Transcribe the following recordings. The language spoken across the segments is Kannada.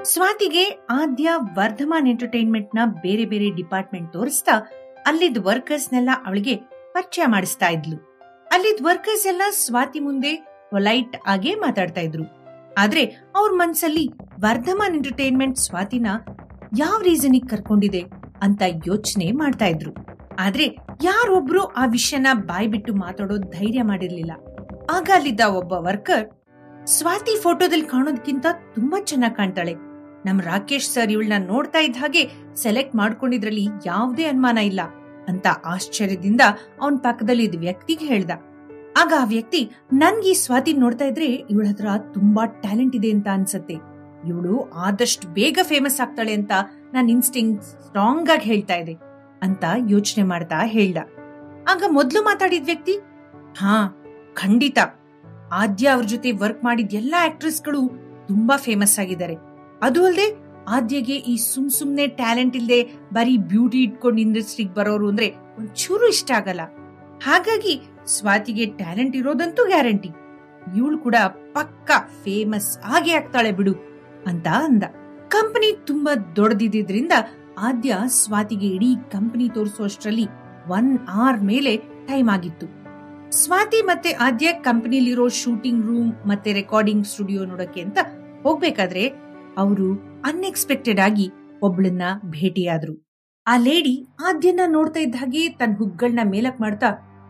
ಸ್ವಾತಿಗೆ ಆದ್ಯ ವರ್ಧಮಾನ್ ಎಂಟರ್ಟೈನ್ಮೆಂಟ್ ನ ಬೇರೆ ಬೇರೆ ಡಿಪಾರ್ಟ್ಮೆಂಟ್ ತೋರಿಸ್ತಾ ಅಲ್ಲಿದ್ದ ವರ್ಕರ್ಸ್ನೆಲ್ಲ ಅವಳಿಗೆ ಪರಿಚಯ ಮಾಡಿಸ್ತಾ ಇದ್ಲು ಅಲ್ಲಿದ್ದ ವರ್ಕರ್ಸ್ ಎಲ್ಲ ಸ್ವಾತಿ ಮುಂದೆ ಪೊಲೈಟ್ ಆಗೇ ಮಾತಾಡ್ತಾ ಇದ್ರು ಆದ್ರೆ ಅವ್ರ ಮನ್ಸಲ್ಲಿ ವರ್ಧಮಾನ್ ಎಂಟರ್ಟೈನ್ಮೆಂಟ್ ಸ್ವಾತಿನ ಯಾವ ರೀಸನಿಗೆ ಕರ್ಕೊಂಡಿದೆ ಅಂತ ಯೋಚನೆ ಮಾಡ್ತಾ ಇದ್ರು ಆದ್ರೆ ಯಾರೊಬ್ರು ಆ ವಿಷಯನ ಬಾಯ್ ಬಿಟ್ಟು ಮಾತಾಡೋ ಧೈರ್ಯ ಮಾಡಿರ್ಲಿಲ್ಲ ಆಗ ಅಲ್ಲಿದ್ದ ಒಬ್ಬ ವರ್ಕರ್ ಸ್ವಾತಿ ಫೋಟೋದಲ್ಲಿ ಕಾಣೋದಕ್ಕಿಂತ ತುಂಬಾ ಚೆನ್ನಾಗಿ ಕಾಣ್ತಾಳೆ ನಮ್ ರಾಕೇಶ್ ಸರ್ ಇವಳನ್ನ ನೋಡ್ತಾ ಇದ್ದ ಹಾಗೆ ಸೆಲೆಕ್ಟ್ ಮಾಡ್ಕೊಂಡಿದ್ರಲ್ಲಿ ಯಾವುದೇ ಅನುಮಾನ ಇಲ್ಲ ಅಂತ ಆಶ್ಚರ್ಯದಿಂದ ಅವನ್ ಪಕ್ಕದಲ್ಲಿ ಇದ್ದ ವ್ಯಕ್ತಿಗೆ ಹೇಳ್ದ ಆಗ ಆ ವ್ಯಕ್ತಿ ನನ್ಗೆ ಈ ಸ್ವಾತಿ ನೋಡ್ತಾ ಇದ್ರೆ ಇವಳ ಹತ್ರ ತುಂಬಾ ಟ್ಯಾಲೆಂಟ್ ಇದೆ ಅಂತ ಅನ್ಸತ್ತೆ ಇವಳು ಆದಷ್ಟು ಬೇಗ ಫೇಮಸ್ ಆಗ್ತಾಳೆ ಅಂತ ನನ್ನ ಇನ್ಸ್ಟಿಂಗ್ ಸ್ಟ್ರಾಂಗ್ ಆಗಿ ಹೇಳ್ತಾ ಇದೆ ಅಂತ ಯೋಚನೆ ಮಾಡ್ತಾ ಹೇಳ್ದ ಆಗ ಮೊದ್ಲು ಮಾತಾಡಿದ ವ್ಯಕ್ತಿ ಹಾ ಖಂಡಿತ ಆದ್ಯ ಅವ್ರ ಜೊತೆ ವರ್ಕ್ ಮಾಡಿದ ಎಲ್ಲಾ ಆಕ್ಟ್ರೆಸ್ಗಳು ತುಂಬಾ ಫೇಮಸ್ ಆಗಿದ್ದಾರೆ ಅದು ಅಲ್ಲದೆ ಆದ್ಯಗೆ ಈ ಸುಮ್ ಸುಮ್ನೆ ಟ್ಯಾಲೆಂಟ್ ಇಲ್ಲದೆ ಬರೀ ಬ್ಯೂಟಿ ಇಟ್ಕೊಂಡು ಇಂಡಸ್ಟ್ರಿಗೆ ಬರೋರು ಅಂದ್ರೆ ಒಂಚೂರು ಇಷ್ಟ ಆಗಲ್ಲ ಹಾಗಾಗಿ ಸ್ವಾತಿಗೆ ಟ್ಯಾಲೆಂಟ್ ಇರೋದಂತೂ ಗ್ಯಾರಂಟಿ ಇವಳು ಕೂಡ ಪಕ್ಕ ಫೇಮಸ್ ಆಗೇ ಆಗ್ತಾಳೆ ಬಿಡು ಅಂತ ಅಂದ ಕಂಪನಿ ತುಂಬಾ ದೊಡ್ಡದಿದ್ರಿಂದ ಆದ್ಯ ಸ್ವಾತಿಗೆ ಇಡೀ ಕಂಪನಿ ತೋರಿಸುವಷ್ಟರಲ್ಲಿ ಒನ್ ಅವರ್ ಮೇಲೆ ಟೈಮ್ ಆಗಿತ್ತು ಸ್ವಾತಿ ಮತ್ತೆ ಆದ್ಯ ಕಂಪನಿಲಿರೋ ಶೂಟಿಂಗ್ ರೂಮ್ ಮತ್ತೆ ರೆಕಾರ್ಡಿಂಗ್ ಸ್ಟುಡಿಯೋ ನೋಡಕ್ಕೆ ಅಂತ ಹೋಗ್ಬೇಕಾದ್ರೆ ಅವರು ಅನ್ಎಕ್ಸ್ಪೆಕ್ಟೆಡ್ ಆಗಿ ಒಬ್ಳನ್ನ ಭೇಟಿಯಾದ್ರು ಆ ಲೇಡಿ ಆದ್ಯನ ನೋಡ್ತಾ ಇದ್ದ ಹಾಗೆ ತನ್ನ ಹುಗ್ಗಳನ್ನ ಮೇಲಕ್ ಮಾಡ್ತಾ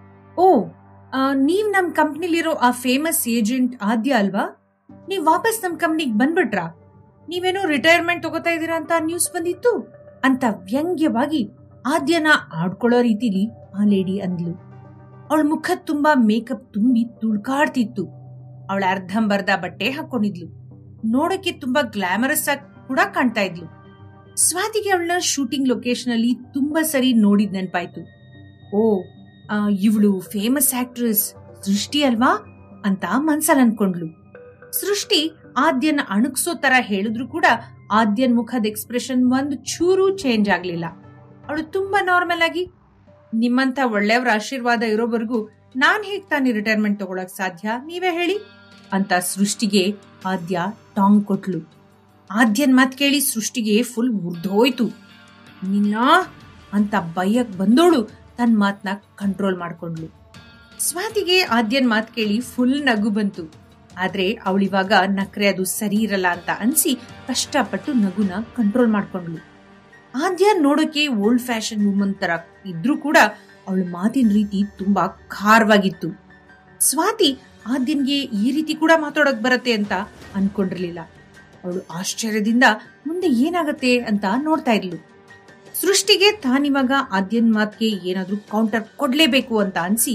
ಓ ಆ, ನೀವ್ ನಮ್ ಕಂಪ್ನಿಲಿರೋ ಆ ಫೇಮಸ್ ಏಜೆಂಟ್ ಆದ್ಯ ಅಲ್ವಾ ನೀವ್ ವಾಪಸ್ ನಮ್ ಕಂಪ್ನಿಗ್ ಬಂದ್ಬಿಟ್ರಾ ನೀವೇನೋ ರಿಟೈರ್ಮೆಂಟ್ ತಗೋತಾ ಇದೀರಾ ಅಂತ ನ್ಯೂಸ್ ಬಂದಿತ್ತು ಅಂತ ವ್ಯಂಗ್ಯವಾಗಿ ಆದ್ಯನ ಆಡ್ಕೊಳ್ಳೋ ರೀತಿಲಿ ಆ ಲೇಡಿ ಅಂದ್ಲು ಅವಳ ಮುಖ ತುಂಬಾ ಮೇಕಪ್ ತುಂಬಿ ತುಳ್ಕಾಡ್ತಿತ್ತು ಅವಳ ಅರ್ಧಂಬರ್ಧ ಬಟ್ಟೆ ಹಾಕೊಂಡಿದ್ಲು ನೋಡಕ್ಕೆ ತುಂಬಾ ಗ್ಲಾಮರಸ್ ಆಗಿ ಕೂಡ ಕಾಣ್ತಾ ಇದ್ಲು ಸ್ವಾತಿಗೆ ಅವಳನ್ನ ಶೂಟಿಂಗ್ ಲೊಕೇಶನ್ ಅಲ್ಲಿ ತುಂಬಾ ಸರಿ ನೋಡಿದ್ ನೆನ್ಪಾಯ್ತು ಓ ಇವಳು ಫೇಮಸ್ ಆಕ್ಟ್ರೆಸ್ ಸೃಷ್ಟಿ ಅಲ್ವಾ ಅಂತ ಮನ್ಸಲ್ಲಿ ಅನ್ಕೊಂಡ್ಲು ಸೃಷ್ಟಿ ಆದ್ಯನ ಅಣುಕ್ಸೋ ತರ ಹೇಳಿದ್ರು ಕೂಡ ಆದ್ಯನ್ ಮುಖದ ಎಕ್ಸ್ಪ್ರೆಷನ್ ಒಂದು ಚೂರು ಚೇಂಜ್ ಆಗ್ಲಿಲ್ಲ ಅವಳು ತುಂಬಾ ನಾರ್ಮಲ್ ಆಗಿ ನಿಮ್ಮಂತ ಒಳ್ಳೆಯವರ ಆಶೀರ್ವಾದ ಇರೋವರೆಗೂ ನಾನ್ ಹೇಗ್ ತಾನೇ ರಿಟೈರ್ಮೆಂಟ್ ತಗೊಳಕ್ ಸಾಧ್ಯ ನೀವೇ ಹೇಳಿ ಅಂತ ಸೃಷ್ಟಿಗೆ ಆದ್ಯ ಟಾಂಗ್ ಕೊಟ್ಲು ಆದ್ಯನ್ ಮಾತ್ ಕೇಳಿ ಸೃಷ್ಟಿಗೆ ಫುಲ್ ಮುರ್ದೋಯ್ತು ನಿನ್ನ ಅಂತ ಬಯ್ಯಕ್ ಬಂದೋಳು ತನ್ನ ಮಾತನ್ನ ಕಂಟ್ರೋಲ್ ಮಾಡ್ಕೊಂಡ್ಲು ಸ್ವಾತಿಗೆ ಆದ್ಯನ್ ಮಾತ್ ಕೇಳಿ ಫುಲ್ ನಗು ಬಂತು ಆದ್ರೆ ಅವಳಿವಾಗ ನಕ್ರೆ ಅದು ಸರಿ ಇರಲ್ಲ ಅಂತ ಅನ್ಸಿ ಕಷ್ಟಪಟ್ಟು ನಗುನ ಕಂಟ್ರೋಲ್ ಮಾಡ್ಕೊಂಡ್ಲು ಆದ್ಯ ನೋಡೋಕೆ ಓಲ್ಡ್ ಫ್ಯಾಷನ್ ವುಮನ್ ತರ ಇದ್ರೂ ಕೂಡ ಅವಳ ಮಾತಿನ ರೀತಿ ತುಂಬಾ ಖಾರವಾಗಿತ್ತು ಸ್ವಾತಿ ಆದ್ಯನ್ಗೆ ಈ ರೀತಿ ಕೂಡ ಮಾತಾಡೋಕ್ ಬರತ್ತೆ ಅಂತ ಅನ್ಕೊಂಡಿರ್ಲಿಲ್ಲ ಅವಳು ಆಶ್ಚರ್ಯದಿಂದ ಮುಂದೆ ಏನಾಗತ್ತೆ ಅಂತ ನೋಡ್ತಾ ಇದ್ಲು ಸೃಷ್ಟಿಗೆ ತಾನಿವಾಗ ಆದ್ಯನ್ ಮಾತ್ಗೆ ಏನಾದ್ರೂ ಕೌಂಟರ್ ಕೊಡ್ಲೇಬೇಕು ಅಂತ ಅನ್ಸಿ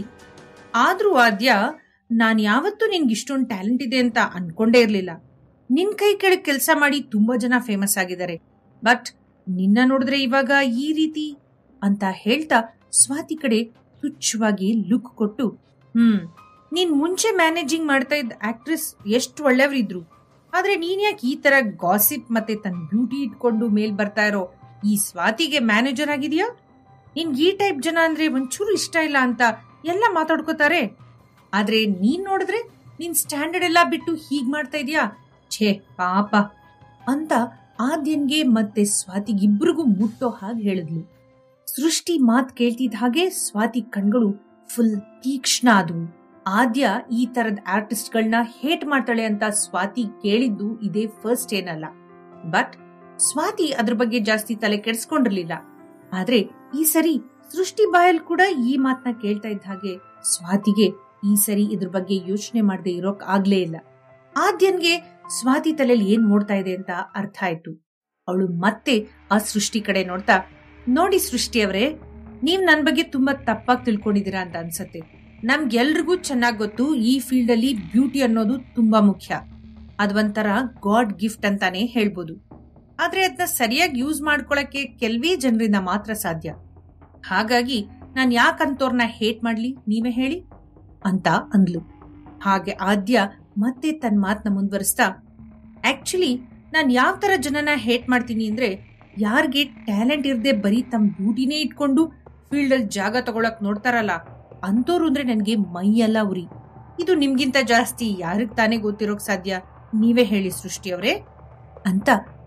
ಆದ್ರೂ ಆದ್ಯ ನಾನ್ ಯಾವತ್ತೂ ನಿನ್ಗೆ ಇಷ್ಟೊಂದು ಟ್ಯಾಲೆಂಟ್ ಇದೆ ಅಂತ ಅನ್ಕೊಂಡೇ ಇರ್ಲಿಲ್ಲ ನಿನ್ ಕೈ ಕೆಳಗೆ ಕೆಲಸ ಮಾಡಿ ತುಂಬಾ ಜನ ಫೇಮಸ್ ಆಗಿದ್ದಾರೆ ಬಟ್ ನಿನ್ನ ನೋಡಿದ್ರೆ ಇವಾಗ ಈ ರೀತಿ ಅಂತ ಹೇಳ್ತಾ ಸ್ವಾತಿ ಕಡೆ ತುಚ್ಛವಾಗಿ ಲುಕ್ ಕೊಟ್ಟು ಹ್ಮ್ ನೀನ್ ಮುಂಚೆ ಮ್ಯಾನೇಜಿಂಗ್ ಮಾಡ್ತಾ ಇದ್ದ ಆಕ್ಟ್ರೆಸ್ ಎಷ್ಟು ಒಳ್ಳೆಯವರಿದ್ರು ಆದ್ರೆ ನೀನ್ ಯಾಕೆ ಈ ತರ ಗಾಸಿಪ್ ಮತ್ತೆ ತನ್ನ ಬ್ಯೂಟಿ ಇಟ್ಕೊಂಡು ಮೇಲ್ ಬರ್ತಾ ಇರೋ ಈ ಸ್ವಾತಿಗೆ ಮ್ಯಾನೇಜರ್ ಆಗಿದ್ಯಾ ನಿನ್ ಈ ಟೈಪ್ ಜನ ಅಂದ್ರೆ ಒಂಚೂರು ಇಷ್ಟ ಇಲ್ಲ ಅಂತ ಎಲ್ಲ ಮಾತಾಡ್ಕೋತಾರೆ ಆದ್ರೆ ನೀನ್ ನೋಡಿದ್ರೆ ನಿನ್ ಸ್ಟ್ಯಾಂಡರ್ಡ್ ಎಲ್ಲ ಬಿಟ್ಟು ಹೀಗ್ ಮಾಡ್ತಾ ಇದೀಯಾ ಛೇ ಪಾಪ ಅಂತ ಆದ್ಯನ್ಗೆ ಮತ್ತೆ ಸ್ವಾತಿಗಿಬ್ರಿಗೂ ಮುಟ್ಟೋ ಹಾಗೆ ಹೇಳಿದ್ಲು ಸೃಷ್ಟಿ ಮಾತ್ ಕೇಳ್ತಿದ್ದ ಹಾಗೆ ಸ್ವಾತಿ ಕಣ್ಗಳು ಫುಲ್ ತೀಕ್ಷ್ಣ ಆದವು ಆದ್ಯ ಈ ತರದ ಆರ್ಟಿಸ್ಟ್ಗಳನ್ನ ಹೇಟ್ ಮಾಡ್ತಾಳೆ ಅಂತ ಸ್ವಾತಿ ಕೇಳಿದ್ದು ಇದೇ ಫಸ್ಟ್ ಏನಲ್ಲ ಬಟ್ ಸ್ವಾತಿ ಅದ್ರ ಬಗ್ಗೆ ಜಾಸ್ತಿ ತಲೆ ಕೆಡ್ಸ್ಕೊಂಡಿರ್ಲಿಲ್ಲ ಆದ್ರೆ ಈ ಸರಿ ಸೃಷ್ಟಿ ಬಾಯಲ್ ಕೂಡ ಈ ಮಾತನ್ನ ಕೇಳ್ತಾ ಇದ್ದ ಹಾಗೆ ಸ್ವಾತಿಗೆ ಈ ಸರಿ ಇದ್ರ ಬಗ್ಗೆ ಯೋಚನೆ ಮಾಡದೆ ಇರೋಕ್ ಆಗ್ಲೇ ಇಲ್ಲ ಆದ್ಯನ್ಗೆ ಸ್ವಾತಿ ತಲೆಯಲ್ಲಿ ಏನ್ ನೋಡ್ತಾ ಇದೆ ಅಂತ ಅರ್ಥ ಆಯ್ತು ಅವಳು ಮತ್ತೆ ಆ ಸೃಷ್ಟಿ ಕಡೆ ನೋಡ್ತಾ ನೋಡಿ ಸೃಷ್ಟಿ ಅವರೇ ನೀವ್ ನನ್ ಬಗ್ಗೆ ತುಂಬಾ ತಪ್ಪಾಗಿ ತಿಳ್ಕೊಂಡಿದೀರಾ ಅಂತ ಅನ್ಸತ್ತೆ ನಮ್ಗೆಲ್ರಿಗೂ ಚೆನ್ನಾಗ್ ಗೊತ್ತು ಈ ಫೀಲ್ಡ್ ಅಲ್ಲಿ ಬ್ಯೂಟಿ ಅನ್ನೋದು ತುಂಬಾ ಮುಖ್ಯ ಅದೊಂಥರ ಗಾಡ್ ಗಿಫ್ಟ್ ಅಂತಾನೆ ಹೇಳ್ಬೋದು ಆದ್ರೆ ಅದನ್ನ ಸರಿಯಾಗಿ ಯೂಸ್ ಮಾಡ್ಕೊಳಕ್ಕೆ ಕೆಲವೇ ಜನರಿಂದ ಮಾತ್ರ ಸಾಧ್ಯ ಹಾಗಾಗಿ ನಾನ್ ಯಾಕಂತೋರ್ನ ಹೇಟ್ ಮಾಡ್ಲಿ ನೀವೇ ಹೇಳಿ ಅಂತ ಅಂದ್ಲು ಹಾಗೆ ಆದ್ಯ ಮತ್ತೆ ತನ್ನ ಮಾತನ್ನ ಮುಂದುವರಿಸ್ತಾ ಆಕ್ಚುಲಿ ನಾನ್ ಯಾವ ತರ ಜನನ ಹೇಟ್ ಮಾಡ್ತೀನಿ ಅಂದ್ರೆ ಯಾರಿಗೆ ಟ್ಯಾಲೆಂಟ್ ಇರದೆ ಬರೀ ತಮ್ಮ ಬ್ಯೂಟಿನೇ ಇಟ್ಕೊಂಡು ಫೀಲ್ಡ್ ಅಲ್ಲಿ ಜಾಗ ತಗೊಳಕ್ ನೋಡ್ತಾರಲ್ಲ ಅಂತೋರು ಅಂದ್ರೆ ನನ್ಗೆ ಮೈಯೆಲ್ಲ ಉರಿ ಇದು ನಿಮ್ಗಿಂತ ಜಾಸ್ತಿ ಯಾರಿಗ್ ತಾನೇ ಗೊತ್ತಿರೋಕ್ ಸಾಧ್ಯ ನೀವೇ ಹೇಳಿ ಸೃಷ್ಟಿ ಅವ್ರೆ ಅಂತ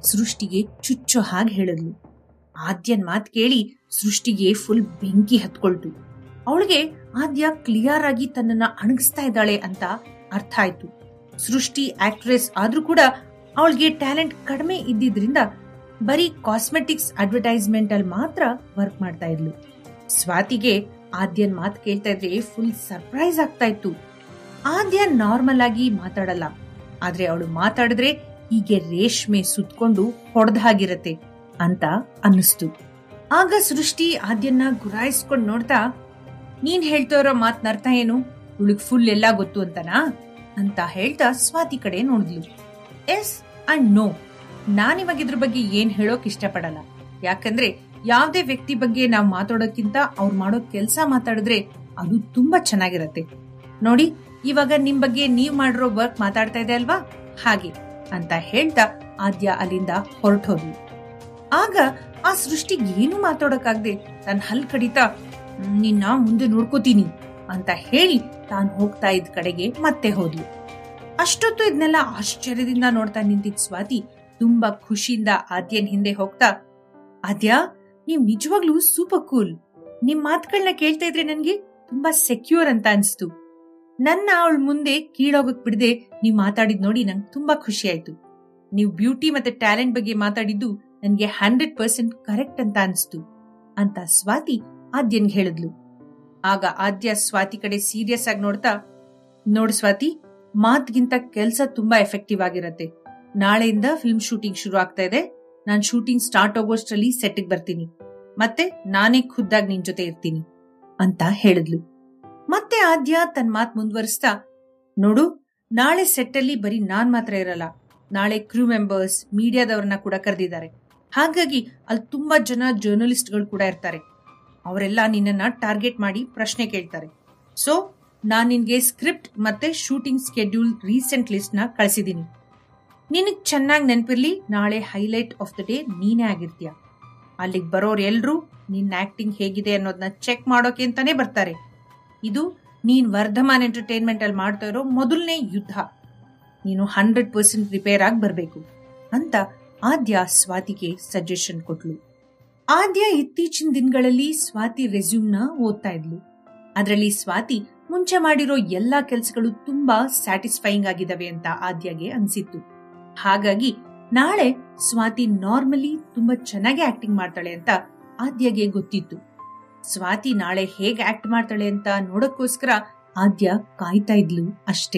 ಸೃಷ್ಟಿಗೆ ಚುಚ್ಚೋ ಹಾಗೆ ಹೇಳಿದ್ಲು ಆದ್ಯನ್ ಮಾತ್ ಕೇಳಿ ಸೃಷ್ಟಿಗೆ ಫುಲ್ ಬೆಂಕಿ ಹತ್ಕೊಳ್ತು ಅವಳಿಗೆ ಆದ್ಯ ಕ್ಲಿಯರ್ ಆಗಿ ತನ್ನನ್ನ ಅಣಗಿಸ್ತಾ ಇದ್ದಾಳೆ ಅಂತ ಅರ್ಥ ಆಯ್ತು ಸೃಷ್ಟಿ ಆಕ್ಟ್ರೆಸ್ ಆದ್ರೂ ಕೂಡ ಅವಳಿಗೆ ಟ್ಯಾಲೆಂಟ್ ಕಡಿಮೆ ಇದ್ದಿದ್ರಿಂದ ಬರೀ ಕಾಸ್ಮೆಟಿಕ್ಸ್ ಅಡ್ವರ್ಟೈಸ್ಮೆಂಟ್ ಅಲ್ಲಿ ಮಾತ್ರ ವರ್ಕ್ ಮಾಡ್ತಾ ಇದ್ಲು ಸ್ವಾತಿಗೆ ಆದ್ಯನ್ ಮಾತು ಕೇಳ್ತಾ ಇದ್ರೆ ಫುಲ್ ಸರ್ಪ್ರೈಸ್ ಆಗ್ತಾ ಇತ್ತು ಆದ್ಯ ನಾರ್ಮಲ್ ಆಗಿ ಮಾತಾಡಲ್ಲ ಆದ್ರೆ ಅವಳು ಮಾತಾಡಿದ್ರೆ ಹೀಗೆ ರೇಷ್ಮೆ ಸುತ್ಕೊಂಡು ಹೊಡೆದ ಹಾಗಿರತ್ತೆ ಅಂತ ಅನ್ನಿಸ್ತು ಆಗ ಸೃಷ್ಟಿ ಆದ್ಯನ್ನ ಗುರಾಯಿಸ್ಕೊಂಡ್ ನೋಡ್ತಾ ನೀನ್ ಹೇಳ್ತಾ ಇರೋ ಮಾತ್ನ ಅರ್ಥ ಏನು ಇವಳಿಗ್ ಫುಲ್ ಎಲ್ಲ ಗೊತ್ತು ಅಂತನಾ ಅಂತ ಹೇಳ್ತಾ ಸ್ವಾತಿ ಕಡೆ ನೋಡಿದ್ಲು ಎಸ್ ಅಂಡ್ ನೋ ನಾನಿವಾಗ ಇದ್ರ ಬಗ್ಗೆ ಏನ್ ಹೇಳೋಕ್ ಇಷ್ಟಪಡಲ್ಲ ಯಾಕಂದ್ರೆ ಯಾವ್ದೇ ವ್ಯಕ್ತಿ ಬಗ್ಗೆ ನಾವ್ ಮಾತಾಡೋಕ್ಕಿಂತ ಅವ್ರು ಮಾಡೋ ಕೆಲ್ಸ ಮಾತಾಡಿದ್ರೆ ಅದು ತುಂಬಾ ಚೆನ್ನಾಗಿರತ್ತೆ ನೋಡಿ ಇವಾಗ ನಿಮ್ ಬಗ್ಗೆ ನೀವ್ ಮಾಡಿರೋ ವರ್ಕ್ ಮಾತಾಡ್ತಾ ಇದೆ ಅಲ್ವಾ ಹಾಗೆ ಅಂತ ಹೇಳ್ತಾ ಆದ್ಯ ಅಲ್ಲಿಂದ ಹೊರಟೋದ್ಲು ಆಗ ಆ ಸೃಷ್ಟಿಗೆ ಏನು ಮಾತಾಡೋಕಾಗ್ದೆ ತನ್ನ ಹಲ್ ಕಡಿತಾ "ಹ್ಮ್, ನಿನ್ನ ಮುಂದೆ ನೋಡ್ಕೋತೀನಿ ಅಂತ ಹೇಳಿ ತಾನು ಹೋಗ್ತಾ ಇದ್ದ ಕಡೆಗೆ ಮತ್ತೆ ಹೋದ್ಲು ಅಷ್ಟೊತ್ತು ಇದನ್ನೆಲ್ಲ ಆಶ್ಚರ್ಯದಿಂದ ನೋಡ್ತಾ ನಿಂತಿದ್ ಸ್ವಾತಿ ತುಂಬಾ ಖುಷಿಯಿಂದ ಆದ್ಯನ್ ಹಿಂದೆ ಹೋಗ್ತಾ ಆದ್ಯ ನೀವ್ ನಿಜವಾಗ್ಲೂ ಸೂಪರ್ ಕೂಲ್ ನಿಮ್ ಮಾತುಗಳನ್ನ ಕೇಳ್ತಾ ಇದ್ರೆ ನನ್ಗೆ ತುಂಬಾ ಸೆಕ್ಯೂರ್ ಅಂತ ಅನ್ಸ್ತು ನನ್ನ ಅವಳ ಮುಂದೆ ಕೀಳೋಗಕ್ ಬಿಡದೆ ನೀವ್ ಮಾತಾಡಿದ್ ನೋಡಿ ನಂಗೆ ತುಂಬಾ ಖುಷಿ ಆಯ್ತು ನೀವು ಬ್ಯೂಟಿ ಮತ್ತೆ ಟ್ಯಾಲೆಂಟ್ ಬಗ್ಗೆ ಮಾತಾಡಿದ್ದು ನನ್ಗೆ ಹಂಡ್ರೆಡ್ ಪರ್ಸೆಂಟ್ ಕರೆಕ್ಟ್ ಅಂತ ಅನ್ಸ್ತು ಅಂತ ಸ್ವಾತಿ ಆದ್ಯನ್ಗೆ ಹೇಳಿದ್ಲು ಆಗ ಆದ್ಯ ಸ್ವಾತಿ ಕಡೆ ಸೀರಿಯಸ್ ಆಗಿ ನೋಡ್ತಾ ನೋಡು ಸ್ವಾತಿ ಮಾತ್ಗಿಂತ ಕೆಲ್ಸ ತುಂಬಾ ಎಫೆಕ್ಟಿವ್ ಆಗಿರತ್ತೆ ನಾಳೆಯಿಂದ ಫಿಲ್ಮ್ ಶೂಟಿಂಗ್ ಶುರು ಆಗ್ತಾ ಇದೆ ನಾನ್ ಶೂಟಿಂಗ್ ಸ್ಟಾರ್ಟ್ ಆಗೋಷ್ಟರಲ್ಲಿ ಸೆಟ್ಗೆ ಬರ್ತೀನಿ ಮತ್ತೆ ನಾನೇ ಖುದ್ದಾಗಿ ನಿನ್ ಜೊತೆ ಇರ್ತೀನಿ ಅಂತ ಹೇಳಿದ್ಲು ಮತ್ತೆ ಆದ್ಯ ತನ್ನ ಮಾತ್ ಮುಂದುವರಿಸ್ತಾ ನೋಡು ನಾಳೆ ಸೆಟ್ ಅಲ್ಲಿ ಬರೀ ನಾನ್ ಮಾತ್ರ ಇರಲ್ಲ ನಾಳೆ ಕ್ರೂ ಮೆಂಬರ್ಸ್ ಮೀಡಿಯಾದವ್ರನ್ನ ಕೂಡ ಕರೆದಿದ್ದಾರೆ ಹಾಗಾಗಿ ಅಲ್ಲಿ ತುಂಬಾ ಜನ ಜರ್ನಲಿಸ್ಟ್ಗಳು ಕೂಡ ಇರ್ತಾರೆ ಅವರೆಲ್ಲ ನಿನ್ನನ್ನ ಟಾರ್ಗೆಟ್ ಮಾಡಿ ಪ್ರಶ್ನೆ ಕೇಳ್ತಾರೆ ಸೊ ನಾನ್ ನಿನ್ಗೆ ಸ್ಕ್ರಿಪ್ಟ್ ಮತ್ತೆ ಶೂಟಿಂಗ್ ಸ್ಕೆಡ್ಯೂಲ್ ರೀಸೆಂಟ್ ಲಿಸ್ಟ್ ನ ಕಳಿಸಿದೀನಿ ನಿನಗ್ ಚೆನ್ನಾಗಿ ನೆನಪಿರ್ಲಿ ನಾಳೆ ಹೈಲೈಟ್ ಆಫ್ ದ ಡೇ ನೀನೇ ಆಗಿರ್ತೀಯ ಅಲ್ಲಿಗೆ ಬರೋರು ಎಲ್ರೂ ನಿನ್ನ ಆಕ್ಟಿಂಗ್ ಹೇಗಿದೆ ಅನ್ನೋದನ್ನ ಚೆಕ್ ಮಾಡೋಕೆ ಅಂತಾನೆ ಬರ್ತಾರೆ ಇದು ನೀನ್ ವರ್ಧಮಾನ್ ಎಂಟರ್ಟೈನ್ಮೆಂಟ್ ಅಲ್ಲಿ ಮಾಡ್ತಾ ಇರೋ ಮೊದಲನೇ ಯುದ್ಧ ನೀನು ಹಂಡ್ರೆಡ್ ಪರ್ಸೆಂಟ್ ರಿಪೇರ್ ಆಗಿ ಬರಬೇಕು ಅಂತ ಆದ್ಯ ಸ್ವಾತಿಗೆ ಸಜೆಷನ್ ಕೊಟ್ಲು ಆದ್ಯ ಇತ್ತೀಚಿನ ದಿನಗಳಲ್ಲಿ ಸ್ವಾತಿ ರೆಸ್ಯೂಮ್ನ ಓದ್ತಾ ಇದ್ಲು ಅದರಲ್ಲಿ ಸ್ವಾತಿ ಮುಂಚೆ ಮಾಡಿರೋ ಎಲ್ಲಾ ಕೆಲಸಗಳು ತುಂಬಾ ಸ್ಯಾಟಿಸ್ಫೈಯಿಂಗ್ ಆಗಿದಾವೆ ಅಂತ ಆದ್ಯಗೆ ಅನ್ಸಿತ್ತು ಹಾಗಾಗಿ ನಾಳೆ ಸ್ವಾತಿ ನಾರ್ಮಲಿ ತುಂಬಾ ಚೆನ್ನಾಗಿ ಆಕ್ಟಿಂಗ್ ಮಾಡ್ತಾಳೆ ಅಂತ ಆದ್ಯಗೆ ಗೊತ್ತಿತ್ತು ಸ್ವಾತಿ ನಾಳೆ ಹೇಗ್ ಆಕ್ಟ್ ಮಾಡ್ತಾಳೆ ಅಂತ ನೋಡಕ್ಕೋಸ್ಕರ ಆದ್ಯ ಕಾಯ್ತಾ ಇದ್ಲು ಅಷ್ಟೇ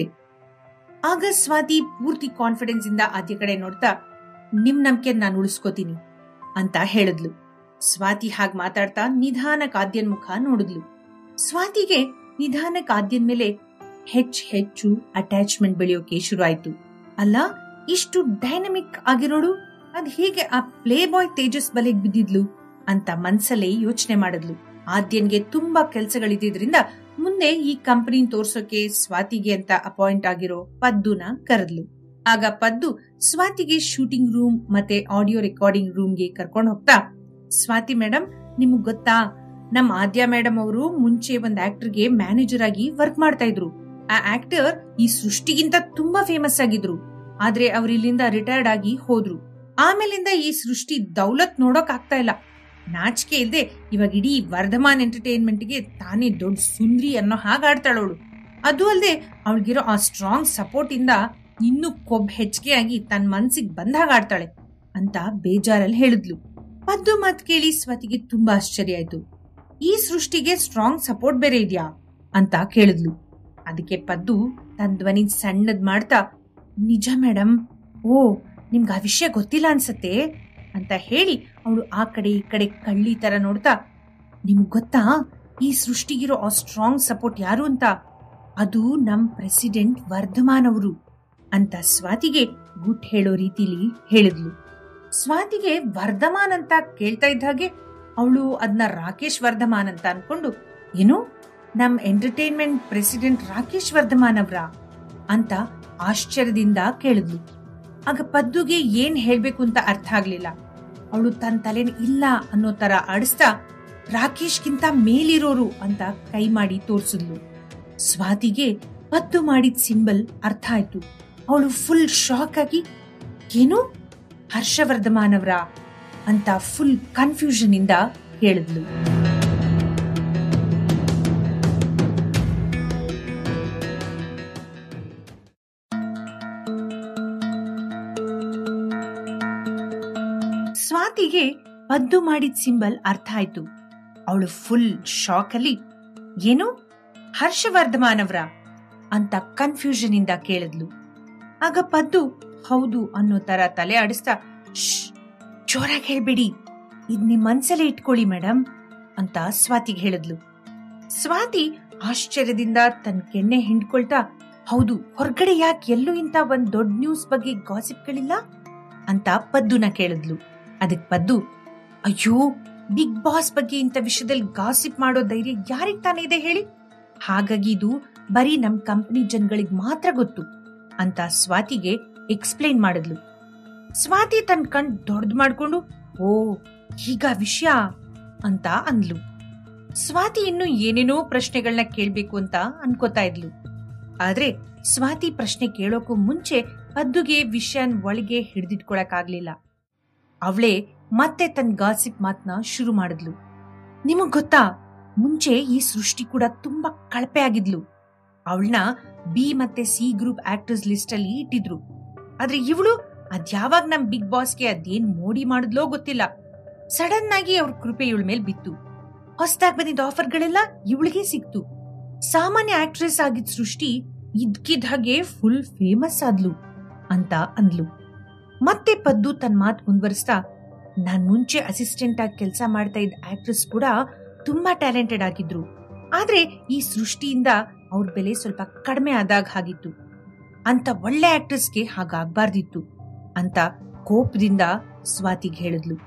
ಆಗ ಸ್ವಾತಿ ಪೂರ್ತಿ ಕಾನ್ಫಿಡೆನ್ಸ್ ಇಂದ ಆದ್ಯ ಕಡೆ ನೋಡ್ತಾ ನಿಮ್ ನಂಬಿಕೆ ನಾನು ಉಳಿಸ್ಕೋತೀನಿ ಅಂತ ಹೇಳಿದ್ಲು ಸ್ವಾತಿ ಹಾಗ್ ಮಾತಾಡ್ತಾ ನಿಧಾನಕ್ ಆದ್ಯನ್ ಮುಖ ನೋಡಿದ್ಲು ಸ್ವಾತಿಗೆ ನಿಧಾನಕ್ ಆದ್ಯನ್ ಮೇಲೆ ಹೆಚ್ಚ್ ಹೆಚ್ಚು ಅಟ್ಯಾಚ್ಮೆಂಟ್ ಬೆಳೆಯೋಕೆ ಶುರು ಆಯ್ತು ಅಲ್ಲ ಇಷ್ಟು ಡೈನಮಿಕ್ ಆಗಿರೋಳು ಅದ್ ಹೇಗೆ ಆ ಪ್ಲೇ ಬಾಯ್ ತೇಜಸ್ ಬಲೆಗ್ ಬಿದ್ದಿದ್ಲು ಅಂತ ಮನ್ಸಲ್ಲೇ ಯೋಚನೆ ಮಾಡಿದ್ಲು ಆದ್ಯನ್ಗೆ ತುಂಬಾ ಕೆಲ್ಸಗಳಿದ್ದಿದ್ರಿಂದ ಮುಂದೆ ಈ ಕಂಪನಿ ತೋರ್ಸೋಕೆ ಸ್ವಾತಿಗೆ ಅಂತ ಅಪಾಯಿಂಟ್ ಆಗಿರೋ ಪದ್ದುನ ಕರೆದ್ಲು ಆಗ ಪದ್ದು ಸ್ವಾತಿಗೆ ಶೂಟಿಂಗ್ ರೂಮ್ ಮತ್ತೆ ಆಡಿಯೋ ರೆಕಾರ್ಡಿಂಗ್ ರೂಮ್ಗೆ ಕರ್ಕೊಂಡು ಹೋಗ್ತಾ ಸ್ವಾತಿ ಮೇಡಮ್ ನಿಮಗ್ ಗೊತ್ತಾ ನಮ್ ಆದ್ಯ ಮೇಡಮ್ ಅವರು ಮುಂಚೆ ಒಂದ್ ಆಕ್ಟರ್ಗೆ ಮ್ಯಾನೇಜರ್ ಆಗಿ ವರ್ಕ್ ಮಾಡ್ತಾ ಇದ್ರು ಆ ಆಕ್ಟರ್ ಈ ಸೃಷ್ಟಿಗಿಂತ ತುಂಬಾ ಫೇಮಸ್ ಆಗಿದ್ರು ಆದ್ರೆ ಅವ್ರ ಇಲ್ಲಿಂದ ರಿಟೈರ್ಡ್ ಆಗಿ ಹೋದ್ರು ಆಮೇಲಿಂದ ಈ ಸೃಷ್ಟಿ ದೌಲತ್ ನೋಡೋಕ್ ಆಗ್ತಾ ಇಲ್ಲ ನಾಚಿಕೆ ಇಲ್ದೆ ಇವಾಗ ಇಡೀ ವರ್ಧಮಾನ್ ಎಂಟರ್ಟೈನ್ಮೆಂಟ್ಗೆ ತಾನೇ ದೊಡ್ಡ ಸುಂದ್ರಿ ಅನ್ನೋ ಹಾಗಾಡ್ತಾಳವಳು ಅದು ಅಲ್ಲದೆ ಅವಳಿಗಿರೋ ಆ ಸ್ಟ್ರಾಂಗ್ ಸಪೋರ್ಟ್ ಇಂದ ಇನ್ನೂ ಕೊಬ್ಬ್ ಹೆಚ್ಚಿಗೆ ಆಗಿ ತನ್ನ ಮನ್ಸಿಗೆ ಬಂದಾಗ ಆಡ್ತಾಳೆ ಅಂತ ಬೇಜಾರಲ್ಲಿ ಹೇಳಿದ್ಲು ಪದ್ದು ಮಾತ್ ಕೇಳಿ ಸ್ವತಿಗೆ ತುಂಬಾ ಆಶ್ಚರ್ಯ ಆಯ್ತು ಈ ಸೃಷ್ಟಿಗೆ ಸ್ಟ್ರಾಂಗ್ ಸಪೋರ್ಟ್ ಬೇರೆ ಇದ್ಯಾ ಅಂತ ಕೇಳಿದ್ಲು ಅದಕ್ಕೆ ಪದ್ದು ತನ್ನ ಧ್ವನಿ ಸಣ್ಣದ್ ಮಾಡ್ತಾ ನಿಜ ಮೇಡಮ್ ಓ ನಿಮ್ಗೆ ಆ ವಿಷಯ ಗೊತ್ತಿಲ್ಲ ಅನ್ಸತ್ತೆ ಅಂತ ಹೇಳಿ ಅವಳು ಆ ಕಡೆ ಈ ಕಡೆ ಕಳ್ಳಿ ತರ ನೋಡ್ತಾ ನಿಮ್ಗ್ ಗೊತ್ತಾ ಈ ಸೃಷ್ಟಿಗಿರೋ ಆ ಸ್ಟ್ರಾಂಗ್ ಸಪೋರ್ಟ್ ಯಾರು ಅಂತ ಅದು ನಮ್ ಪ್ರೆಸಿಡೆಂಟ್ ವರ್ಧಮಾನ್ ಅವರು ಅಂತ ಸ್ವಾತಿಗೆ ಗುಟ್ ಹೇಳೋ ರೀತಿಲಿ ಹೇಳಿದ್ಲು ಸ್ವಾತಿಗೆ ವರ್ಧಮಾನ್ ಅಂತ ಕೇಳ್ತಾ ಇದ್ದ ಹಾಗೆ ಅವಳು ಅದನ್ನ ರಾಕೇಶ್ ವರ್ಧಮಾನ್ ಅಂತ ಅನ್ಕೊಂಡು ಏನು ನಮ್ ಎಂಟರ್ಟೈನ್ಮೆಂಟ್ ಪ್ರೆಸಿಡೆಂಟ್ ರಾಕೇಶ್ ವರ್ಧಮಾನ್ ಅವ್ರ ಅಂತ ಆಶ್ಚರ್ಯದಿಂದ ಕೇಳಿದ್ಲು ಆಗ ಪದ್ದುಗೆ ಏನ್ ಹೇಳ್ಬೇಕು ಅಂತ ಅರ್ಥ ಆಗ್ಲಿಲ್ಲ ಅವಳು ತನ್ನ ತಲೆನ ಇಲ್ಲ ಅನ್ನೋ ತರ ಆಡಿಸ್ತಾ ರಾಕೇಶ್ಗಿಂತ ಮೇಲಿರೋರು ಅಂತ ಕೈ ಮಾಡಿ ತೋರ್ಸಿದ್ಲು ಸ್ವಾತಿಗೆ ಪದ್ದು ಮಾಡಿದ ಸಿಂಬಲ್ ಅರ್ಥ ಆಯ್ತು ಅವಳು ಫುಲ್ ಶಾಕ್ ಆಗಿ ಏನು ಹರ್ಷವರ್ಧಮಾನವ್ರ ಅಂತ ಫುಲ್ ಕನ್ಫ್ಯೂಷನ್ ಇಂದ ಹೇಳಿದ್ಲು ಸ್ವಾತಿಗೆ ಪದ್ದು ಮಾಡಿದ ಸಿಂಬಲ್ ಅರ್ಥ ಆಯ್ತು ಅವಳು ಫುಲ್ ಶಾಕ್ ಅಲ್ಲಿ ಏನು ಹರ್ಷವರ್ಧಮಾನವ್ರ ಅಂತ ಕನ್ಫ್ಯೂಷನ್ ಇಂದ ಕೇಳಿದ್ಲು ಆಗ ಪದ್ದು ಹೌದು ಅನ್ನೋ ತರ ತಲೆ ಆಡಿಸ್ತಾ "ಶ್ಶ್, ಜೋರಾಗಿ ಹೇಳ್ಬೇಡಿ ಇದ್ ನಿಮ್ ಮನ್ಸಲ್ಲೇ ಇಟ್ಕೊಳ್ಳಿ ಮೇಡಮ್ ಅಂತ ಸ್ವಾತಿಗೆ ಹೇಳಿದ್ಲು ಸ್ವಾತಿ ಆಶ್ಚರ್ಯದಿಂದ ತನ್ನ ಕೆನ್ನೆ ಹಿಂಡ್ಕೊಳ್ತಾ ಹೌದು ಹೊರಗಡೆ ಯಾಕೆ ಎಲ್ಲೂ ಇಂತ ಒಂದ್ ದೊಡ್ಡ ನ್ಯೂಸ್ ಬಗ್ಗೆ ಗಾಸಿಪ್ಗಳಿಲ್ಲ ಅಂತ ಪದ್ದುನ ಕೇಳಿದ್ಲು ಅದಕ್ ಪದ್ದು ಅಯ್ಯೋ ಬಿಗ್ ಬಾಸ್ ಬಗ್ಗೆ ಇಂಥ ವಿಷಯದಲ್ಲಿ ಗಾಸಿಪ್ ಮಾಡೋ ಧೈರ್ಯ ಯಾರಿಗ್ ತಾನೇ ಇದೆ ಹೇಳಿ ಹಾಗಾಗಿ ಇದು ಬರೀ ನಮ್ ಕಂಪನಿ ಜನಗಳಿಗೆ ಮಾತ್ರ ಗೊತ್ತು ಅಂತ ಸ್ವಾತಿಗೆ ಎಕ್ಸ್ಪ್ಲೈನ್ ಮಾಡಿದ್ಲು ಸ್ವಾತಿ ತನ್ನ ಕಣ್ ದೊಡ್ಡದು ಮಾಡ್ಕೊಂಡು ಓ ಈಗ ವಿಷಯ ಅಂತ ಅಂದ್ಲು ಸ್ವಾತಿ ಇನ್ನು ಏನೇನೋ ಪ್ರಶ್ನೆಗಳನ್ನ ಕೇಳ್ಬೇಕು ಅಂತ ಅನ್ಕೋತಾ ಇದ್ಲು ಆದ್ರೆ ಸ್ವಾತಿ ಪ್ರಶ್ನೆ ಕೇಳೋಕು ಮುಂಚೆ ಪದ್ದುಗೆ ವಿಷಯನ್ ಒಳಗೆ ಹಿಡಿದಿಟ್ಕೊಳಕ್ಕಾಗ್ಲಿಲ್ಲ ಅವಳೇ ಮತ್ತೆ ತನ್ನ ಗಾಸಿಪ್ ಮಾತ್ನ ಶುರು ಮಾಡಿದ್ಲು ನಿಮಗ್ ಗೊತ್ತಾ ಮುಂಚೆ ಈ ಸೃಷ್ಟಿ ಕೂಡ ತುಂಬಾ ಕಳಪೆ ಆಗಿದ್ಲು ಅವಳನ್ನ ಬಿ ಮತ್ತೆ ಸಿ ಗ್ರೂಪ್ ಆಕ್ಟರ್ಸ್ ಲಿಸ್ಟ್ ಅಲ್ಲಿ ಇಟ್ಟಿದ್ರು ಆದ್ರೆ ಇವಳು ಅದ್ಯಾವಾಗ ನಮ್ ಬಿಗ್ ಬಾಸ್ಗೆ ಅದೇನ್ ಮೋಡಿ ಮಾಡಿದ್ಲೋ ಗೊತ್ತಿಲ್ಲ ಸಡನ್ ಆಗಿ ಅವ್ರ ಕೃಪೆ ಇವಳ ಮೇಲೆ ಬಿತ್ತು ಹೊಸದಾಗಿ ಬಂದಿದ್ದ ಆಫರ್ಗಳೆಲ್ಲ ಇವಳಿಗೆ ಸಿಕ್ತು ಸಾಮಾನ್ಯ ಆಕ್ಟ್ರೆಸ್ ಆಗಿದ್ ಸೃಷ್ಟಿ ಇದ್ಕಿದ್ ಹಾಗೆ ಫುಲ್ ಫೇಮಸ್ ಆದ್ಲು ಅಂತ ಅಂದ್ಲು ಮತ್ತೆ ಪದ್ದು ತನ್ನ ಮಾತು ಮುಂದುವರಿಸ್ತಾ ನಾನ್ ಮುಂಚೆ ಅಸಿಸ್ಟೆಂಟ್ ಆಗಿ ಕೆಲಸ ಮಾಡ್ತಾ ಇದ್ದ ಆಕ್ಟ್ರೆಸ್ ಕೂಡ ತುಂಬಾ ಟ್ಯಾಲೆಂಟೆಡ್ ಆಗಿದ್ರು ಆದ್ರೆ ಈ ಸೃಷ್ಟಿಯಿಂದ ಅವ್ರ ಬೆಲೆ ಸ್ವಲ್ಪ ಕಡಿಮೆ ಆದಾಗ ಆಗಿತ್ತು ಅಂತ ಒಳ್ಳೆ ಆಕ್ಟ್ರೆಸ್ಗೆ ಹಾಗಾಗ್ಬಾರ್ದಿತ್ತು ಅಂತ ಕೋಪದಿಂದ ಸ್ವಾತಿಗೆ ಹೇಳಿದ್ಲು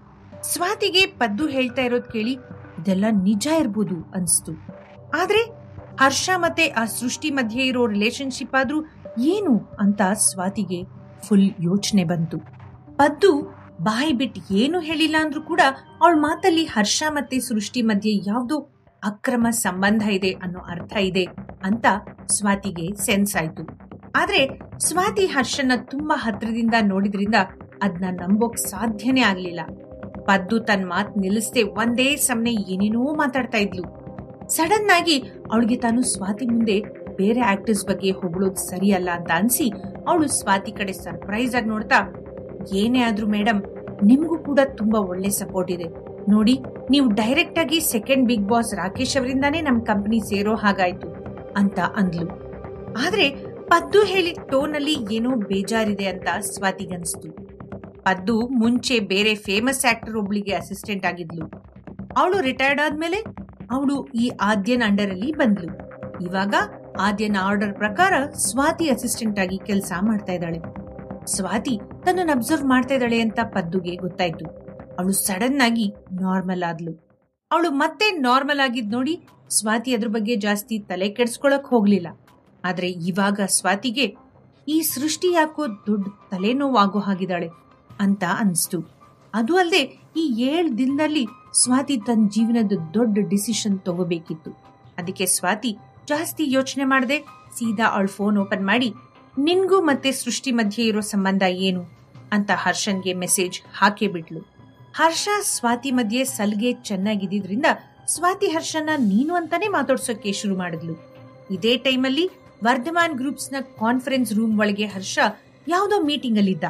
ಸ್ವಾತಿಗೆ ಪದ್ದು ಹೇಳ್ತಾ ಇರೋದ್ ಕೇಳಿ ಇದೆಲ್ಲ ನಿಜ ಇರ್ಬೋದು ಅನ್ಸ್ತು ಆದ್ರೆ ಹರ್ಷ ಮತ್ತೆ ಆ ಸೃಷ್ಟಿ ಮಧ್ಯೆ ಇರೋ ರಿಲೇಶನ್ಶಿಪ್ ಆದ್ರೂ ಏನು ಅಂತ ಸ್ವಾತಿಗೆ ಫುಲ್ ಯೋಚನೆ ಬಂತು ಪದ್ದು ಬಾಯಿ ಬಿಟ್ಟು ಏನು ಹೇಳಿಲ್ಲ ಅಂದ್ರೂ ಕೂಡ ಅವಳ ಮಾತಲ್ಲಿ ಹರ್ಷ ಮತ್ತೆ ಸೃಷ್ಟಿ ಮಧ್ಯೆ ಯಾವ್ದೋ ಅಕ್ರಮ ಸಂಬಂಧ ಇದೆ ಅನ್ನೋ ಅರ್ಥ ಇದೆ ಅಂತ ಸ್ವಾತಿಗೆ ಸೆನ್ಸ್ ಆಯ್ತು ಆದ್ರೆ ಸ್ವಾತಿ ಹರ್ಷನ ತುಂಬಾ ಹತ್ರದಿಂದ ನೋಡಿದ್ರಿಂದ ಅದ್ನ ನಂಬೋಕ್ ಸಾಧ್ಯನೇ ಆಗ್ಲಿಲ್ಲ ಪದ್ದು ತನ್ನ ಮಾತ್ ನಿಲ್ಲಿಸ್ದೆ ಒಂದೇ ಸಮನೆ ಏನೇನೋ ಮಾತಾಡ್ತಾ ಇದ್ಲು ಸಡನ್ ಆಗಿ ಅವಳಿಗೆ ತಾನು ಸ್ವಾತಿ ಮುಂದೆ ಬೇರೆ ಆಕ್ಟರ್ಸ್ ಬಗ್ಗೆ ಹೊಗಳೋದು ಸರಿಯಲ್ಲ ಅಂತ ಅನ್ಸಿ ಅವಳು ಸ್ವಾತಿ ಕಡೆ ಸರ್ಪ್ರೈಸ್ ಆಗಿ ನೋಡ್ತಾ ಏನೇ ಆದ್ರೂ ಮೇಡಮ್ ನಿಮ್ಗೂ ಕೂಡ ತುಂಬಾ ಒಳ್ಳೆ ಸಪೋರ್ಟ್ ಇದೆ ನೋಡಿ ನೀವು ಡೈರೆಕ್ಟ್ ಆಗಿ ಸೆಕೆಂಡ್ ಬಿಗ್ ಬಾಸ್ ರಾಕೇಶ್ ಅವರಿಂದಾನೇ ನಮ್ ಕಂಪನಿ ಸೇರೋ ಹಾಗಾಯ್ತು ಅಂತ ಅಂದ್ಲು ಆದ್ರೆ ಪದ್ದು ಹೇಳಿದ ಟೋನ್ ಅಲ್ಲಿ ಏನೋ ಬೇಜಾರಿದೆ ಅಂತ ಸ್ವಾತಿಗನ್ಸ್ತು ಪದ್ದು ಮುಂಚೆ ಬೇರೆ ಫೇಮಸ್ ಆಕ್ಟರ್ ಒಬ್ಳಿಗೆ ಅಸಿಸ್ಟೆಂಟ್ ಆಗಿದ್ಲು ಅವಳು ರಿಟೈರ್ಡ್ ಆದ್ಮೇಲೆ ಅವಳು ಈ ಆದ್ಯನ್ ಅಂಡರ್ ಅಲ್ಲಿ ಬಂದ್ಲು ಇವಾಗ ಆದ್ಯನ ಆರ್ಡರ್ ಪ್ರಕಾರ ಸ್ವಾತಿ ಅಸಿಸ್ಟೆಂಟ್ ಆಗಿ ಕೆಲಸ ಮಾಡ್ತಾ ಇದ್ದಾಳೆ ಸ್ವಾತಿ ತನ್ನನ್ನು ಅಬ್ಸರ್ವ್ ಮಾಡ್ತಾ ಇದ್ದಾಳೆ ಅಂತ ಪದ್ದುಗೆ ಗೊತ್ತಾಯ್ತು ಅವಳು ಸಡನ್ ಆಗಿ ನಾರ್ಮಲ್ ಆದ್ಲು ಅವಳು ಮತ್ತೆ ನಾರ್ಮಲ್ ಆಗಿದ್ ನೋಡಿ ಸ್ವಾತಿ ಅದ್ರ ಬಗ್ಗೆ ಜಾಸ್ತಿ ತಲೆ ಕೆಡ್ಸ್ಕೊಳಕ್ ಹೋಗ್ಲಿಲ್ಲ ಆದ್ರೆ ಇವಾಗ ಸ್ವಾತಿಗೆ ಈ ಸೃಷ್ಟಿ ಯಾಕೋ ದೊಡ್ಡ ತಲೆನೋವಾಗೋ ಹಾಗಿದ್ದಾಳೆ ಅಂತ ಅನ್ಸ್ತು ಅದು ಅಲ್ಲದೆ ಈ ಏಳ್ ದಿನದಲ್ಲಿ ಸ್ವಾತಿ ತನ್ನ ಜೀವನದ ದೊಡ್ಡ ಡಿಸಿಷನ್ ತಗೋಬೇಕಿತ್ತು ಅದಕ್ಕೆ ಸ್ವಾತಿ ಜಾಸ್ತಿ ಯೋಚನೆ ಮಾಡದೆ ಸೀದಾ ಅವಳ ಫೋನ್ ಓಪನ್ ಮಾಡಿ ನಿನ್ಗೂ ಮತ್ತೆ ಸೃಷ್ಟಿ ಮಧ್ಯೆ ಇರೋ ಸಂಬಂಧ ಏನು ಅಂತ ಹರ್ಷನ್ಗೆ ಮೆಸೇಜ್ ಹಾಕೇ ಬಿಟ್ಲು ಹರ್ಷ ಸ್ವಾತಿ ಮಧ್ಯೆ ಸಲ್ಗೆ ಚೆನ್ನಾಗಿದ್ದಿದ್ರಿಂದ ಸ್ವಾತಿ ಹರ್ಷನ ನೀನು ಅಂತಾನೆ ಮಾತಾಡ್ಸೋಕೆ ಶುರು ಮಾಡಿದ್ಲು ಇದೇ ಟೈಮಲ್ಲಿ ವರ್ಧಮಾನ್ ಗ್ರೂಪ್ಸ್ ನ ಕಾನ್ಫರೆನ್ಸ್ ರೂಮ್ ಒಳಗೆ ಹರ್ಷ ಯಾವ್ದೋ ಮೀಟಿಂಗ್ ಅಲ್ಲಿದ್ದ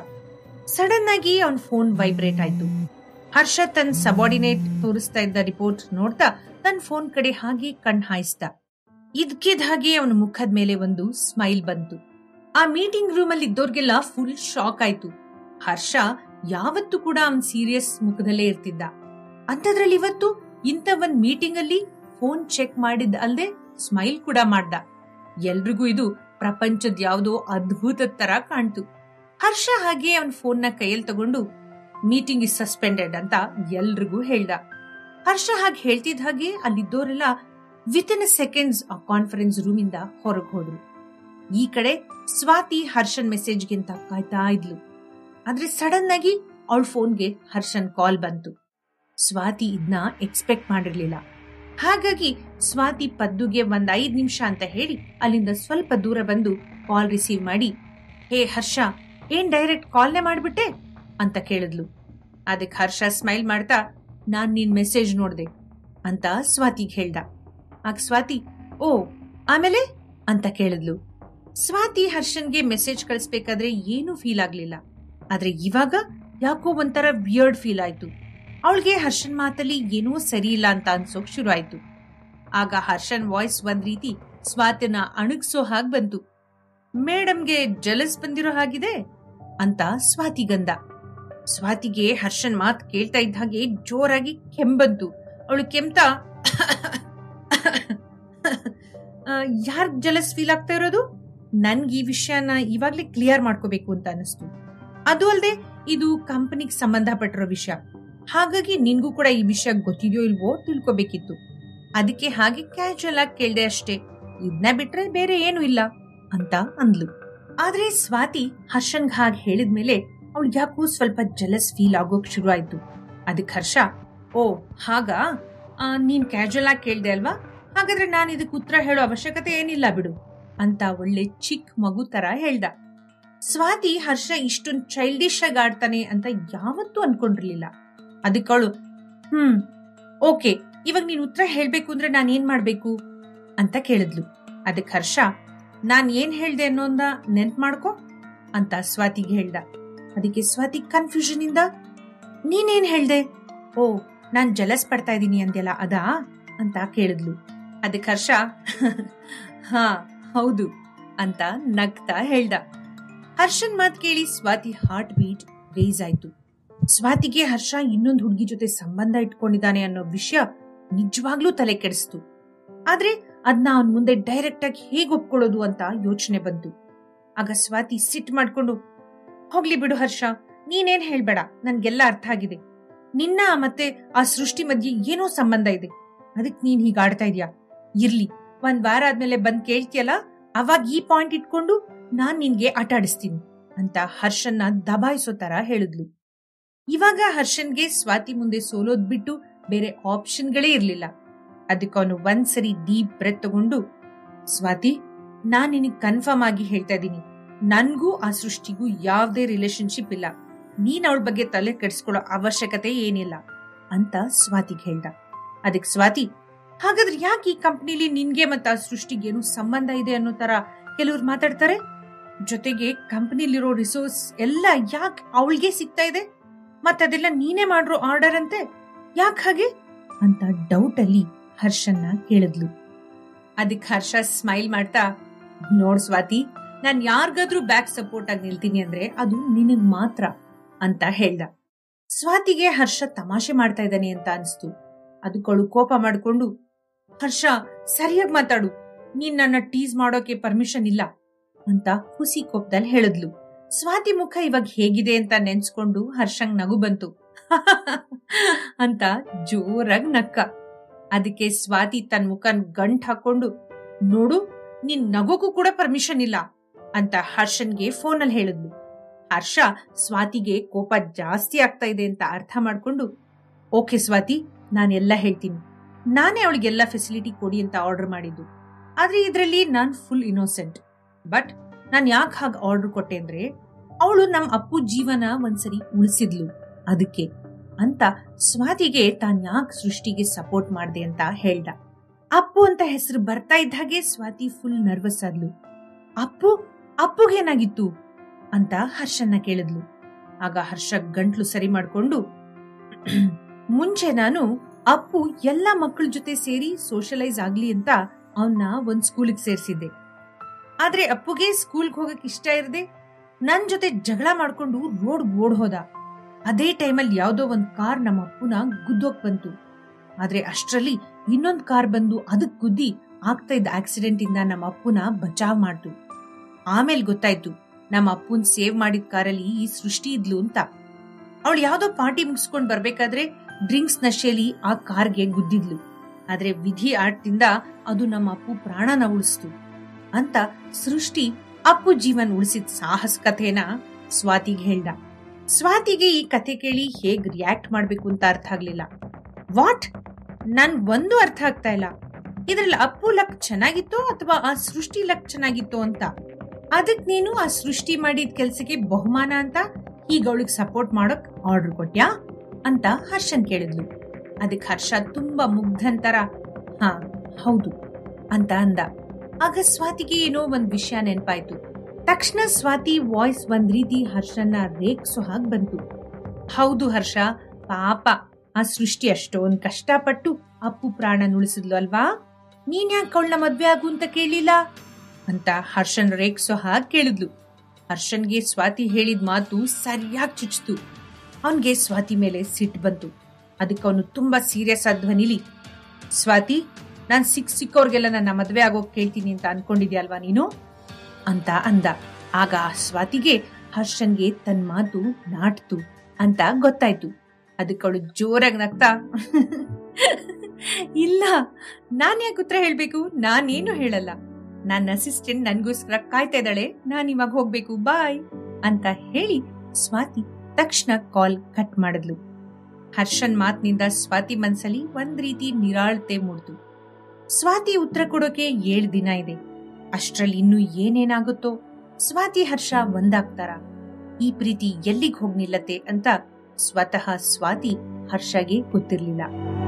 ಸಡನ್ ಆಗಿ ಅವನ್ ಫೋನ್ ವೈಬ್ರೇಟ್ ಆಯ್ತು ಹರ್ಷ ತನ್ನ ಸಬಾರ್ಡಿನೇಟ್ ತೋರಿಸ್ತಾ ಇದ್ದ ರಿಪೋರ್ಟ್ ನೋಡ್ತಾ ತನ್ನ ಫೋನ್ ಕಡೆ ಹಾಗೆ ಕಣ್ ಹಾಯಿಸ್ದ ಇದ್ಕಿದ್ ಹಾಗೆ ಅವನ ಮುಖದ ಮೇಲೆ ಒಂದು ಸ್ಮೈಲ್ ಬಂತು ಆ ಮೀಟಿಂಗ್ ರೂಮ್ ಅಲ್ಲಿ ಇದ್ದೋರ್ಗೆಲ್ಲ ಫುಲ್ ಶಾಕ್ ಆಯ್ತು ಹರ್ಷ ಯಾವತ್ತೂ ಕೂಡ ಅವನ್ ಸೀರಿಯಸ್ ಮುಖದಲ್ಲೇ ಇರ್ತಿದ್ದ ಅಂತದ್ರಲ್ಲಿ ಇವತ್ತು ಇಂಥ ಒಂದ್ ಮೀಟಿಂಗ್ ಅಲ್ಲಿ ಫೋನ್ ಚೆಕ್ ಮಾಡಿದ್ ಅಲ್ದೆ ಸ್ಮೈಲ್ ಕೂಡ ಮಾಡ್ದ ಎಲ್ರಿಗೂ ಇದು ಪ್ರಪಂಚದ ಯಾವ್ದೋ ಅದ್ಭುತದ ತರ ಕಾಣ್ತು ಹರ್ಷ ಹಾಗೆ ಅವನ್ ಫೋನ್ ನ ಕೈಯಲ್ಲಿ ತಗೊಂಡು ಮೀಟಿಂಗ್ ಇಸ್ ಸಸ್ಪೆಂಡೆಡ್ ಅಂತ ಎಲ್ರಿಗೂ ಹೇಳ್ದ ಹರ್ಷ ಹಾಗೆ ಹೇಳ್ತಿದ್ ಹಾಗೆ ಅಲ್ಲಿದ್ದೋರೆಲ್ಲ ವಿತ್ ಇನ್ ಸೆಕೆಂಡ್ಸ್ ಆ ಕಾನ್ಫರೆನ್ಸ್ ರೂಮ್ ಇಂದ ಹೊರಗೆ ಹೋದ್ರು ಈ ಕಡೆ ಸ್ವಾತಿ ಹರ್ಷನ್ ಮೆಸೇಜ್ಗಿಂತ ಕಾಯ್ತಾ ಇದ್ಲು ಆದ್ರೆ ಸಡನ್ ಆಗಿ ಅವಳ ಫೋನ್ಗೆ ಹರ್ಷನ್ ಕಾಲ್ ಬಂತು ಸ್ವಾತಿ ಇದನ್ನ ಎಕ್ಸ್ಪೆಕ್ಟ್ ಮಾಡಿರ್ಲಿಲ್ಲ ಹಾಗಾಗಿ ಸ್ವಾತಿ ಪದ್ದುಗೆ ಒಂದ್ ಐದ್ ನಿಮಿಷ ಅಂತ ಹೇಳಿ ಅಲ್ಲಿಂದ ಸ್ವಲ್ಪ ದೂರ ಬಂದು ಕಾಲ್ ರಿಸೀವ್ ಮಾಡಿ ಹೇ ಹರ್ಷ ಏನ್ ಡೈರೆಕ್ಟ್ ಕಾಲ್ನೇ ಮಾಡ್ಬಿಟ್ಟೆ ಅಂತ ಕೇಳಿದ್ಲು ಅದಕ್ಕೆ ಹರ್ಷ ಸ್ಮೈಲ್ ಮಾಡ್ತಾ ನಾನ್ ನಿನ್ ಮೆಸೇಜ್ ನೋಡ್ದೆ ಅಂತ ಸ್ವಾತಿಗ್ ಹೇಳ್ದ ಆಗ ಸ್ವಾತಿ ಓ ಆಮೇಲೆ ಅಂತ ಕೇಳಿದ್ಲು ಸ್ವಾತಿ ಹರ್ಷನ್ಗೆ ಮೆಸೇಜ್ ಕಳಿಸ್ಬೇಕಾದ್ರೆ ಏನೂ ಫೀಲ್ ಆಗ್ಲಿಲ್ಲ ಆದ್ರೆ ಇವಾಗ ಯಾಕೋ ಒಂಥರ ವಿಯರ್ಡ್ ಫೀಲ್ ಆಯ್ತು ಅವಳಿಗೆ ಹರ್ಷನ್ ಮಾತಲ್ಲಿ ಏನೋ ಸರಿ ಇಲ್ಲ ಅಂತ ಅನ್ಸೋಕ್ ಶುರು ಆಯ್ತು ಆಗ ಹರ್ಷನ್ ವಾಯ್ಸ್ ಒಂದ್ ರೀತಿ ಸ್ವಾತಿನ ಅಣುಗ್ಸೋ ಹಾಗ್ ಬಂತು ಮೇಡಮ್ಗೆ ಜಲಸ್ ಬಂದಿರೋ ಹಾಗಿದೆ ಅಂತ ಸ್ವಾತಿ ಗಂದ ಸ್ವಾತಿಗೆ ಹರ್ಷನ್ ಮಾತ್ ಕೇಳ್ತಾ ಇದ್ದ ಹಾಗೆ ಜೋರಾಗಿ ಕೆಂಬಂತು ಅವಳು ಕೆಮ್ತಾ ಯಾರ್ ಜಲಸ್ ಫೀಲ್ ಆಗ್ತಾ ಇರೋದು ನನ್ಗೆ ಈ ವಿಷಯನ ಇವಾಗ್ಲೇ ಕ್ಲಿಯರ್ ಮಾಡ್ಕೋಬೇಕು ಅಂತ ಅನಿಸ್ತು ಅದು ಅಲ್ಲದೆ ಇದು ಕಂಪನಿಗೆ ಸಂಬಂಧಪಟ್ಟಿರೋ ವಿಷಯ ಹಾಗಾಗಿ ನಿನ್ಗೂ ಕೂಡ ಈ ವಿಷಯ ಗೊತ್ತಿದೆಯೋ ಇಲ್ವೋ ತಿಳ್ಕೊಬೇಕಿತ್ತು ಅದಕ್ಕೆ ಹಾಗೆ ಕ್ಯಾಶುಯಲ್ ಆಗಿ ಕೇಳ್ದೆ ಅಷ್ಟೇ ಇದನ್ನ ಬಿಟ್ರೆ ಬೇರೆ ಏನು ಇಲ್ಲ ಅಂತ ಅಂದ್ಲು ಆದ್ರೆ ಸ್ವಾತಿ ಹರ್ಷನ್ಗ್ ಹಾಗೆ ಹೇಳಿದ್ಮೇಲೆ ಅವಳು ಯಾಕೋ ಸ್ವಲ್ಪ ಜಲಸ್ ಫೀಲ್ ಆಗೋಕ್ ಶುರು ಆಯ್ತು ಅದಕ್ಕೆ ಹರ್ಷ ಓ ಹಾಗಾ ಆ, ನೀನ್ ಕ್ಯಾಶುಯಲ್ ಆಗಿ ಕೇಳ್ದೆ ಅಲ್ವಾ ಹಾಗಾದ್ರೆ ನಾನು ಇದಕ್ಕೆ ಉತ್ತರ ಹೇಳೋ ಅವಶ್ಯಕತೆ ಏನಿಲ್ಲ ಬಿಡು ಅಂತ ಒಳ್ಳೆ ಚಿಕ್ಕ ಮಗು ತರ ಹೇಳ್ದ ಸ್ವಾತಿ ಹರ್ಷ ಇಷ್ಟೊಂದು ಚೈಲ್ಡಿಶ್ ಆಗಿ ಆಡ್ತಾನೆ ಅಂತ ಯಾವತ್ತೂ ಅನ್ಕೊಂಡಿರ್ಲಿಲ್ಲ ಅದಕ್ಕೆ ಅವಳು ಹ್ಮ್ ಓಕೆ ಇವಾಗ ನೀನ್ ಉತ್ತರ ಹೇಳ್ಬೇಕು ಅಂದ್ರೆ ನಾನು ಏನ್ ಮಾಡ್ಬೇಕು ಅಂತ ಕೇಳಿದ್ಲು ಅದಕ್ಕೆ ಹರ್ಷ ನಾನ್ ಏನ್ ಹೇಳ್ದೆ ಅನ್ನೋಂದ ನೆನ್ಪ್ ಮಾಡ್ಕೊ ಅಂತ ಸ್ವಾತಿಗೆ ಹೇಳ್ದ ಅದಕ್ಕೆ ಸ್ವಾತಿ ಕನ್ಫ್ಯೂಷನ್ ಇಂದ ನೀನೇನ್ ಹೇಳ್ದೆ ಓ ನಾನ್ ಜಲಸ್ ಪಡ್ತಾ ಇದೀನಿ ಅಂದ್ಯಲ್ಲ ಅದಾ ಅಂತ ಕೇಳಿದ್ಲು ಅದಕ್ಕೆ ಹರ್ಷ ಹಾ ಹೌದು ಅಂತ ನಗ್ತಾ ಹೇಳ್ದ ಹರ್ಷನ್ ಮಾತ್ ಕೇಳಿ ಸ್ವಾತಿ ಹಾರ್ಟ್ ಬೀಟ್ ರೇಸ್ ಆಯ್ತು ಸ್ವಾತಿಗೆ ಹರ್ಷ ಇನ್ನೊಂದು ಹುಡುಗಿ ಜೊತೆ ಸಂಬಂಧ ಇಟ್ಕೊಂಡಿದ್ದಾನೆ ಅನ್ನೋ ವಿಷಯ ನಿಜವಾಗ್ಲೂ ತಲೆ ಕೆಡಿಸ್ತು ಆದ್ರೆ ಅದನ್ನ ಅವನ್ ಮುಂದೆ ಡೈರೆಕ್ಟ್ ಆಗಿ ಹೇಗ್ ಒಪ್ಕೊಳ್ಳೋದು ಅಂತ ಯೋಚನೆ ಬಂತು ಆಗ ಸ್ವಾತಿ ಸಿಟ್ ಮಾಡ್ಕೊಂಡು ಹೋಗ್ಲಿ ಬಿಡು ಹರ್ಷ ನೀನೇನ್ ಹೇಳ್ಬೇಡ ನನ್ಗೆಲ್ಲ ಅರ್ಥ ಆಗಿದೆ ನಿನ್ನ ಮತ್ತೆ ಆ ಸೃಷ್ಟಿ ಮಧ್ಯೆ ಏನೋ ಸಂಬಂಧ ಇದೆ ಅದಕ್ ನೀನ್ ಹೀಗ್ ಆಡ್ತಾ ಇದೀಯಾ ಇರ್ಲಿ ಒಂದ್ ವಾರ ಆದ್ಮೇಲೆ ಬಂದ್ ಕೇಳ್ತಿಯಲ್ಲ ಅವಾಗ ಈ ಪಾಯಿಂಟ್ ಇಟ್ಕೊಂಡು ನಾನ್ ನಿನ್ಗೆ ಆಟ ಆಡಿಸ್ತೀನಿ ಅಂತ ಹರ್ಷನ್ನ ದಬಾಯಿಸೋ ತರ ಹೇಳಿದ್ಲು ಇವಾಗ ಹರ್ಷನ್ಗೆ ಸ್ವಾತಿ ಮುಂದೆ ಸೋಲೋದ್ ಬಿಟ್ಟು ಬೇರೆ ಆಪ್ಷನ್ಗಳೇ ಇರ್ಲಿಲ್ಲ ಅದಕ್ಕೆ ಅವನು ಒಂದ್ಸರಿ ಡೀಪ್ ಬ್ರೆತ್ ತಗೊಂಡು ಸ್ವಾತಿ ನಾನ್ ನಿನಗ್ ಕನ್ಫರ್ಮ್ ಆಗಿ ಹೇಳ್ತಾ ಇದ್ದೀನಿ ನನ್ಗೂ ಆ ಸೃಷ್ಟಿಗೂ ಯಾವ್ದೇ ರಿಲೇಶನ್ಶಿಪ್ ಇಲ್ಲ ನೀನ್ ಅವಳ ಬಗ್ಗೆ ತಲೆ ಕೆಡಿಸ್ಕೊಳ್ಳೋ ಅವಶ್ಯಕತೆ ಏನಿಲ್ಲ ಅಂತ ಸ್ವಾತಿಗೆ ಹೇಳ್ದ ಅದಕ್ಕೆ ಸ್ವಾತಿ ಹಾಗಾದ್ರೆ ಯಾಕೆ ಈ ಕಂಪ್ನಿಲಿ ನಿನ್ಗೆ ಮತ್ತೆ ಆ ಸೃಷ್ಟಿಗೆ ಏನು ಸಂಬಂಧ ಇದೆ ಅನ್ನೋ ತರ ಕೆಲವ್ರು ಮಾತಾಡ್ತಾರೆ ಜೊತೆಗೆ ಕಂಪನಿಲಿರೋ ರಿಸೋರ್ಸ್ ಎಲ್ಲ ಯಾಕೆ ಅವಳಿಗೆ ಸಿಗ್ತಾ ಇದೆ ಮತ್ತದೆಲ್ಲ ನೀನೇ ಮಾಡಿರೋ ಆರ್ಡರ್ ಅಂತೆ ಯಾಕೆ ಹಾಗೆ ಅಂತ ಡೌಟ್ ಅಲ್ಲಿ ಹರ್ಷನ್ನ ಕೇಳಿದ್ಲು ಅದಕ್ಕೆ ಹರ್ಷ ಸ್ಮೈಲ್ ಮಾಡ್ತಾ ನೋಡ್ ಸ್ವಾತಿ ನಾನ್ ಯಾರಿಗಾದ್ರೂ ಬ್ಯಾಕ್ ಸಪೋರ್ಟ್ ಆಗಿ ನಿಲ್ತೀನಿ ಅಂದ್ರೆ ಅದು ನಿನಗ್ ಮಾತ್ರ ಅಂತ ಹೇಳ್ದ ಸ್ವಾತಿಗೆ ಹರ್ಷ ತಮಾಷೆ ಮಾಡ್ತಾ ಇದ್ದಾನೆ ಅಂತ ಅನ್ಸ್ತು ಅದಕ್ಕಳು ಕೋಪ ಮಾಡ್ಕೊಂಡು ಹರ್ಷ ಸರಿಯಾಗಿ ಮಾತಾಡು ನೀನ್ ನನ್ನ ಟೀಸ್ ಮಾಡೋಕೆ ಪರ್ಮಿಷನ್ ಇಲ್ಲ ಅಂತ ಹುಸಿ ಕೋಪದಲ್ಲಿ ಹೇಳಿದ್ಲು ಸ್ವಾತಿ ಮುಖ ಇವಾಗ ಹೇಗಿದೆ ಅಂತ ನೆನ್ಸ್ಕೊಂಡು ಹರ್ಷಂಗ್ ನಗು ಬಂತು ಅಂತ ಜೋರಾಗಿ ನಕ್ಕ ಅದಕ್ಕೆ ಸ್ವಾತಿ ತನ್ನ ಮುಖನ್ ಗಂಟ್ ಹಾಕೊಂಡು ನೋಡು ನಿನ್ ನಗೋಕು ಕೂಡ ಪರ್ಮಿಷನ್ ಇಲ್ಲ ಅಂತ ಹರ್ಷನ್ಗೆ ಫೋನಲ್ಲಿ ಹೇಳಿದ್ಲು ಹರ್ಷ ಸ್ವಾತಿಗೆ ಕೋಪ ಜಾಸ್ತಿ ಆಗ್ತಾ ಇದೆ ಅಂತ ಅರ್ಥ ಮಾಡ್ಕೊಂಡು ಓಕೆ ಸ್ವಾತಿ ನಾನೆಲ್ಲ ಹೇಳ್ತೀನಿ ನಾನೇ ಅವಳಿಗೆಲ್ಲ ಫೆಸಿಲಿಟಿ ಕೊಡಿ ಅಂತ ಆರ್ಡರ್ ಮಾಡಿದ್ದು ಆದ್ರೆ ಇದರಲ್ಲಿ ನಾನ್ ಫುಲ್ ಇನ್ನೋಸೆಂಟ್ ಬಟ್ ನಾನ್ ಯಾಕೆ ಹಾಗೆ ಆರ್ಡರ್ ಕೊಟ್ಟೆ ಅಂದ್ರೆ ಅವಳು ನಮ್ ಅಪ್ಪು ಜೀವನ ಒಂದ್ಸರಿ ಉಳಿಸಿದ್ಲು ಅದಕ್ಕೆ ಅಂತ ಸ್ವಾತಿಗೆ ತಾನ್ ಯಾಕೆ ಸೃಷ್ಟಿಗೆ ಸಪೋರ್ಟ್ ಮಾಡ್ದೆ ಅಂತ ಹೇಳ್ದ ಅಪ್ಪು ಅಂತ ಹೆಸರು ಬರ್ತಾ ಇದ್ದ ಹಾಗೆ ಸ್ವಾತಿ ಫುಲ್ ನರ್ವಸ್ ಆದ್ಲು ಅಪ್ಪು ಅಪ್ಪುಗೇನಾಗಿತ್ತು ಅಂತ ಹರ್ಷನ್ನ ಕೇಳಿದ್ಲು ಆಗ ಹರ್ಷ ಗಂಟ್ಲು ಸರಿ ಮಾಡ್ಕೊಂಡು ಮುಂಚೆ ನಾನು ಅಪ್ಪು ಎಲ್ಲ ಮಕ್ಕಳ ಜೊತೆ ಸೇರಿ ಸೋಷಲೈಸ್ ಆಗ್ಲಿ ಅಂತ ಅವನ್ನ ಒಂದ್ ಸ್ಕೂಲಿಗೆ ಸೇರ್ಸಿದ್ದೆ ಆದ್ರೆ ಅಪ್ಪುಗೆ ಸ್ಕೂಲ್ಗೆ ಹೋಗಕ್ ಇಷ್ಟ ಇರದೆ ನನ್ ಜೊತೆ ಜಗಳ ಮಾಡ್ಕೊಂಡು ರೋಡ್ ಓಡ್ ಹೋದ ಅದೇ ಟೈಮಲ್ಲಿ ಯಾವ್ದೋ ಒಂದ್ ಕಾರ್ ನಮ್ಮ ಅಪ್ಪುನ ಗುದ್ದೋಕ್ ಬಂತು ಆದ್ರೆ ಅಷ್ಟ್ರಲ್ಲಿ ಇನ್ನೊಂದ್ ಕಾರ್ ಬಂದು ಅದಕ್ ಗುದ್ದಿ ಆಗ್ತಾ ಇದ್ದ ಆಕ್ಸಿಡೆಂಟ್ ಇಂದ ನಮ್ಮ ಅಪ್ಪುನ ಬಚಾವ್ ಮಾಡ್ತು ಆಮೇಲೆ ಗೊತ್ತಾಯ್ತು ನಮ್ಮ ಅಪ್ಪುನ್ ಸೇವ್ ಮಾಡಿದ ಕಾರಲ್ಲಿ ಈ ಸೃಷ್ಟಿ ಇದ್ಲು ಅಂತ ಅವಳು ಯಾವ್ದೋ ಪಾರ್ಟಿ ಮುಗಿಸ್ಕೊಂಡ್ ಬರ್ಬೇಕಾದ್ರೆ ಡ್ರಿಂಕ್ಸ್ ನಶೆಯಲ್ಲಿ ಆ ಕಾರ್ಗೆ ಗುದ್ದಿದ್ಲು ಆದ್ರೆ ವಿಧಿ ಆಟದಿಂದ ಅದು ನಮ್ಮ ಅಪ್ಪು ಪ್ರಾಣನ ಉಳಿಸ್ತು ಅಂತ ಸೃಷ್ಟಿ ಅಪ್ಪು ಜೀವನ್ ಉಳಿಸಿದ ಸಾಹಸ ಕಥೆನ ಸ್ವಾತಿಗೆ ಹೇಳ್ದ ಸ್ವಾತಿಗೆ ಈ ಕಥೆ ಕೇಳಿ ಹೇಗ್ ರಿಯಾಕ್ಟ್ ಮಾಡ್ಬೇಕು ಅಂತ ಅರ್ಥ ಆಗ್ಲಿಲ್ಲ ವಾಟ್ ನನ್ ಒಂದು ಅರ್ಥ ಆಗ್ತಾ ಇಲ್ಲ ಇದ್ರಲ್ಲಿ ಅಪ್ಪು ಲಕ್ ಚೆನ್ನಾಗಿತ್ತೋ ಅಥವಾ ಆ ಸೃಷ್ಟಿ ಲಕ್ ಚೆನ್ನಾಗಿತ್ತೋ ಅಂತ ಅದಕ್ ನೀನು ಆ ಸೃಷ್ಟಿ ಮಾಡಿದ ಕೆಲ್ಸಕ್ಕೆ ಬಹುಮಾನ ಅಂತ ಈಗ ಅವಳಿಗೆ ಸಪೋರ್ಟ್ ಮಾಡೋಕ್ ಆರ್ಡರ್ ಕೊಟ್ಯಾ ಅಂತ ಹರ್ಷನ್ ಕೇಳಿದ್ಲು ಅದಕ್ಕೆ ಹರ್ಷ ತುಂಬಾ ಮುಗ್ಧಂತರ ಹಾ ಹೌದು ಅಂತ ಅಂದ ಆಗ ಸ್ವಾತಿಗೆ ಏನೋ ಒಂದ್ ವಿಷಯ ನೆನ್ಪಾಯ್ತು ತಕ್ಷಣ ಸ್ವಾತಿ ವಾಯ್ಸ್ ಒಂದ್ ರೀತಿ ಹರ್ಷನ್ನ ರೇಗ್ಸೋ ಹಾಗ್ ಬಂತು ಹೌದು ಹರ್ಷ ಪಾಪ ಆ ಸೃಷ್ಟಿ ಅಷ್ಟೊಂದ್ ಕಷ್ಟಪಟ್ಟು ಅಪ್ಪು ಪ್ರಾಣ ನುಳಿಸಿದ್ಲು ಅಲ್ವಾ ನೀನ್ ಯಾಕೆ ಅವಳನ್ನ ಮದ್ವೆ ಆಗು ಅಂತ ಕೇಳಿಲ್ಲ ಅಂತ ಹರ್ಷನ್ ರೇಗ್ಸೋ ಹಾಗೆ ಕೇಳಿದ್ಲು ಹರ್ಷನ್ಗೆ ಸ್ವಾತಿ ಹೇಳಿದ ಮಾತು ಸರಿಯಾಗಿ ಚುಚ್ತು ಅವನ್ಗೆ ಸ್ವಾತಿ ಮೇಲೆ ಸಿಟ್ಟು ಬಂತು ಅದಕ್ಕೆ ಅವನು ತುಂಬಾ ಸೀರಿಯಸ್ ಆದ ಧ್ವನಿಲಿ ಸ್ವಾತಿ ನಾನ್ ಸಿಕ್ ಸಿಕ್ಕವ್ರಿಗೆಲ್ಲ ನನ್ನ ಮದ್ವೆ ಆಗೋಕ್ ಕೇಳ್ತೀನಿ ಅಂತ ಅನ್ಕೊಂಡಿದ್ಯಲ್ವಾ ನೀನು ಅಂತ ಅಂದ ಆಗ ಆ ಸ್ವಾತಿಗೆ ಹರ್ಷನ್ಗೆ ತನ್ನ ಮಾತು ನಾಟ್ತು ಅಂತ ಗೊತ್ತಾಯ್ತು ಅದಕ್ಕೆ ಅವಳು ಜೋರಾಗಿ ನಗ್ತಾ ಇಲ್ಲ ನಾನ್ ಯಾಕೆ ಉತ್ತರ ಹೇಳ್ಬೇಕು ನಾನೇನು ಹೇಳಲ್ಲ ನನ್ನ ಅಸಿಸ್ಟೆಂಟ್ ನನ್ಗೋಸ್ಕರ ಕಾಯ್ತಾ ಇದ್ದಾಳೆ ನಾನ್ ಇವಾಗ ಹೋಗ್ಬೇಕು ಬಾಯ್ ಅಂತ ಹೇಳಿ ಸ್ವಾತಿ ತಕ್ಷಣ ಕಾಲ್ ಕಟ್ ಮಾಡಿದ್ಲು ಹರ್ಷನ್ ಮಾತಿನಿಂದ ಸ್ವಾತಿ ಮನ್ಸಲ್ಲಿ ಒಂದ್ ರೀತಿ ನಿರಾಳತೆ ಮೂಡ್ತು ಸ್ವಾತಿ ಉತ್ತರ ಕೊಡೋಕೆ ಏಳು ದಿನ ಇದೆ ಅಷ್ಟ್ರಲ್ಲಿ ಇನ್ನು ಏನೇನಾಗುತ್ತೋ ಸ್ವಾತಿ ಹರ್ಷ ಒಂದಾಗ್ತಾರ ಈ ಪ್ರೀತಿ ಎಲ್ಲಿಗ್ ಹೋಗ್ ನಿಲ್ಲತ್ತೆ ಅಂತ ಸ್ವತಃ ಸ್ವಾತಿ ಹರ್ಷಗೆ ಗೊತ್ತಿರ್ಲಿಲ್ಲ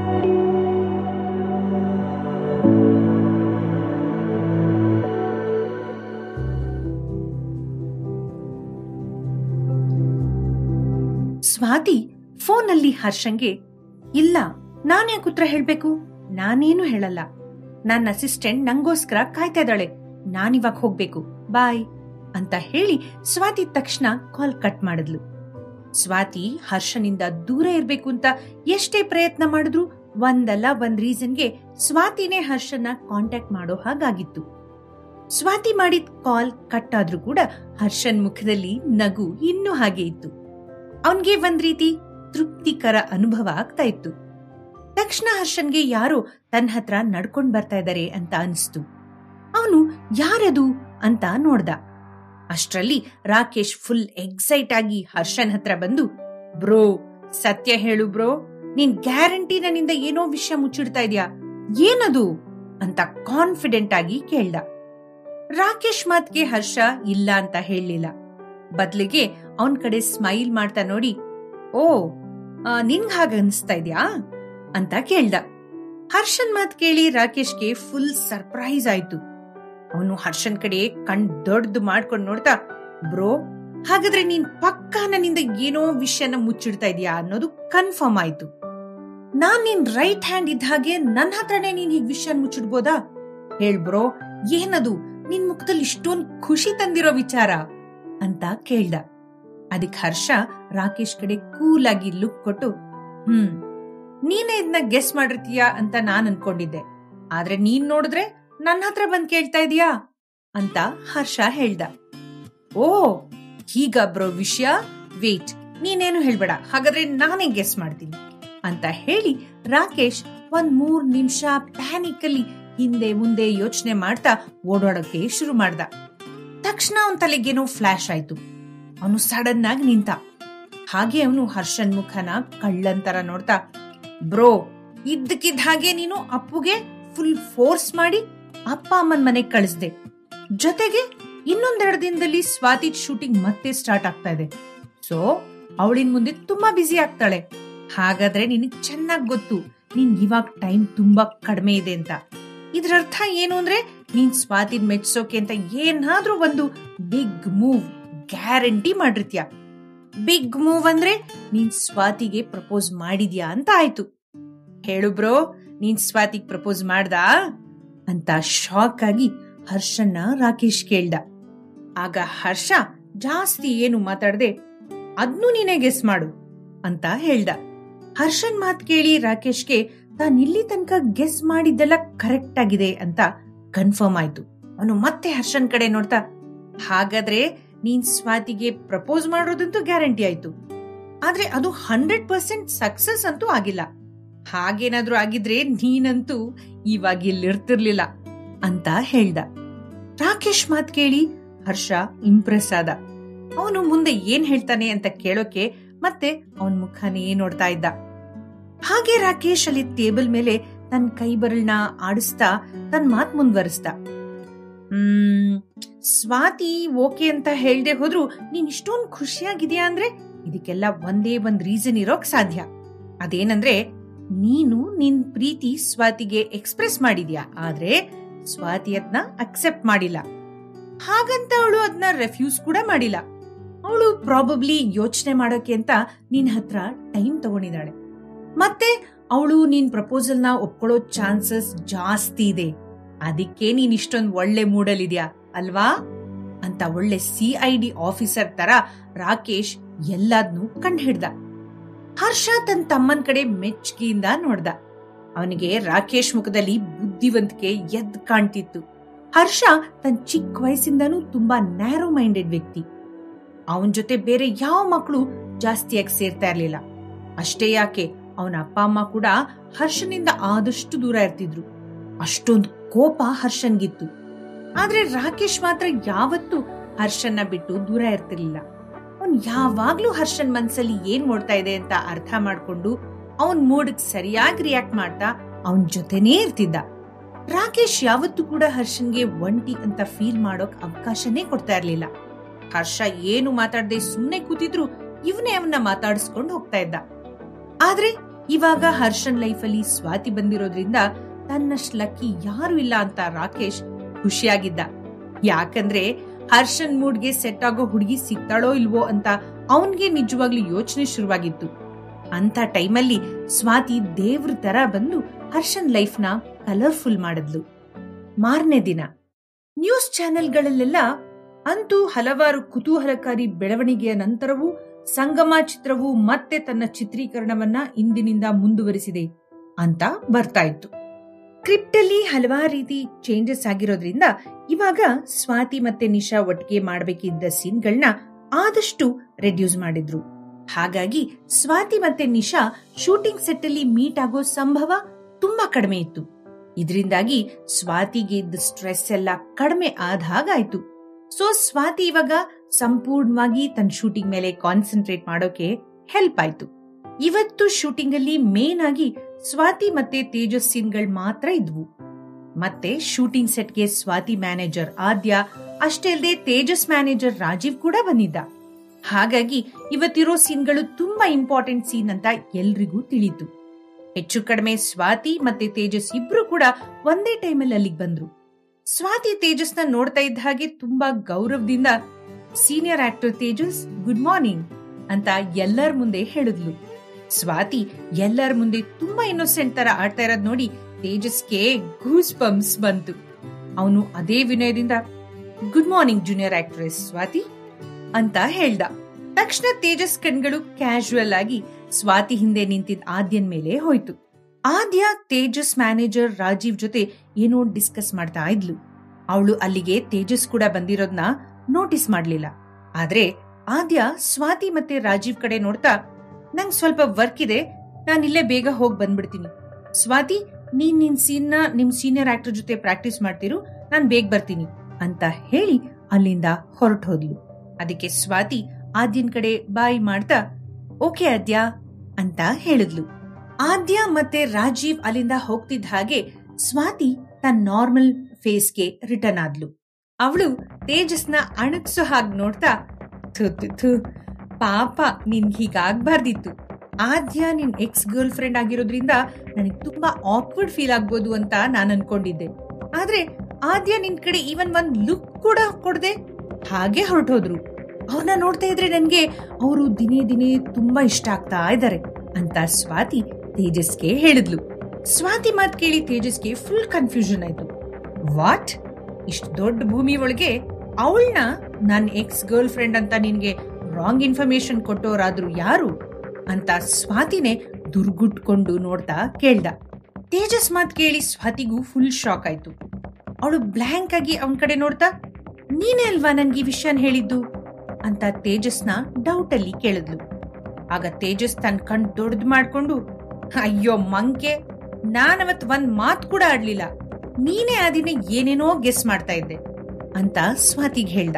ಸ್ವಾತಿ ಫೋನಲ್ಲಿ ಹರ್ಷಂಗೆ ಇಲ್ಲ ನಾನ್ಯಾಕೆ ಉತ್ತರ ಹೇಳ್ಬೇಕು ನಾನೇನು ಹೇಳಲ್ಲ ನನ್ನ ಅಸಿಸ್ಟೆಂಟ್ ನಂಗೋಸ್ಕರ ಕಾಯ್ತಾ ಇದ್ದಾಳೆ ನಾನಿವಾಗ ಹೋಗ್ಬೇಕು ಬಾಯ್ ಅಂತ ಹೇಳಿ ಸ್ವಾತಿ ತಕ್ಷಣ ಕಾಲ್ ಕಟ್ ಮಾಡಿದ್ಲು ಸ್ವಾತಿ ಹರ್ಷನಿಂದ ದೂರ ಇರ್ಬೇಕು ಅಂತ ಎಷ್ಟೇ ಪ್ರಯತ್ನ ಮಾಡಿದ್ರು ಒಂದಲ್ಲ ಒಂದ್ ರೀಸನ್ಗೆ ಸ್ವಾತಿನೇ ಹರ್ಷನ ಕಾಂಟ್ಯಾಕ್ಟ್ ಮಾಡೋ ಹಾಗಾಗಿತ್ತು ಸ್ವಾತಿ ಮಾಡಿದ ಕಾಲ್ ಕಟ್ ಆದ್ರೂ ಕೂಡ ಹರ್ಷನ್ ಮುಖದಲ್ಲಿ ನಗು ಇನ್ನೂ ಹಾಗೆ ಇತ್ತು ಅವನ್ಗೆ ಒಂದ್ ರೀತಿ ತೃಪ್ತಿಕರ ಅನುಭವ ಆಗ್ತಾ ಇತ್ತು ತಕ್ಷಣ ಹರ್ಷನ್ಗೆ ಯಾರೋ ತನ್ನ ಹತ್ರ ನಡ್ಕೊಂಡ್ ಬರ್ತಾ ಇದ್ದಾರೆ ಅಂತ ಅನಿಸ್ತು ಅವನು ಯಾರದು ಅಂತ ನೋಡ್ದ ಅಷ್ಟ್ರಲ್ಲಿ ರಾಕೇಶ್ ಫುಲ್ ಎಕ್ಸೈಟ್ ಆಗಿ ಹರ್ಷನ್ ಹತ್ರ ಬಂದು ಬ್ರೋ ಸತ್ಯ ಹೇಳು ಬ್ರೋ ನೀನ್ ಗ್ಯಾರಂಟಿ ನನ್ನಿಂದ ಏನೋ ವಿಷಯ ಮುಚ್ಚಿಡ್ತಾ ಇದ್ಯಾ ಏನದು ಅಂತ ಕಾನ್ಫಿಡೆಂಟ್ ಆಗಿ ಕೇಳ್ದ ರಾಕೇಶ್ ಮಾತ್ಗೆ ಹರ್ಷ ಇಲ್ಲ ಅಂತ ಹೇಳಲಿಲ್ಲ ಬದ್ಲಿಗೆ ಅವನ್ ಕಡೆ ಸ್ಮೈಲ್ ಮಾಡ್ತಾ ನೋಡಿ ಓ ಆ, ನಿನ್ಗ್ ಹಾಗ ಅನ್ಸ್ತಾ ಇದ್ಯಾ ಅಂತ ಕೇಳ್ದ ಹರ್ಷನ್ ಮಾತ್ ಕೇಳಿ ರಾಕೇಶ್ಗೆ ಫುಲ್ ಸರ್ಪ್ರೈಸ್ ಆಯ್ತು ಅವನು ಹರ್ಷನ್ ಕಡೆ ಕಣ್ ದೊಡ್ಡದು ಮಾಡ್ಕೊಂಡ್ ನೋಡ್ತಾ ಬ್ರೋ ಹಾಗಾದ್ರೆ ನೀನ್ ಪಕ್ಕಾ ನನ್ನಿಂದ ಏನೋ ವಿಷಯನ ಮುಚ್ಚಿಡ್ತಾ ಇದೀಯಾ ಅನ್ನೋದು ಕನ್ಫರ್ಮ್ ಆಯ್ತು ನಾನ್ ನಿನ್ ರೈಟ್ ಹ್ಯಾಂಡ್ ಇದ್ದ ಹಾಗೆ ನನ್ ಹತ್ರನೇ ನೀನ್ ಹೀಗ್ ವಿಷಯ ಮುಚ್ಚಿಡ್ಬೋದಾ ಹೇಳ್ ಬ್ರೋ ಏನದು ನಿನ್ ಮುಖದಲ್ಲಿ ಇಷ್ಟೊಂದ್ ಖುಷಿ ತಂದಿರೋ ವಿಚಾರ ಅಂತ ಕೇಳ್ದ ಅದಕ್ ಹರ್ಷ ರಾಕೇಶ್ ಕಡೆ ಕೂಲ್ ಆಗಿ ಲುಕ್ ಕೊಟ್ಟು ಹ್ಮ್ ನೀನೇ ಇದನ್ನ ಗೆಸ್ ಮಾಡಿರ್ತೀಯ ಅಂತ ನಾನ್ ಅನ್ಕೊಂಡಿದ್ದೆ ಆದ್ರೆ ನೀನ್ ನೋಡಿದ್ರೆ ನನ್ನ ಹತ್ರ ಬಂದ್ ಕೇಳ್ತಾ ಇದೀಯಾ ಅಂತ ಹರ್ಷ ಹೇಳ್ದ ಓ ಹೀಗ ಬ್ರೋ ವಿಷಯ ವೇಟ್ ನೀನೇನು ಹೇಳ್ಬೇಡ ಹಾಗಾದ್ರೆ ನಾನೇ ಗೆಸ್ ಮಾಡ್ತೀನಿ ಅಂತ ಹೇಳಿ ರಾಕೇಶ್ ಒಂದ್ ಮೂರ್ ನಿಮಿಷ ಪ್ಯಾನಿಕ್ ಅಲ್ಲಿ ಹಿಂದೆ ಮುಂದೆ ಯೋಚನೆ ಮಾಡ್ತಾ ಓಡಾಡೋಕೆ ಶುರು ಮಾಡ್ದ ತಕ್ಷಣ ಅವನ್ ತಲೆಗೇನೋ ಫ್ಲಾಶ್ ಆಯ್ತು ಅವನು ಸಡನ್ ಆಗಿ ನಿಂತ ಹಾಗೆ ಅವನು ಹರ್ಷನ್ ಮುಖನ ಕಳ್ಳಂತರ ನೋಡ್ತಾ ಬ್ರೋ ಇದ್ದಕ್ಕಿದ್ದ ಹಾಗೆ ನೀನು ಅಪ್ಪುಗೆ ಫುಲ್ ಫೋರ್ಸ್ ಮಾಡಿ ಅಪ್ಪ ಅಮ್ಮನ್ ಮನೆಗ್ ಕಳಿಸ್ದೆ ಜೊತೆಗೆ ಇನ್ನೊಂದೆರಡು ದಿನದಲ್ಲಿ ಸ್ವಾತಿ ಶೂಟಿಂಗ್ ಮತ್ತೆ ಸ್ಟಾರ್ಟ್ ಆಗ್ತಾ ಇದೆ ಸೊ ಅವಳಿನ್ ಮುಂದೆ ತುಂಬಾ ಬ್ಯುಸಿ ಆಗ್ತಾಳೆ ಹಾಗಾದ್ರೆ ನಿನಗ್ ಚೆನ್ನಾಗ್ ಗೊತ್ತು ನಿನ್ ಇವಾಗ ಟೈಮ್ ತುಂಬಾ ಕಡಿಮೆ ಇದೆ ಅಂತ ಇದ್ರ ಅರ್ಥ ಏನು ಅಂದ್ರೆ ನೀನ್ ಸ್ವಾತಿನ್ ಮೆಚ್ಸೋಕೆ ಅಂತ ಏನಾದ್ರೂ ಒಂದು ಬಿಗ್ ಮೂವ್ ಗ್ಯಾರಂಟಿ ಮಾಡಿರ್ತೀಯ ಬಿಗ್ ಮೂವ್ ಅಂದ್ರೆ ನೀನ್ ಸ್ವಾತಿಗೆ ಪ್ರಪೋಸ್ ಮಾಡಿದ್ಯಾ ಅಂತ ಆಯ್ತು ಹೇಳು ಬ್ರೋ ನೀನ್ ಸ್ವಾತಿಗ್ ಪ್ರಪೋಸ್ ಮಾಡ್ದಾ ಅಂತ ಶಾಕ್ ಆಗಿ ಹರ್ಷನ್ನ ರಾಕೇಶ್ ಕೇಳ್ದ ಆಗ ಹರ್ಷ ಜಾಸ್ತಿ ಏನು ಮಾತಾಡದೆ ಅದ್ನು ನೀನೇ ಗೆಸ್ ಮಾಡು ಅಂತ ಹೇಳ್ದ ಹರ್ಷನ್ ಮಾತ್ ಕೇಳಿ ರಾಕೇಶ್ಗೆ ತಾನ್ ಇಲ್ಲಿ ತನಕ ಗೆಸ್ ಮಾಡಿದ್ದೆಲ್ಲ ಕರೆಕ್ಟ್ ಆಗಿದೆ ಅಂತ ಕನ್ಫರ್ಮ್ ಆಯ್ತು ಅವನು ಮತ್ತೆ ಹರ್ಷನ್ ಕಡೆ ನೋಡ್ತಾ ಹಾಗಾದ್ರೆ ನೀನ್ ಸ್ವಾತಿಗೆ ಪ್ರಪೋಸ್ ಮಾಡೋದಂತೂ ಗ್ಯಾರಂಟಿ ಆಯ್ತು ಆದ್ರೆ ಅದು ಹಂಡ್ರೆಡ್ ಪರ್ಸೆಂಟ್ ಸಕ್ಸಸ್ ಅಂತೂ ಆಗಿಲ್ಲ ಹಾಗೇನಾದ್ರೂ ಆಗಿದ್ರೆ ನೀನಂತೂ ಇವಾಗ ಇಲ್ಲಿರ್ತಿರ್ಲಿಲ್ಲ ಅಂತ ಹೇಳ್ದ ರಾಕೇಶ್ ಮಾತ್ ಕೇಳಿ ಹರ್ಷ ಇಂಪ್ರೆಸ್ ಆದ ಅವನು ಮುಂದೆ ಏನ್ ಹೇಳ್ತಾನೆ ಅಂತ ಕೇಳೋಕೆ ಮತ್ತೆ ಅವನ್ ಮುಖನೇ ನೋಡ್ತಾ ಇದ್ದ ಹಾಗೆ ರಾಕೇಶ್ ಅಲ್ಲಿ ಟೇಬಲ್ ಮೇಲೆ ತನ್ನ ಕೈ ಬರಲ್ನ ಆಡಿಸ್ತಾ ತನ್ನ ಮಾತ್ ಮುಂದುವರಿಸ್ದ ಹ್ಮ್ ಸ್ವಾತಿ ಓಕೆ ಅಂತ ಹೇಳ್ದೆ ಹೋದ್ರು ನೀನ್ ಇಷ್ಟೊಂದ್ ಖುಷಿಯಾಗಿದ್ಯಾ ಅಂದ್ರೆ ಇದಕ್ಕೆಲ್ಲ ಒಂದೇ ಒಂದ್ ರೀಸನ್ ಇರೋಕ್ ಸಾಧ್ಯ ಅದೇನಂದ್ರೆ ನೀನು ನಿನ್ ಪ್ರೀತಿ ಸ್ವಾತಿಗೆ ಎಕ್ಸ್ಪ್ರೆಸ್ ಮಾಡಿದ್ಯಾ ಆದ್ರೆ ಸ್ವಾತಿ ಅದನ್ನ ಅಕ್ಸೆಪ್ಟ್ ಮಾಡಿಲ್ಲ ಹಾಗಂತ ಅವಳು ಅದನ್ನ ರೆಫ್ಯೂಸ್ ಕೂಡ ಮಾಡಿಲ್ಲ ಅವಳು ಪ್ರಾಬಬ್ಲಿ ಯೋಚನೆ ಮಾಡೋಕೆ ಅಂತ ನಿನ್ ಹತ್ರ ಟೈಮ್ ತಗೊಂಡಿದ್ದಾಳೆ ಮತ್ತೆ ಅವಳು ನಿನ್ ಪ್ರಪೋಸಲ್ನ ಒಪ್ಕೊಳ್ಳೋ ಚಾನ್ಸಸ್ ಜಾಸ್ತಿ ಇದೆ ಅದಕ್ಕೆ ನೀನ್ ಇಷ್ಟೊಂದು ಒಳ್ಳೆ ಮೂಡಲಿದ್ಯಾ ಅಲ್ವಾ ಅಂತ ಒಳ್ಳೆ ಸಿ ಐ ಡಿ ಆಫೀಸರ್ ತರ ರಾಕೇಶ್ ಎಲ್ಲಾದ್ನೂ ಕಂಡು ಹಿಡ್ದ ಹರ್ಷ ತನ್ನ ತಮ್ಮನ್ ಕಡೆ ಮೆಚ್ಚುಗೆಯಿಂದ ನೋಡ್ದ ಅವನಿಗೆ ರಾಕೇಶ್ ಮುಖದಲ್ಲಿ ಬುದ್ಧಿವಂತಿಕೆ ಎದ್ ಕಾಣ್ತಿತ್ತು ಹರ್ಷ ತನ್ನ ಚಿಕ್ಕ ವಯಸ್ಸಿಂದನೂ ತುಂಬಾ ನ್ಯಾರೋ ಮೈಂಡೆಡ್ ವ್ಯಕ್ತಿ ಅವನ್ ಜೊತೆ ಬೇರೆ ಯಾವ ಮಕ್ಕಳು ಜಾಸ್ತಿಯಾಗಿ ಸೇರ್ತಾ ಇರ್ಲಿಲ್ಲ ಅಷ್ಟೇ ಯಾಕೆ ಅವನ ಅಪ್ಪ ಅಮ್ಮ ಕೂಡ ಹರ್ಷನಿಂದ ಆದಷ್ಟು ದೂರ ಇರ್ತಿದ್ರು ಅಷ್ಟೊಂದು ಕೋಪ ಹರ್ಷನ್ಗಿತ್ತು ಆದ್ರೆ ರಾಕೇಶ್ ಮಾತ್ರ ಯಾವತ್ತೂ ಹರ್ಷನ್ನ ಬಿಟ್ಟು ದೂರ ಇರ್ತಿರ್ಲಿಲ್ಲ ಅವನ್ ಯಾವಾಗ್ಲೂ ಹರ್ಷನ್ ಮನ್ಸಲ್ಲಿ ಏನ್ ನೋಡ್ತಾ ಇದೆ ಅಂತ ಅರ್ಥ ಮಾಡ್ಕೊಂಡು ಅವನ್ ಮೂಡ್ಗ್ ಸರಿಯಾಗಿ ರಿಯಾಕ್ಟ್ ಮಾಡ್ತಾ ಅವನ್ ಜೊತೆನೇ ಇರ್ತಿದ್ದ ರಾಕೇಶ್ ಯಾವತ್ತೂ ಕೂಡ ಹರ್ಷನ್ಗೆ ಒಂಟಿ ಅಂತ ಫೀಲ್ ಮಾಡೋಕ್ ಅವಕಾಶನೇ ಕೊಡ್ತಾ ಇರ್ಲಿಲ್ಲ ಹರ್ಷ ಏನು ಮಾತಾಡದೆ ಸುಮ್ನೆ ಕೂತಿದ್ರು ಇವನೇ ಅವನ್ನ ಮಾತಾಡಿಸ್ಕೊಂಡು ಹೋಗ್ತಾ ಇದ್ದ ಆದ್ರೆ ಇವಾಗ ಹರ್ಷನ್ ಲೈಫಲ್ಲಿ ಸ್ವಾತಿ ಬಂದಿರೋದ್ರಿಂದ ತನ್ನಷ್ಟು ಲಕ್ಕಿ ಯಾರು ಇಲ್ಲ ಅಂತ ರಾಕೇಶ್ ಖುಷಿಯಾಗಿದ್ದ ಯಾಕಂದ್ರೆ ಹರ್ಷನ್ ಮೂಡ್ಗೆ ಸೆಟ್ ಆಗೋ ಹುಡುಗಿ ಸಿಗ್ತಾಳೋ ಇಲ್ವೋ ಅಂತ ಅವನ್ಗೆ ನಿಜವಾಗ್ಲೂ ಯೋಚನೆ ಶುರುವಾಗಿತ್ತು ಅಂತ ಟೈಮಲ್ಲಿ ಸ್ವಾತಿ ದೇವ್ರ ತರ ಬಂದು ಹರ್ಷನ್ ಲೈಫ್ನ ಕಲರ್ಫುಲ್ ಮಾಡಿದ್ಲು ಮಾರನೇ ದಿನ ನ್ಯೂಸ್ ಚಾನೆಲ್ಗಳಲ್ಲೆಲ್ಲ ಅಂತೂ ಹಲವಾರು ಕುತೂಹಲಕಾರಿ ಬೆಳವಣಿಗೆಯ ನಂತರವೂ ಸಂಗಮ ಚಿತ್ರವು ಮತ್ತೆ ತನ್ನ ಚಿತ್ರೀಕರಣವನ್ನ ಇಂದಿನಿಂದ ಮುಂದುವರಿಸಿದೆ ಅಂತ ಬರ್ತಾ ಇತ್ತು ಸ್ಕ್ರಿಪ್ಟ್ ಅಲ್ಲಿ ಹಲವಾರು ರೀತಿ ಚೇಂಜಸ್ ಆಗಿರೋದ್ರಿಂದ ಇವಾಗ ಸ್ವಾತಿ ಮತ್ತೆ ನಿಶಾ ಒಟ್ಟಿಗೆ ಮಾಡಬೇಕಿದ್ದ ಸೀನ್ಗಳನ್ನ ಆದಷ್ಟು ರೆಡ್ಯೂಸ್ ಮಾಡಿದ್ರು ಹಾಗಾಗಿ ಸ್ವಾತಿ ಮತ್ತೆ ನಿಶಾ ಶೂಟಿಂಗ್ ಸೆಟ್ ಅಲ್ಲಿ ಮೀಟ್ ಆಗೋ ಸಂಭವ ತುಂಬಾ ಕಡಿಮೆ ಇತ್ತು ಇದರಿಂದಾಗಿ ಸ್ವಾತಿಗೆ ಇದ್ದ ಸ್ಟ್ರೆಸ್ ಎಲ್ಲ ಕಡಿಮೆ ಆದ ಹಾಗಾಯ್ತು ಸೊ ಸ್ವಾತಿ ಇವಾಗ ಸಂಪೂರ್ಣವಾಗಿ ತನ್ನ ಶೂಟಿಂಗ್ ಮೇಲೆ ಕಾನ್ಸಂಟ್ರೇಟ್ ಮಾಡೋಕೆ ಹೆಲ್ಪ್ ಆಯ್ತು ಇವತ್ತು ಶೂಟಿಂಗ್ ಅಲ್ಲಿ ಮೇನ್ ಆಗಿ ಸ್ವಾತಿ ಮತ್ತೆ ತೇಜಸ್ ಸೀನ್ಗಳು ಮಾತ್ರ ಇದ್ವು ಮತ್ತೆ ಶೂಟಿಂಗ್ ಸೆಟ್ಗೆ ಸ್ವಾತಿ ಮ್ಯಾನೇಜರ್ ಆದ್ಯ ಅಷ್ಟೇ ಅಲ್ಲದೆ ತೇಜಸ್ ಮ್ಯಾನೇಜರ್ ರಾಜೀವ್ ಕೂಡ ಬಂದಿದ್ದ ಹಾಗಾಗಿ ಇವತ್ತಿರೋ ಸೀನ್ಗಳು ತುಂಬಾ ಇಂಪಾರ್ಟೆಂಟ್ ಸೀನ್ ಅಂತ ಎಲ್ರಿಗೂ ತಿಳಿತು ಹೆಚ್ಚು ಕಡಿಮೆ ಸ್ವಾತಿ ಮತ್ತೆ ತೇಜಸ್ ಇಬ್ರು ಕೂಡ ಒಂದೇ ಟೈಮಲ್ಲಿ ಅಲ್ಲಿಗೆ ಬಂದ್ರು ಸ್ವಾತಿ ತೇಜಸ್ನ ನೋಡ್ತಾ ಇದ್ದ ಹಾಗೆ ತುಂಬಾ ಗೌರವದಿಂದ senior actor Tejas good morning ಅಂತ ಎಲ್ಲರ ಮುಂದೆ ಹೇಳಿದ್ಲು ಸ್ವಾತಿ ಎಲ್ಲರ ಮುಂದೆ ತುಂಬಾ ಇನ್ನೋಸೆಂಟ್ ತರ ಆಡ್ತಾ ಇರೋದ್ ನೋಡಿ ತೇಜಸ್ಗೆ ಗೂಸ್ ಪಂಪ್ಸ್ ಬಂತು ಅವನು ಅದೇ ವಿನಯದಿಂದ good morning junior actress Swathi ಅಂತ ಹೇಳ್ದ ತಕ್ಷಣ ತೇಜಸ್ ಕಣ್ಗಳು ಕ್ಯಾಶುವಲ್ ಆಗಿ ಸ್ವಾತಿ ಹಿಂದೆ ನಿಂತಿದ್ದ ಆದ್ಯನ್ ಮೇಲೆ ಹೋಯ್ತು ಆದ್ಯ ತೇಜಸ್ ಮ್ಯಾನೇಜರ್ ರಾಜೀವ್ ಜೊತೆ ಏನೋ ಡಿಸ್ಕಸ್ ಮಾಡ್ತಾ ಇದ್ಲು ಅವಳು ಅಲ್ಲಿಗೆ ತೇಜಸ್ ಕೂಡ ಬಂದಿರೋದ್ನ ನೋಟಿಸ್ ಮಾಡ್ಲಿಲ್ಲ ಆದ್ರೆ ಆದ್ಯ ಸ್ವಾತಿ ಮತ್ತೆ ರಾಜೀವ್ ಕಡೆ ನೋಡ್ತಾ ನಂಗ್ ಸ್ವಲ್ಪ ವರ್ಕ್ ಇದೆ ನಾನು ಇಲ್ಲೇ ಬೇಗ ಹೋಗಿ ಬಂದ್ಬಿಡ್ತೀನಿ ಸ್ವಾತಿ ನೀನ್ ನಿನ್ ಸೀನ್ನ ನಿಮ್ ಸೀನಿಯರ್ ಆಕ್ಟರ್ ಜೊತೆ ಪ್ರಾಕ್ಟೀಸ್ ಮಾಡ್ತಿರು ನಾನ್ ಬೇಗ ಬರ್ತೀನಿ ಅಂತ ಹೇಳಿ ಅಲ್ಲಿಂದ ಹೊರಟು ಹೋದ್ಲು ಅದಕ್ಕೆ ಸ್ವಾತಿ ಆದ್ಯನ್ ಕಡೆ ಬಾಯಿ ಮಾಡ್ತಾ ಓಕೆ ಆದ್ಯ ಅಂತ ಹೇಳಿದ್ಲು ಆದ್ಯ ಮತ್ತೆ ರಾಜೀವ್ ಅಲ್ಲಿಂದ ಹೋಗ್ತಿದ್ದ ಹಾಗೆ ಸ್ವಾತಿ ತನ್ನ ನಾರ್ಮಲ್ ಫೇಸ್ಗೆ ರಿಟರ್ನ್ ಆದ್ಲು ಅವಳು ತೇಜಸ್ನ ಅಣಗ್ಸೋ ಹಾಗೆ ನೋಡ್ತಾ ಥು ಥು ಥು ಪಾಪ ನಿನ್ ಹೀಗಾಗ್ಬಾರ್ದಿತ್ತು ಆದ್ಯ ನಿನ್ ಎಕ್ಸ್ ಗರ್ಲ್ ಫ್ರೆಂಡ್ ಆಗಿರೋದ್ರಿಂದ ನನಗೆ ತುಂಬಾ ಆಕ್ವರ್ಡ್ ಫೀಲ್ ಆಗ್ಬೋದು ಅಂತ ನಾನು ಅನ್ಕೊಂಡಿದ್ದೆ ಆದ್ರೆ ಆದ್ಯ ನಿನ್ ಕಡೆ ಈವನ್ ಒಂದ್ ಲುಕ್ ಕೂಡ ಕೊಡದೆ ಹಾಗೆ ಹೊರಟೋದ್ರು ಅವ್ರನ್ನ ನೋಡ್ತಾ ಇದ್ರೆ ನನ್ಗೆ ಅವರು ದಿನೇ ದಿನೇ ತುಂಬಾ ಇಷ್ಟ ಆಗ್ತಾ ಇದ್ದಾರೆ ಅಂತ ಸ್ವಾತಿ ತೇಜಸ್ಗೆ ಹೇಳಿದ್ಲು ಸ್ವಾತಿ ಮಾತ್ ಕೇಳಿ ತೇಜಸ್ಗೆ ಫುಲ್ ಕನ್ಫ್ಯೂಷನ್ ಆಯ್ತು ವಾಟ್ ಇಷ್ಟು ದೊಡ್ಡ ಭೂಮಿ ಒಳಗೆ ಅವಳನ್ನ ನನ್ ಎಕ್ಸ್ ಗರ್ಲ್ ಫ್ರೆಂಡ್ ಅಂತ ನಿನ್ಗೆ ರಾಂಗ್ ಇನ್ಫಾರ್ಮೇಶನ್ ಕೊಟ್ಟೋರಾದ್ರು ಯಾರು ಅಂತ ಸ್ವಾತಿನೇ ದುರ್ಗುಟ್ಕೊಂಡು ನೋಡ್ತಾ ಕೇಳ್ದ ತೇಜಸ್ ಮಾತ್ ಕೇಳಿ ಸ್ವಾತಿಗೂ ಫುಲ್ ಶಾಕ್ ಆಯ್ತು ಅವಳು ಬ್ಲ್ಯಾಂಕ್ ಆಗಿ ಅವನ್ ಕಡೆ ನೋಡ್ತಾ ನೀನೇ ಅಲ್ವಾ ನನ್ಗೆ ಈ ವಿಷಯನ್ ಹೇಳಿದ್ದು ಅಂತ ತೇಜಸ್ನ ಡೌಟ್ ಅಲ್ಲಿ ಕೇಳಿದ್ಲು ಆಗ ತೇಜಸ್ ತನ್ನ ಕಣ್ ದೊಡ್ಡದು ಮಾಡ್ಕೊಂಡು ಅಯ್ಯೋ ಮಂಕೆ ನಾನವತ್ ಒಂದ್ ಮಾತ್ ಕೂಡ ಆಡ್ಲಿಲ್ಲ ನೀನೇ ಆ ದಿನ ಏನೇನೋ ಗೆಸ್ ಮಾಡ್ತಾ ಇದ್ದೆ ಅಂತ ಸ್ವಾತಿಗ್ ಹೇಳ್ದ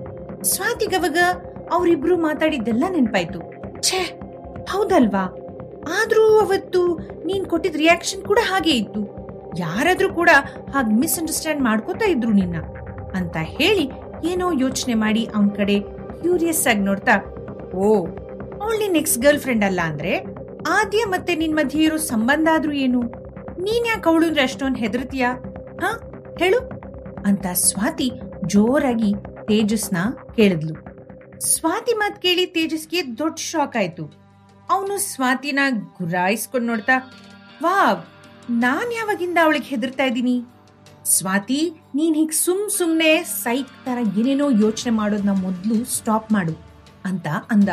ಸ್ವಾತಿಗವಾಗ ಅವರಿಬ್ರು ಮಾತಾಡಿದ್ದೆಲ್ಲ ನೆನ್ಪಾಯ್ತು ಛೇ ಹೌದಲ್ವಾ ಆದ್ರೂ ಅವತ್ತು ನೀನ್ ಕೊಟ್ಟಿದ್ ರಿಯಾಕ್ಷನ್ ಕೂಡ ಹಾಗೆ ಇತ್ತು ಯಾರಾದ್ರೂ ಕೂಡ ಹಾಗ್ ಮಿಸ್ಅಂಡರ್ಸ್ಟ್ಯಾಂಡ್ ಮಾಡ್ಕೋತಾ ಇದ್ರು ನಿನ್ನ ಅಂತ ಹೇಳಿ ಏನೋ ಯೋಚನೆ ಮಾಡಿ ಅವನ್ ಕಡೆ ಕ್ಯೂರಿಯಸ್ ಆಗಿ ನೋಡ್ತಾ ಓ ಅವಳು ನಿನ್ ಎಕ್ಸ್ ಗರ್ಲ್ ಫ್ರೆಂಡ್ ಅಲ್ಲ ಅಂದ್ರೆ ಆದ್ಯ ಮತ್ತೆ ನಿನ್ ಮಧ್ಯೆ ಇರೋ ಸಂಬಂಧ ಆದ್ರೂ ಏನು ನೀನ್ ಯಾಕೆ ಅವಳು ಅಂದ್ರೆ ಅಷ್ಟೊಂದು ಹೆದರ್ತೀಯಾ ಹಾ ಹೇಳು ಅಂತ ಸ್ವಾತಿ ಜೋರಾಗಿ ತೇಜಸ್ನ ಕೇಳಿದ್ಲು ಸ್ವಾತಿ ಮಾತ್ ಕೇಳಿ ತೇಜಸ್ಗೆ ದೊಡ್ಡ ಶಾಕ್ ಆಯ್ತು ಅವನು ಸ್ವಾತಿನ ಗುರಾಯಿಸ್ಕೊಂಡ್ ನೋಡ್ತಾ ವಾವ್ ನಾನ್ ಯಾವಾಗಿಂದ ಅವಳಿಗೆ ಹೆದರ್ತಾ ಇದ್ದೀನಿ ಸ್ವಾತಿ ನೀನ್ ಹೀಗ್ ಸುಮ್ ಸುಮ್ನೆ ಸೈಕ್ ತರ ಏನೇನೋ ಯೋಚನೆ ಮಾಡೋದನ್ನ ಮೊದ್ಲು ಸ್ಟಾಪ್ ಮಾಡು ಅಂತ ಅಂದ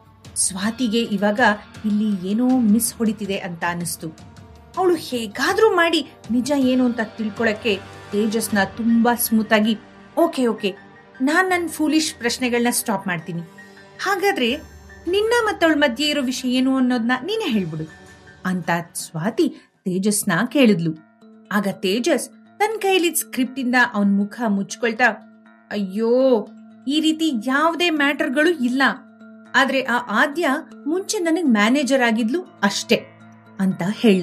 ಸ್ವಾತಿಗೆ ಇವಾಗ ಇಲ್ಲಿ ಏನೋ ಮಿಸ್ ಹೊಡಿತಿದೆ ಅಂತ ಅನಿಸ್ತು ಅವಳು ಹೇಗಾದ್ರೂ ಮಾಡಿ ನಿಜ ಏನು ಅಂತ ತಿಳ್ಕೊಳಕ್ಕೆ ತೇಜಸ್ನ ತುಂಬಾ ಸ್ಮೂತ್ ಆಗಿ ಓಕೆ ಓಕೆ ನಾನ್ ನನ್ನ ಫೂಲಿಶ್ ಪ್ರಶ್ನೆಗಳನ್ನ ಸ್ಟಾಪ್ ಮಾಡ್ತೀನಿ ಹಾಗಾದ್ರೆ ನಿನ್ನ ಮತ್ತವಳ ಮಧ್ಯೆ ಇರೋ ವಿಷಯ ಏನು ಅನ್ನೋದನ್ನ ನೀನೇ ಹೇಳ್ಬಿಡು ಅಂತ ಸ್ವಾತಿ ತೇಜಸ್ನ ಕೇಳಿದ್ಲು ಆಗ ತೇಜಸ್ ತನ್ನ ಕೈಲಿದ್ ಸ್ಕ್ರಿಪ್ಟ್ ಇಂದ ಅವನ್ ಮುಖ ಮುಚ್ಕೊಳ್ತಾ ಅಯ್ಯೋ ಈ ರೀತಿ ಯಾವುದೇ ಮ್ಯಾಟರ್ಗಳು ಇಲ್ಲ ಆದ್ರೆ ಆ ಆದ್ಯ ಮುಂಚೆ ನನಗ್ ಮ್ಯಾನೇಜರ್ ಆಗಿದ್ಲು ಅಷ್ಟೇ ಅಂತ ಹೇಳ್ದ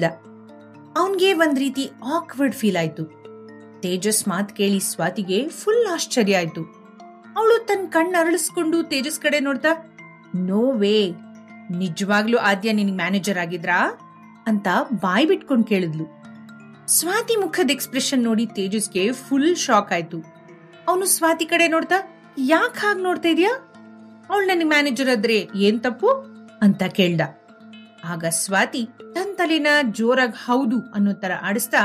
ಅವನ್ಗೆ ಒಂದ್ ರೀತಿ ಆಕ್ವರ್ಡ್ ಫೀಲ್ ಆಯ್ತು ತೇಜಸ್ ಮಾತ್ ಕೇಳಿ ಸ್ವಾತಿಗೆ ಫುಲ್ ಆಶ್ಚರ್ಯ ಆಯ್ತು ಅವಳು ತನ್ನ ಕಣ್ಣು ಅರಳಿಸ್ಕೊಂಡು ತೇಜಸ್ ಕಡೆ ನೋಡ್ತಾ ನೋ ವೇ ನಿಜವಾಗ್ಲೂ ಆದ್ಯ ನಿನಗ್ ಮ್ಯಾನೇಜರ್ ಆಗಿದ್ರಾ ಅಂತ ಬಾಯ್ ಬಿಟ್ಕೊಂಡ್ ಕೇಳಿದ್ಲು ಸ್ವಾತಿ ಮುಖದ ಎಕ್ಸ್ಪ್ರೆಷನ್ ನೋಡಿ ತೇಜಸ್ಗೆ ಫುಲ್ ಶಾಕ್ ಆಯ್ತು ಅವನು ಸ್ವಾತಿ ಕಡೆ ನೋಡ್ತಾ ಯಾಕೆ ಹಾಗೆ ನೋಡ್ತಾ ಇದೀಯಾ ಅವಳು ನನಗೆ ಮ್ಯಾನೇಜರ್ ಆದ್ರೆ ಏನ್ ತಪ್ಪು ಅಂತ ಕೇಳ್ದ ಆಗ ಸ್ವಾತಿ ತನ್ ತಲೆನ ಜೋರಾಗಿ ಹೌದು ಅನ್ನೋ ತರ ಆಡಿಸ್ತಾ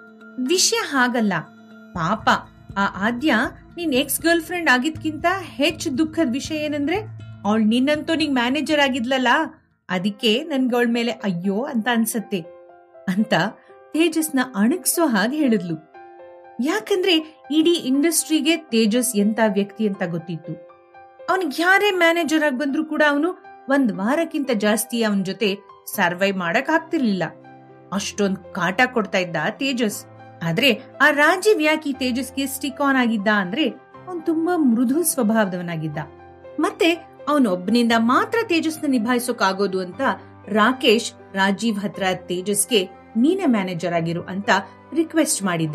ವಿಷಯ ಹಾಗಲ್ಲ ಪಾಪ ಆ ಆದ್ಯ ನಿನ್ ಎಕ್ಸ್ ಗರ್ಲ್ ಫ್ರೆಂಡ್ ಆಗಿದ್ಕಿಂತ ಹೆಚ್ಚು ದುಃಖದ ವಿಷಯ ಏನಂದ್ರೆ ಅವಳು ನಿನ್ನಂತೂ ನಿಂಗ್ ಮ್ಯಾನೇಜರ್ ಆಗಿದ್ಲಲ್ಲ ಅದಕ್ಕೆ ನನ್ಗವಳ ಮೇಲೆ ಅಯ್ಯೋ ಅಂತ ಅನ್ಸತ್ತೆ ಅಂತ ತೇಜಸ್ನ ಅಣಗ್ಸೋ ಹಾಗೆ ಹೇಳಿದ್ಲು ಯಾಕಂದ್ರೆ ಇಡೀ ಇಂಡಸ್ಟ್ರಿಗೆ ತೇಜಸ್ ಎಂತ ವ್ಯಕ್ತಿ ಅಂತ ಗೊತ್ತಿತ್ತು ಅವನಿಗೆ ಯಾರೇ ಮ್ಯಾನೇಜರ್ ಆಗಿ ಬಂದ್ರು ಕೂಡ ಅವನು ಒಂದ್ ವಾರಕ್ಕಿಂತ ಜಾಸ್ತಿ ಅವನ ಜೊತೆ ಸರ್ವೈವ್ ಮಾಡಕ್ ಆಗ್ತಿರ್ಲಿಲ್ಲ ಅಷ್ಟೊಂದ್ ಕಾಟ ಕೊಡ್ತಾ ಇದ್ದ ತೇಜಸ್ ಆದ್ರೆ ಆ ರಾಜೀವ್ ಯಾಕೆ ತೇಜಸ್ಗೆ ಸ್ಟಿಕ್ ಆನ್ ಆಗಿದ್ದ ಅಂದ್ರೆ ಅವನ್ ತುಂಬಾ ಮೃದು ಸ್ವಭಾವದವನಾಗಿದ್ದ ಮತ್ತೆ ಅವನೊಬ್ಬನಿಂದ ಮಾತ್ರ ತೇಜಸ್ನ ನಿಭಾಯಿಸೋಕ್ ಆಗೋದು ಅಂತ ರಾಕೇಶ್ ರಾಜೀವ್ ಹತ್ರ ತೇಜಸ್ಗೆ ನೀನೇ ಮ್ಯಾನೇಜರ್ ಆಗಿರು ಅಂತ ರಿಕ್ವೆಸ್ಟ್ ಮಾಡಿದ್ದ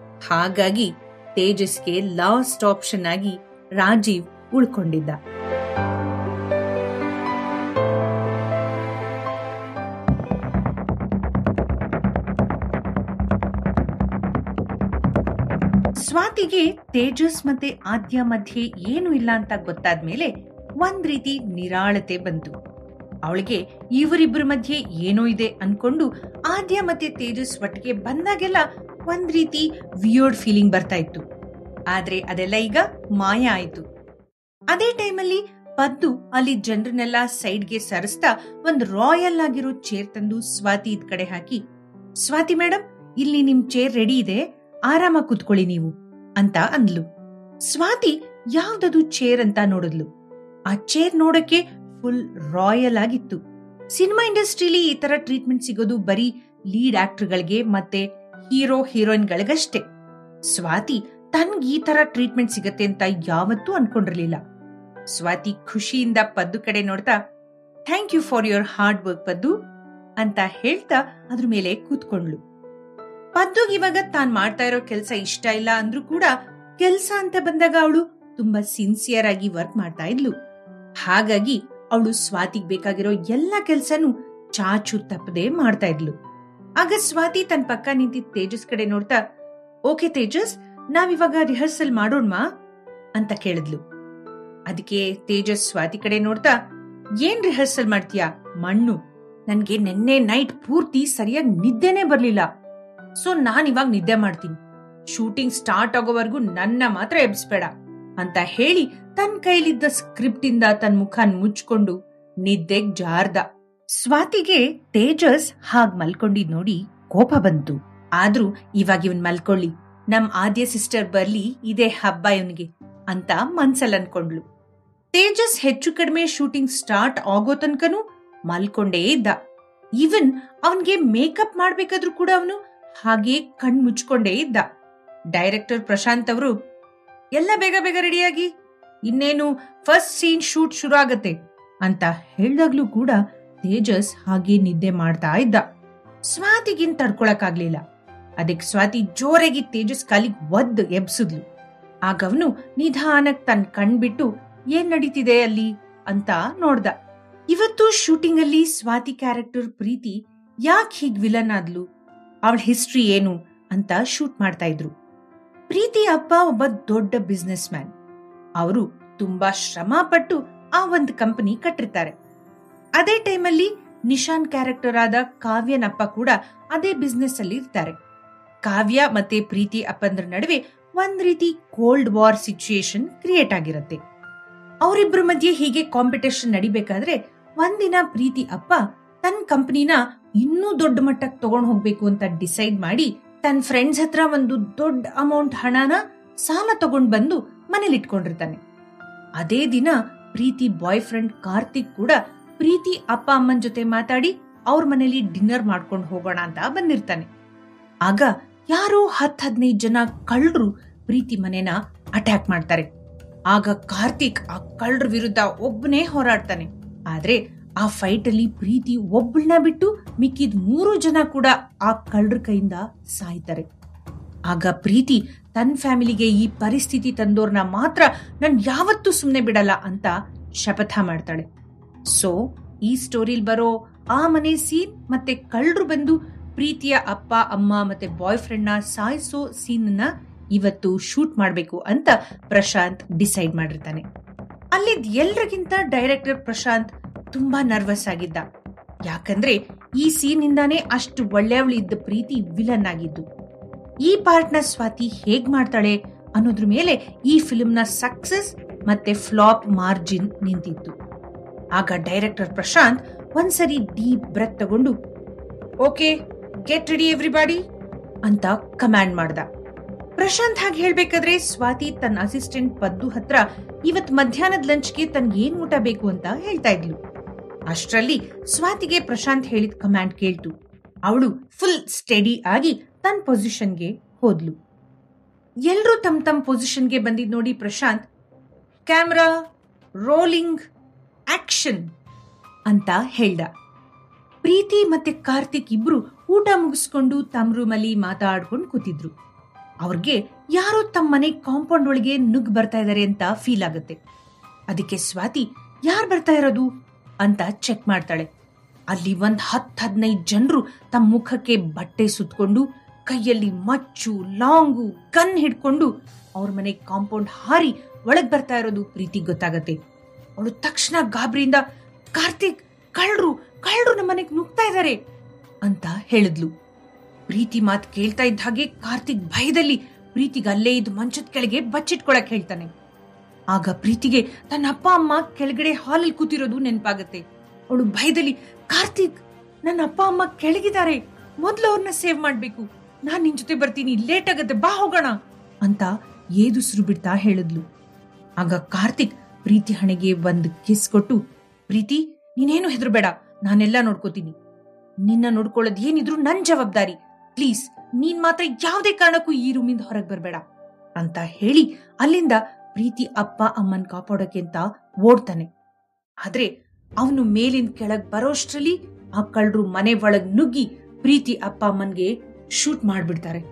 ಹಾಗಾಗಿ ತೇಜಸ್ಗೆ ಲಾಸ್ಟ್ ಆಪ್ಷನ್ ಆಗಿ ರಾಜೀವ್ ಉಳ್ಕೊಂಡಿದ್ದ ಸ್ವಾತಿಗೆ ತೇಜಸ್ ಮತ್ತೆ ಆದ್ಯ ಮಧ್ಯೆ ಏನು ಇಲ್ಲ ಅಂತ ಗೊತ್ತಾದ್ಮೇಲೆ ಒಂದ್ ರೀತಿ ನಿರಾಳತೆ ಬಂತು ಅವಳಿಗೆ ಇವರಿಬ್ಬರ ಮಧ್ಯೆ ಏನೋ ಇದೆ ಅನ್ಕೊಂಡು ಆದ್ಯ ಮತ್ತೆ ತೇಜಸ್ ಒಟ್ಟಿಗೆ ಬಂದಾಗೆಲ್ಲ ಒಂದ್ ರೀತಿ ವಿಯೋರ್ಡ್ ಫೀಲಿಂಗ್ ಬರ್ತಾ ಇತ್ತು ಆದ್ರೆ ಅದೆಲ್ಲ ಈಗ ಮಾಯ ಆಯ್ತು ಅದೇ ಟೈಮಲ್ಲಿ ಪದ್ದು ಅಲ್ಲಿ ಜನರನ್ನೆಲ್ಲ ಸೈಡ್ಗೆ ಸರಿಸ್ತಾ ಒಂದ್ ರಾಯಲ್ ಆಗಿರೋ ಚೇರ್ ತಂದು ಸ್ವಾತಿ ಇದ್ ಕಡೆ ಹಾಕಿ ಸ್ವಾತಿ ಮೇಡಮ್ ಇಲ್ಲಿ ನಿಮ್ ಚೇರ್ ರೆಡಿ ಇದೆ ಆರಾಮ ಕೂತ್ಕೊಳ್ಳಿ ನೀವು ಅಂತ ಅಂದ್ಲು ಸ್ವಾತಿ ಯಾವ್ದದು ಚೇರ್ ಅಂತ ನೋಡಿದ್ಲು ಆ ಚೇರ್ ನೋಡಕ್ಕೆ ಫುಲ್ ರಾಯಲ್ ಆಗಿತ್ತು ಸಿನಿಮಾ ಇಂಡಸ್ಟ್ರಿಲಿ ಈ ತರ ಟ್ರೀಟ್ಮೆಂಟ್ ಸಿಗೋದು ಬರೀ ಲೀಡ್ ಆಕ್ಟರ್ಗಳಿಗೆ ಮತ್ತೆ ಹೀರೋ ಹೀರೋಯಿನ್ಗಳಿಗಷ್ಟೇ ಸ್ವಾತಿ ತನ್ಗೆ ಈ ತರ ಟ್ರೀಟ್ಮೆಂಟ್ ಸಿಗತ್ತೆ ಅಂತ ಯಾವತ್ತೂ ಅನ್ಕೊಂಡಿರ್ಲಿಲ್ಲ ಸ್ವಾತಿ ಖುಷಿಯಿಂದ ಪದ್ದು ಕಡೆ ನೋಡ್ತಾ thank you for your hard work Paddu ಅಂತ ಹೇಳ್ತಾ ಅದ್ರ ಮೇಲೆ ಕೂತ್ಕೊಂಡ್ಲು ಪದ್ದುಗ್ ಇವಾಗ ತಾನ್ ಮಾಡ್ತಾ ಇರೋ ಕೆಲ್ಸ ಇಷ್ಟ ಇಲ್ಲ ಅಂದ್ರೂ ಕೂಡ ಕೆಲ್ಸ ಅಂತ ಬಂದಾಗ ಅವಳು ತುಂಬಾ ಸಿನ್ಸಿಯರ್ ಆಗಿ ವರ್ಕ್ ಮಾಡ್ತಾ ಇದ್ಲು ಹಾಗಾಗಿ ಅವಳು ಸ್ವಾತಿಗ್ ಬೇಕಾಗಿರೋ ಎಲ್ಲಾ ಕೆಲ್ಸನೂ ಚಾಚು ತಪ್ಪದೆ ಮಾಡ್ತಾ ಇದ್ಲು ಆಗ ಸ್ವಾತಿ ತನ್ ಪಕ್ಕ ನಿಂತಿದ್ದ ತೇಜಸ್ ಕಡೆ ನೋಡ್ತಾ ಓಕೆ ತೇಜಸ್ ನಾವಿವಾಗ ರಿಹರ್ಸಲ್ ಮಾಡೋಣ್ಮಾ ಅಂತ ಕೇಳಿದ್ಲು ಅದಕ್ಕೆ ತೇಜಸ್ ಸ್ವಾತಿ ಕಡೆ ನೋಡ್ತಾ ಏನ್ ರಿಹರ್ಸಲ್ ಮಾಡ್ತೀಯಾ ಮಣ್ಣು ನನ್ಗೆ ನಿನ್ನೆ ನೈಟ್ ಪೂರ್ತಿ ಸರಿಯಾಗಿ ನಿದ್ದೆನೆ ಬರ್ಲಿಲ್ಲ ಸೊ ನಾನ್ ಇವಾಗ ನಿದ್ದೆ ಮಾಡ್ತೀನಿ ಶೂಟಿಂಗ್ ಸ್ಟಾರ್ಟ್ ಆಗೋವರೆಗೂ ನನ್ನ ಮಾತ್ರ ಎಬ್ಸ್ಬೇಡ ಅಂತ ಹೇಳಿ ತನ್ ಕೈಲಿದ್ದ ಸ್ಕ್ರಿಪ್ಟ್ ಇಂದ ತನ್ ಮುಖನ್ ಮುಚ್ಕೊಂಡು ನಿದ್ದೆಗ್ ಜಾರ್ದ ಸ್ವಾತಿಗೆ ತೇಜಸ್ ಹಾಗ್ ಮಲ್ಕೊಂಡಿದ್ ನೋಡಿ ಕೋಪ ಬಂತು ಆದ್ರೂ ಇವಾಗ ಇವನ್ ಮಲ್ಕೊಳ್ಳಿ ನಮ್ ಆದ್ಯ ಸಿಸ್ಟರ್ ಬರ್ಲಿ ಇದೇ ಹಬ್ಬ ಇವನ್ಗೆ ಅಂತ ಮನ್ಸಲ್ ಅನ್ಕೊಂಡ್ಲು ತೇಜಸ್ ಹೆಚ್ಚು ಕಡಿಮೆ ಶೂಟಿಂಗ್ ಸ್ಟಾರ್ಟ್ ಆಗೋ ತನಕನೂ ಮಲ್ಕೊಂಡೇ ಇದ್ದ ಈವನ್ ಅವನ್ಗೆ ಮೇಕಪ್ ಮಾಡ್ಬೇಕಾದ್ರೂ ಕೂಡ ಅವನು ಹಾಗೆ ಕಣ್ ಮುಚ್ಕೊಂಡೇ ಇದ್ದ ಡೈರೆಕ್ಟರ್ ಪ್ರಶಾಂತ್ ಅವರು ಎಲ್ಲ ಬೇಗ ಬೇಗ ರೆಡಿಯಾಗಿ ಇನ್ನೇನು ಫಸ್ಟ್ ಸೀನ್ ಶೂಟ್ ಶುರು ಆಗತ್ತೆ ಅಂತ ಹೇಳ್ದಾಗ್ಲೂ ಕೂಡ ತೇಜಸ್ ಹಾಗೆ ನಿದ್ದೆ ಮಾಡ್ತಾ ಇದ್ದ ಸ್ವಾತಿಗಿನ್ ತಡ್ಕೊಳಕ್ಕಾಗ್ಲಿಲ್ಲ ಅದಕ್ಕೆ ಸ್ವಾತಿ ಜೋರಾಗಿ ತೇಜಸ್ ಕಾಲಿಗ್ ಒದ್ದು ಎಬ್ಸಿದ್ಲು ಆಗ ಅವನು ನಿಧಾನಕ್ ತನ್ ಕಣ್ ಬಿಟ್ಟು ಏನ್ ನಡೀತಿದೆ ಅಲ್ಲಿ ಅಂತ ನೋಡ್ದ ಇವತ್ತು ಶೂಟಿಂಗ್ ಅಲ್ಲಿ ಸ್ವಾತಿ ಕ್ಯಾರೆಕ್ಟರ್ ಪ್ರೀತಿ ಯಾಕೆ ಹೀಗ್ ವಿಲನ್ ಆದ್ಲು ಅವಳ ಹಿಸ್ಟ್ರಿ ಏನು ಅಂತ ಶೂಟ್ ಮಾಡ್ತಾ ಇದ್ರು ಪ್ರೀತಿ ಅಪ್ಪ ಒಬ್ಬ ದೊಡ್ಡ ಬಿಸ್ನೆಸ್ ಮ್ಯಾನ್ ಅವರು ತುಂಬಾ ಶ್ರಮ ಪಟ್ಟು ಆ ಒಂದು ಕಂಪನಿ ಕಟ್ಟಿರ್ತಾರೆ ಅದೇ ಟೈಮಲ್ಲಿ ನಿಶಾನ್ ಕ್ಯಾರೆಕ್ಟರ್ ಆದ ಕಾವ್ಯನಪ್ಪ ಕೂಡ ಅದೇ ಬಿಸ್ನೆಸ್ ಅಲ್ಲಿ ಇರ್ತಾರೆ ಕಾವ್ಯ ಮತ್ತೆ ಪ್ರೀತಿ ಅಪ್ಪಂದ್ರ ನಡುವೆ ಒಂದ್ ರೀತಿ ಕೋಲ್ಡ್ ವಾರ್ ಸಿಚುಯೇಷನ್ ಕ್ರಿಯೇಟ್ ಆಗಿರತ್ತೆ ಅವರಿಬ್ಬರ ಮಧ್ಯೆ ಹೀಗೆ ಕಾಂಪಿಟೇಷನ್ ನಡಿಬೇಕಾದ್ರೆ ಒಂದಿನ ಪ್ರೀತಿ ಅಪ್ಪ ತನ್ನ ಕಂಪನಿನ ಇನ್ನೂ ದೊಡ್ಡ ಮಟ್ಟಕ್ಕೆ ತಗೊಂಡ್ ಹೋಗ್ಬೇಕು ಅಂತ ಡಿಸೈಡ್ ಮಾಡಿ ತನ್ನ ಫ್ರೆಂಡ್ಸ್ ಹತ್ರ ಒಂದು ದೊಡ್ಡ ಅಮೌಂಟ್ ಹಣನ ಸಾಲ ತಗೊಂಡ್ ಬಂದು ಮನೇಲಿ ಇಟ್ಕೊಂಡಿರ್ತಾನೆ ಅದೇ ದಿನ ಪ್ರೀತಿ ಬಾಯ್ ಫ್ರೆಂಡ್ ಕಾರ್ತಿಕ್ ಕೂಡ ಪ್ರೀತಿ ಅಪ್ಪ ಅಮ್ಮನ ಜೊತೆ ಮಾತಾಡಿ ಅವ್ರ ಮನೇಲಿ ಡಿನ್ನರ್ ಮಾಡ್ಕೊಂಡು ಹೋಗೋಣ ಅಂತ ಬಂದಿರ್ತಾನೆ ಆಗ ಯಾರೋ ಹತ್ ಹದಿನೈದು ಜನ ಕಳ್ಳರು ಪ್ರೀತಿ ಮನೆನ ಅಟ್ಯಾಕ್ ಮಾಡ್ತಾರೆ ಆಗ ಕಾರ್ತಿಕ್ ಆ ಕಳ್ಳರ ವಿರುದ್ಧ ಒಬ್ಬನೇ ಹೋರಾಡ್ತಾನೆ ಆದ್ರೆ ಆ ಫೈಟ್ ಅಲ್ಲಿ ಪ್ರೀತಿ ಒಬ್ಬಳನ್ನ ಬಿಟ್ಟು ಮಿಕ್ಕಿದ ಮೂರು ಜನ ಕೂಡ ಆ ಕಳ್ಳರ ಕೈಯಿಂದ ಸಾಯ್ತಾರೆ ಆಗ ಪ್ರೀತಿ ತನ್ನ ಫ್ಯಾಮಿಲಿಗೆ ಈ ಪರಿಸ್ಥಿತಿ ತಂದೋರ್ನ ಮಾತ್ರ ನಾನು ಯಾವತ್ತೂ ಸುಮ್ಮನೆ ಬಿಡಲ್ಲ ಅಂತ ಶಪಥ ಮಾಡ್ತಾಳೆ ಸೊ ಈ ಸ್ಟೋರಿಲ್ ಬರೋ ಆ ಮನೆ ಸೀನ್ ಮತ್ತೆ ಕಳ್ಳರು ಬಂದು ಪ್ರೀತಿಯ ಅಪ್ಪ ಅಮ್ಮ ಮತ್ತೆ ಬಾಯ್ ಫ್ರೆಂಡ್ ನ ಸಾಯಿಸೋ ಸೀನ್ ನ ಇವತ್ತು ಶೂಟ್ ಮಾಡಬೇಕು ಅಂತ ಪ್ರಶಾಂತ್ ಡಿಸೈಡ್ ಮಾಡಿರ್ತಾನೆ ಅಲ್ಲಿದ್ ಎಲ್ರಿಗಿಂತ ಡೈರೆಕ್ಟರ್ ಪ್ರಶಾಂತ್ ತುಂಬಾ ನರ್ವಸ್ ಆಗಿದ್ದ ಯಾಕಂದ್ರೆ ಈ ಸೀನ್ ಇಂದಾನೇ ಅಷ್ಟು ಒಳ್ಳೆಯವಳು ಇದ್ದ ಪ್ರೀತಿ ವಿಲನ್ ಆಗಿದ್ದು ಈ ಪಾರ್ಟ್ ನ ಸ್ವಾತಿ ಹೇಗ್ ಮಾಡ್ತಾಳೆ ಅನ್ನೋದ್ರ ಮೇಲೆ ಈ ಫಿಲ್ಮ್ ನ ಸಕ್ಸಸ್ ಮತ್ತೆ ಫ್ಲಾಪ್ ಮಾರ್ಜಿನ್ ನಿಂತಿತ್ತು ಆಗ ಡೈರೆಕ್ಟರ್ ಪ್ರಶಾಂತ್ ಒಂದ್ಸರಿ ಡೀಪ್ ಬ್ರೆತ್ ತಗೊಂಡು ಓಕೆ ಗೆಟ್ ರೆಡಿ ಎವ್ರಿಬಾಡಿ ಅಂತ ಕಮಾಂಡ್ ಮಾಡ್ದ ಪ್ರಶಾಂತ್ ಹಾಗೆ ಹೇಳ್ಬೇಕಾದ್ರೆ ಸ್ವಾತಿ ತನ್ನ ಅಸಿಸ್ಟೆಂಟ್ ಪದ್ದು ಹತ್ರ ಇವತ್ ಮಧ್ಯಾಹ್ನದ ಲಂಚ್ಗೆ ತನ್ಗೆ ಏನ್ ಊಟ ಬೇಕು ಅಂತ ಹೇಳ್ತಾ ಇದ್ಲು ಅಷ್ಟರಲ್ಲಿ ಸ್ವಾತಿಗೆ ಪ್ರಶಾಂತ್ ಹೇಳಿದ ಕಮಾಂಡ್ ಕೇಳ್ತು ಅವಳು ಫುಲ್ ಸ್ಟೆಡಿ ಆಗಿ ತನ್ನ ಪೊಸಿಷನ್ಗೆ ಹೋದ್ಲು ಎಲ್ರೂ ತಮ್ಮ ತಮ್ಮ ಪೊಸಿಷನ್ಗೆ ಬಂದಿದ್ ನೋಡಿ ಪ್ರಶಾಂತ್ ಕ್ಯಾಮ್ರಾ ರೋಲಿಂಗ್ ಆಕ್ಷನ್ ಅಂತ ಹೇಳ್ದ ಪ್ರೀತಿ ಮತ್ತೆ ಕಾರ್ತಿಕ್ ಇಬ್ರು ಊಟ ಮುಗಿಸ್ಕೊಂಡು ತಮ್ಮ ರೂಮಲ್ಲಿ ಮಾತಾಡ್ಕೊಂಡು ಕೂತಿದ್ರು ಅವ್ರಿಗೆ ಯಾರೋ ತಮ್ಮ ಮನೆ ಕಾಂಪೌಂಡ್ ಒಳಗೆ ನುಗ್ ಬರ್ತಾ ಇದಾರೆ ಅಂತ ಫೀಲ್ ಆಗುತ್ತೆ ಅದಕ್ಕೆ ಸ್ವಾತಿ ಯಾರು ಬರ್ತಾ ಇರೋದು ಅಂತ ಚೆಕ್ ಮಾಡ್ತಾಳೆ ಅಲ್ಲಿ ಒಂದ್ ಹತ್ ಹದಿನೈದು ಜನರು ತಮ್ಮ ಮುಖಕ್ಕೆ ಬಟ್ಟೆ ಸುತ್ಕೊಂಡು ಕೈಯಲ್ಲಿ ಮಚ್ಚು ಲಾಂಗು ಗನ್ ಹಿಡ್ಕೊಂಡು ಅವ್ರ ಮನೆ ಕಾಂಪೌಂಡ್ ಹಾರಿ ಒಳಗ್ ಬರ್ತಾ ಇರೋದು ಪ್ರೀತಿ ಗೊತ್ತಾಗತ್ತೆ ಅವಳು ತಕ್ಷಣ ಗಾಬರಿಯಿಂದ ಕಾರ್ತಿಕ್ ಕಳ್ರು ಕಳ್ರು ನಮ್ಮ ಮನೆಗ್ ನುಗ್ತಾ ಇದ್ದಾರೆ ಅಂತ ಹೇಳಿದ್ಲು ಪ್ರೀತಿ ಮಾತ್ ಕೇಳ್ತಾ ಇದ್ದ ಹಾಗೆ ಕಾರ್ತಿಕ್ ಭಯದಲ್ಲಿ ಪ್ರೀತಿಗೆ ಅಲ್ಲೇ ಇದ್ದು ಮಂಚದ ಕೆಳಗೆ ಬಚ್ಚಿಟ್ಕೊಳಕ್ ಹೇಳ್ತಾನೆ ಆಗ ಪ್ರೀತಿಗೆ ತನ್ನ ಅಪ್ಪ ಅಮ್ಮ ಕೆಳಗಡೆ ಹಾಲಲ್ಲಿ ಕೂತಿರೋದು ನೆನಪಾಗತ್ತೆ ಅವಳು ಭಯದಲ್ಲಿ ಕಾರ್ತಿಕ್ ನನ್ನ ಅಪ್ಪ ಅಮ್ಮ ಕೆಳಗಿದ್ದಾರೆ ಮೊದ್ಲು ಅವ್ರನ್ನ ಸೇವ್ ಮಾಡ್ಬೇಕು ನಾನ್ ನಿನ್ ಜೊತೆ ಬರ್ತೀನಿ ಲೇಟ್ ಆಗತ್ತೆ ಬಾ ಹೋಗೋಣ ಅಂತ ಏದುಸಿರು ಬಿಡ್ತಾ ಹೇಳಿದ್ಲು ಆಗ ಕಾರ್ತಿಕ್ ಪ್ರೀತಿ ಹಣೆಗೆ ಒಂದ್ ಕಿಸ್ ಕೊಟ್ಟು ಪ್ರೀತಿ ನೀನೇನು ಹೆದರ್ಬೇಡ ನಾನೆಲ್ಲ ನೋಡ್ಕೋತೀನಿ ನಿನ್ನ ನೋಡ್ಕೊಳ್ಳೋದ್ ಏನಿದ್ರು ನನ್ ಜವಾಬ್ದಾರಿ ಪ್ಲೀಸ್ ನೀನ್ ಮಾತ್ರ ಯಾವ್ದೇ ಕಾರಣಕ್ಕೂ ಈ ರೂಮಿಂದ ಹೊರಗೆ ಬರ್ಬೇಡ ಅಂತ ಹೇಳಿ ಅಲ್ಲಿಂದ ಪ್ರೀತಿ ಅಪ್ಪ ಅಮ್ಮನ್ ಕಾಪಾಡೋಕೆ ಅಂತ ಓಡ್ತಾನೆ ಆದ್ರೆ ಅವನು ಮೇಲಿಂದ ಕೆಳಗ್ ಬರೋಷ್ಟ್ರಲ್ಲಿ ಆ ಕಳ್ಳರು ಮನೆ ಒಳಗ್ ನುಗ್ಗಿ ಪ್ರೀತಿ ಅಪ್ಪ ಅಮ್ಮನ್ಗೆ ಶೂಟ್ ಮಾಡ್ಬಿಡ್ತಾರೆ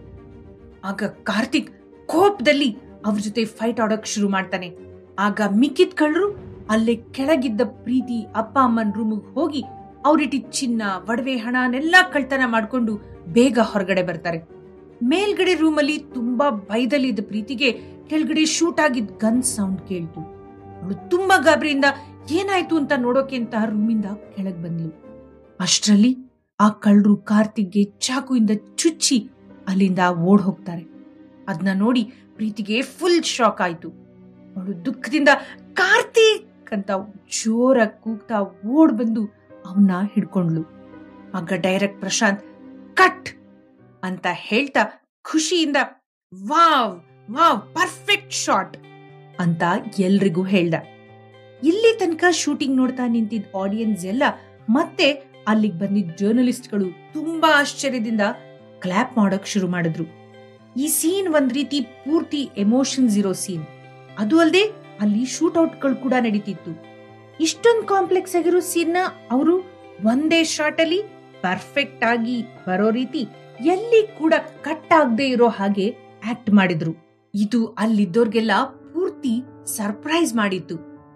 ಆಗ ಕಾರ್ತಿಕ್ ಕೋಪದಲ್ಲಿ ಅವ್ರ ಜೊತೆ ಫೈಟ್ ಆಡೋಕ್ ಶುರು ಮಾಡ್ತಾನೆ ಆಗ ಮಿಕ್ಕಿದ ಕಳ್ಳರು ಅಲ್ಲೇ ಕೆಳಗಿದ್ದ ಪ್ರೀತಿ ಅಪ್ಪ ಅಮ್ಮನ್ ರೂಮಿಗೆ ಹೋಗಿ ಅವ್ರಿಟ್ಟಿದ್ ಚಿನ್ನ ಒಡವೆ ಹಣನೆಲ್ಲ ಕಳ್ತನ ಮಾಡ್ಕೊಂಡು ಬೇಗ ಹೊರಗಡೆ ಬರ್ತಾರೆ ಮೇಲ್ಗಡೆ ರೂಮಲ್ಲಿ ತುಂಬಾ ಭಯದಲ್ಲಿದ್ದ ಪ್ರೀತಿಗೆ ಕೆಳಗಡೆ ಶೂಟ್ ಆಗಿದ್ದ ಗನ್ ಸೌಂಡ್ ಕೇಳ್ತು ಅವಳು ತುಂಬಾ ಗಾಬರಿಯಿಂದ ಏನಾಯ್ತು ಅಂತ ನೋಡೋಕೆ ಅಂತ ರೂಮಿಂದ ಕೆಳಗ್ ಬಂದ್ಲು ಅಷ್ಟರಲ್ಲಿ ಆ ಕಳ್ಳರು ಕಾರ್ತಿಕ್ಗೆ ಚಾಕುವಿಂದ ಚುಚ್ಚಿ ಅಲ್ಲಿಂದ ಓಡ್ ಹೋಗ್ತಾರೆ ಅದನ್ನ ನೋಡಿ ಪ್ರೀತಿಗೆ ಫುಲ್ ಶಾಕ್ ಆಯ್ತು ಅವಳು ದುಃಖದಿಂದ ಕಾರ್ತಿಕ್ ಅಂತ ಜೋರಾಗಿ ಕೂಗ್ತಾ ಓಡ್ ಬಂದು ಅವನ್ನ ಹಿಡ್ಕೊಂಡ್ಲು ಆಗ ಡೈರೆಕ್ಟ್ ಪ್ರಶಾಂತ್ ಕಟ್ ಅಂತ ಹೇಳ್ತಾ ಖುಷಿಯಿಂದ ವಾವ್ ವಾವ್ ಪರ್ಫೆಕ್ಟ್ ಶಾಟ್ ಅಂತ ಎಲ್ರಿಗೂ ಹೇಳ್ದ ಇಲ್ಲಿ ತನಕ ಶೂಟಿಂಗ್ ನೋಡ್ತಾ ನಿಂತಿದ್ದ ಆಡಿಯನ್ಸ್ ಎಲ್ಲ ಮತ್ತೆ ಅಲ್ಲಿಗೆ ಬಂದಿದ್ದ ಜರ್ನಲಿಸ್ಟ್ಗಳು ತುಂಬಾ ಆಶ್ಚರ್ಯದಿಂದ ಕ್ಲಾಪ್ ಮಾಡೋಕ್ ಶುರು ಮಾಡಿದ್ರು ಈ ಸೀನ್ ಒಂದ್ ರೀತಿ ಪೂರ್ತಿ ಎಮೋಷನ್ಸ್ ಇರೋ ಸೀನ್ ಅದು ಅಲ್ಲದೆ ಅಲ್ಲಿ ಶೂಟ್ ಔಟ್ಗಳು ಕೂಡ ನಡೀತಿತ್ತು ಇಷ್ಟೊಂದು ಕಾಂಪ್ಲೆಕ್ಸ್ ಆಗಿರೋ ಸೀನ್ ನ ಅವರು ಒಂದೇ ಶಾಟ್ ಅಲ್ಲಿ ಪರ್ಫೆಕ್ಟ್ ಆಗಿ ಬರೋ ರೀತಿ ಎಲ್ಲಿ ಕೂಡ ಕಟ್ ಆಗದೆ ಇರೋ ಹಾಗೆ ಆಕ್ಟ್ ಮಾಡಿದ್ರು ಇದು ಅಲ್ಲಿದ್ದೋರ್ಗೆಲ್ಲ ಪೂರ್ತಿ ಸರ್ಪ್ರೈಸ್ ಮಾಡಿತ್ತು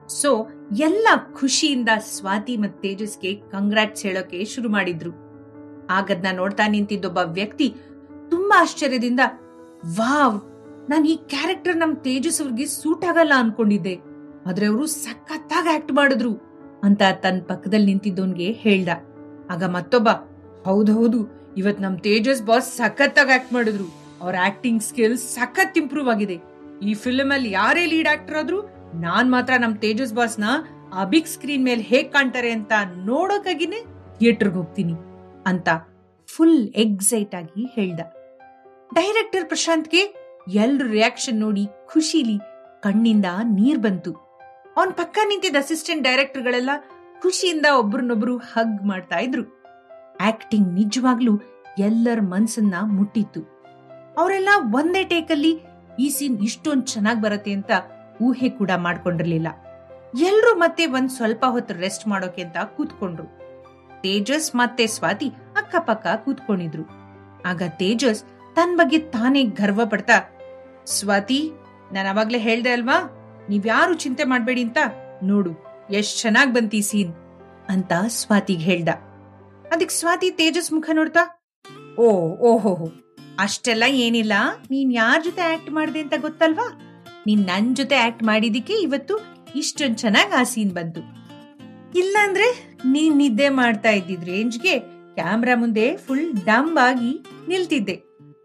ಸೊ ಎಲ್ಲ ಖುಷಿಯಿಂದ ಸ್ವಾತಿ ಮತ್ ತೇಜಸ್ಗೆ ಕಂಗ್ರಾಟ್ಸ್ ಹೇಳೋಕೆ ಶುರು ಮಾಡಿದ್ರು ಆಗದ್ನ ನೋಡ್ತಾ ನಿಂತಿದ್ದೊಬ್ಬ ವ್ಯಕ್ತಿ ತುಂಬಾ ಆಶ್ಚರ್ಯದಿಂದ ವಾವ್ ನಾನು ಈ ಕ್ಯಾರೆಕ್ಟರ್ ನಮ್ ತೇಜಸ್ ಅವ್ರಿಗೆ ಸೂಟ್ ಆಗಲ್ಲ ಅನ್ಕೊಂಡಿದ್ದೆ ಆದ್ರೆ ಅವರು ಸಖತ್ತಾಗಿ ಆಕ್ಟ್ ಮಾಡಿದ್ರು ಅಂತ ತನ್ನ ಪಕ್ಕದಲ್ಲಿ ನಿಂತಿದ್ದವನ್ಗೆ ಹೇಳ್ದ ಆಗ ಮತ್ತೊಬ್ಬ ಹೌದೌದು ಇವತ್ ನಮ್ ತೇಜಸ್ ಬಾಸ್ ಸಖತ್ತಾಗಿ ಆಕ್ಟ್ ಮಾಡಿದ್ರು ಅವ್ರ ಆಕ್ಟಿಂಗ್ ಸ್ಕಿಲ್ಸ್ ಸಖತ್ ಇಂಪ್ರೂವ್ ಆಗಿದೆ ಈ ಫಿಲ್ಮ್ ಅಲ್ಲಿ ಯಾರೇ ಲೀಡ್ ಆಕ್ಟರ್ ಆದ್ರೂ ನಾನ್ ಮಾತ್ರ ನಮ್ ತೇಜಸ್ ಬಾಸ್ ನ ಆ ಬಿಗ್ ಸ್ಕ್ರೀನ್ ಮೇಲೆ ಹೇಗ್ ಕಾಣ್ತಾರೆ ಅಂತ ನೋಡೋಕಾಗಿನೇ ಥಿಯೇಟರ್ಗೆ ಹೋಗ್ತೀನಿ ಅಂತ ಫುಲ್ ಎಕ್ಸೈಟ್ ಆಗಿ ಹೇಳ್ದ ಡೈರೆಕ್ಟರ್ ಪ್ರಶಾಂತ್ಗೆ ಎಲ್ರ ರಿಯಾಕ್ಷನ್ ನೋಡಿ ಖುಷಿಲಿ ಕಣ್ಣಿಂದ ನೀರ್ ಬಂತು ಅವನ್ ಪಕ್ಕ ನಿಂತಿದ್ದ ಅಸಿಸ್ಟೆಂಟ್ ಡೈರೆಕ್ಟರ್ಗಳೆಲ್ಲ ಖುಷಿಯಿಂದ ಒಬ್ರನ್ನೊಬ್ರು ಹಗ್ ಮಾಡ್ತಾ ಇದ್ರು ಆಕ್ಟಿಂಗ್ ನಿಜವಾಗ್ಲೂ ಎಲ್ಲರ ಮನ್ಸನ್ನ ಮುಟ್ಟಿತ್ತು ಅವರೆಲ್ಲ ಒಂದೇ ಟೇಕಲ್ಲಿ ಈ ಸೀನ್ ಇಷ್ಟೊಂದ್ ಚೆನ್ನಾಗ್ ಬರತ್ತೆ ಅಂತ ಊಹೆ ಕೂಡ ಮಾಡ್ಕೊಂಡಿರ್ಲಿಲ್ಲ ಎಲ್ರೂ ಮತ್ತೆ ಒಂದ್ ಸ್ವಲ್ಪ ಹೊತ್ತು ರೆಸ್ಟ್ ಮಾಡೋಕೆ ಅಂತ ಕೂತ್ಕೊಂಡ್ರು ತೇಜಸ್ ಮತ್ತೆ ಸ್ವಾತಿ ಅಕ್ಕಪಕ್ಕ ಕೂತ್ಕೊಂಡಿದ್ರು ಆಗ ತೇಜಸ್ ತನ್ ಬಗ್ಗೆ ತಾನೇ ಗರ್ವ ಪಡ್ತಾ ಸ್ವಾತಿ ನಾನು ಅವಾಗ್ಲೇ ಹೇಳ್ದೆ ಅಲ್ವಾ ನೀವ್ಯಾರು ಚಿಂತೆ ಮಾಡ್ಬೇಡಿ ಅಂತ ನೋಡು ಎಷ್ಟ್ ಚೆನ್ನಾಗ್ ಬಂತಿ ಸೀನ್ ಅಂತ ಸ್ವಾತಿಗ್ ಹೇಳ್ದ ಅದಕ್ ಸ್ವಾತಿ ತೇಜಸ್ ಮುಖ ನೋಡ್ತಾ ಓ ಓಹೋ ಅಷ್ಟೆಲ್ಲ ಏನಿಲ್ಲ ನೀನ್ ಯಾರ ಜೊತೆ ಆಕ್ಟ್ ಮಾಡಿದೆ ಅಂತ ಗೊತ್ತಲ್ವಾ ನೀನ್ ನನ್ ಜೊತೆ ಆಕ್ಟ್ ಮಾಡಿದಿಕ್ಕೆ ಇವತ್ತು ಇಷ್ಟೊಂದ್ ಚೆನ್ನಾಗ್ ಆ ಸೀನ್ ಬಂತು ಇಲ್ಲಾಂದ್ರೆ ನೀನ್ ನಿದ್ದೆ ಮಾಡ್ತಾ ಇದ್ದಿದ್ ರೇಂಜ್ಗೆ ಕ್ಯಾಮ್ರಾ ಮುಂದೆ ಫುಲ್ ಡಂಬ್ ಆಗಿ ನಿಲ್ತಿದ್ದೆ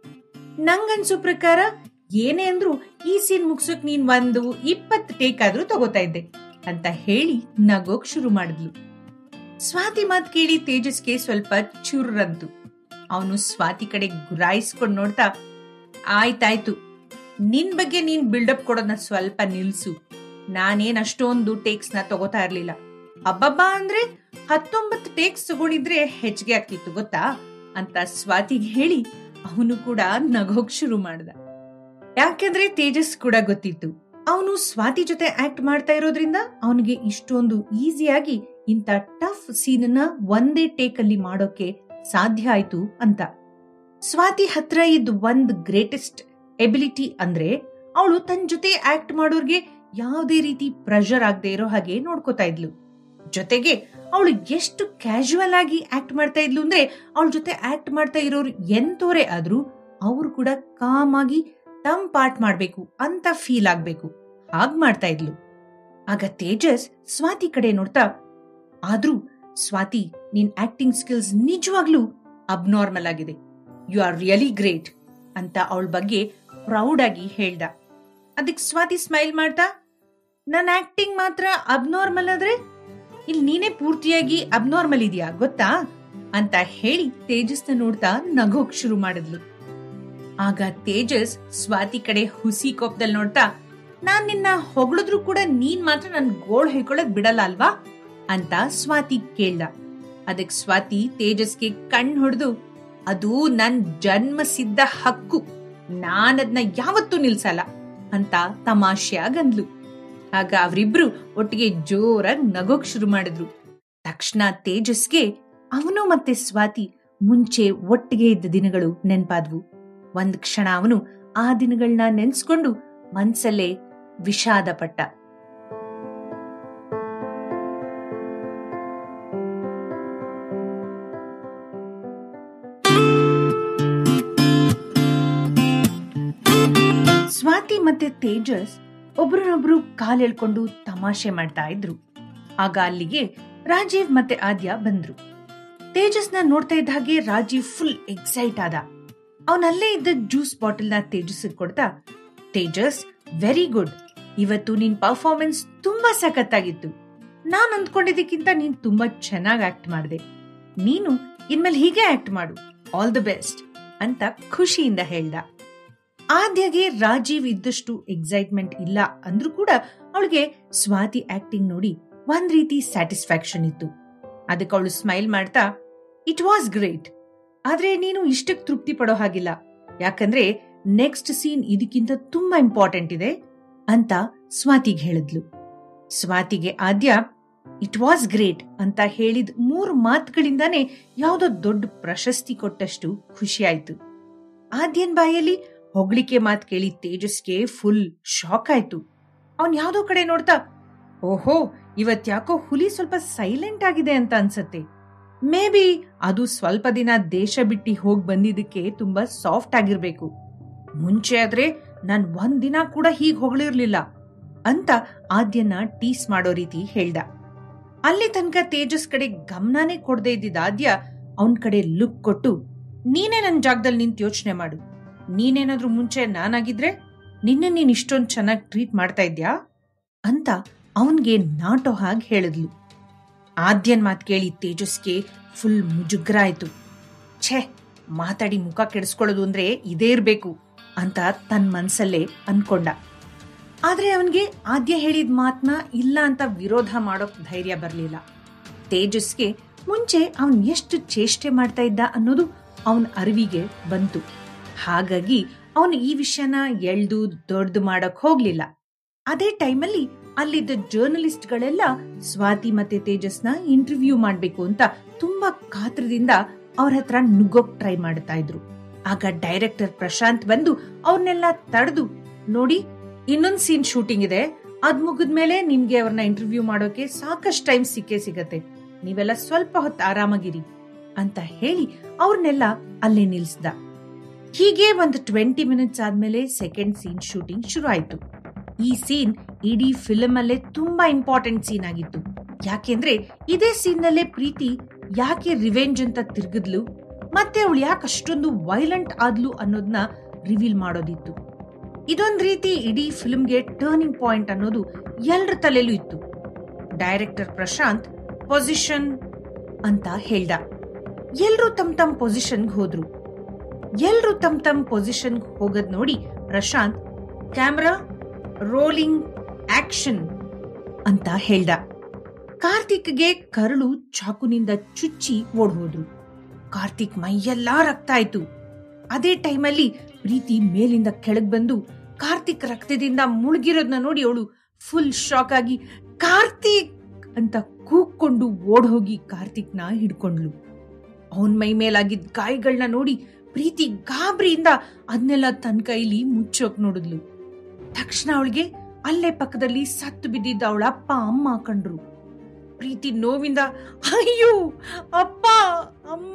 ನಂಗನ್ಸೋ ಪ್ರಕಾರ ಏನೇ ಅಂದ್ರು ಈ ಸೀನ್ ಮುಗ್ಸೋಕ್ ನೀನ್ ಒಂದು ಇಪ್ಪತ್ ಟೇಕ್ ಆದ್ರೂ ತಗೋತಾ ಇದ್ದೆ ಅಂತ ಹೇಳಿ ನಗೋಕ್ ಶುರು ಮಾಡಿದ್ಲು ಸ್ವಾತಿ ಮಾತ್ ಕೇಳಿ ತೇಜಸ್ಗೆ ಸ್ವಲ್ಪ ಚುರ್ರಂತು ಅವನು ಸ್ವಾತಿ ಕಡೆ ಗುರಾಯಿಸ್ಕೊಂಡ್ ನೋಡ್ತಾ ಆಯ್ತಾಯ್ತು ನಿನ್ ಬಗ್ಗೆ ನೀನ್ ಬಿಲ್ಡಪ್ ಕೊಡೋದನ್ನ ಸ್ವಲ್ಪ ನಿಲ್ಸು ನಾನೇನ್ ಅಷ್ಟೊಂದು ಟೇಕ್ಸ್ ನ ತಗೋತಾ ಇರ್ಲಿಲ್ಲ ಅಬ್ಬಬ್ಬಾ ಅಂದ್ರೆ ಹತ್ತೊಂಬತ್ತು ಟೇಕ್ಸ್ ತಗೊಂಡಿದ್ರೆ ಹೆಚ್ಚಿಗೆ ಆಗ್ತಿತ್ತು ಗೊತ್ತಾ ಅಂತ ಸ್ವಾತಿಗೆ ಹೇಳಿ ಅವನು ಕೂಡ ನಗೋಕ್ ಶುರು ಮಾಡ್ದ ಯಾಕೆಂದ್ರೆ ತೇಜಸ್ ಕೂಡ ಗೊತ್ತಿತ್ತು ಅವನು ಸ್ವಾತಿ ಜೊತೆ ಆಕ್ಟ್ ಮಾಡ್ತಾ ಇರೋದ್ರಿಂದ ಅವನಿಗೆ ಇಷ್ಟೊಂದು ಈಸಿಯಾಗಿ ಇಂಥ ಟಫ್ ಸೀನ್ ಒಂದೇ ಟೇಕ್ ಅಲ್ಲಿ ಮಾಡೋಕೆ ಸಾಧ್ಯ ಆಯ್ತು ಅಂತ ಸ್ವಾತಿ ಹತ್ರ ಇದ್ ಒಂದ್ ಗ್ರೇಟೆಸ್ಟ್ ಎಬಿಲಿಟಿ ಅಂದ್ರೆ ಅವಳು ತನ್ನ ಜೊತೆ ಆಕ್ಟ್ ಮಾಡೋರ್ಗೆ ಯಾವುದೇ ರೀತಿ ಪ್ರೆಷರ್ ಆಗದೆ ಇರೋ ಹಾಗೆ ನೋಡ್ಕೋತಾ ಇದ್ಲು ಜೊತೆಗೆ ಅವಳು ಎಷ್ಟು ಕ್ಯಾಶುವಲ್ ಆಗಿ ಆಕ್ಟ್ ಮಾಡ್ತಾ ಇದ್ಲು ಅಂದ್ರೆ ಅವಳ ಜೊತೆ ಆಕ್ಟ್ ಮಾಡ್ತಾ ಇರೋರು ಎಂತೋರೆ ಆದ್ರೂ ಅವ್ರು ಕೂಡ ಕಾಮ್ ಆಗಿ ತಮ್ ಪಾರ್ಟ್ ಮಾಡ್ಬೇಕು ಅಂತ ಫೀಲ್ ಆಗ್ಬೇಕು ಹಾಗ್ ಮಾಡ್ತಾ ಇದ್ಲು ಆಗ ತೇಜಸ್ ಸ್ವಾತಿ ಕಡೆ ನೋಡ್ತಾ ಆದ್ರೂ ಸ್ವಾತಿ ನಿನ್ ಆಕ್ಟಿಂಗ್ ಸ್ಕಿಲ್ಸ್ ನಿಜವಾಗ್ಲೂ ಅಬ್ನಾರ್ಮಲ್ ಆಗಿದೆ ಯು ಆರ್ ರಿಯಲಿ ಗ್ರೇಟ್ ಅಂತ ಅವಳ ಬಗ್ಗೆ ಪ್ರೌಡ್ ಆಗಿ ಹೇಳ್ದ ಅದಕ್ಕೆ ಸ್ವಾತಿ ಸ್ಮೈಲ್ ಮಾಡ್ತಾ ನನ್ನ ಆಕ್ಟಿಂಗ್ ಮಾತ್ರ ಅಬ್ನಾರ್ಮಲ್ ಆದ್ರೆ ಇಲ್ಲಿ ನೀನೇ ಪೂರ್ತಿಯಾಗಿ ಅಬ್ನಾರ್ಮಲ್ ಇದೆಯಾ ಗೊತ್ತಾ ಅಂತ ಹೇಳಿ ತೇಜಸ್ನ ನೋಡ್ತಾ ನಗೋಕ್ ಶುರು ಮಾಡಿದ್ಲು ಆಗ ತೇಜಸ್ ಸ್ವಾತಿ ಕಡೆ ಹುಸಿ ಕೋಪದಲ್ಲಿ ನೋಡ್ತಾ ನಾನ್ ನಿನ್ನ ಹೊಗಳಿದ್ರು ಕೂಡ ನೀನ್ ಮಾತ್ರ ನನ್ ಗೋಳ್ ಹೇಳ್ಕೊಳಕ್ ಬಿಡಲ್ಲ ಅಲ್ವಾ ಅಂತ ಸ್ವಾತಿ ಕೇಳ್ದ ಅದಕ್ ಸ್ವಾತಿ ತೇಜಸ್ಗೆ ಕಣ್ ಹೊಡೆದು ಅದು ನನ್ ಜನ್ಮ ಸಿದ್ಧ ಹಕ್ಕು ನಾನದ್ನ ಯಾವತ್ತೂ ನಿಲ್ಸಲ್ಲ ಅಂತ ತಮಾಷೆಯಾಗಂದ್ಲು ಆಗ ಅವರಿಬ್ರು ಒಟ್ಟಿಗೆ ಜೋರಾಗಿ ನಗೋಕ್ ಶುರು ಮಾಡಿದ್ರು ತಕ್ಷಣ ತೇಜಸ್ಗೆ ಅವನು ಮತ್ತೆ ಸ್ವಾತಿ ಮುಂಚೆ ಒಟ್ಟಿಗೆ ಇದ್ದ ದಿನಗಳು ನೆನ್ಪಾದ್ವು ಒಂದ್ ಕ್ಷಣ ಅವನು ಆ ದಿನಗಳನ್ನ ನೆನ್ಸ್ಕೊಂಡು ಮನ್ಸಲ್ಲೇ ವಿಷಾದ ಪಟ್ಟ ಸ್ವಾತಿ ಮತ್ತೆ ತೇಜಸ್ ಒಬ್ರನ್ನೊಬ್ರು ಕಾಲ್ ಎಳ್ಕೊಂಡು ತಮಾಷೆ ಮಾಡ್ತಾ ಇದ್ರು ಆಗ ಅಲ್ಲಿಗೆ ರಾಜೀವ್ ಮತ್ತೆ ಆದ್ಯ ಬಂದ್ರು ತೇಜಸ್ನ ನೋಡ್ತಾ ಇದ್ದ ಹಾಗೆ ರಾಜೀವ್ ಫುಲ್ ಎಕ್ಸೈಟ್ ಆದ ಅವನಲ್ಲೇ ಇದ್ದ ಜ್ಯೂಸ್ ಬಾಟಲ್ ನ ತೇಜಸ್ ಕೊಡ್ತಾ ತೇಜಸ್ ವೆರಿ ಗುಡ್ ಇವತ್ತು ನಿನ್ ಪರ್ಫಾರ್ಮೆನ್ಸ್ ತುಂಬಾ ಸಖತ್ತಾಗಿತ್ತು ನಾನ್ ಅಂದ್ಕೊಂಡಿದ್ದಕ್ಕಿಂತ ನೀನ್ ತುಂಬಾ ಚೆನ್ನಾಗಿ ಆಕ್ಟ್ ಮಾಡಿದೆ ನೀನು ಇನ್ಮೇಲೆ ಹೀಗೆ ಆಕ್ಟ್ ಮಾಡು ಆಲ್ ದಿ ಬೆಸ್ಟ್ ಅಂತ ಖುಷಿಯಿಂದ ಹೇಳ್ದ ಆದ್ಯಗೆ ರಾಜೀವ್ ಇದ್ದಷ್ಟು ಎಕ್ಸೈಟ್ಮೆಂಟ್ ಇಲ್ಲ ಅಂದ್ರೂ ಕೂಡ ಅವಳಿಗೆ ಸ್ವಾತಿ ಆಕ್ಟಿಂಗ್ ನೋಡಿ ಒಂದ್ ರೀತಿ ಸ್ಯಾಟಿಸ್ಫ್ಯಾಕ್ಷನ್ ಇತ್ತು ಅದಕ್ಕೆ ಅವಳು ಸ್ಮೈಲ್ ಮಾಡ್ತಾ ಇಟ್ ವಾಸ್ ಗ್ರೇಟ್ ಆದ್ರೆ ನೀನು ಇಷ್ಟಕ್ಕೆ ತೃಪ್ತಿ ಪಡೋ ಹಾಗಿಲ್ಲ ಯಾಕಂದ್ರೆ ನೆಕ್ಸ್ಟ್ ಸೀನ್ ಇದಕ್ಕಿಂತ ತುಂಬಾ ಇಂಪಾರ್ಟೆಂಟ್ ಇದೆ ಅಂತ ಸ್ವಾತಿಗೆ ಹೇಳಿದ್ಲು ಸ್ವಾತಿಗೆ ಆದ್ಯ ಇಟ್ ವಾಸ್ ಗ್ರೇಟ್ ಅಂತ ಹೇಳಿದ ಮೂರು ಮಾತುಗಳಿಂದಾನೇ ಯಾವುದೋ ದೊಡ್ಡ ಪ್ರಶಸ್ತಿ ಕೊಟ್ಟಷ್ಟು ಖುಷಿ ಆಯ್ತು ಆದ್ಯನ್ ಬಾಯಲ್ಲಿ ಹೊಗಳಿಕೆ ಮಾತು ಕೇಳಿ ತೇಜಸ್ಗೆ ಫುಲ್ ಶಾಕ್ ಆಯ್ತು ಅವನ್ ಯಾವ್ದೋ ಕಡೆ ನೋಡ್ತಾ ಓಹೋ ಇವತ್ಯಾಕೋ ಹುಲಿ ಸ್ವಲ್ಪ ಸೈಲೆಂಟ್ ಆಗಿದೆ ಅಂತ ಅನ್ಸತ್ತೆ ಮೇ ಬಿ ಅದು ಸ್ವಲ್ಪ ದಿನ ದೇಶ ಬಿಟ್ಟು ಹೋಗಿ ಬಂದಿದ್ದಕ್ಕೆ ತುಂಬಾ ಸಾಫ್ಟ್ ಆಗಿರ್ಬೇಕು ಮುಂಚೆ ಆದ್ರೆ ನಾನ್ ಒಂದ್ ದಿನ ಕೂಡ ಹೀಗ್ ಹೊಗಳಿರ್ಲಿಲ್ಲ ಅಂತ ಆದ್ಯನ ಟೀಸ್ ಮಾಡೋ ರೀತಿ ಹೇಳ್ದ ಅಲ್ಲಿ ತನಕ ತೇಜಸ್ ಕಡೆ ಗಮನನೇ ಕೊಡದೆ ಇದ್ದಿದ್ದ ಆದ್ಯ ಅವನ್ ಕಡೆ ಲುಕ್ ಕೊಟ್ಟು ನೀನೇ ನನ್ ಜಾಗದಲ್ಲಿ ನಿಂತು ಯೋಚನೆ ಮಾಡು ನೀನೇನಾದ್ರೂ ಮುಂಚೆ ನಾನಾಗಿದ್ರೆ ನಿನ್ನ ನೀನ್ ಇಷ್ಟೊಂದ್ ಚೆನ್ನಾಗಿ ಟ್ರೀಟ್ ಮಾಡ್ತಾ ಇದ್ಯಾ ಅಂತ ಅವನ್ಗೆ ನಾಟೋ ಹಾಗೆ ಹೇಳಿದ್ಲು ಆದ್ಯನ್ ಮಾತ್ ಕೇಳಿ ತೇಜಸ್ಗೆ ಫುಲ್ ಮುಜುಗ್ರ ಆಯ್ತು ಛೇ ಮಾತಾಡಿ ಮುಖ ಕೆಡಿಸ್ಕೊಳ್ಳೋದು ಅಂದ್ರೆ ಇದೇ ಇರ್ಬೇಕು ಅಂತ ತನ್ನ ಮನ್ಸಲ್ಲೇ ಅನ್ಕೊಂಡ ಆದ್ರೆ ಅವನ್ಗೆ ಆದ್ಯ ಹೇಳಿದ ಮಾತ್ನ ಇಲ್ಲ ಅಂತ ವಿರೋಧ ಮಾಡೋಕ್ ಧೈರ್ಯ ಬರಲಿಲ್ಲ ತೇಜಸ್ಗೆ ಮುಂಚೆ ಅವನ್ ಎಷ್ಟು ಚೇಷ್ಟೆ ಮಾಡ್ತಾ ಇದ್ದ ಅನ್ನೋದು ಅವನ ಅರಿವಿಗೆ ಬಂತು ಹಾಗಾಗಿ ಅವನು ಈ ವಿಷಯನ ಎಳ್ದು ದೊಡ್ಡದು ಮಾಡಕ್ ಹೋಗ್ಲಿಲ್ಲ ಅದೇ ಟೈಮಲ್ಲಿ ಅಲ್ಲಿದ್ದ ಜರ್ನಲಿಸ್ಟ್ಗಳೆಲ್ಲ ಸ್ವಾತಿ ಮತ್ತೆ ತೇಜಸ್ನ ಇಂಟರ್ವ್ಯೂ ಮಾಡ್ಬೇಕು ಅಂತ ತುಂಬಾ ಕಾತ್ರದಿಂದ ಅವ್ರ ಹತ್ರ ನುಗ್ಗೋಕ್ ಟ್ರೈ ಮಾಡ್ತಾ ಇದ್ರು ಆಗ ಡೈರೆಕ್ಟರ್ ಪ್ರಶಾಂತ್ ಬಂದು ಅವ್ರನ್ನೆಲ್ಲ ತಡೆದು ನೋಡಿ ಇನ್ನೊಂದ್ ಸೀನ್ ಶೂಟಿಂಗ್ ಇದೆ ಅದ್ ಮುಗಿದ್ಮೇಲೆ ನಿಮ್ಗೆ ಅವ್ರನ್ನ ಇಂಟರ್ವ್ಯೂ ಮಾಡೋಕೆ ಸಾಕಷ್ಟು ಟೈಮ್ ಸಿಕ್ಕೇ ಸಿಗತ್ತೆ ನೀವೆಲ್ಲ ಸ್ವಲ್ಪ ಹೊತ್ತು ಆರಾಮಾಗಿರಿ ಅಂತ ಹೇಳಿ ಅವ್ರನ್ನೆಲ್ಲ ಅಲ್ಲೇ ನಿಲ್ಸ್ದ ಹೀಗೆ ಒಂದು ಟ್ವೆಂಟಿ ಮಿನಿಟ್ಸ್ ಆದ್ಮೇಲೆ ಸೆಕೆಂಡ್ ಸೀನ್ ಶೂಟಿಂಗ್ ಶುರು ಆಯ್ತು ಈ ಸೀನ್ ಇಡೀ ಫಿಲ್ಮ್ ಅಲ್ಲೇ ತುಂಬಾ ಇಂಪಾರ್ಟೆಂಟ್ ಸೀನ್ ಆಗಿತ್ತು ಯಾಕೆಂದ್ರೆ ಇದೇ ಸೀನ್ ನಲ್ಲೇ ಪ್ರೀತಿ ಯಾಕೆ ರಿವೆಂಜ್ ಅಂತ ತಿರ್ಗಿದ್ಲು ಮತ್ತೆ ಅವಳು ಯಾಕೆ ಅಷ್ಟೊಂದು ವೈಲೆಂಟ್ ಆದ್ಲು ಅನ್ನೋದನ್ನ ರಿವೀಲ್ ಮಾಡೋದಿತ್ತು ಇದೊಂದ್ ರೀತಿ ಇಡೀ ಫಿಲ್ಮ್ಗೆ ಟರ್ನಿಂಗ್ ಪಾಯಿಂಟ್ ಅನ್ನೋದು ಎಲ್ರ ತಲೆಲೂ ಇತ್ತು ಡೈರೆಕ್ಟರ್ ಪ್ರಶಾಂತ್ ಪೊಸಿಷನ್ ಅಂತ ಹೇಳ್ದ ಎಲ್ರೂ ತಮ್ ತಮ್ ಪೊಸಿಷನ್ಗೆ ಹೋದ್ರು ಎಲ್ರೂ ತಮ್ ತಮ್ ಪೊಸಿಷನ್ ಹೋಗದ್ ನೋಡಿ ಪ್ರಶಾಂತ್ ಕ್ಯಾಮ್ರಾ ರೋಲಿಂಗ್ ಆಕ್ಷನ್ ಅಂತ ಹೇಳ್ದ ಕಾರ್ತಿಕ್ಗೆ ಕರಳು ಚಾಕುನಿಂದ ಚುಚ್ಚಿ ಓಡ್ ಹೋದ್ರು ಕಾರ್ತಿಕ್ ಮೈಯೆಲ್ಲಾ ರಕ್ತ ಆಯ್ತು ಅದೇ ಟೈಮಲ್ಲಿ ಪ್ರೀತಿ ಮೇಲಿಂದ ಕೆಳಗ್ ಬಂದು ಕಾರ್ತಿಕ್ ರಕ್ತದಿಂದ ಮುಳುಗಿರೋದನ್ನ ನೋಡಿ ಅವಳು ಫುಲ್ ಶಾಕ್ ಆಗಿ ಕಾರ್ತಿಕ್ ಅಂತ ಕೂಗ್ಕೊಂಡು ಓಡ್ ಹೋಗಿ ಕಾರ್ತಿಕ್ನ ಹಿಡ್ಕೊಂಡ್ಲು ಅವನ್ ಮೈ ಮೇಲಾಗಿದ್ದ ಗಾಯಗಳನ್ನ ನೋಡಿ ಪ್ರೀತಿ ಗಾಬರಿಯಿಂದ ಅದನ್ನೆಲ್ಲ ತನ್ನ ಕೈಲಿ ಮುಚ್ಚೋಕ್ ನೋಡಿದ್ಲು ತಕ್ಷಣ ಅವಳಿಗೆ ಅಲ್ಲೇ ಪಕ್ಕದಲ್ಲಿ ಸತ್ತು ಬಿದ್ದಿದ್ದ ಅವಳ ಅಪ್ಪ ಅಮ್ಮ ಕಂಡ್ರು ಪ್ರೀತಿ ನೋವಿಂದ ಅಯ್ಯೋ ಅಪ್ಪ ಅಮ್ಮ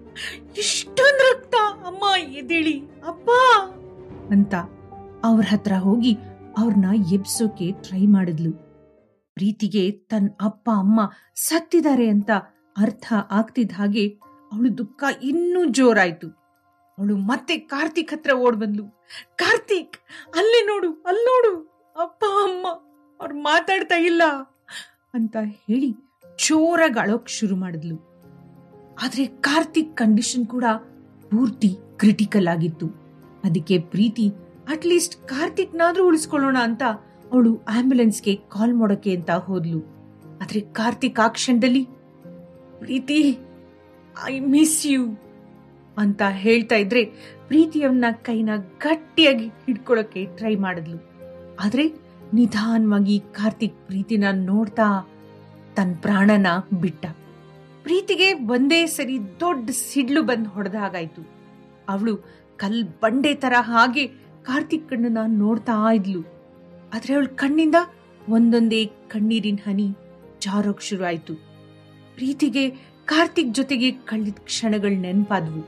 ಇಷ್ಟೊಂದ್ ರಕ್ತ ಅಮ್ಮ ಎದೇಳಿ ಅಪ್ಪ ಅಂತ ಅವ್ರ ಹತ್ರ ಹೋಗಿ ಅವ್ರನ್ನ ಎಬ್ಸೋಕೆ ಟ್ರೈ ಮಾಡಿದ್ಲು ಪ್ರೀತಿಗೆ ತನ್ನ ಅಪ್ಪ ಅಮ್ಮ ಸತ್ತಿದ್ದಾರೆ ಅಂತ ಅರ್ಥ ಆಗ್ತಿದ್ದ ಹಾಗೆ ಅವಳು ದುಃಖ ಇನ್ನೂ ಜೋರಾಯ್ತು ಅವಳು ಮತ್ತೆ ಕಾರ್ತಿಕ್ ಹತ್ರ ಓಡ್ ಬಂದ್ಲು ಕಾರ್ತಿಕ್ ಅಲ್ಲೇ ನೋಡು ಅಲ್ಲಿ ನೋಡು ಅಪ್ಪ ಅಮ್ಮ ಅವ್ರು ಮಾತಾಡ್ತಾ ಇಲ್ಲ ಅಂತ ಹೇಳಿ ಜೋರಾಗಿ ಅಳೋಕ್ ಶುರು ಮಾಡಿದ್ಲು ಆದ್ರೆ ಕಾರ್ತಿಕ್ ಕಂಡೀಷನ್ ಕೂಡ ಪೂರ್ತಿ ಕ್ರಿಟಿಕಲ್ ಆಗಿತ್ತು ಅದಕ್ಕೆ ಪ್ರೀತಿ ಅಟ್ಲೀಸ್ಟ್ ಕಾರ್ತಿಕ್ನಾದ್ರೂ ಉಳಿಸ್ಕೊಳ್ಳೋಣ ಅಂತ ಅವಳು ಆಂಬ್ಯುಲೆನ್ಸ್ಗೆ ಕಾಲ್ ಮಾಡೋಕೆ ಅಂತ ಹೋದ್ಲು ಆದ್ರೆ ಕಾರ್ತಿಕ್ ಆ ಕ್ಷಣದಲ್ಲಿ ಪ್ರೀತಿ ಐ ಮಿಸ್ ಯು ಅಂತ ಹೇಳ್ತಾ ಇದ್ರೆ ಪ್ರೀತಿಯವನ್ನ ಕೈನ ಗಟ್ಟಿಯಾಗಿ ಹಿಡ್ಕೊಳಕ್ಕೆ ಟ್ರೈ ಮಾಡಿದ್ಲು ಆದ್ರೆ ನಿಧಾನವಾಗಿ ಕಾರ್ತಿಕ್ ಪ್ರೀತಿನ ನೋಡ್ತಾ ತನ್ನ ಪ್ರಾಣನ ಬಿಟ್ಟ ಪ್ರೀತಿಗೆ ಒಂದೇ ಸರಿ ದೊಡ್ಡ ಸಿಡ್ಲು ಬಂದು ಹೊಡೆದ ಹಾಗಾಯ್ತು ಅವಳು ಕಲ್ ಬಂಡೆ ತರ ಹಾಗೆ ಕಾರ್ತಿಕ್ ಕಣ್ಣನ್ನ ನೋಡ್ತಾ ಇದ್ಲು ಆದ್ರೆ ಅವಳ ಕಣ್ಣಿಂದ ಒಂದೊಂದೇ ಕಣ್ಣೀರಿನ ಹನಿ ಜಾರೋಕ್ ಶುರು ಆಯ್ತು ಪ್ರೀತಿಗೆ ಕಾರ್ತಿಕ್ ಜೊತೆಗೆ ಕಳೆದ ಕ್ಷಣಗಳು ನೆನಪಾದ್ವು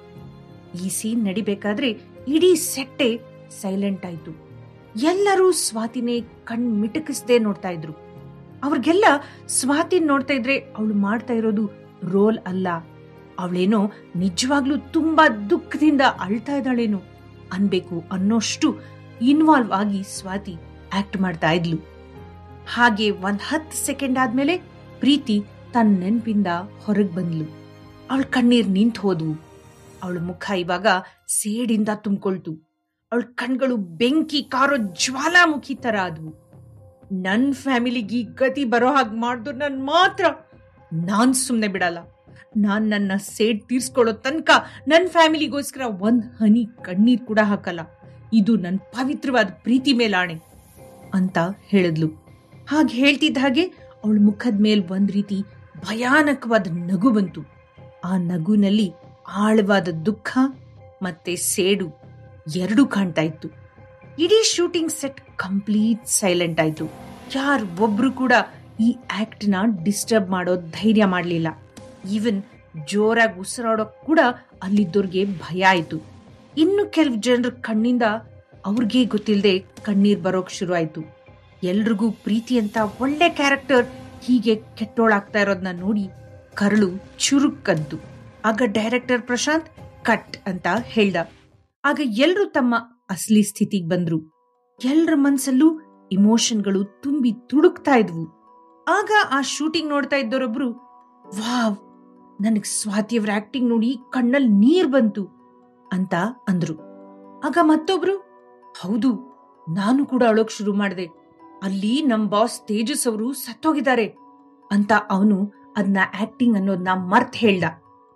ಈ ಸೀನ್ ನಡಿಬೇಕಾದ್ರೆ ಇಡೀ ಸೆಟ್ಟೆ ಸೈಲೆಂಟ್ ಆಯ್ತು ಎಲ್ಲರೂ ಸ್ವಾತಿನೇ ಕಣ್ ಮಿಟಕಿಸದೆ ನೋಡ್ತಾ ಇದ್ರು ಅವ್ರಿಗೆಲ್ಲ ಸ್ವಾತಿನ್ ನೋಡ್ತಾ ಇದ್ರೆ ಅವಳು ಮಾಡ್ತಾ ಇರೋದು ರೋಲ್ ಅಲ್ಲ ಅವಳೇನೋ ನಿಜವಾಗ್ಲೂ ತುಂಬಾ ದುಃಖದಿಂದ ಅಳ್ತಾ ಇದ್ದಾಳೇನೋ ಅನ್ಬೇಕು ಅನ್ನೋಷ್ಟು ಇನ್ವಾಲ್ವ್ ಆಗಿ ಸ್ವಾತಿ ಆಕ್ಟ್ ಮಾಡ್ತಾ ಇದ್ಲು ಹಾಗೆ ಒಂದ್ ಹತ್ತು ಸೆಕೆಂಡ್ ಆದ್ಮೇಲೆ ಪ್ರೀತಿ ತನ್ನ ನೆನ್ಪಿಂದ ಹೊರಗ್ ಬಂದ್ಲು ಅವಳ ಕಣ್ಣೀರ್ ನಿಂತು ಹೋದ್ವು ಅವಳ ಮುಖ ಇವಾಗ ಸೇಡಿಂದ ತುಂಬಿಕೊಳ್ತು ಅವಳ ಕಣ್ಗಳು ಬೆಂಕಿ ಕಾರೋ ಜ್ವಾಲಾಮುಖಿ ತರ ಆದ್ವು ನನ್ ಫ್ಯಾಮಿಲಿಗೆ ಈ ಗತಿ ಬರೋ ಹಾಗೆ ಮಾಡ್ದು ನನ್ ಮಾತ್ರ ನಾನ್ ಸುಮ್ನೆ ಬಿಡಲ್ಲ ನಾನ್ ನನ್ನ ಸೇಡ್ ತೀರ್ಸ್ಕೊಳ್ಳೋ ತನಕ ನನ್ ಫ್ಯಾಮಿಲಿಗೋಸ್ಕರ ಒಂದ್ ಹನಿ ಕಣ್ಣೀರ್ ಕೂಡ ಹಾಕಲ್ಲ ಇದು ನನ್ ಪವಿತ್ರವಾದ ಪ್ರೀತಿ ಮೇಲಾಣೆ ಅಂತ ಹೇಳಿದ್ಲು ಹಾಗೆ ಹೇಳ್ತಿದ್ದ ಹಾಗೆ ಅವಳ ಮುಖದ ಮೇಲ್ ಒಂದ್ ರೀತಿ ಭಯಾನಕವಾದ ನಗು ಬಂತು ಆ ನಗುನಲ್ಲಿ ಆಳವಾದ ದುಃಖ ಮತ್ತೆ ಸೇಡು ಎರಡೂ ಕಾಣ್ತಾ ಇತ್ತು ಇಡೀ ಶೂಟಿಂಗ್ ಸೆಟ್ ಕಂಪ್ಲೀಟ್ ಸೈಲೆಂಟ್ ಆಯ್ತು ಯಾರ್ ಒಬ್ರು ಕೂಡ ಈ ಆಕ್ಟ್ ನ ಡಿಸ್ಟರ್ಬ್ ಮಾಡೋ ಧೈರ್ಯ ಮಾಡಲಿಲ್ಲ ಈವನ್ ಜೋರಾಗಿ ಉಸಿರಾಡೋಕ್ ಕೂಡ ಅಲ್ಲಿದ್ದವ್ರಿಗೆ ಭಯ ಆಯ್ತು ಇನ್ನು ಕೆಲವು ಜನರ ಕಣ್ಣಿಂದ ಅವ್ರಿಗೆ ಗೊತ್ತಿಲ್ಲದೆ ಕಣ್ಣೀರ್ ಬರೋಕ್ ಶುರು ಆಯ್ತು ಎಲ್ರಿಗೂ ಪ್ರೀತಿ ಅಂತ ಒಳ್ಳೆ ಕ್ಯಾರೆಕ್ಟರ್ ಹೀಗೆ ಕೆಟ್ಟೋಳಾಗ್ತಾ ಇರೋದನ್ನ ನೋಡಿ ಕರಳು ಚುರುಕ್ಕಂತು ಆಗ ಡೈರೆಕ್ಟರ್ ಪ್ರಶಾಂತ್ ಕಟ್ ಅಂತ ಹೇಳ್ದ ಆಗ ಎಲ್ರು ತಮ್ಮ ಅಸಲಿ ಸ್ಥಿತಿಗೆ ಬಂದ್ರು ಎಲ್ರ ಮನ್ಸಲ್ಲೂ ಇಮೋಷನ್ಗಳು ತುಂಬಿ ತುಡುಕ್ತಾ ಇದ್ವು ಆಗ ಆ ಶೂಟಿಂಗ್ ನೋಡ್ತಾ ಇದ್ದವರೊಬ್ರು ವಾವ್ ನನಗ್ ಸ್ವಾತಿಯವ್ರ ಆಕ್ಟಿಂಗ್ ನೋಡಿ ಕಣ್ಣಲ್ಲಿ ನೀರ್ ಬಂತು ಅಂತ ಅಂದ್ರು ಆಗ ಮತ್ತೊಬ್ರು ಹೌದು ನಾನು ಕೂಡ ಅಳೋಕ್ ಶುರು ಮಾಡಿದೆ ಅಲ್ಲಿ ನಮ್ ಬಾಸ್ ತೇಜಸ್ ಅವರು ಸತ್ತೋಗಿದ್ದಾರೆ ಅಂತ ಅವನು ಅದನ್ನ ಆಕ್ಟಿಂಗ್ ಅನ್ನೋದನ್ನ ಮರ್ತ್ ಹೇಳ್ದ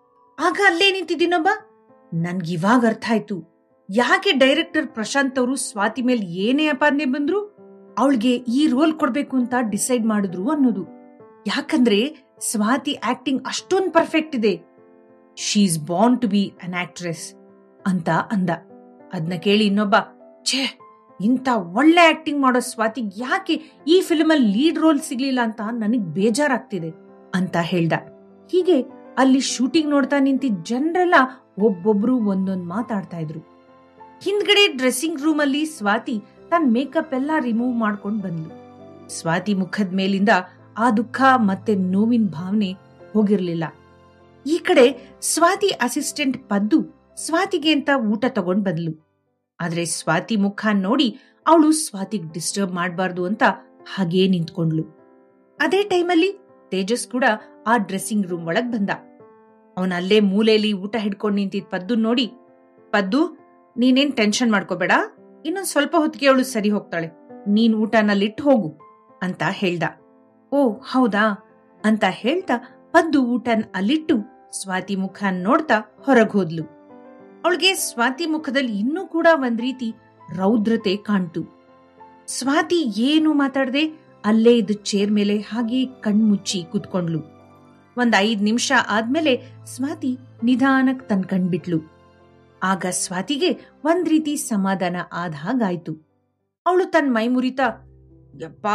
ಆಗ ಅಲ್ಲೇ ನಿಂತಿದ್ದೀನೊಬ್ಬ ನನ್ಗೆ ಇವಾಗ ಅರ್ಥ ಆಯ್ತು ಯಾಕೆ ಡೈರೆಕ್ಟರ್ ಪ್ರಶಾಂತ್ ಅವರು ಸ್ವಾತಿ ಮೇಲೆ ಏನೇ ಅಪಾದನೆ ಬಂದ್ರು ಅವಳಿಗೆ ಈ ರೋಲ್ ಕೊಡ್ಬೇಕು ಅಂತ ಡಿಸೈಡ್ ಮಾಡಿದ್ರು ಅನ್ನೋದು ಯಾಕಂದ್ರೆ ಸ್ವಾತಿ ಆಕ್ಟಿಂಗ್ ಅಷ್ಟೊಂದು ಪರ್ಫೆಕ್ಟ್ ಇದೆ she's born to be an actress ಅಂತ ಅಂದ ಅದನ್ನ ಕೇಳಿ ಇನ್ನೊಬ್ಬ ಛೇ ಇಂಥ ಒಳ್ಳೆ ಆಕ್ಟಿಂಗ್ ಮಾಡೋ ಸ್ವಾತಿ ಯಾಕೆ ಈ ಫಿಲ್ಮ್ ಅಲ್ಲಿ ಲೀಡ್ ರೋಲ್ ಸಿಗ್ಲಿಲ್ಲ ಅಂತ ನನಗ್ ಬೇಜಾರಾಗ್ತಿದೆ ಅಂತ ಹೇಳ್ದ ಹೀಗೆ ಅಲ್ಲಿ ಶೂಟಿಂಗ್ ನೋಡ್ತಾ ನಿಂತಿದ್ದ ಜನರೆಲ್ಲ ಒಬ್ಬೊಬ್ರು ಒಂದೊಂದ್ ಮಾತಾಡ್ತಾ ಇದ್ರು ಹಿಂದ್ಗಡೆ ಡ್ರೆಸ್ಸಿಂಗ್ ರೂಮ್ ಅಲ್ಲಿ ಸ್ವಾತಿ ತನ್ನ ಮೇಕಪ್ ಎಲ್ಲ ರಿಮೂವ್ ಮಾಡ್ಕೊಂಡ್ ಬಂದ್ಲು ಸ್ವಾತಿ ಮುಖದ ಮೇಲಿಂದ ಆ ದುಃಖ ಮತ್ತೆ ನೋವಿನ ಭಾವನೆ ಹೋಗಿರ್ಲಿಲ್ಲ ಈ ಕಡೆ ಸ್ವಾತಿ ಅಸಿಸ್ಟೆಂಟ್ ಪದ್ದು ಸ್ವಾತಿಗೆ ಅಂತ ಊಟ ತಗೊಂಡ್ ಬಂದ್ಲು ಆದ್ರೆ ಸ್ವಾತಿ ಮುಖ ನೋಡಿ ಅವಳು ಸ್ವಾತಿಗ್ ಡಿಸ್ಟರ್ಬ್ ಮಾಡಬಾರ್ದು ಅಂತ ಹಾಗೇ ನಿಂತ್ಕೊಂಡ್ಲು ಅದೇ ಟೈಮಲ್ಲಿ ತೇಜಸ್ ಕೂಡ ಆ ಡ್ರೆಸ್ಸಿಂಗ್ ರೂಮ್ ಒಳಗ್ ಬಂದ ಅವನ ಅಲ್ಲೇ ಮೂಲೆಯಲ್ಲಿ ಊಟ ಹಿಡ್ಕೊಂಡ್ ನಿಂತಿದ್ ಪದ್ದು ನೋಡಿ ಪದ್ದು ನೀನೇನ್ ಟೆನ್ಷನ್ ಮಾಡ್ಕೋಬೇಡ ಇನ್ನೊಂದ್ ಸ್ವಲ್ಪ ಹೊತ್ತಿಗೆ ಅವಳು ಸರಿ ಹೋಗ್ತಾಳೆ ನೀನ್ ಊಟನಲ್ಲಿಟ್ಟು ಹೋಗು ಅಂತ ಹೇಳ್ದ ಓ ಹೌದಾ ಅಂತ ಹೇಳ್ತಾ ಪದ್ದು ಊಟನ್ ಅಲ್ಲಿಟ್ಟು ಸ್ವಾತಿ ಮುಖ ನೋಡ್ತಾ ಹೊರಗ್ ಹೋದ್ಲು ಅವಳಿಗೆ ಸ್ವಾತಿ ಮುಖದಲ್ಲಿ ಇನ್ನೂ ಕೂಡ ಒಂದ್ ರೀತಿ ರೌದ್ರತೆ ಕಾಣ್ತು ಸ್ವಾತಿ ಏನು ಮಾತಾಡದೆ ಅಲ್ಲೇ ಇದ್ದ ಚೇರ್ ಮೇಲೆ ಹಾಗೆ ಕಣ್ಮುಚ್ಚಿ ಕೂತ್ಕೊಂಡ್ಲು ಒಂದ್ ಐದ್ ನಿಮಿಷ ಆದ್ಮೇಲೆ ಸ್ವಾತಿ ನಿಧಾನಕ್ ತನ್ ಕಣ್ಬಿಟ್ಲು ಆಗ ಸ್ವಾತಿಗೆ ಒಂದ್ ರೀತಿ ಸಮಾಧಾನ ಆದ ಹಾಗಾಯ್ತು ಅವಳು ತನ್ ಮೈ ಮುರಿತಾ ಯಪ್ಪಾ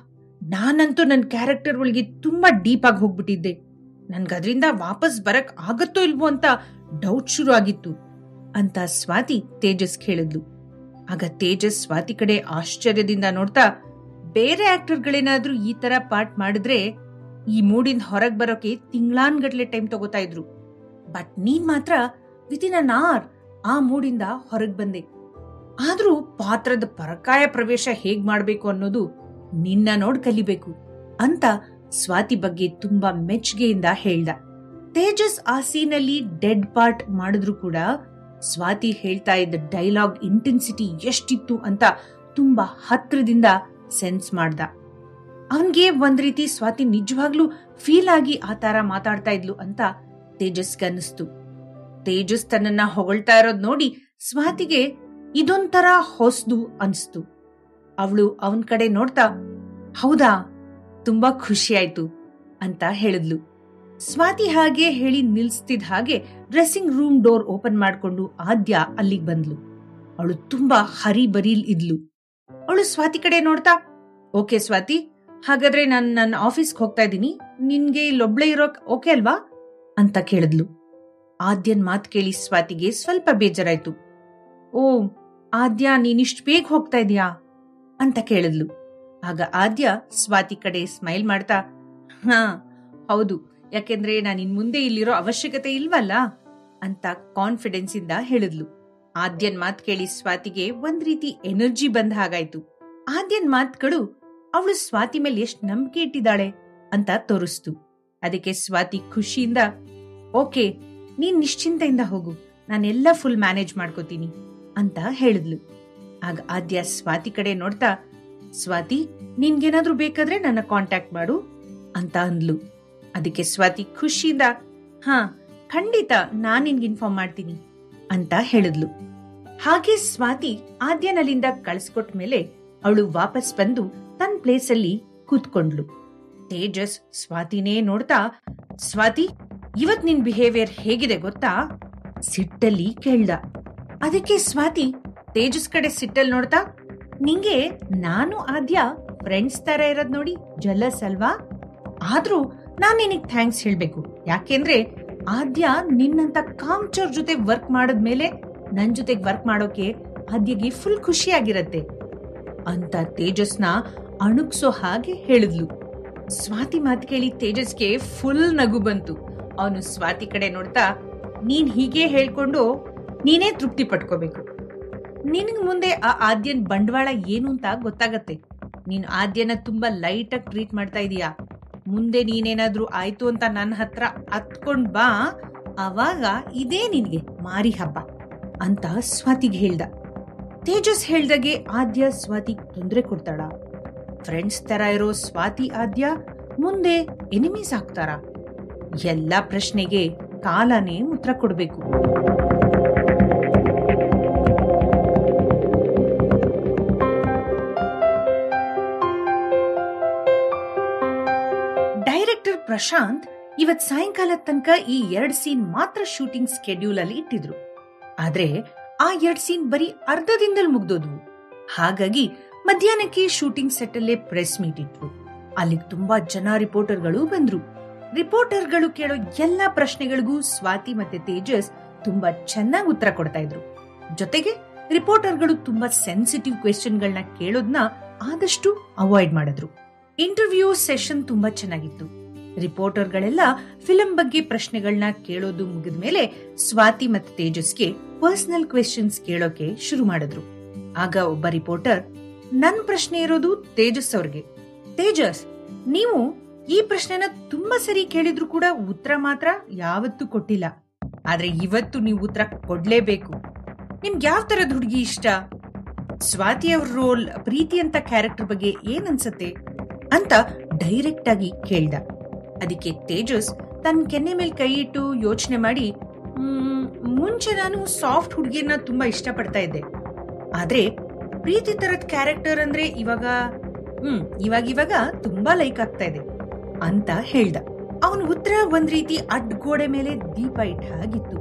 ನಾನಂತೂ ನನ್ ಕ್ಯಾರೆಕ್ಟರ್ ಒಳಗೆ ತುಂಬಾ ಡೀಪ್ ಆಗಿ ಹೋಗ್ಬಿಟ್ಟಿದ್ದೆ ನನ್ಗದ್ರಿಂದ ವಾಪಸ್ ಬರಕ್ ಆಗತ್ತೋ ಇಲ್ವೋ ಅಂತ ಡೌಟ್ ಶುರು ಆಗಿತ್ತು ಅಂತ ಸ್ವಾತಿ ತೇಜಸ್ ಕೇಳಿದ್ಲು ಆಗ ತೇಜಸ್ ಸ್ವಾತಿ ಕಡೆ ಆಶ್ಚರ್ಯದಿಂದ ನೋಡ್ತಾ ಬೇರೆ ಆಕ್ಟರ್ಗಳೇನಾದ್ರೂ ಈ ತರ ಪಾರ್ಟ್ ಮಾಡಿದ್ರೆ ಈ ಮೂಡಿಂದ ಹೊರಗ್ ಬರೋಕೆ ತಿಂಗ್ಳಾನ್ಗಟ್ಲೆ ಟೈಮ್ ತಗೋತಾ ಇದ್ರು ಬಟ್ ನೀನ್ ಮಾತ್ರ ವಿತಿನ್ ಅನ್ ಅವರ್ ಆ ಮೂಡಿಂದ ಹೊರಗ್ ಬಂದೆ ಆದ್ರೂ ಪಾತ್ರದ ಪರಕಾಯ ಪ್ರವೇಶ ಹೇಗ್ ಮಾಡ್ಬೇಕು ಅನ್ನೋದು ನಿನ್ನ ನೋಡ್ ಕಲಿಬೇಕು ಅಂತ ಸ್ವಾತಿ ಬಗ್ಗೆ ತುಂಬಾ ಮೆಚ್ಚುಗೆಯಿಂದ ಹೇಳ್ದ ತೇಜಸ್ ಆ ಸೀನಲ್ಲಿ ಡೆಡ್ ಪಾರ್ಟ್ ಮಾಡಿದ್ರು ಕೂಡ ಸ್ವಾತಿ ಹೇಳ್ತಾ ಇದ್ದ ಡೈಲಾಗ್ ಇಂಟೆನ್ಸಿಟಿ ಎಷ್ಟಿತ್ತು ಅಂತ ತುಂಬಾ ಹತ್ರದಿಂದ ಸೆನ್ಸ್ ಮಾಡ್ದ ಅವನ್ಗೆ ಒಂದ್ ರೀತಿ ಸ್ವಾತಿ ನಿಜವಾಗ್ಲೂ ಫೀಲ್ ಆಗಿ ಆ ತರ ಮಾತಾಡ್ತಾ ಇದ್ಲು ಅಂತ ತೇಜಸ್ಗೆ ಅನ್ನಿಸ್ತು ತೇಜಸ್ ತನ್ನನ್ನ ಹೊಗಳ್ತಾ ಇರೋದ್ ನೋಡಿ ಸ್ವಾತಿಗೆ ಇದೊಂಥರ ಹೊಸ್ದು ಅನ್ಸ್ತು ಅವಳು ಅವನ್ ಕಡೆ ನೋಡ್ತಾ ಹೌದಾ ತುಂಬಾ ಖುಷಿ ಆಯ್ತು ಅಂತ ಹೇಳಿದ್ಲು ಸ್ವಾತಿ ಹಾಗೆ ಹೇಳಿ ನಿಲ್ಸ್ತಿದ್ ಹಾಗೆ ಡ್ರೆಸ್ಸಿಂಗ್ ರೂಮ್ ಡೋರ್ ಓಪನ್ ಮಾಡ್ಕೊಂಡು ಆದ್ಯ ಅಲ್ಲಿಗ್ ಬಂದ್ಲು ಅವಳು ತುಂಬಾ ಹರಿ ಬರೀಲ್ ಇದ್ಲು ಅವಳು ಸ್ವಾತಿ ಕಡೆ ನೋಡ್ತಾ ಓಕೆ ಸ್ವಾತಿ ಹಾಗಾದ್ರೆ ನಾನು ನನ್ನ ಆಫೀಸ್ಗೆ ಹೋಗ್ತಾ ಇದ್ದೀನಿ ನಿನ್ಗೆ ಇಲ್ಲೊಬ್ಳೆ ಇರೋಕ್ ಓಕೆ ಅಲ್ವಾ ಅಂತ ಕೇಳಿದ್ಲು ಆದ್ಯನ್ ಮಾತ್ ಕೇಳಿ ಸ್ವಾತಿಗೆ ಸ್ವಲ್ಪ ಬೇಜಾರಾಯ್ತು ಓ ಆದ್ಯ ನೀನಿಷ್ಟು ಬೇಗ ಹೋಗ್ತಾ ಇದೀಯಾ ಅಂತ ಕೇಳಿದ್ಲು ಆಗ ಆದ್ಯ ಸ್ವಾತಿ ಕಡೆ ಸ್ಮೈಲ್ ಮಾಡ್ತಾ ಹಾ ಹೌದು ಯಾಕೆಂದ್ರೆ ನಾನು ಇನ್ ಮುಂದೆ ಇಲ್ಲಿರೋ ಅವಶ್ಯಕತೆ ಇಲ್ವಲ್ಲ ಅಂತ ಕಾನ್ಫಿಡೆನ್ಸ್ ಇಂದ ಹೇಳಿದ್ಲು ಆದ್ಯನ್ ಮಾತ್ ಕೇಳಿ ಸ್ವಾತಿಗೆ ಒಂದ್ ರೀತಿ ಎನರ್ಜಿ ಬಂದ ಹಾಗಾಯ್ತು ಆದ್ಯನ್ ಮಾತ್ಗಳು ಅವಳು ಸ್ವಾತಿ ಮೇಲೆ ಎಷ್ಟ್ ನಂಬಿಕೆ ಇಟ್ಟಿದ್ದಾಳೆ ಅಂತ ತೋರಿಸ್ತು ಅದಕ್ಕೆ ಸ್ವಾತಿ ಖುಷಿಯಿಂದ ಓಕೆ ನೀನ್ ನಿಶ್ಚಿಂತೆಯಿಂದ ಹೋಗು ನಾನೆಲ್ಲ ಫುಲ್ ಮ್ಯಾನೇಜ್ ಮಾಡ್ಕೋತೀನಿ ಅಂತ ಹೇಳಿದ್ಲು ಆಗ ಆದ್ಯ ಸ್ವಾತಿ ಕಡೆ ನೋಡ್ತಾ ಸ್ವಾತಿ ನಿನ್ಗೇನಾದ್ರೂ ಬೇಕಾದ್ರೆ ನನ್ನ ಕಾಂಟ್ಯಾಕ್ಟ್ ಮಾಡು ಅಂತ ಅಂದ್ಲು ಅದಕ್ಕೆ ಸ್ವಾತಿ ಖುಷಿಯಿಂದ ಹಾ ಖಂಡಿತ ನಾನ್ ನಿನ್ಗೆ ಇನ್ಫಾರ್ಮ್ ಮಾಡ್ತೀನಿ ಅಂತ ಹೇಳಿದ್ಲು ಹಾಗೆ ಸ್ವಾತಿ ಆದ್ಯನಲ್ಲಿಂದ ಕಳ್ಸ್ಕೊಟ್ ಮೇಲೆ ಅವಳು ವಾಪಸ್ ಬಂದು ತನ್ನ ಪ್ಲೇಸಲ್ಲಿ ಕೂತ್ಕೊಂಡ್ಲು ತೇಜಸ್ ಸ್ವಾತಿನೇ ನೋಡ್ತಾ ಸ್ವಾತಿ ಇವತ್ ನಿನ್ ಬಿಹೇವಿಯರ್ ಹೇಗಿದೆ ಗೊತ್ತಾ ಸಿಟ್ಟಲ್ಲಿ ಕೇಳ್ದ ಅದಕ್ಕೆ ಸ್ವಾತಿ ತೇಜಸ್ ಕಡೆ ಸಿಟ್ಟಲ್ಲಿ ನೋಡ್ತಾ ನಿಂಗೆ ನಾನು ಆದ್ಯ ಫ್ರೆಂಡ್ಸ್ ತರ ಇರೋದ್ ನೋಡಿ ಜಲಸ್ ಅಲ್ವಾ ಆದ್ರೂ ನಾನ್ ನಿನಗ್ ಥ್ಯಾಂಕ್ಸ್ ಹೇಳ್ಬೇಕು ಯಾಕೆಂದ್ರೆ ಆದ್ಯ ನಿನ್ನಂತ ಕಾಮ್ಚೋರ್ ಜೊತೆ ವರ್ಕ್ ಮಾಡದ್ಮೇಲೆ ನನ್ ಜೊತೆಗ್ ವರ್ಕ್ ಮಾಡೋಕೆ ಆದ್ಯಗೆ ಫುಲ್ ಖುಷಿಯಾಗಿರತ್ತೆ ಅಂತ ತೇಜಸ್ನ ಅಣುಕ್ಸೋ ಹಾಗೆ ಹೇಳಿದ್ಲು ಸ್ವಾತಿ ಮಾತು ಕೇಳಿ ತೇಜಸ್ಗೆ ಫುಲ್ ನಗು ಬಂತು ಅವನು ಸ್ವಾತಿ ಕಡೆ ನೋಡ್ತಾ ನೀನ್ ಹೀಗೆ ಹೇಳ್ಕೊಂಡು ನೀನೇ ತೃಪ್ತಿ ಪಟ್ಕೋಬೇಕು ನಿನಗ್ ಮುಂದೆ ಆ ಆದ್ಯನ್ ಬಂಡವಾಳ ಏನು ಅಂತ ಗೊತ್ತಾಗತ್ತೆ ನೀನ್ ಆದ್ಯನ ತುಂಬಾ ಲೈಟ್ ಆಗಿ ಟ್ರೀಟ್ ಮಾಡ್ತಾ ಇದೀಯಾ ಮುಂದೆ ನೀನೇನಾದ್ರೂ ಆಯ್ತು ಅಂತ ನನ್ನ ಹತ್ರ ಹತ್ಕೊಂಡ್ ಬಾ ಅವಾಗ ಇದೇ ನಿನ್ಗೆ ಮಾರಿ ಹಬ್ಬ ಅಂತ ಸ್ವಾತಿಗೆ ಹೇಳ್ದ ತೇಜಸ್ ಹೇಳ್ದಾಗೆ ಆದ್ಯ ಸ್ವಾತಿ ತೊಂದರೆ ಕೊಡ್ತಾಳ ಫ್ರೆಂಡ್ಸ್ ತರ ಇರೋ ಸ್ವಾತಿ ಆದ್ಯ ಮುಂದೆ ಎನಿಮೀಸ್ ಆಗ್ತಾರ ಎಲ್ಲ ಪ್ರಶ್ನೆಗೆ ಕಾಲನೇ ಉತ್ತರ ಕೊಡ್ಬೇಕು ಡೈರೆಕ್ಟರ್ ಪ್ರಶಾಂತ್ ಇವತ್ ಸಾಯಂಕಾಲ ತನಕ ಈ ಎರಡ್ ಸೀನ್ ಮಾತ್ರ ಶೂಟಿಂಗ್ ಸ್ಕೆಡ್ಯೂಲ್ ಅಲ್ಲಿ ಇಟ್ಟಿದ್ರು ಆದ್ರೆ ಆ ಎರಡ್ ಸೀನ್ ಬರೀ ಅರ್ಧದಿಂದಲ್ ಮುಗ್ದೋದ್ವು ಹಾಗಾಗಿ ಮಧ್ಯಾಹ್ನಕ್ಕೆ ಶೂಟಿಂಗ್ ಸೆಟ್ ಅಲ್ಲೇ ಪ್ರೆಸ್ ಮೀಟ್ ಇಟ್ರು ಅಲ್ಲಿಗೆ ತುಂಬಾ ಜನ ರಿಪೋರ್ಟರ್ಗಳು ಬಂದ್ರು ರಿಪೋರ್ಟರ್ಗಳು ಕೇಳೋ ಎಲ್ಲಾ ಪ್ರಶ್ನೆಗಳಿಗೂ ಸ್ವಾತಿ ಮತ್ತೆ ತೇಜಸ್ ತುಂಬಾ ಚೆನ್ನಾಗಿ ಉತ್ತರ ಕೊಡ್ತಾ ಇದ್ರು ಜೊತೆಗೆ ರಿಪೋರ್ಟರ್ಗಳು ತುಂಬಾ ಸೆನ್ಸಿಟಿವ್ ಕ್ವೆಶ್ಚನ್ಗಳನ್ನ ಕೇಳೋದ್ನ ಆದಷ್ಟು ಅವಾಯ್ಡ್ ಮಾಡಿದ್ರು ಇಂಟರ್ವ್ಯೂ ಸೆಷನ್ ತುಂಬಾ ಚೆನ್ನಾಗಿತ್ತು ರಿಪೋರ್ಟರ್ಗಳೆಲ್ಲ ಫಿಲಂ ಬಗ್ಗೆ ಪ್ರಶ್ನೆಗಳನ್ನ ಕೇಳೋದು ಮುಗಿದ ಮೇಲೆ ಸ್ವಾತಿ ಮತ್ತು ತೇಜಸ್ಗೆ ಪರ್ಸನಲ್ ಕ್ವೆಶ್ಚನ್ಸ್ ಕೇಳೋಕೆ ಶುರು ಮಾಡಿದ್ರು ಆಗ ಒಬ್ಬ ರಿಪೋರ್ಟರ್ ನನ್ ಪ್ರಶ್ನೆ ಇರೋದು ತೇಜಸ್ ಅವ್ರಿಗೆ ತೇಜಸ್ ನೀವು ಈ ಪ್ರಶ್ನೆನ ತುಂಬಾ ಸರಿ ಕೇಳಿದ್ರು ಕೂಡ ಉತ್ತರ ಮಾತ್ರ ಯಾವತ್ತೂ ಕೊಟ್ಟಿಲ್ಲ ಆದ್ರೆ ಇವತ್ತು ನೀವು ಉತ್ತರ ಕೊಡ್ಲೇಬೇಕು ನಿಮ್ಗೆ ಯಾವ ತರದ ಹುಡುಗಿ ಇಷ್ಟ ಸ್ವಾತಿ ಅವ್ರ ರೋಲ್ ಪ್ರೀತಿ ಅಂತ ಕ್ಯಾರೆಕ್ಟರ್ ಬಗ್ಗೆ ಏನ್ ಅನ್ಸತ್ತೆ ಅಂತ ಡೈರೆಕ್ಟ್ ಆಗಿ ಕೇಳ್ದ ಅದಕ್ಕೆ ತೇಜಸ್ ತನ್ನ ಕೆನ್ನೆ ಮೇಲೆ ಕೈ ಇಟ್ಟು ಯೋಚನೆ ಮಾಡಿ "ಮ್ಮ್, ಮುಂಚೆ ನಾನು ಸಾಫ್ಟ್ ಹುಡುಗಿಯನ್ನ ತುಂಬಾ ಇಷ್ಟಪಡ್ತಾ ಇದ್ದೆ ಆದ್ರೆ ಪ್ರೀತಿ ತರದ್ ಕ್ಯಾರೆಕ್ಟರ್ ಅಂದ್ರೆ ಇವಾಗ ಹ್ಮ್ ಇವಾಗ ಇವಾಗ ತುಂಬಾ ಲೈಕ್ ಆಗ್ತಾ ಇದೆ ಅಂತ ಹೇಳ್ದ ಅವನ ಉತ್ತರ ಒಂದ್ ರೀತಿ ಅಡ್ಗೋಡೆ ಮೇಲೆ ದೀಪ ಇಟ್ಟ ಹಾಗಿತ್ತು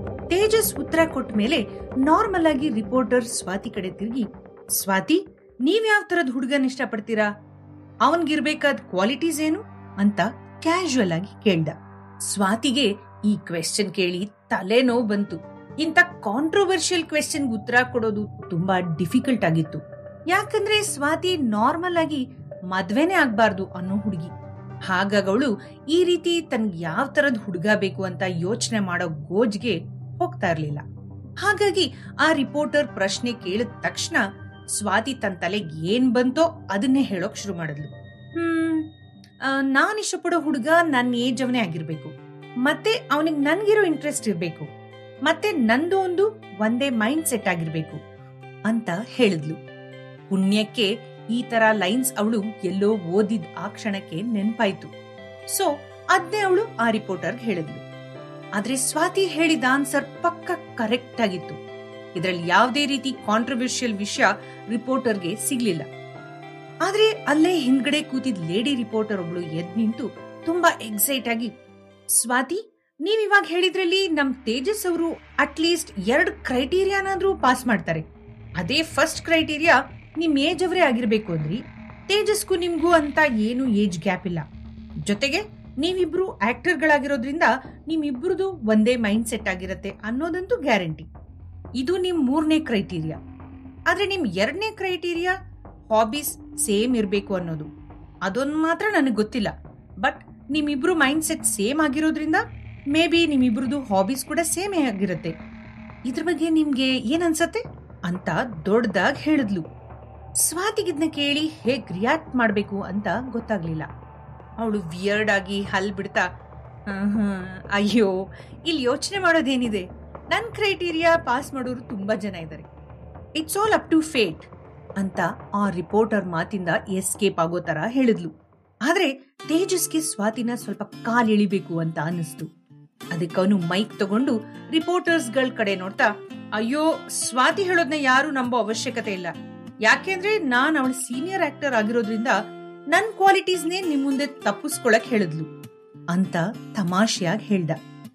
ತೇಜಸ್ ಉತ್ತರ ಕೊಟ್ಟ ಮೇಲೆ ನಾರ್ಮಲ್ ಆಗಿ ರಿಪೋರ್ಟರ್ ಸ್ವಾತಿ ಕಡೆ ತಿರುಗಿ ಸ್ವಾತಿ ನೀವ್ ಯಾವ ತರದ್ ಹುಡುಗನ್ ಇಷ್ಟಪಡ್ತೀರಾ ಅವನ್ಗಿರ್ಬೇಕಾದ ಕ್ವಾಲಿಟೀಸ್ ಏನು ಅಂತ ಕ್ಯಾಶುವಲ್ ಆಗಿ ಕೇಳ್ದ ಸ್ವಾತಿಗೆ ಈ ಕ್ವೆಶ್ಚನ್ ಕೇಳಿ ತಲೆನೋವು ಬಂತು ಇಂಥ ಕಾಂಟ್ರವರ್ಷಿಯಲ್ ಕ್ವೆಶ್ಚನ್ ಉತ್ತರ ಕೊಡೋದು ತುಂಬಾ ಡಿಫಿಕಲ್ಟ್ ಆಗಿತ್ತು ಯಾಕಂದ್ರೆ ಸ್ವಾತಿ ನಾರ್ಮಲ್ ಆಗಿ ಮದ್ವೆನೇ ಆಗ್ಬಾರ್ದು ಅನ್ನೋ ಹುಡುಗಿ ಹಾಗಾಗವಳು ಈ ರೀತಿ ತನ್ಗೆ ಯಾವ ತರದ್ ಹುಡುಗ ಬೇಕು ಅಂತ ಯೋಚನೆ ಮಾಡೋ ಗೋಜ್ಗೆ ಹೋಗ್ತಾ ಇರ್ಲಿಲ್ಲ ಹಾಗಾಗಿ ಆ ರಿಪೋರ್ಟರ್ ಪ್ರಶ್ನೆ ಕೇಳಿದ ತಕ್ಷಣ ಸ್ವಾತಿ ತನ್ನ ತಲೆಗೆ ಏನ್ ಬಂತೋ ಅದನ್ನೇ ಹೇಳೋಕ್ ಶುರು ಮಾಡಿದ್ಲು ಹ್ಮ್ ಆ, ನಾನ್ ಇಷ್ಟಪಡೋ ಹುಡುಗ ನನ್ನ ಏಜ್ ಅವನೇ ಆಗಿರ್ಬೇಕು ಮತ್ತೆ ಅವನಿಗೆ ನನ್ಗಿರೋ ಇಂಟ್ರೆಸ್ಟ್ ಇರ್ಬೇಕು ಮತ್ತೆ ನಂದು ಒಂದು ಒಂದೇ ಮೈಂಡ್ ಸೆಟ್ ಆಗಿರ್ಬೇಕು ಅಂತ ಹೇಳಿದ್ಲು ಪುಣ್ಯಕ್ಕೆ ಈ ತರ ಲೈನ್ಸ್ ಅವಳು ಎಲ್ಲೋ ಓದಿದ ಆ ಕ್ಷಣಕ್ಕೆ ನೆನ್ಪಾಯ್ತು ಸೊ ಅದ್ನೇ ಅವಳು ಆ ರಿಪೋರ್ಟರ್ ಹೇಳಿದ್ಲು ಆದ್ರೆ ಸ್ವಾತಿ ಹೇಳಿದ ಆನ್ಸರ್ ಪಕ್ಕ ಕರೆಕ್ಟ್ ಆಗಿತ್ತು ಇದರಲ್ಲಿ ಯಾವುದೇ ರೀತಿ ಕಾಂಟ್ರವರ್ಷಿಯಲ್ ವಿಷಯ ರಿಪೋರ್ಟರ್ಗೆ ಸಿಗ್ಲಿಲ್ಲ ಆದ್ರೆ ಅಲ್ಲೇ ಹಿಂದ್ಗಡೆ ಕೂತಿದ್ ಲೇಡಿ ರಿಪೋರ್ಟರ್ ಒಬ್ಳು ಎದ್ ನಿಂತು ತುಂಬಾ ಎಕ್ಸೈಟ್ ಆಗಿ ಸ್ವಾತಿ ನೀವ್ ಇವಾಗ ಹೇಳಿದ್ರಲ್ಲಿ ನಮ್ ತೇಜಸ್ ಅವರು ಅಟ್ಲೀಸ್ಟ್ ಎರಡ್ ಕ್ರೈಟೀರಿಯಾನಾದ್ರೂ ಪಾಸ್ ಮಾಡ್ತಾರೆ ಅದೇ ಫಸ್ಟ್ ಕ್ರೈಟೀರಿಯಾ ನಿಮ್ ಏಜ್ ಅವರೇ ಆಗಿರ್ಬೇಕು ಅಂದ್ರಿ ತೇಜಸ್ಗೂ ನಿಮ್ಗೂ ಅಂತ ಏನು ಏಜ್ ಗ್ಯಾಪ್ ಇಲ್ಲ ಜೊತೆಗೆ ನೀವಿಬ್ರು ಆಕ್ಟರ್ಗಳಾಗಿರೋದ್ರಿಂದ ನಿಮ್ಮಿಬ್ರದು ಒಂದೇ ಮೈಂಡ್ ಸೆಟ್ ಆಗಿರತ್ತೆ ಅನ್ನೋದಂತೂ ಗ್ಯಾರಂಟಿ ಇದು ನಿಮ್ ಮೂರನೇ ಕ್ರೈಟೀರಿಯಾ ಆದ್ರೆ ನಿಮ್ ಎರಡನೇ ಕ್ರೈಟೀರಿಯಾ ಹಾಬೀಸ್ ಸೇಮ್ ಇರಬೇಕು ಅನ್ನೋದು ಅದೊಂದು ಮಾತ್ರ ನನಗೆ ಗೊತ್ತಿಲ್ಲ ಬಟ್ ನಿಮ್ಮಿಬ್ರು ಮೈಂಡ್ ಸೆಟ್ ಸೇಮ್ ಆಗಿರೋದ್ರಿಂದ ಮೇ ಬಿ ನಿಮ್ಮಿಬ್ರದ್ದು ಹಾಬೀಸ್ ಕೂಡ ಸೇಮ್ ಆಗಿರುತ್ತೆ ಇದ್ರ ಬಗ್ಗೆ ನಿಮ್ಗೆ ಏನ್ ಅನ್ಸತ್ತೆ ಅಂತ ದೊಡ್ಡದಾಗಿ ಹೇಳಿದ್ಲು ಸ್ವಾತಿಗಿದ್ನ ಕೇಳಿ ಹೇಗ್ ರಿಯಾಕ್ಟ್ ಮಾಡ್ಬೇಕು ಅಂತ ಗೊತ್ತಾಗ್ಲಿಲ್ಲ ಅವಳು ವಿಯರ್ಡ್ ಆಗಿ ಹಲ್ ಬಿಡ್ತಾ "ಹ್ಮ್, ಹ್ಮ್, ಅಯ್ಯೋ ಇಲ್ಲಿ ಯೋಚನೆ ಮಾಡೋದೇನಿದೆ ನನ್ ಕ್ರೈಟೀರಿಯಾ ಪಾಸ್ ಮಾಡೋರು ತುಂಬಾ ಜನ ಇದ್ದಾರೆ it's all up to fate ಅಂತ ಆ ರಿಪೋರ್ಟರ್ ಮಾತಿಂದ ಎಸ್ಕೇಪ್ ಆಗೋ ತರ ಹೇಳಿದ್ಲು ಆದ್ರೆ ತೇಜಸ್ಗೆ ಸ್ವಾತಿನ ಸ್ವಲ್ಪ ಕಾಲ್ ಎಳಿಬೇಕು ಅಂತ ಅನಿಸ್ತು ಅದಕ್ಕೆ ಅವನು ಮೈಕ್ ತಗೊಂಡು ರಿಪೋರ್ಟರ್ಸ್ ಗಳ ಕಡೆ ನೋಡ್ತಾ ಅಯ್ಯೋ ಸ್ವಾತಿ ಹೇಳೋದ್ನ ಯಾರು ನಂಬೋ ಅವಶ್ಯಕತೆ ಇಲ್ಲ ಯಾಕೆಂದ್ರೆ ನಾನ್ ಅವಳ ಸೀನಿಯರ್ ಆಕ್ಟರ್ ಆಗಿರೋದ್ರಿಂದ ನನ್ ಕ್ವಾಲಿಟೀಸ್ನೇ ನಿಮ್ ಮುಂದೆ ತಪ್ಪಿಸ್ಕೊಳಕ್ ಹೇಳಿದ್ಲು ಅಂತ ತಮಾಷೆಯಾಗಿ ಹೇಳ್ದ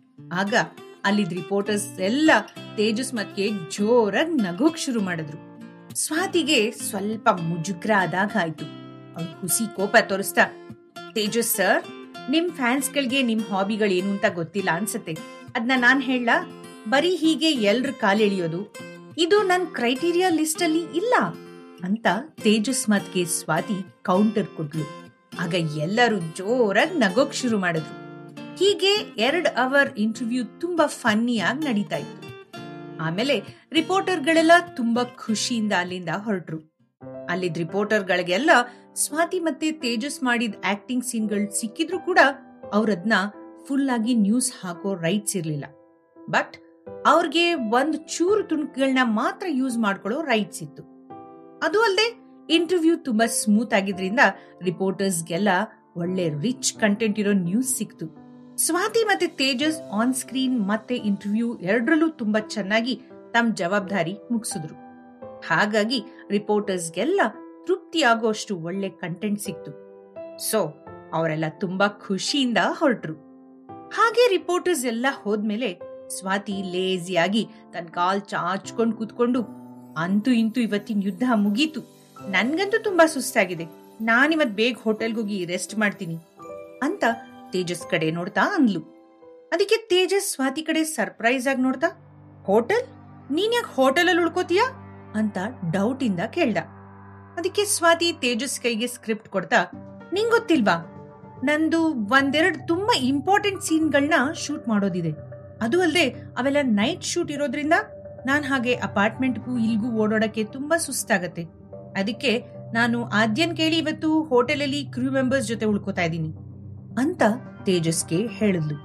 ಆಗ ಅಲ್ಲಿದ್ ರಿಪೋರ್ಟರ್ಸ್ ಎಲ್ಲ ತೇಜಸ್ ಮತ್ಗೆ ಜೋರಾಗಿ ನಗೋಕ್ ಶುರು ಮಾಡಿದ್ರು ಸ್ವಾತಿಗೆ ಸ್ವಲ್ಪ ಮುಜುಗ್ರ ಆದಾಗ ಆಯ್ತು ಅವ್ಳು ಹುಸಿ ಕೋಪ ತೋರಿಸ್ತಾ ತೇಜಸ್ ಸರ್ ನಿಮ್ ಫ್ಯಾನ್ಸ್ಗಳಿಗೆ ನಿಮ್ ಹಾಬಿಗಳು ಏನು ಅಂತ ಗೊತ್ತಿಲ್ಲ ಅನ್ಸತ್ತೆ ಅದನ್ನ ನಾನ್ ಹೇಳ ಬರೀ ಹೀಗೆ ಎಲ್ರ ಕಾಲೆಳಿಯೋದು ಇದು ನನ್ ಕ್ರೈಟೀರಿಯಾ ಲಿಸ್ಟ್ ಅಲ್ಲಿ ಇಲ್ಲ ಅಂತ ತೇಜಸ್ ಮತ್ಗೆ ಸ್ವಾತಿ ಕೌಂಟರ್ ಕೊಟ್ಲು ಆಗ ಎಲ್ಲರೂ ಜೋರಾಗಿ ನಗೋಕ್ ಶುರು ಮಾಡಿದ್ರು ಹೀಗೆ ಎರಡ್ ಅವರ್ ಇಂಟರ್ವ್ಯೂ ತುಂಬಾ ಫನ್ನಿಯಾಗಿ ನಡೀತಾ ಇತ್ತು ಆಮೇಲೆ ರಿಪೋರ್ಟರ್ಗಳೆಲ್ಲ ತುಂಬಾ ಖುಷಿಯಿಂದ ಅಲ್ಲಿಂದ ಹೊರಟ್ರು ಅಲ್ಲಿದ್ದ ರಿಪೋರ್ಟರ್ಗಳಿಗೆಲ್ಲ ಸ್ವಾತಿ ಮತ್ತೆ ತೇಜಸ್ ಮಾಡಿದ ಆಕ್ಟಿಂಗ್ ಸೀನ್ಗಳು ಸಿಕ್ಕಿದ್ರು ಕೂಡ ಅವ್ರದ್ನ ಫುಲ್ ಆಗಿ ನ್ಯೂಸ್ ಹಾಕೋ ರೈಟ್ಸ್ ಇರ್ಲಿಲ್ಲ ಬಟ್ ಅವ್ರಿಗೆ ಒಂದ್ ಚೂರು ತುಣುಕುಗಳನ್ನ ಮಾತ್ರ ಯೂಸ್ ಮಾಡ್ಕೊಳ್ಳೋ ರೈಟ್ಸ್ ಇತ್ತು ಅದು ಅಲ್ಲದೆ ಇಂಟರ್ವ್ಯೂ ತುಂಬಾ ಸ್ಮೂತ್ ಆಗಿದ್ರಿಂದ ರಿಪೋರ್ಟರ್ಸ್ಗೆಲ್ಲ ಒಳ್ಳೆ ರಿಚ್ ಕಂಟೆಂಟ್ ಇರೋ ನ್ಯೂಸ್ ಸಿಕ್ತು ಸ್ವಾತಿ ಮತ್ತೆ ತೇಜಸ್ ಆನ್ ಸ್ಕ್ರೀನ್ ಮತ್ತೆ ಇಂಟರ್ವ್ಯೂ ಎರಡರಲ್ಲೂ ತುಂಬಾ ಚೆನ್ನಾಗಿ ತಮ್ಮ ಜವಾಬ್ದಾರಿ ಮುಗಿಸಿದ್ರು ಹಾಗಾಗಿ ರಿಪೋರ್ಟರ್ಸ್ಗೆಲ್ಲ ತೃಪ್ತಿ ಆಗೋಷ್ಟು ಒಳ್ಳೆ ಕಂಟೆಂಟ್ ಸಿಕ್ತು ಸೊ ಅವರೆಲ್ಲ ತುಂಬಾ ಖುಷಿಯಿಂದ ಹೊರಟ್ರು ಹಾಗೆ ರಿಪೋರ್ಟರ್ಸ್ ಎಲ್ಲ ಹೋದ್ಮೇಲೆ ಸ್ವಾತಿ ಲೇಜಿಯಾಗಿ ತನ್ನ ಕಾಲ್ ಚಾಚ್ಕೊಂಡ್ ಕೂತ್ಕೊಂಡು ಅಂತೂ ಇಂತೂ ಇವತ್ತಿನ ಯುದ್ಧ ಮುಗೀತು ನನ್ಗಂತೂ ತುಂಬಾ ಸುಸ್ತಾಗಿದೆ ನಾನಿವತ್ ಬೇಗ ಹೋಟೆಲ್ಗೆ ಹೋಗಿ ರೆಸ್ಟ್ ಮಾಡ್ತೀನಿ ಅಂತ ತೇಜಸ್ ಕಡೆ ನೋಡ್ತಾ ಅಂದ್ಲು ಅದಕ್ಕೆ ತೇಜಸ್ ಸ್ವಾತಿ ಕಡೆ ಸರ್ಪ್ರೈಸ್ ಆಗಿ ನೋಡ್ತಾ ಹೋಟೆಲ್ ನೀನ್ ಯಾಕೆ ಹೋಟೆಲ್ ಅಲ್ಲಿ ಉಳ್ಕೋತೀಯಾ ಅಂತ ಡೌಟ್ ಇಂದ ಕೇಳ್ದ ಅದಕ್ಕೆ ಸ್ವಾತಿ ತೇಜಸ್ ಕೈಗೆ ಸ್ಕ್ರಿಪ್ಟ್ ಕೊಡ್ತಾ ನಿಂಗ್ ಗೊತ್ತಿಲ್ವಾ ನಂದು ಒಂದೆರಡು ತುಂಬಾ ಇಂಪಾರ್ಟೆಂಟ್ ಸೀನ್ಗಳನ್ನ ಶೂಟ್ ಮಾಡೋದಿದೆ ಅದು ಅಲ್ಲದೆ ಅವೆಲ್ಲ ನೈಟ್ ಶೂಟ್ ಇರೋದ್ರಿಂದ ನಾನ್ ಹಾಗೆ ಅಪಾರ್ಟ್ಮೆಂಟ್ಗೂ ಇಲ್ಗೂ ಓಡಾಡಕ್ಕೆ ತುಂಬಾ ಸುಸ್ತಾಗತ್ತೆ ಅದಕ್ಕೆ ನಾನು ಆದ್ಯನ್ ಕೇಳಿ ಇವತ್ತು ಹೋಟೆಲಲ್ಲಿ ಕ್ರೂ ಮೆಂಬರ್ಸ್ ಜೊತೆ ಉಳ್ಕೋತಾ ಇದ್ದೀನಿ ಅಂತ ತೇಜಸ್ಗೆ ಹೇಳಿದ್ಲು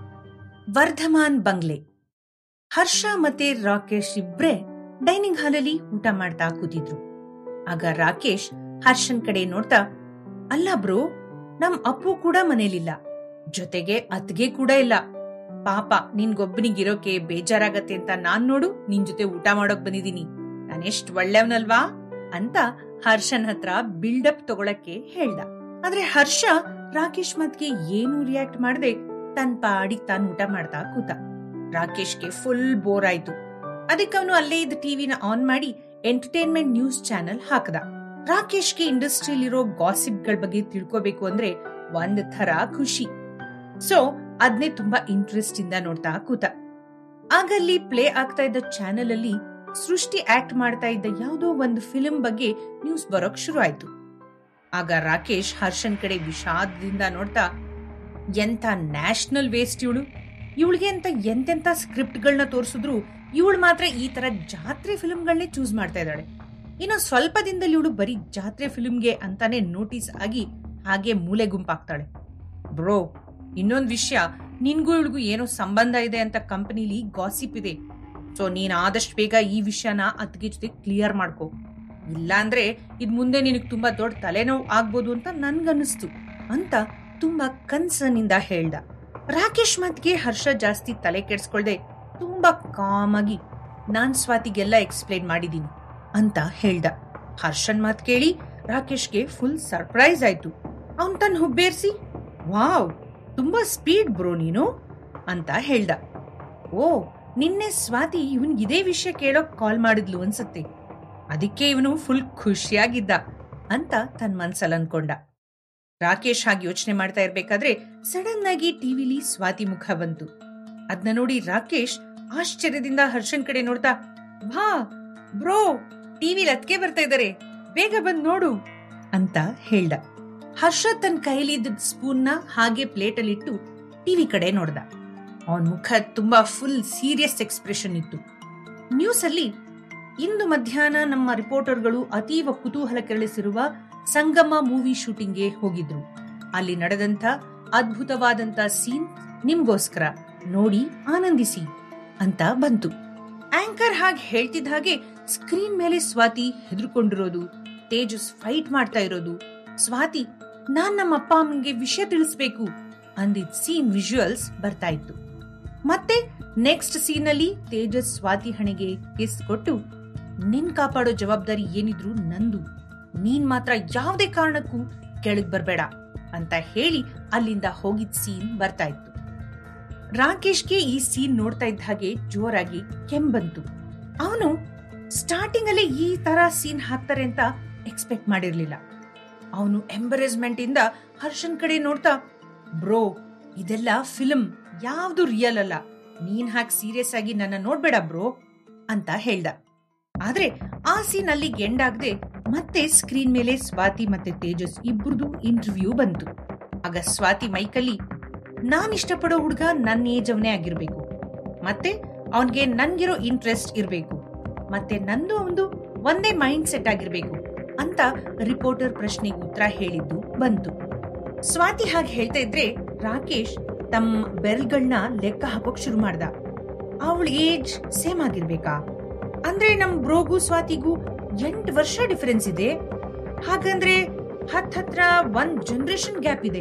ವರ್ಧಮಾನ್ ಬಂಗ್ಲೆ ಹರ್ಷ ಮತ್ತೆ ರಾಕೇಶ್ ಇಬ್ರೇ ಡೈನಿಂಗ್ ಹಾಲಲ್ಲಿ ಊಟ ಮಾಡ್ತಾ ಕೂತಿದ್ರು ಆಗ ರಾಕೇಶ್ ಹರ್ಷನ್ ಕಡೆ ನೋಡ್ತಾ ಅಲ್ಲ ಬ್ರೋ ನಮ್ ಅಪ್ಪು ಕೂಡ ಮನೇಲಿಲ್ಲ ಜೊತೆಗೆ ಅತ್ಗೆ ಕೂಡ ಇಲ್ಲ ಪಾಪ ನಿನ್ಗೊಬ್ಬನಿಗಿರೋಕೆ ಬೇಜಾರಾಗತ್ತೆ ಅಂತ ನಾನ್ ನೋಡು ನಿನ್ ಜೊತೆ ಊಟ ಮಾಡೋಕ್ ಬಂದಿದೀನಿ ನಾನೆಷ್ಟ್ ಒಳ್ಳೆಯವನಲ್ವಾ ಅಂತ ಹರ್ಷನ್ ಹತ್ರ ಬಿಲ್ಡಪ್ ತಗೊಳಕ್ಕೆ ಹೇಳ್ದ ಆದ್ರೆ ಹರ್ಷ ರಾಕೇಶ್ ಮತ್ಗೆ ಏನು ರಿಯಾಕ್ಟ್ ಮಾಡದೆ ತನ್ ಪಾಡಿಗ್ ತಾನ್ ಊಟ ಮಾಡ್ತಾ ಕೂತ ರಾಕೇಶ್ಗೆ ಫುಲ್ ಬೋರ್ ಆಯ್ತು ಅದಕ್ಕೆ ಅವನು ಅಲ್ಲೇ ಇದ್ದ ಟಿವಿನ ಆನ್ ಮಾಡಿ ಎಂಟರ್ಟೈನ್ಮೆಂಟ್ ನ್ಯೂಸ್ ಚಾನೆಲ್ ಹಾಕದ ರಾಕೇಶ್ಗೆ ಇಂಡಸ್ಟ್ರಿಯಲ್ಲಿರೋ ಗಾಸಿಪ್ಗಳ ಬಗ್ಗೆ ತಿಳ್ಕೋಬೇಕು ಅಂದ್ರೆ ಒಂದ್ ಥರ ಖುಷಿ ಸೊ ಅದ್ನೇ ತುಂಬಾ ಇಂಟ್ರೆಸ್ಟ್ ಇಂದ ನೋಡ್ತಾ ಕೂತ ಆಗ ಅಲ್ಲಿ ಪ್ಲೇ ಆಗ್ತಾ ಇದ್ದ ಚಾನೆಲ್ ಅಲ್ಲಿ ಸೃಷ್ಟಿ ಆಕ್ಟ್ ಮಾಡ್ತಾ ಇದ್ದ ಯಾವುದೋ ಒಂದು ಫಿಲ್ಮ್ ಬಗ್ಗೆ ನ್ಯೂಸ್ ಬರೋಕ್ ಶುರು ಆಯ್ತು ಆಗ ರಾಕೇಶ್ ಹರ್ಷನ್ ಕಡೆ ವಿಷಾದದಿಂದ ನೋಡ್ತಾ ಎಂತ ನ್ಯಾಷನಲ್ ವೇಸ್ಟ್ ಇವಳು ಇವಳಿಗೆ ಅಂತ ಎಂತೆಂತ ಸ್ಕ್ರಿಪ್ಟ್ಗಳನ್ನ ತೋರಿಸಿದ್ರು ಇವಳು ಮಾತ್ರ ಈ ತರ ಜಾತ್ರೆ ಫಿಲ್ಮ್ಗಳನ್ನೇ ಚೂಸ್ ಮಾಡ್ತಾ ಇದ್ದಾಳೆ ಇನ್ನು ಸ್ವಲ್ಪ ದಿನದಲ್ಲಿ ಇವಳು ಬರೀ ಜಾತ್ರೆ ಫಿಲ್ಮ್ಗೆ ಅಂತಾನೆ ನೋಟಿಸ್ ಆಗಿ ಹಾಗೆ ಮೂಲೆ ಗುಂಪಾಗ್ತಾಳೆ ಬ್ರೋ ಇನ್ನೊಂದ್ ವಿಷಯ ನಿನ್ಗೂ ಇವಳಿಗೂ ಏನೋ ಸಂಬಂಧ ಇದೆ ಅಂತ ಕಂಪನಿಲಿ ಗಾಸಿಪ್ ಇದೆ ಸೊ ನೀನ್ ಆದಷ್ಟು ಬೇಗ ಈ ವಿಷಯನ ಅದ್ಗೆ ಜೊತೆ ಕ್ಲಿಯರ್ ಮಾಡ್ಕೋ ಇಲ್ಲಾಂದ್ರೆ ಇದ್ ಮುಂದೆ ನಿನಗ್ ತುಂಬಾ ದೊಡ್ಡ ತಲೆನೋವು ಆಗ್ಬೋದು ಅಂತ ನನ್ಗನ್ನಿಸ್ತು ಅಂತ ತುಂಬಾ ಕನ್ಸರ್ನಿಂದ ಹೇಳ್ದ ರಾಕೇಶ್ ಮಾತ್ಗೆ ಹರ್ಷ ಜಾಸ್ತಿ ತಲೆ ಕೆಡ್ಸ್ಕೊಳ್ದೆ ತುಂಬಾ ಕಾಮ್ ಆಗಿ ನಾನ್ ಸ್ವಾತಿಗೆಲ್ಲ ಎಕ್ಸ್ಪ್ಲೈನ್ ಮಾಡಿದೀನಿ ಅಂತ ಹೇಳ್ದ ಹರ್ಷನ್ ಮಾತ್ ಕೇಳಿ ರಾಕೇಶ್ಗೆ ಫುಲ್ ಸರ್ಪ್ರೈಸ್ ಆಯ್ತು ಅವನ್ ತನ್ನ ಹುಬ್ಬೇರ್ಸಿ ವಾವ್ ತುಂಬಾ ಸ್ಪೀಡ್ ಬ್ರೋ ನೀನು ಅಂತ ಹೇಳ್ದ ಓ ನಿನ್ನೆ ಸ್ವಾತಿ ಇವನ್ಗೆ ಇದೇ ವಿಷಯ ಕೇಳೋಕ್ ಕಾಲ್ ಮಾಡಿದ್ಲು ಅನ್ಸತ್ತೆ ಅದಕ್ಕೆ ಇವನು ಫುಲ್ ಖುಷಿಯಾಗಿದ್ದ ಅಂತ ತನ್ನ ಮನ್ಸಲ್ಲಿ ಅನ್ಕೊಂಡ ರಾಕೇಶ್ ಹಾಗೆ ಯೋಚನೆ ಮಾಡ್ತಾ ಇರ್ಬೇಕಾದ್ರೆ ಸಡನ್ ಆಗಿ ಟಿವಿಲಿ ಸ್ವಾತಿ ಮುಖ ಬಂತು ಅದನ್ನ ನೋಡಿ ರಾಕೇಶ್ ಆಶ್ಚರ್ಯದಿಂದ ಹರ್ಷನ್ ಕಡೆ ನೋಡ್ತಾ ವಾ ಬ್ರೋ ಟಿವಿಲಿ ಅತ್ಕೆ ಬರ್ತಾ ಇದಾರೆ ಬೇಗ ಬಂದ್ ನೋಡು ಅಂತ ಹೇಳ್ದ ಹರ್ಷ ತನ್ನ ಕೈಲಿದ್ದ ಸ್ಪೂನ್ ನ ಹಾಗೆ ಪ್ಲೇಟ್ ಅಲ್ಲಿ ಇಟ್ಟು ಟಿವಿ ಕಡೆ ನೋಡ್ದ ಅವನ್ ಮುಖ ತುಂಬಾ ಫುಲ್ ಸೀರಿಯಸ್ ಎಕ್ಸ್ಪ್ರೆಷನ್ ಇತ್ತು ನ್ಯೂಸ್ ಅಲ್ಲಿ ಇಂದು ಮಧ್ಯಾಹ್ನ ನಮ್ಮ ರಿಪೋರ್ಟರ್ಗಳು ಅತೀವ ಕುತೂಹಲ ಕೆರಳಿಸಿರುವ ಸಂಗಮ ಮೂವಿ ಶೂಟಿಂಗ್ಗೆ ಹೋಗಿದ್ರು ಅಲ್ಲಿ ನಡೆದಂತ ಅದ್ಭುತವಾದಂತ ಸೀನ್ ನಿಮ್ಗೋಸ್ಕರ ನೋಡಿ ಆನಂದಿಸಿ ಅಂತ ಬಂತು ಆಂಕರ್ ಹಾಗೆ ಹೇಳ್ತಿದ್ದ ಹಾಗೆ ಸ್ಕ್ರೀನ್ ಮೇಲೆ ಸ್ವಾತಿ ಹೆದರ್ಕೊಂಡಿರೋದು ತೇಜಸ್ ಫೈಟ್ ಮಾಡ್ತಾ ಇರೋದು ಸ್ವಾತಿ ನಾನ್ ನಮ್ಮ ಅಪ್ಪ ಅಮ್ಮನಿಗೆ ವಿಷಯ ತಿಳಿಸ್ಬೇಕು ಅಂದಿದ್ ಸೀನ್ ವಿಜುವಲ್ಸ್ ಬರ್ತಾ ಇತ್ತು ಮತ್ತೆ ನೆಕ್ಸ್ಟ್ ಸೀನ್ ಅಲ್ಲಿ ತೇಜಸ್ ಸ್ವಾತಿ ಹಣೆಗೆ ಕಿಸ್ ಕೊಟ್ಟು ನಿನ್ ಕಾಪಾಡೋ ಜವಾಬ್ದಾರಿ ಏನಿದ್ರು ನಂದು ನೀನ್ ಮಾತ್ರ ಯಾವುದೇ ಕಾರಣಕ್ಕೂ ಕೆಳಗ್ ಬರ್ಬೇಡ ಅಂತ ಹೇಳಿ ಅಲ್ಲಿಂದ ಹೋಗಿದ್ ಸೀನ್ ಬರ್ತಾ ಇತ್ತು ರಾಕೇಶ್ಗೆ ಈ ಸೀನ್ ನೋಡ್ತಾ ಇದ್ದ ಹಾಗೆ ಜೋರಾಗಿ ಕೆಂಬಂತು ಅವನು ಸ್ಟಾರ್ಟಿಂಗ್ ಅಲ್ಲಿ ಈ ತರ ಸೀನ್ ಹಾಕ್ತಾರೆ ಅಂತ ಎಕ್ಸ್ಪೆಕ್ಟ್ ಮಾಡಿರ್ಲಿಲ್ಲ ಅವನು ಎಂಬರೇಸ್ಮೆಂಟ್ ಇಂದ ಹರ್ಷನ್ ಕಡೆ ನೋಡ್ತಾ ಬ್ರೋ ಇದೆಲ್ಲ ಫಿಲ್ಮ್ ಯಾವ್ದು ರಿಯಲ್ ಅಲ್ಲ ನೀನ್ ಹಾಕಿ ಸೀರಿಯಸ್ ಆಗಿ ನನ್ನ ನೋಡ್ಬೇಡ ಬ್ರೋ ಅಂತ ಹೇಳ್ದ ಆದ್ರೆ ಆ ಸೀನ್ ಅಲ್ಲಿ ಎಂಡ್ ಆಗದೆ ಮತ್ತೆ ಸ್ಕ್ರೀನ್ ಮೇಲೆ ಸ್ವಾತಿ ಮತ್ತೆ ತೇಜಸ್ ಇಬ್ರದು ಇಂಟರ್ವ್ಯೂ ಬಂತು ಆಗ ಸ್ವಾತಿ ಮೈಕಲ್ಲಿ ನಾನ್ ಇಷ್ಟಪಡೋ ಹುಡುಗ ನನ್ನ ಏಜ್ ಅವನೇ ಆಗಿರ್ಬೇಕು ಮತ್ತೆ ಅವನ್ಗೆ ನನ್ಗಿರೋ ಇಂಟ್ರೆಸ್ಟ್ ಇರ್ಬೇಕು ಮತ್ತೆ ನಂದು ಒಂದು ಒಂದೇ ಮೈಂಡ್ ಸೆಟ್ ಆಗಿರ್ಬೇಕು ಅಂತ ರಿಪೋರ್ಟರ್ ಪ್ರಶ್ನೆಗೆ ಉತ್ತರ ಹೇಳಿದ್ದು ಬಂತು ಸ್ವಾತಿ ಹಾಗೆ ಹೇಳ್ತಾ ಇದ್ರೆ ರಾಕೇಶ್ ತಮ್ಮ ಬೆರಳ್ಗಳನ್ನ ಲೆಕ್ಕ ಹಾಕೋಕ್ ಶುರು ಮಾಡ್ದ ಅವಳ ಏಜ್ ಸೇಮ್ ಆಗಿರ್ಬೇಕಾ ಅಂದ್ರೆ ನಮ್ ಬ್ರೋಗೂ ಸ್ವಾತಿಗೂ ಎಂಟು ವರ್ಷ ಡಿಫರೆನ್ಸ್ ಇದೆ ಹಾಗಂದ್ರೆ ಹತ್ ಹತ್ರ ಒಂದ್ ಜನರೇಷನ್ ಗ್ಯಾಪ್ ಇದೆ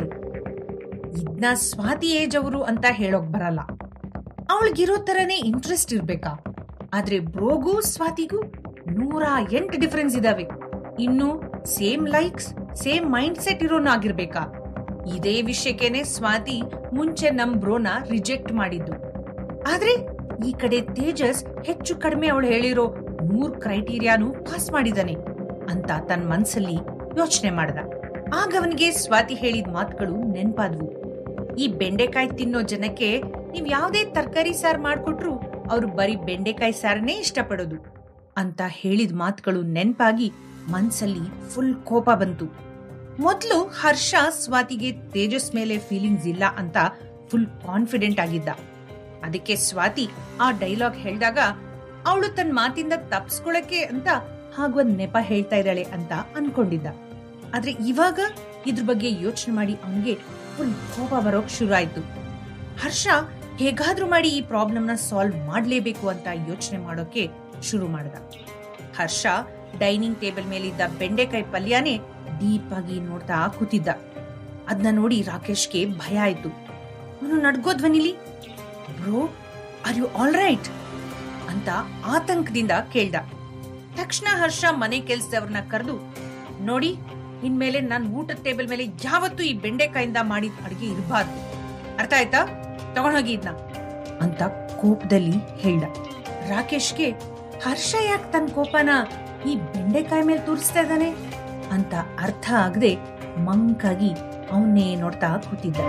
ಇದ್ನ ಸ್ವಾತಿ ಏಜ್ ಅವರು ಅಂತ ಹೇಳೋಕ್ ಬರಲ್ಲ ಅವಳಿಗಿರೋ ತರನೇ ಇಂಟ್ರೆಸ್ಟ್ ಇರ್ಬೇಕಾ ಆದ್ರೆ ಬ್ರೋಗೂ ಸ್ವಾತಿಗೂ ನೂರ ಎಂಟು ಡಿಫರೆನ್ಸ್ ಇದಾವೆ ಇನ್ನು same likes same mind set ಇರೋನು ಆಗಿರ್ಬೇಕಾ ಇದೇ ವಿಷಯಕ್ಕೇನೆ ಸ್ವಾತಿ ಮುಂಚೆ ನಮ್ ಬ್ರೋನ ರಿಜೆಕ್ಟ್ ಮಾಡಿದ್ದು ಆದ್ರೆ ಈ ಕಡೆ ತೇಜಸ್ ಹೆಚ್ಚು ಕಡಿಮೆ ಅವಳು ಹೇಳಿರೋ ಮೂರ್ ಕ್ರೈಟೀರಿಯಾನು ಪಾಸ್ ಮಾಡಿದಾನೆ ಅಂತ ತನ್ನ ಮನ್ಸಲ್ಲಿ ಯೋಚನೆ ಮಾಡ್ದ ಆಗ ಅವನಿಗೆ ಸ್ವಾತಿ ಹೇಳಿದ ಮಾತುಗಳು ನೆನ್ಪಾದ್ವು ಈ ಬೆಂಡೆಕಾಯಿ ತಿನ್ನೋ ಜನಕ್ಕೆ ನೀವ್ ಯಾವ್ದೇ ತರಕಾರಿ ಸಾರ್ ಮಾಡ್ಕೊಟ್ರು ಅವ್ರು ಬರೀ ಬೆಂಡೆಕಾಯಿ ಸಾರನೇ ಇಷ್ಟಪಡೋದು ಅಂತ ಹೇಳಿದ ಮಾತುಗಳು ನೆನ್ಪಾಗಿ ಮನ್ಸಲ್ಲಿ ಫುಲ್ ಕೋಪ ಬಂತು ಮೊದ್ಲು ಹರ್ಷ ಸ್ವಾತಿಗೆ ತೇಜಸ್ ಮೇಲೆ ಫೀಲಿಂಗ್ಸ್ ಇಲ್ಲ ಅಂತ ಫುಲ್ ಕಾನ್ಫಿಡೆಂಟ್ ಆಗಿದ್ದ ಅದಕ್ಕೆ ಸ್ವಾತಿ ಆ ಡೈಲಾಗ್ ಹೇಳಿದಾಗ ಅವಳು ತನ್ನ ಮಾತಿಂದ ತಪ್ಸ್ಕೊಳಕ್ಕೆ ಅಂತ ಹಾಗೊಂದ್ ನೆಪ ಹೇಳ್ತಾ ಇದ್ದಾಳೆ ಅಂತ ಅನ್ಕೊಂಡಿದ್ದ ಆದ್ರೆ ಇವಾಗ ಇದ್ರ ಬಗ್ಗೆ ಯೋಚನೆ ಮಾಡಿ ಅವನಿಗೆ ಫುಲ್ ಕೋಪ ಬರೋಕ್ ಶುರು ಆಯ್ತು ಹರ್ಷ ಹೇಗಾದ್ರೂ ಮಾಡಿ ಈ ಪ್ರಾಬ್ಲಮ್ನ ಸಾಲ್ವ್ ಮಾಡ್ಲೇಬೇಕು ಅಂತ ಯೋಚನೆ ಮಾಡೋಕೆ ಶುರು ಮಾಡ್ದ ಹರ್ಷ ಡೈನಿಂಗ್ ಟೇಬಲ್ ಮೇಲಿದ್ದ ಬೆಂಡೆಕಾಯಿ ಪಲ್ಯನೇ ಡೀಪ್ ಆಗಿ ನೋಡ್ತಾ ಕೂತಿದ್ದ ಅದನ್ನ ನೋಡಿ ರಾಕೇಶ್ಗೆ ಭಯ ಆಯ್ತು ಅವನು ನಡ್ಗೋ ಧ್ವನಿಲಿ bro are you all right ಅಂತ ಆತಂಕದಿಂದ ಕೇಳ್ದ ತಕ್ಷಣ ಹರ್ಷ ಮನೆ ಕೆಲ್ಸದವ್ರನ್ನ ಕರೆದು ನೋಡಿ ಇನ್ಮೇಲೆ ನನ್ ಊಟದ ಟೇಬಲ್ ಮೇಲೆ ಯಾವತ್ತೂ ಈ ಬೆಂಡೆಕಾಯಿಂದ ಮಾಡಿದ ಅಡಿಗೆ ಇರಬಾರ್ದು ಅರ್ಥ ಆಯ್ತಾ ತಗೊಂಡೋಗಿ ಇದ್ನ ಅಂತ ಕೋಪದಲ್ಲಿ ಹೇಳ್ದ ರಾಕೇಶ್ಗೆ ಹರ್ಷ ಯಾಕೆ ತನ್ನ ಕೋಪನ ಈ ಬೆಂಡೆಕಾಯಿ ಮೇಲೆ ತೋರಿಸ್ತಾ ಇದ್ದಾನೆ ಅಂತ ಅರ್ಥ ಆಗದೆ ಮಂಕಾಗಿ ಅವನ್ನೇ ನೋಡ್ತಾ ಕೂತಿದ್ದ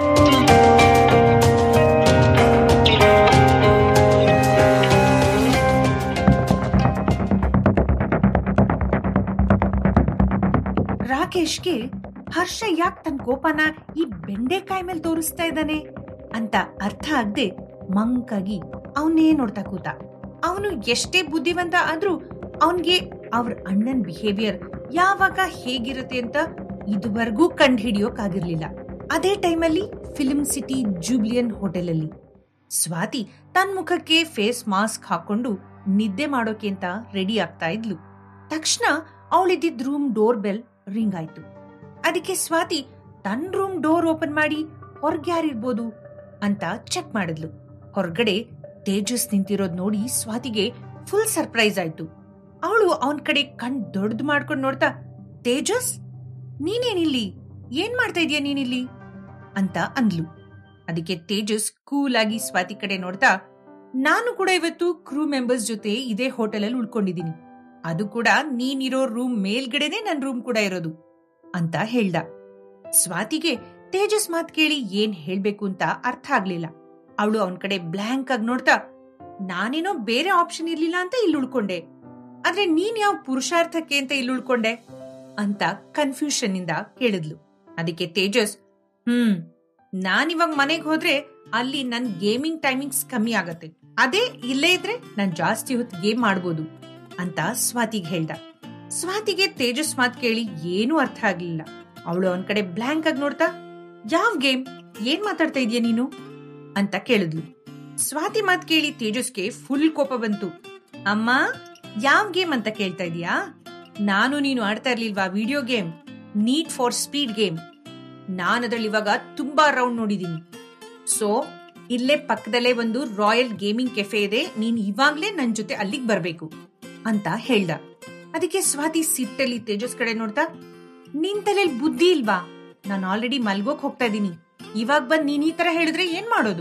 ರಾಕೇಶ್ಗೆ ಹರ್ಷ ಯಾಕೆ ತನ್ನ ಕೋಪನ ಈ ಬೆಂಡೆಕಾಯಿ ಮೇಲೆ ತೋರಿಸ್ತಾ ಇದ್ದಾನೆ ಅಂತ ಅರ್ಥ ಆಗದೆ ಮಂಕಾಗಿ ಅವನೇ ನೋಡ್ತಾ ಕೂತ ಅವನು ಎಷ್ಟೇ ಬುದ್ಧಿವಂತ ಆದ್ರೂ ಅವನ್ಗೆ ಅವ್ರ ಅಣ್ಣನ್ ಬಿಹೇವಿಯರ್ ಯಾವಾಗ ಹೇಗಿರುತ್ತೆ ಅಂತ ಇದುವರೆಗೂ ಕಂಡು ಹಿಡಿಯೋಕಾಗಿರ್ಲಿಲ್ಲ ಅದೇ ಟೈಮಲ್ಲಿ ಫಿಲ್ಮ್ ಸಿಟಿ ಜೂಬ್ಲಿಯನ್ ಹೋಟೆಲ್ ಅಲ್ಲಿ ಸ್ವಾತಿ ತನ್ನ ಮುಖಕ್ಕೆ ಫೇಸ್ ಮಾಸ್ಕ್ ಹಾಕೊಂಡು ನಿದ್ದೆ ಮಾಡೋಕೆ ಅಂತ ರೆಡಿ ಆಗ್ತಾ ಇದ್ಲು ತಕ್ಷಣ ಅವಳಿದ್ದಿದ್ ರೂಮ್ ಡೋರ್ ಬೆಲ್ ರಿಂಗ್ ಆಯ್ತು ಅದಕ್ಕೆ ಸ್ವಾತಿ ತನ್ನ ರೂಮ್ ಡೋರ್ ಓಪನ್ ಮಾಡಿ ಹೊರಗೆ ಯಾರಿರ್ಬೋದು ಅಂತ ಚೆಕ್ ಮಾಡಿದ್ಲು ಹೊರಗಡೆ ತೇಜಸ್ ನಿಂತಿರೋದ್ ನೋಡಿ ಸ್ವಾತಿಗೆ ಫುಲ್ ಸರ್ಪ್ರೈಸ್ ಆಯ್ತು ಅವಳು ಅವನ್ ಕಡೆ ಕಣ್ ದೊಡ್ಡದು ಮಾಡ್ಕೊಂಡು ನೋಡ್ತಾ ತೇಜಸ್ ನೀನೇನಿಲ್ಲಿ ಏನ್ ಮಾಡ್ತಾ ಇದೀಯ ನೀನಿಲ್ಲಿ ಅಂತ ಅಂದ್ಲು ಅದಕ್ಕೆ ತೇಜಸ್ ಕೂಲ್ ಆಗಿ ಸ್ವಾತಿ ಕಡೆ ನೋಡ್ತಾ ನಾನು ಕೂಡ ಇವತ್ತು ಕ್ರೂ ಮೆಂಬರ್ಸ್ ಜೊತೆ ಇದೇ ಹೋಟೆಲ್ ಅಲ್ಲಿ ಉಳ್ಕೊಂಡಿದ್ದೀನಿ ಅದು ಕೂಡ ನೀನಿರೋ ರೂಮ್ ಮೇಲ್ಗಡೆನೆ ನನ್ ರೂಮ್ ಕೂಡ ಇರೋದು ಅಂತ ಹೇಳ್ದ ಸ್ವಾತಿಗೆ ತೇಜಸ್ ಮಾತ್ ಕೇಳಿ ಏನ್ ಹೇಳ್ಬೇಕು ಅಂತ ಅರ್ಥ ಆಗ್ಲಿಲ್ಲ ಅವಳು ಅವನ್ ಕಡೆ ಬ್ಲಾಂಕ್ ಆಗಿ ನೋಡ್ತಾ ನಾನೇನೋ ಬೇರೆ ಆಪ್ಷನ್ ಇರ್ಲಿಲ್ಲ ಅಂತ ಇಲ್ಲಿ ಉಳ್ಕೊಂಡೆ ಆದ್ರೆ ನೀನ್ ಯಾವ ಪುರುಷಾರ್ಥಕ್ಕೆ ಅಂತ ಇಲ್ಲಿ ಉಳ್ಕೊಂಡೆ ಅಂತ ಕನ್ಫ್ಯೂಷನ್ ಇಂದ ಕೇಳಿದ್ಲು ಅದಕ್ಕೆ ತೇಜಸ್ ಹ್ಮ್ ನಾನಿವಾಗ ಮನೆಗೆ ಹೋದ್ರೆ ಅಲ್ಲಿ ನನ್ ಗೇಮಿಂಗ್ ಟೈಮಿಂಗ್ಸ್ ಕಮ್ಮಿ ಆಗತ್ತೆ ಅದೇ ಇಲ್ಲೇ ಇದ್ರೆ ನಾನ್ ಜಾಸ್ತಿ ಹೊತ್ತು ಗೇಮ್ ಮಾಡ್ಬೋದು ಅಂತ ಸ್ವಾತಿಗೆ ಹೇಳ್ದ ಸ್ವಾತಿಗೆ ತೇಜಸ್ ಮಾತ್ ಕೇಳಿ ಏನೂ ಅರ್ಥ ಆಗ್ಲಿಲ್ಲ ಅವಳು ಅವನ್ ಕಡೆ ಬ್ಲಾಂಕ್ ಆಗಿ ನೋಡ್ತಾ ಯಾವ ಗೇಮ್ ಏನ್ ಮಾತಾಡ್ತಾ ಇದೀಯ ನೀನು ಅಂತ ಕೇಳಿದ್ಲು ಸ್ವಾತಿ ಮಾತ್ ಕೇಳಿ ತೇಜಸ್ಗೆ ಫುಲ್ ಕೋಪ ಬಂತು ಅಮ್ಮ ಯಾವ ಗೇಮ್ ಅಂತ ಕೇಳ್ತಾ ಇದೀಯಾ ನಾನು ನೀನು ಆಡ್ತಾ ಇರ್ಲಿಲ್ವಾ video game need for speed game ನಾನು ಅದ್ರಲ್ಲಿ ಇವಾಗ ತುಂಬಾ ರೌಂಡ್ ನೋಡಿದೀನಿ ಸೊ ಇಲ್ಲೇ ಪಕ್ಕದಲ್ಲೇ ಒಂದು ರಾಯಲ್ ಗೇಮಿಂಗ್ ಕೆಫೆ ಇದೆ ನೀನ್ ಇವಾಗ್ಲೇ ನನ್ ಜೊತೆ ಅಲ್ಲಿಗೆ ಬರ್ಬೇಕು ಅಂತ ಹೇಳ್ದ ಅದಕ್ಕೆ ಸ್ವಾತಿ ಸಿಟ್ಟಲ್ಲಿ ತೇಜಸ್ ಕಡೆ ನೋಡ್ತಾ ನಿನ್ ತಲೆಯಲ್ಲಿ ಬುದ್ಧಿ ಇಲ್ವಾ ನಾನು ಆಲ್ರೆಡಿ ಮಲ್ಗೋಕ್ ಹೋಗ್ತಾ ಇದೀನಿ ಇವಾಗ ಬಂದ್ ನೀನ್ ಈ ತರ ಹೇಳಿದ್ರೆ ಏನ್ ಮಾಡೋದು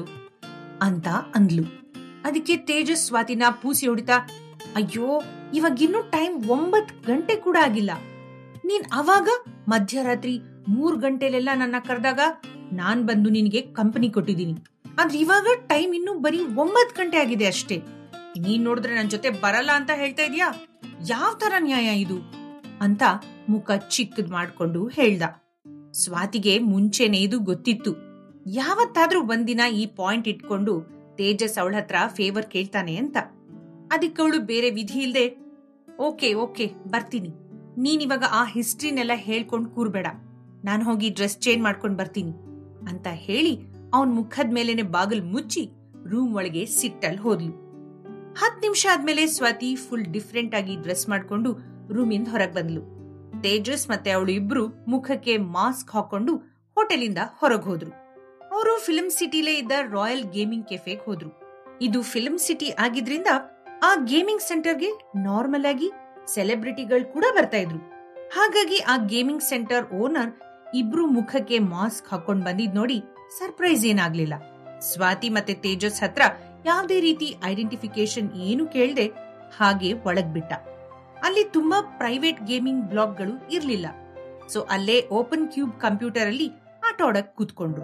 ಅಂತ ಅಂದ್ಲು ಅದಕ್ಕೆ ತೇಜಸ್ ಸ್ವಾತಿನ ಪೂಸಿ ಹೊಡಿತಾ ಅಯ್ಯೋ ಇವಾಗ ಇನ್ನೂ ಟೈಮ್ ಒಂಬತ್ ಗಂಟೆ ಕೂಡ ಆಗಿಲ್ಲ ನೀನ್ ಅವಾಗ ಮಧ್ಯರಾತ್ರಿ ಮೂರ್ ಗಂಟೆಲೆಲ್ಲ ನನ್ನ ಕರೆದಾಗ ನಾನ್ ಬಂದು ನಿನಗೆ ಕಂಪನಿ ಕೊಟ್ಟಿದ್ದೀನಿ ಆದ್ರೆ ಇವಾಗ ಟೈಮ್ ಇನ್ನು ಬರೀ ಒಂಬತ್ ಗಂಟೆ ಆಗಿದೆ ಅಷ್ಟೇ ನೀನ್ ನೋಡಿದ್ರೆ ನನ್ ಜೊತೆ ಬರಲ್ಲ ಅಂತ ಹೇಳ್ತಾ ಇದೀಯಾ ಯಾವ ತರ ನ್ಯಾಯ ಇದು ಅಂತ ಮುಖ ಚಿಕ್ಕದ್ ಮಾಡ್ಕೊಂಡು ಹೇಳ್ದ ಸ್ವಾತಿಗೆ ಮುಂಚೆನೆ ಇದು ಗೊತ್ತಿತ್ತು ಯಾವತ್ತಾದ್ರೂ ಒಂದಿನ ಈ ಪಾಯಿಂಟ್ ಇಟ್ಕೊಂಡು ತೇಜಸ್ ಅವಳ ಹತ್ರ ಫೇವರ್ ಕೇಳ್ತಾನೆ ಅಂತ ಅದಕ್ಕವಳು ಬೇರೆ ವಿಧಿ ಇಲ್ದೆ ಓಕೆ ಓಕೆ ಬರ್ತೀನಿ ನೀನಿವಾಗ ಆ ಹಿಸ್ಟ್ರಿನೆಲ್ಲ ಹೇಳ್ಕೊಂಡ್ ಕೂರ್ಬೇಡ ನಾನು ಹೋಗಿ ಡ್ರೆಸ್ ಚೇಂಜ್ ಮಾಡ್ಕೊಂಡ್ ಬರ್ತೀನಿ ಅಂತ ಹೇಳಿ ಅವನ್ ಮುಖದ ಮೇಲೇನೆ ಬಾಗಿಲ್ ಮುಚ್ಚಿ ರೂಮ್ ಒಳಗೆ ಸಿಟ್ಟಲ್ ಹೋದ್ಲು ಹತ್ ನಿಮಿಷ ಆದ್ಮೇಲೆ ಸ್ವಾತಿ ಫುಲ್ ಡಿಫ್ರೆಂಟ್ ಆಗಿ ಡ್ರೆಸ್ ಮಾಡ್ಕೊಂಡು ರೂಮಿಂದ ಹೊರಗ್ ಬಂದ್ಲು ತೇಜಸ್ ಮತ್ತೆ ಅವಳು ಇಬ್ರು ಮುಖಕ್ಕೆ ಮಾಸ್ಕ್ ಹಾಕೊಂಡು ಹೋಟೆಲಿಂದ ಹೊರಗ್ ಹೋದ್ರು ಅವರು ಫಿಲ್ಮ್ ಸಿಟಿಲೇ ಇದ್ದ ರಾಯಲ್ ಗೇಮಿಂಗ್ ಕೆಫೆಗೆ ಹೋದ್ರು ಇದು ಫಿಲ್ಮ್ ಸಿಟಿ ಆಗಿದ್ರಿಂದ ಆ ಗೇಮಿಂಗ್ ಸೆಂಟರ್ಗೆ ನಾರ್ಮಲ್ ಆಗಿ ಸೆಲೆಬ್ರಿಟಿಗಳು ಕೂಡ ಬರ್ತಾ ಇದ್ರು ಹಾಗಾಗಿ ಆ ಗೇಮಿಂಗ್ ಸೆಂಟರ್ ಓನರ್ ಇಬ್ರು ಮುಖಕ್ಕೆ ಮಾಸ್ಕ್ ಹಾಕೊಂಡ್ ಬಂದಿದ್ ನೋಡಿ ಸರ್ಪ್ರೈಸ್ ಏನಾಗ್ಲಿಲ್ಲ ಸ್ವಾತಿ ಮತ್ತೆ ತೇಜಸ್ ಹತ್ರ ಯಾವುದೇ ರೀತಿ ಐಡೆಂಟಿಫಿಕೇಶನ್ ಏನು ಕೇಳ್ದೆ ಹಾಗೆ ಒಳಗ್ ಬಿಟ್ಟ ಅಲ್ಲಿ ತುಂಬಾ ಪ್ರೈವೇಟ್ ಗೇಮಿಂಗ್ ಬ್ಲಾಕ್ಗಳು ಇರ್ಲಿಲ್ಲ ಸೊ ಅಲ್ಲೇ ಓಪನ್ ಕ್ಯೂಬ್ ಕಂಪ್ಯೂಟರ್ ಅಲ್ಲಿ ಆಟ ಆಡಕ್ ಕೂತ್ಕೊಂಡ್ರು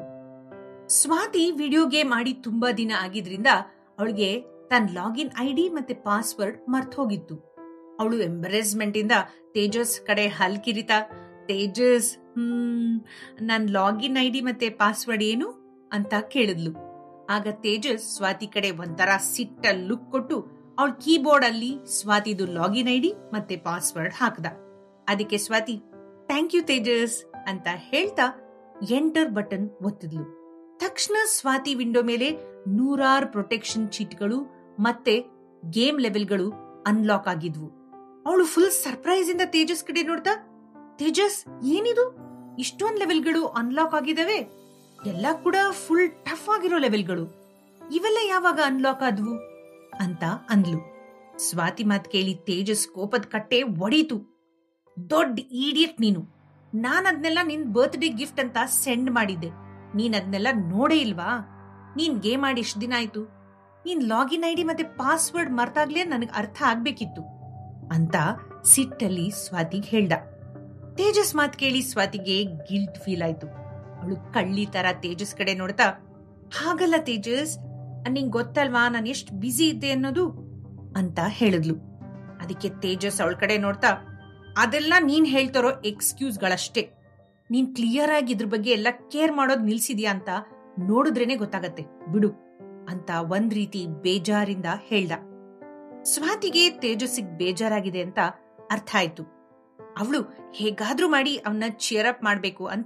ಸ್ವಾತಿ ವಿಡಿಯೋ ಗೇಮ್ ಆಡಿ ತುಂಬಾ ದಿನ ಆಗಿದ್ರಿಂದ ಅವಳಿಗೆ ತನ್ನ ಲಾಗಿನ್ ಐಡಿ ಮತ್ತೆ ಪಾಸ್ವರ್ಡ್ ಮರ್ತ್ ಹೋಗಿತ್ತು ಅವಳು ಎಂಬರೇಸ್ಮೆಂಟ್ ಇಂದ ತೇಜಸ್ ಕಡೆ ಹಲ್ಕಿರಿತಾ ತೇಜಸ್ ಹ್ಮ್ ನನ್ ಲಾಗಿನ್ ಐಡಿ ಮತ್ತೆ ಪಾಸ್ವರ್ಡ್ ಏನು ಅಂತ ಕೇಳಿದ್ಲು ಆಗ ತೇಜಸ್ ಸ್ವಾತಿ ಕಡೆ ಒಂಥರ ಸಿಟ್ಟ ಲುಕ್ ಕೊಟ್ಟು ಅವಳ ಕೀಬೋರ್ಡ್ ಅಲ್ಲಿ ಸ್ವಾತಿದು ಲಾಗಿನ್ ಐಡಿ ಮತ್ತೆ ಪಾಸ್ವರ್ಡ್ ಹಾಕ್ದ ಅದಕ್ಕೆ ಸ್ವಾತಿ ಥ್ಯಾಂಕ್ ಯು ತೇಜಸ್ ಅಂತ ಹೇಳ್ತಾ ಎಂಟರ್ ಬಟನ್ ಒತ್ತಿದ್ಲು ತಕ್ಷಣ ಸ್ವಾತಿ ವಿಂಡೋ ಮೇಲೆ ನೂರಾರು ಪ್ರೊಟೆಕ್ಷನ್ ಚೀಟ್ಗಳು ಮತ್ತೆ ಗೇಮ್ ಲೆವೆಲ್ಗಳು ಅನ್ಲಾಕ್ ಆಗಿದ್ವು ಅವಳು ಫುಲ್ ಸರ್ಪ್ರೈಸ್ ಇಂದ ತೇಜಸ್ ಕಡೆ ನೋಡ್ತಾ ತೇಜಸ್ ಏನಿದು ಇಷ್ಟೊಂದ್ ಲೆವೆಲ್ಗಳು ಅನ್ಲಾಕ್ ಆಗಿದಾವೆ ಎಲ್ಲ ಕೂಡ ಫುಲ್ ಟಫ್ ಆಗಿರೋ ಲೆವೆಲ್ಗಳು ಇವೆಲ್ಲ ಯಾವಾಗ ಅನ್ಲಾಕ್ ಆದ್ವು ಅಂತ ಅಂದ್ಲು ಸ್ವಾತಿ ಮಾತ್ ಕೇಳಿ ತೇಜಸ್ ಕೋಪದ ಕಟ್ಟೆ ಒಡೀತು ದೊಡ್ಡ ಈಡಿಯಟ್ ನೀನು ನಾನ್ ಅದ್ನೆಲ್ಲ ನಿನ್ ಬರ್ತ್ಡೇ ಗಿಫ್ಟ್ ಅಂತ ಸೆಂಡ್ ಮಾಡಿದ್ದೆ ನೀನ್ ಅದ್ನೆಲ್ಲ ನೋಡೇ ಇಲ್ವಾ ನೀನ್ ಗೇಮ್ ಆಡಿ ಎಷ್ಟ್ ದಿನ ಆಯ್ತು ನೀನ್ ಲಾಗಿನ್ ಐಡಿ ಮತ್ತೆ ಪಾಸ್ವರ್ಡ್ ಮರ್ತಾಗ್ಲೇ ನನಗ್ ಅರ್ಥ ಆಗ್ಬೇಕಿತ್ತು ಅಂತ ಸಿಟ್ಟಲ್ಲಿ ಸ್ವಾತಿಗ್ ಹೇಳ್ದ ತೇಜಸ್ ಮಾತ್ ಕೇಳಿ ಸ್ವಾತಿಗೆ ಗಿಲ್ಟ್ ಫೀಲ್ ಆಯ್ತು ಅವಳು ಕಳ್ಳಿ ತರ ತೇಜಸ್ ಕಡೆ ನೋಡ್ತಾ ಹಾಗಲ್ಲ ತೇಜಸ್ ನಿಂಗ್ ಗೊತ್ತಲ್ವಾ ನಾನು ಎಷ್ಟ್ ಬ್ಯುಸಿ ಇದ್ದೆ ಅನ್ನೋದು ಅಂತ ಹೇಳಿದ್ಲು ಅದಕ್ಕೆ ತೇಜಸ್ ಅವಳ ಕಡೆ ನೋಡ್ತಾ ಅದೆಲ್ಲ ನೀನ್ ಹೇಳ್ತಾರೋ ಎಕ್ಸ್ಕ್ಯೂಸ್ಗಳಷ್ಟೇ ನೀನ್ ಕ್ಲಿಯರ್ ಆಗಿ ಇದ್ರ ಬಗ್ಗೆ ಎಲ್ಲ ಕೇರ್ ಮಾಡೋದ್ ನಿಲ್ಸಿದ್ಯಾ ಅಂತ ನೋಡಿದ್ರೇನೆ ಗೊತ್ತಾಗತ್ತೆ ಬಿಡು ಅಂತ ಒಂದ್ ರೀತಿ ಬೇಜಾರಿಂದ ಹೇಳ್ದ ಸ್ವಾತಿಗೆ ತೇಜಸ್ಸಿಗ್ ಬೇಜಾರಾಗಿದೆ ಅಂತ ಅರ್ಥ ಆಯ್ತು ಅವಳು ಹೇಗಾದ್ರೂ ಮಾಡಿ ಅವನ್ನ ಚಿಯರ್ ಅಪ್ ಮಾಡ್ಬೇಕು ಅಂತ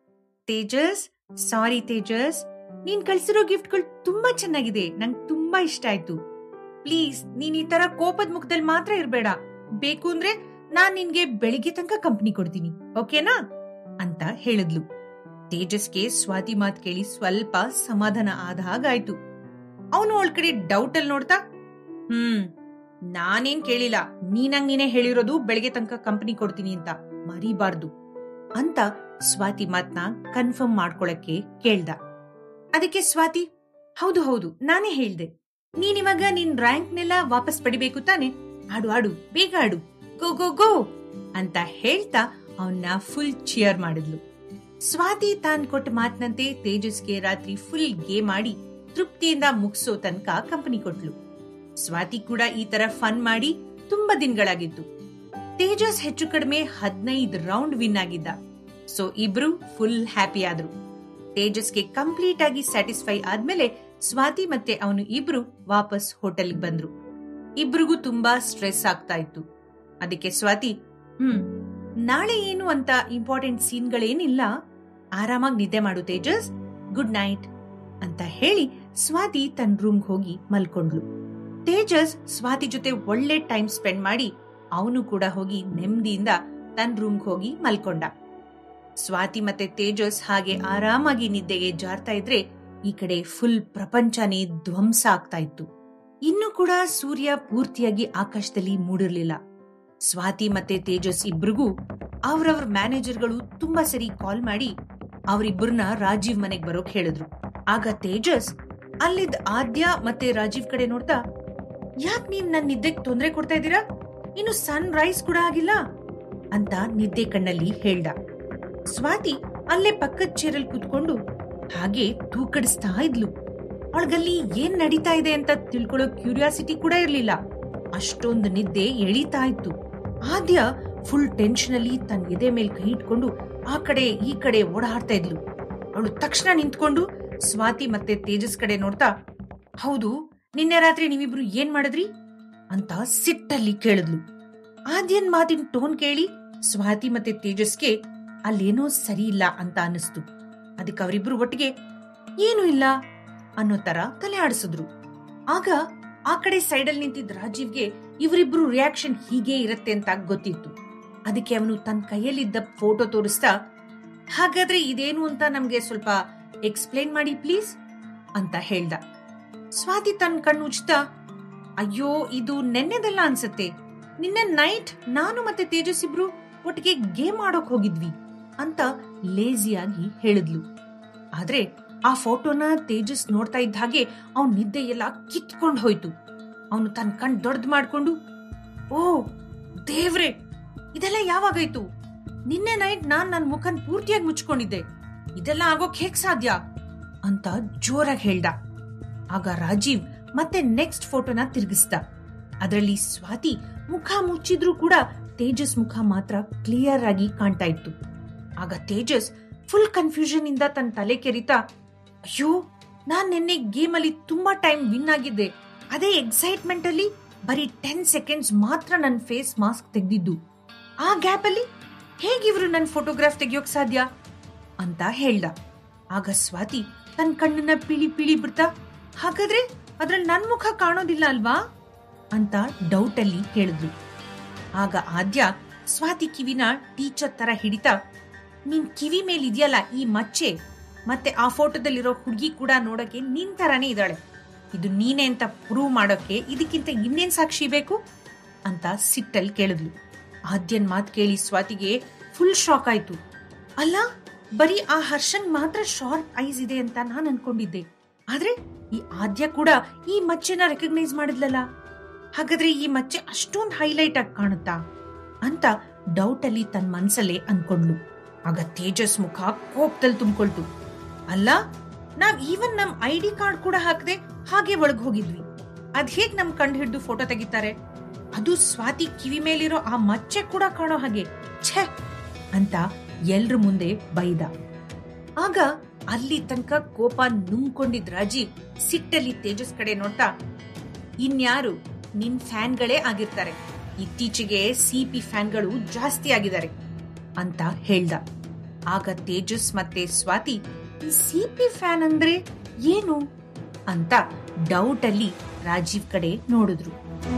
ತೇಜಸ್ ಸಾರಿ ತೇಜಸ್ ನೀನ್ ಕಳ್ಸಿರೋ ಗಿಫ್ಟ್ಗಳು ತುಂಬಾ ಚೆನ್ನಾಗಿದೆ ನಂಗೆ ತುಂಬಾ ಇಷ್ಟ ಆಯ್ತು ಪ್ಲೀಸ್ ನೀನ್ ಈ ತರ ಕೋಪದ ಮುಖದಲ್ಲಿ ಮಾತ್ರ ಇರ್ಬೇಡ ಬೇಕು ಅಂದ್ರೆ ನಾನ್ ನಿನ್ಗೆ ಬೆಳಿಗ್ಗೆ ತನಕ ಕಂಪ್ನಿ ಕೊಡ್ತೀನಿ ಓಕೆನಾ ಅಂತ ಹೇಳಿದ್ಲು ತೇಜಸ್ಗೆ ಸ್ವಾತಿ ಮಾತ್ ಕೇಳಿ ಸ್ವಲ್ಪ ಸಮಾಧಾನ ಆದ ಹಾಗಾಯ್ತು ಅವನು ಅವಳ ಕಡೆ ಡೌಟ್ ಅಲ್ಲಿ ನೋಡ್ತಾ ಹ್ಮ್ ನಾನೇನ್ ಕೇಳಿಲ್ಲ ನೀನಂಗ್ ನೀನೇ ಹೇಳಿರೋದು ಬೆಳಗ್ಗೆ ತನಕ ಕಂಪನಿ ಕೊಡ್ತೀನಿ ಅಂತ ಮರಿಬಾರ್ದು ಅಂತ ಸ್ವಾತಿ ಮಾತ್ನ ಕನ್ಫರ್ಮ್ ಮಾಡ್ಕೊಳಕ್ಕೆ ಕೇಳ್ದ ಅದಕ್ಕೆ ಸ್ವಾತಿ ಹೌದು ಹೌದು ನಾನೇ ಹೇಳ್ದೆ ನೀನಿವಾಗ ನಿನ್ ರ್ಯಾಂಕ್ನೆಲ್ಲ ವಾಪಸ್ ಪಡಿಬೇಕು ತಾನೆ ಆಡು ಆಡು ಬೇಗ ಆಡು ಗೋ ಗೋ ಗೋ ಅಂತ ಹೇಳ್ತಾ ಅವನ್ನ ಫುಲ್ ಚಿಯರ್ ಮಾಡಿದ್ಲು ಸ್ವಾತಿ ತಾನ್ ಕೊಟ್ಟ ಮಾತಿನಂತೆ ತೇಜಸ್ಗೆ ರಾತ್ರಿ ಫುಲ್ ಗೇಮ್ ಆಡಿ ತೃಪ್ತಿಯಿಂದ ಮುಗಿಸೋ ತನಕ ಕಂಪನಿ ಕೊಟ್ಲು ಸ್ವಾತಿ ಕೂಡ ಈ ತರ ಫನ್ ಮಾಡಿ ತುಂಬಾ ದಿನಗಳಾಗಿತ್ತು ತೇಜಸ್ ಹೆಚ್ಚು ಕಡಿಮೆ ಹದಿನೈದು ರೌಂಡ್ ವಿನ್ ಆಗಿದ್ದ ಸೊ ಇಬ್ರು ಫುಲ್ ಹ್ಯಾಪಿ ಆದ್ರು ತೇಜಸ್ಗೆ ಕಂಪ್ಲೀಟ್ ಆಗಿ ಸ್ಯಾಟಿಸ್ಫೈ ಆದ್ಮೇಲೆ ಸ್ವಾತಿ ಮತ್ತೆ ಅವನು ಇಬ್ರು ವಾಪಸ್ ಹೋಟೆಲ್ಗೆ ಬಂದ್ರು ಇಬ್ರಿಗೂ ತುಂಬಾ ಸ್ಟ್ರೆಸ್ ಆಗ್ತಾ ಇತ್ತು ಅದಕ್ಕೆ ಸ್ವಾತಿ ಹ್ಮ್ ನಾಳೆ ಏನು ಅಂತ ಇಂಪಾರ್ಟೆಂಟ್ ಸೀನ್ಗಳೇನಿಲ್ಲ ಆರಾಮಾಗಿ ನಿದ್ದೆ ಮಾಡು ತೇಜಸ್ ಗುಡ್ ನೈಟ್ ಅಂತ ಹೇಳಿ ಸ್ವಾತಿ ತನ್ನ ರೂಮ್ಗೆ ಹೋಗಿ ಮಲ್ಕೊಂಡ್ಲು ತೇಜಸ್ ಸ್ವಾತಿ ಜೊತೆ ಒಳ್ಳೆ ಟೈಮ್ ಸ್ಪೆಂಡ್ ಮಾಡಿ ಅವನು ಕೂಡ ಹೋಗಿ ನೆಮ್ಮದಿಯಿಂದ ತನ್ನ ರೂಮ್ಗೆ ಹೋಗಿ ಮಲ್ಕೊಂಡ ಸ್ವಾತಿ ಮತ್ತೆ ತೇಜಸ್ ಹಾಗೆ ಆರಾಮಾಗಿ ನಿದ್ದೆಗೆ ಜಾರ್ತಾ ಇದ್ರೆ ಈ ಕಡೆ ಫುಲ್ ಪ್ರಪಂಚನೇ ಧ್ವಂಸ ಆಗ್ತಾ ಇತ್ತು ಇನ್ನು ಕೂಡ ಸೂರ್ಯ ಪೂರ್ತಿಯಾಗಿ ಆಕಾಶದಲ್ಲಿ ಮೂಡಿರ್ಲಿಲ್ಲ ಸ್ವಾತಿ ಮತ್ತೆ ತೇಜಸ್ ಇಬ್ರಿಗೂ ಅವ್ರವ್ರ ಮ್ಯಾನೇಜರ್ಗಳು ತುಂಬಾ ಸರಿ ಕಾಲ್ ಮಾಡಿ ಅವರಿಬ್ಬರನ್ನ ರಾಜೀವ್ ಮನೆಗ್ ಬರೋಕ್ ಹೇಳಿದ್ರು ಆಗ ತೇಜಸ್ ಅಲ್ಲಿದ್ದ ಆದ್ಯ ಮತ್ತೆ ರಾಜೀವ್ ಕಡೆ ನೋಡ್ತಾ ಯಾಕ್ ನೀವ್ ನನ್ ನಿದ್ದೆಗ್ ತೊಂದ್ರೆ ಕೊಡ್ತಾ ಇದ್ದೀರಾ ಇನ್ನು ಸನ್ ರೈಸ್ ಕೂಡ ಆಗಿಲ್ಲ ಅಂತ ನಿದ್ದೆ ಕಣ್ಣಲ್ಲಿ ಹೇಳ್ದ ಸ್ವಾತಿ ಅಲ್ಲೇ ಪಕ್ಕದ ಚೇರಲ್ಲಿ ಕೂತ್ಕೊಂಡು ಹಾಗೆ ತೂಕಡಿಸ್ತಾ ಇದ್ಲು ಅವಳಗಲ್ಲಿ ಏನ್ ನಡೀತಾ ಇದೆ ಅಂತ ತಿಳ್ಕೊಳ್ಳೋ ಕ್ಯೂರಿಯಾಸಿಟಿ ಕೂಡ ಇರ್ಲಿಲ್ಲ ಅಷ್ಟೊಂದು ನಿದ್ದೆ ಎಳೀತಾ ಇತ್ತು ಆದ್ಯ ಫುಲ್ ಟೆನ್ಷನ್ ಅಲ್ಲಿ ತನ್ನ ಎದೆ ಮೇಲೆ ಕೈ ಇಟ್ಕೊಂಡು ಆ ಕಡೆ ಈ ಕಡೆ ಓಡಾಡ್ತಾ ಇದ್ಲು ಅವಳು ತಕ್ಷಣ ನಿಂತ್ಕೊಂಡು ಸ್ವಾತಿ ಮತ್ತೆ ತೇಜಸ್ ಕಡೆ ನೋಡ್ತಾ ಹೌದು ನಿನ್ನೆ ರಾತ್ರಿ ನೀವಿಬ್ರು ಏನ್ ಮಾಡಿದ್ರಿ ಅಂತ ಸಿಟ್ಟಲ್ಲಿ ಕೇಳಿದ್ಲು ಆದ್ಯನ್ ಮಾತಿನ ಟೋನ್ ಕೇಳಿ ಸ್ವಾತಿ ಮತ್ತೆ ತೇಜಸ್ಗೆ ಅಲ್ಲೇನೋ ಸರಿ ಇಲ್ಲ ಅಂತ ಅನಿಸ್ತು ಅದಕ್ಕೆ ಅವರಿಬ್ರು ಒಟ್ಟಿಗೆ ಏನೂ ಇಲ್ಲ ಅನ್ನೋ ತರ ತಲೆ ಆಡಿಸಿದ್ರು ಆಗ ಆ ಕಡೆ ಸೈಡಲ್ಲಿ ನಿಂತಿದ್ದ ರಾಜೀವ್ಗೆ ಇವರಿಬ್ರು ರಿಯಾಕ್ಷನ್ ಹೀಗೆ ಇರತ್ತೆ ಅಂತ ಗೊತ್ತಿತ್ತು ಅದಕ್ಕೆ ಅವನು ತನ್ನ ಕೈಯಲ್ಲಿದ್ದ ಫೋಟೋ ತೋರಿಸ್ತಾ ಹಾಗಾದ್ರೆ ಇದೇನು ಅಂತ ನಮ್ಗೆ ಸ್ವಲ್ಪ ಎಕ್ಸ್ಪ್ಲೈನ್ ಮಾಡಿ ಪ್ಲೀಸ್ ಅಂತ ಹೇಳ್ದ ಸ್ವಾತಿ ತನ್ನ ಕಣ್ಣು ಉಜ್ತಾ ಅಯ್ಯೋ ಇದು ನೆನ್ನೆದಲ್ಲ ಅನ್ಸತ್ತೆ ನಿನ್ನೆ ನೈಟ್ ನಾನು ಮತ್ತೆ ತೇಜಸ್ ಇಬ್ರು ಒಟ್ಟಿಗೆ ಗೇಮ್ ಆಡೋಕ್ ಹೋಗಿದ್ವಿ ಅಂತ ಲೇಜಿಯಾಗಿ ಹೇಳಿದ್ಲು ಆದ್ರೆ ಆ ಫೋಟೋನ ತೇಜಸ್ ನೋಡ್ತಾ ಇದ್ದ ಹಾಗೆ ಅವನ್ ನಿದ್ದೆ ಎಲ್ಲ ಕಿತ್ಕೊಂಡ್ ಹೋಯ್ತು ಅವನು ತನ್ನ ಕಣ್ ದೊಡ್ಡದ್ ಮಾಡ್ಕೊಂಡು ಓ ದೇವ್ರೆ ಇದೆಲ್ಲ ಯಾವಾಗಾಯ್ತು ನಿನ್ನೆ ನೈಟ್ ನಾನ್ ನನ್ನ ಮುಖನ್ ಪೂರ್ತಿಯಾಗಿ ಮುಚ್ಕೊಂಡಿದ್ದೆ ಇದೆಲ್ಲ ಆಗೋಕ್ ಹೇಗ್ ಸಾಧ್ಯ ಅಂತ ಜೋರಾಗಿ ಹೇಳ್ದ ಆಗ ರಾಜೀವ್ ಮತ್ತೆ ನೆಕ್ಸ್ಟ್ ಫೋಟೋನ ತಿರುಗಿಸ್ದ ಅದರಲ್ಲಿ ಸ್ವಾತಿ ಮುಖ ಮುಚ್ಚಿದ್ರೂ ಕೂಡ ತೇಜಸ್ ಮುಖ ಮಾತ್ರ ಕ್ಲಿಯರ್ ಆಗಿ ಕಾಣ್ತಾ ಇತ್ತು ಆಗ ತೇಜಸ್ ಫುಲ್ ಕನ್ಫ್ಯೂಷನ್ ಇಂದ ತನ್ನ ತಲೆ ಕೆರಿತಾ ಅಯ್ಯೋ ನಾನ್ ನಿನ್ನೆ ಗೇಮ್ ಅಲ್ಲಿ ತುಂಬಾ ಟೈಮ್ ವಿನ್ ಆಗಿದ್ದೆ ಅದೇ ಎಕ್ಸೈಟ್ಮೆಂಟ್ ಅಲ್ಲಿ ಬರೀ ಟೆನ್ ಸೆಕೆಂಡ್ಸ್ ಮಾತ್ರ ನನ್ನ ಫೇಸ್ ಮಾಸ್ಕ್ ತೆಗ್ದಿದ್ದು ಆ ಗ್ಯಾಪ್ ಅಲ್ಲಿ ಹೇಗಿವ್ರು ನನ್ನ ಫೋಟೋಗ್ರಾಫ್ ತೆಗಿಯೋಕ್ ಸಾಧ್ಯ ಅಂತ ಹೇಳ್ದ ಆಗ ಸ್ವಾತಿ ತನ್ನ ಕಣ್ಣನ್ನ ಪಿಳಿ ಪಿಳಿ ಬಿಡ್ತಾ ಹಾಗಾದ್ರೆ ಅದ್ರಲ್ಲಿ ನನ್ ಮುಖ ಕಾಣೋದಿಲ್ಲ ಅಲ್ವಾ ಅಂತ ಡೌಟ್ ಅಲ್ಲಿ ಹೇಳಿದ್ಲು ಆಗ ಆದ್ಯ ಸ್ವಾತಿ ಕಿವಿನ ಟೀಚರ್ ತರ ಹಿಡಿತಾ ನಿನ್ ಕಿವಿ ಮೇಲೆ ಇದೆಯಲ್ಲ ಈ ಮಚ್ಚೆ ಮತ್ತೆ ಆ ಫೋಟೋದಲ್ಲಿರೋ ಹುಡುಗಿ ಕೂಡ ನೋಡಕ್ಕೆ ನಿನ್ ತರಾನೇ ಇದ್ದಾಳೆ ಇದು ನೀನೆ ಅಂತ ಪ್ರೂವ್ ಮಾಡೋಕೆ ಇದಕ್ಕಿಂತ ಇನ್ನೇನ್ ಸಾಕ್ಷಿ ಬೇಕು ಅಂತ ಸಿಟ್ಟಲ್ಲಿ ಕೇಳಿದ್ಲು ಆದ್ಯನ್ ಮಾತ್ ಕೇಳಿ ಸ್ವಾತಿಗೆ ಫುಲ್ ಶಾಕ್ ಆಯ್ತು ಅಲ್ಲ ಬರೀ ಆ ಹರ್ಷನ್ ಮಾತ್ರ ಶಾರ್ಪ್ ಐಸ್ ಇದೆ ಅಂತ ನಾನ್ ಅನ್ಕೊಂಡಿದ್ದೆ ಆದ್ರೆ ಈ ಆದ್ಯ ಕೂಡ ಈ ಮಚ್ಚೆನ ರೆಕಗ್ನೈಸ್ ಮಾಡಿದ್ಲಲ್ಲ ಹಾಗಾದ್ರೆ ಈ ಮಚ್ಚೆ ಅಷ್ಟೊಂದು ಹೈಲೈಟ್ ಆಗಿ ಕಾಣುತ್ತಾ ಅಂತ ಡೌಟ್ ಅಲ್ಲಿ ತನ್ನ ಮನ್ಸಲ್ಲೇ ಅನ್ಕೊಂಡ್ಲು ಆಗ ತೇಜಸ್ ಮುಖ ಕೋಪದಲ್ಲಿ ತುಂಬಿಕೊಳ್ತು ಅಲ್ಲ ನಾವ್ ಈವನ್ ನಮ್ ಐ ಡಿ ಕಾರ್ಡ್ ಕೂಡ ಹಾಕದೆ ಹಾಗೆ ಒಳಗ್ ಹೋಗಿದ್ವಿ ಅದ್ ಹೇಗ್ ನಮ್ ಕಂಡು ಹಿಡಿದು ಫೋಟೋ ತೆಗಿತಾರೆ ಅದು ಸ್ವಾತಿ ಕಿವಿ ಮೇಲಿರೋ ಆ ಮಚ್ಚೆ ಕೂಡ ಕಾಣೋ ಹಾಗೆ ಛೆ ಅಂತ ಎಲ್ರ ಮುಂದೆ ಬೈದ ಆಗ ಅಲ್ಲಿ ತನಕ ಕೋಪ ನುಂಗ್ಕೊಂಡಿದ್ ರಾಜೀವ್ ಸಿಟ್ಟಲ್ಲಿ ತೇಜಸ್ ಕಡೆ ನೋಡ್ತಾ ಇನ್ಯಾರು ನಿನ್ ಫ್ಯಾನ್ಗಳೇ ಆಗಿರ್ತಾರೆ ಇತ್ತೀಚೆಗೆ ಸಿಪಿ ಫ್ಯಾನ್ಗಳು ಜಾಸ್ತಿ ಆಗಿದ್ದಾರೆ ಅಂತ ಹೇಳ್ದ ಆಗ ತೇಜಸ್ ಮತ್ತೆ ಸ್ವಾತಿ ಸಿಪಿ ಫ್ಯಾನ್ ಅಂದ್ರೆ ಏನು ಅಂತ ಡೌಟ್ ಅಲ್ಲಿ ರಾಜೀವ್ ಕಡೆ ನೋಡಿದ್ರು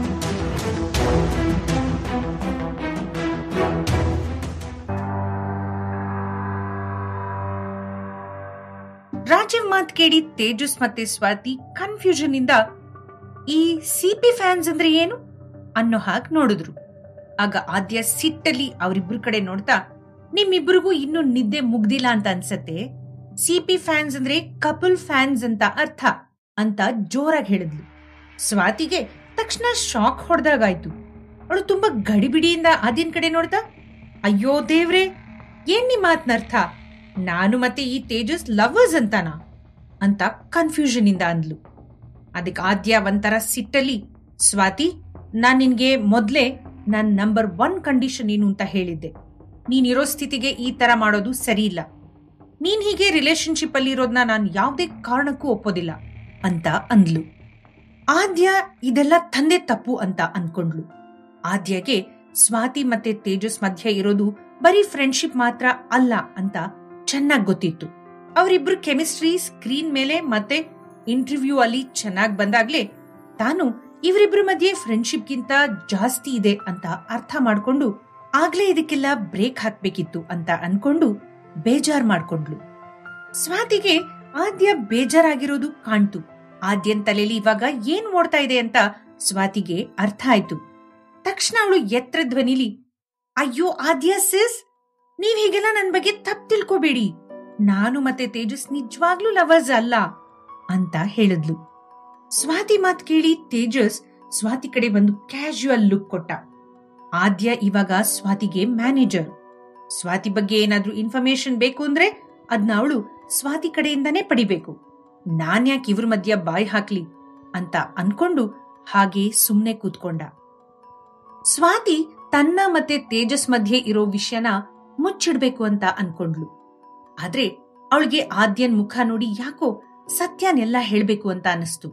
ರಾಜೀವ್ ಮಾತ್ ಕೇಳಿ ತೇಜಸ್ ಮತ್ತೆ ಸ್ವಾತಿ ಕನ್ಫ್ಯೂಷನ್ ಇಂದ ಈ ಸಿಪಿ ಫ್ಯಾನ್ಸ್ ಅಂದ್ರೆ ಏನು ಅನ್ನೋ ಹಾಗೆ ನೋಡಿದ್ರು ಆಗ ಆದ್ಯ ಸಿಟ್ಟಲ್ಲಿ ಅವರಿಬ್ರು ಕಡೆ ನೋಡ್ತಾ ನಿಮ್ಮಿಬ್ರಿಗೂ ಇನ್ನೂ ನಿದ್ದೆ ಮುಗ್ದಿಲ್ಲ ಅಂತ ಅನ್ಸತ್ತೆ ಸಿಪಿ ಫ್ಯಾನ್ಸ್ ಅಂದ್ರೆ ಕಪಲ್ ಫ್ಯಾನ್ಸ್ ಅಂತ ಅರ್ಥ ಅಂತ ಜೋರಾಗಿ ಹೇಳಿದ್ಲು ಸ್ವಾತಿಗೆ ತಕ್ಷಣ ಶಾಕ್ ಹೊಡೆದಾಗಾಯ್ತು ಅವಳು ತುಂಬಾ ಗಡಿಬಿಡಿಯಿಂದ ಆದ್ಯನ್ ಕಡೆ ನೋಡ್ತಾ ಅಯ್ಯೋ ದೇವ್ರೆ ಏನ್ ನಿಮ್ಮ ಮಾತ್ನರ್ಥ ನಾನು ಮತ್ತೆ ಈ ತೇಜಸ್ ಲವರ್ಸ್ ಅಂತಾನ ಅಂತ ಕನ್ಫ್ಯೂಷನ್ ಇಂದ ಅಂದ್ಲು ಅದಕ್ಕೆ ಆದ್ಯ ಒಂಥರ ಸಿಟ್ಟಲ್ಲಿ ಸ್ವಾತಿ ನಾನ್ ನಿನ್ಗೆ ಮೊದ್ಲೇ ನನ್ ನಂಬರ್ ಒನ್ ಕಂಡೀಷನ್ ಏನು ಅಂತ ಹೇಳಿದ್ದೆ ನೀನಿರೋ ಸ್ಥಿತಿಗೆ ಈ ತರ ಮಾಡೋದು ಸರಿ ಇಲ್ಲ ನೀನ್ ಹೀಗೆ ರಿಲೇಶನ್ಶಿಪ್ ಅಲ್ಲಿ ಇರೋದನ್ನ ನಾನು ಯಾವುದೇ ಕಾರಣಕ್ಕೂ ಒಪ್ಪೋದಿಲ್ಲ ಅಂತ ಅಂದ್ಲು ಆದ್ಯ ಇದೆಲ್ಲ ತಂದೆ ತಪ್ಪು ಅಂತ ಅನ್ಕೊಂಡ್ಲು ಆದ್ಯಗೆ ಸ್ವಾತಿ ಮತ್ತೆ ತೇಜಸ್ ಮಧ್ಯ ಇರೋದು ಬರೀ ಫ್ರೆಂಡ್ಶಿಪ್ ಮಾತ್ರ ಅಲ್ಲ ಅಂತ ಚೆನ್ನಾಗ್ ಗೊತ್ತಿತ್ತು ಅವರಿಬ್ರು ಕೆಮಿಸ್ಟ್ರಿ ಸ್ಕ್ರೀನ್ ಮೇಲೆ ಮತ್ತೆ ಇಂಟರ್ವ್ಯೂ ಅಲ್ಲಿ ಚೆನ್ನಾಗ್ ಬಂದಾಗ್ಲೇ ತಾನು ಇವರಿಬ್ರ ಮಧ್ಯೆ ಫ್ರೆಂಡ್ಶಿಪ್ ಗಿಂತ ಜಾಸ್ತಿ ಇದೆ ಅಂತ ಅರ್ಥ ಮಾಡ್ಕೊಂಡು ಆಗ್ಲೇ ಇದಕ್ಕೆಲ್ಲ ಬ್ರೇಕ್ ಹಾಕ್ಬೇಕಿತ್ತು ಅಂತ ಅನ್ಕೊಂಡು ಬೇಜಾರ್ ಮಾಡ್ಕೊಂಡ್ಲು ಸ್ವಾತಿಗೆ ಆದ್ಯ ಬೇಜಾರಾಗಿರೋದು ಕಾಣ್ತು ಆದ್ಯನ್ ತಲೆಯಲ್ಲಿ ಇವಾಗ ಏನ್ ಓಡ್ತಾ ಇದೆ ಅಂತ ಸ್ವಾತಿಗೆ ಅರ್ಥ ಆಯ್ತು ತಕ್ಷಣ ಅವಳು ಎತ್ತರ ಧ್ವನಿಲಿ ಅಯ್ಯೋ ಆದ್ಯ ಸಿಸ್ ನೀವ್ ಹೀಗೆಲ್ಲ ನನ್ ಬಗ್ಗೆ ತಪ್ಪು ತಿಳ್ಕೋಬೇಡಿ ನಾನು ಮತ್ತೆ ತೇಜಸ್ ನಿಜವಾಗ್ಲೂ ಲವರ್ಸ್ ಅಲ್ಲ ಅಂತ ಹೇಳಿದ್ಲು ಸ್ವಾತಿ ಮಾತ್ ಕೇಳಿ ತೇಜಸ್ ಸ್ವಾತಿ ಕಡೆ ಒಂದು ಕ್ಯಾಶುವಲ್ ಲುಕ್ ಕೊಟ್ಟ ಆದ್ಯ ಇವಾಗ ಸ್ವಾತಿಗೆ ಮ್ಯಾನೇಜರ್ ಸ್ವಾತಿ ಬಗ್ಗೆ ಏನಾದ್ರೂ ಇನ್ಫಾರ್ಮೇಶನ್ ಬೇಕು ಅಂದ್ರೆ ಅದ್ನ ಅವಳು ಸ್ವಾತಿ ಕಡೆಯಿಂದಾನೇ ಪಡಿಬೇಕು ನಾನ್ಯಾಕೆ ಇವ್ರ ಮಧ್ಯ ಬಾಯಿ ಹಾಕ್ಲಿ ಅಂತ ಅನ್ಕೊಂಡು ಹಾಗೆ ಸುಮ್ನೆ ಕೂತ್ಕೊಂಡ ಸ್ವಾತಿ ತನ್ನ ಮತ್ತೆ ತೇಜಸ್ ಮಧ್ಯೆ ಇರೋ ವಿಷಯನ ಮುಚ್ಚಿಡ್ಬೇಕು ಅಂತ ಅನ್ಕೊಂಡ್ಲು ಆದ್ರೆ ಅವಳಿಗೆ ಆದ್ಯನ್ ಮುಖ ನೋಡಿ ಯಾಕೋ ಸತ್ಯನೆಲ್ಲ ಹೇಳ್ಬೇಕು ಅಂತ ಅನಿಸ್ತು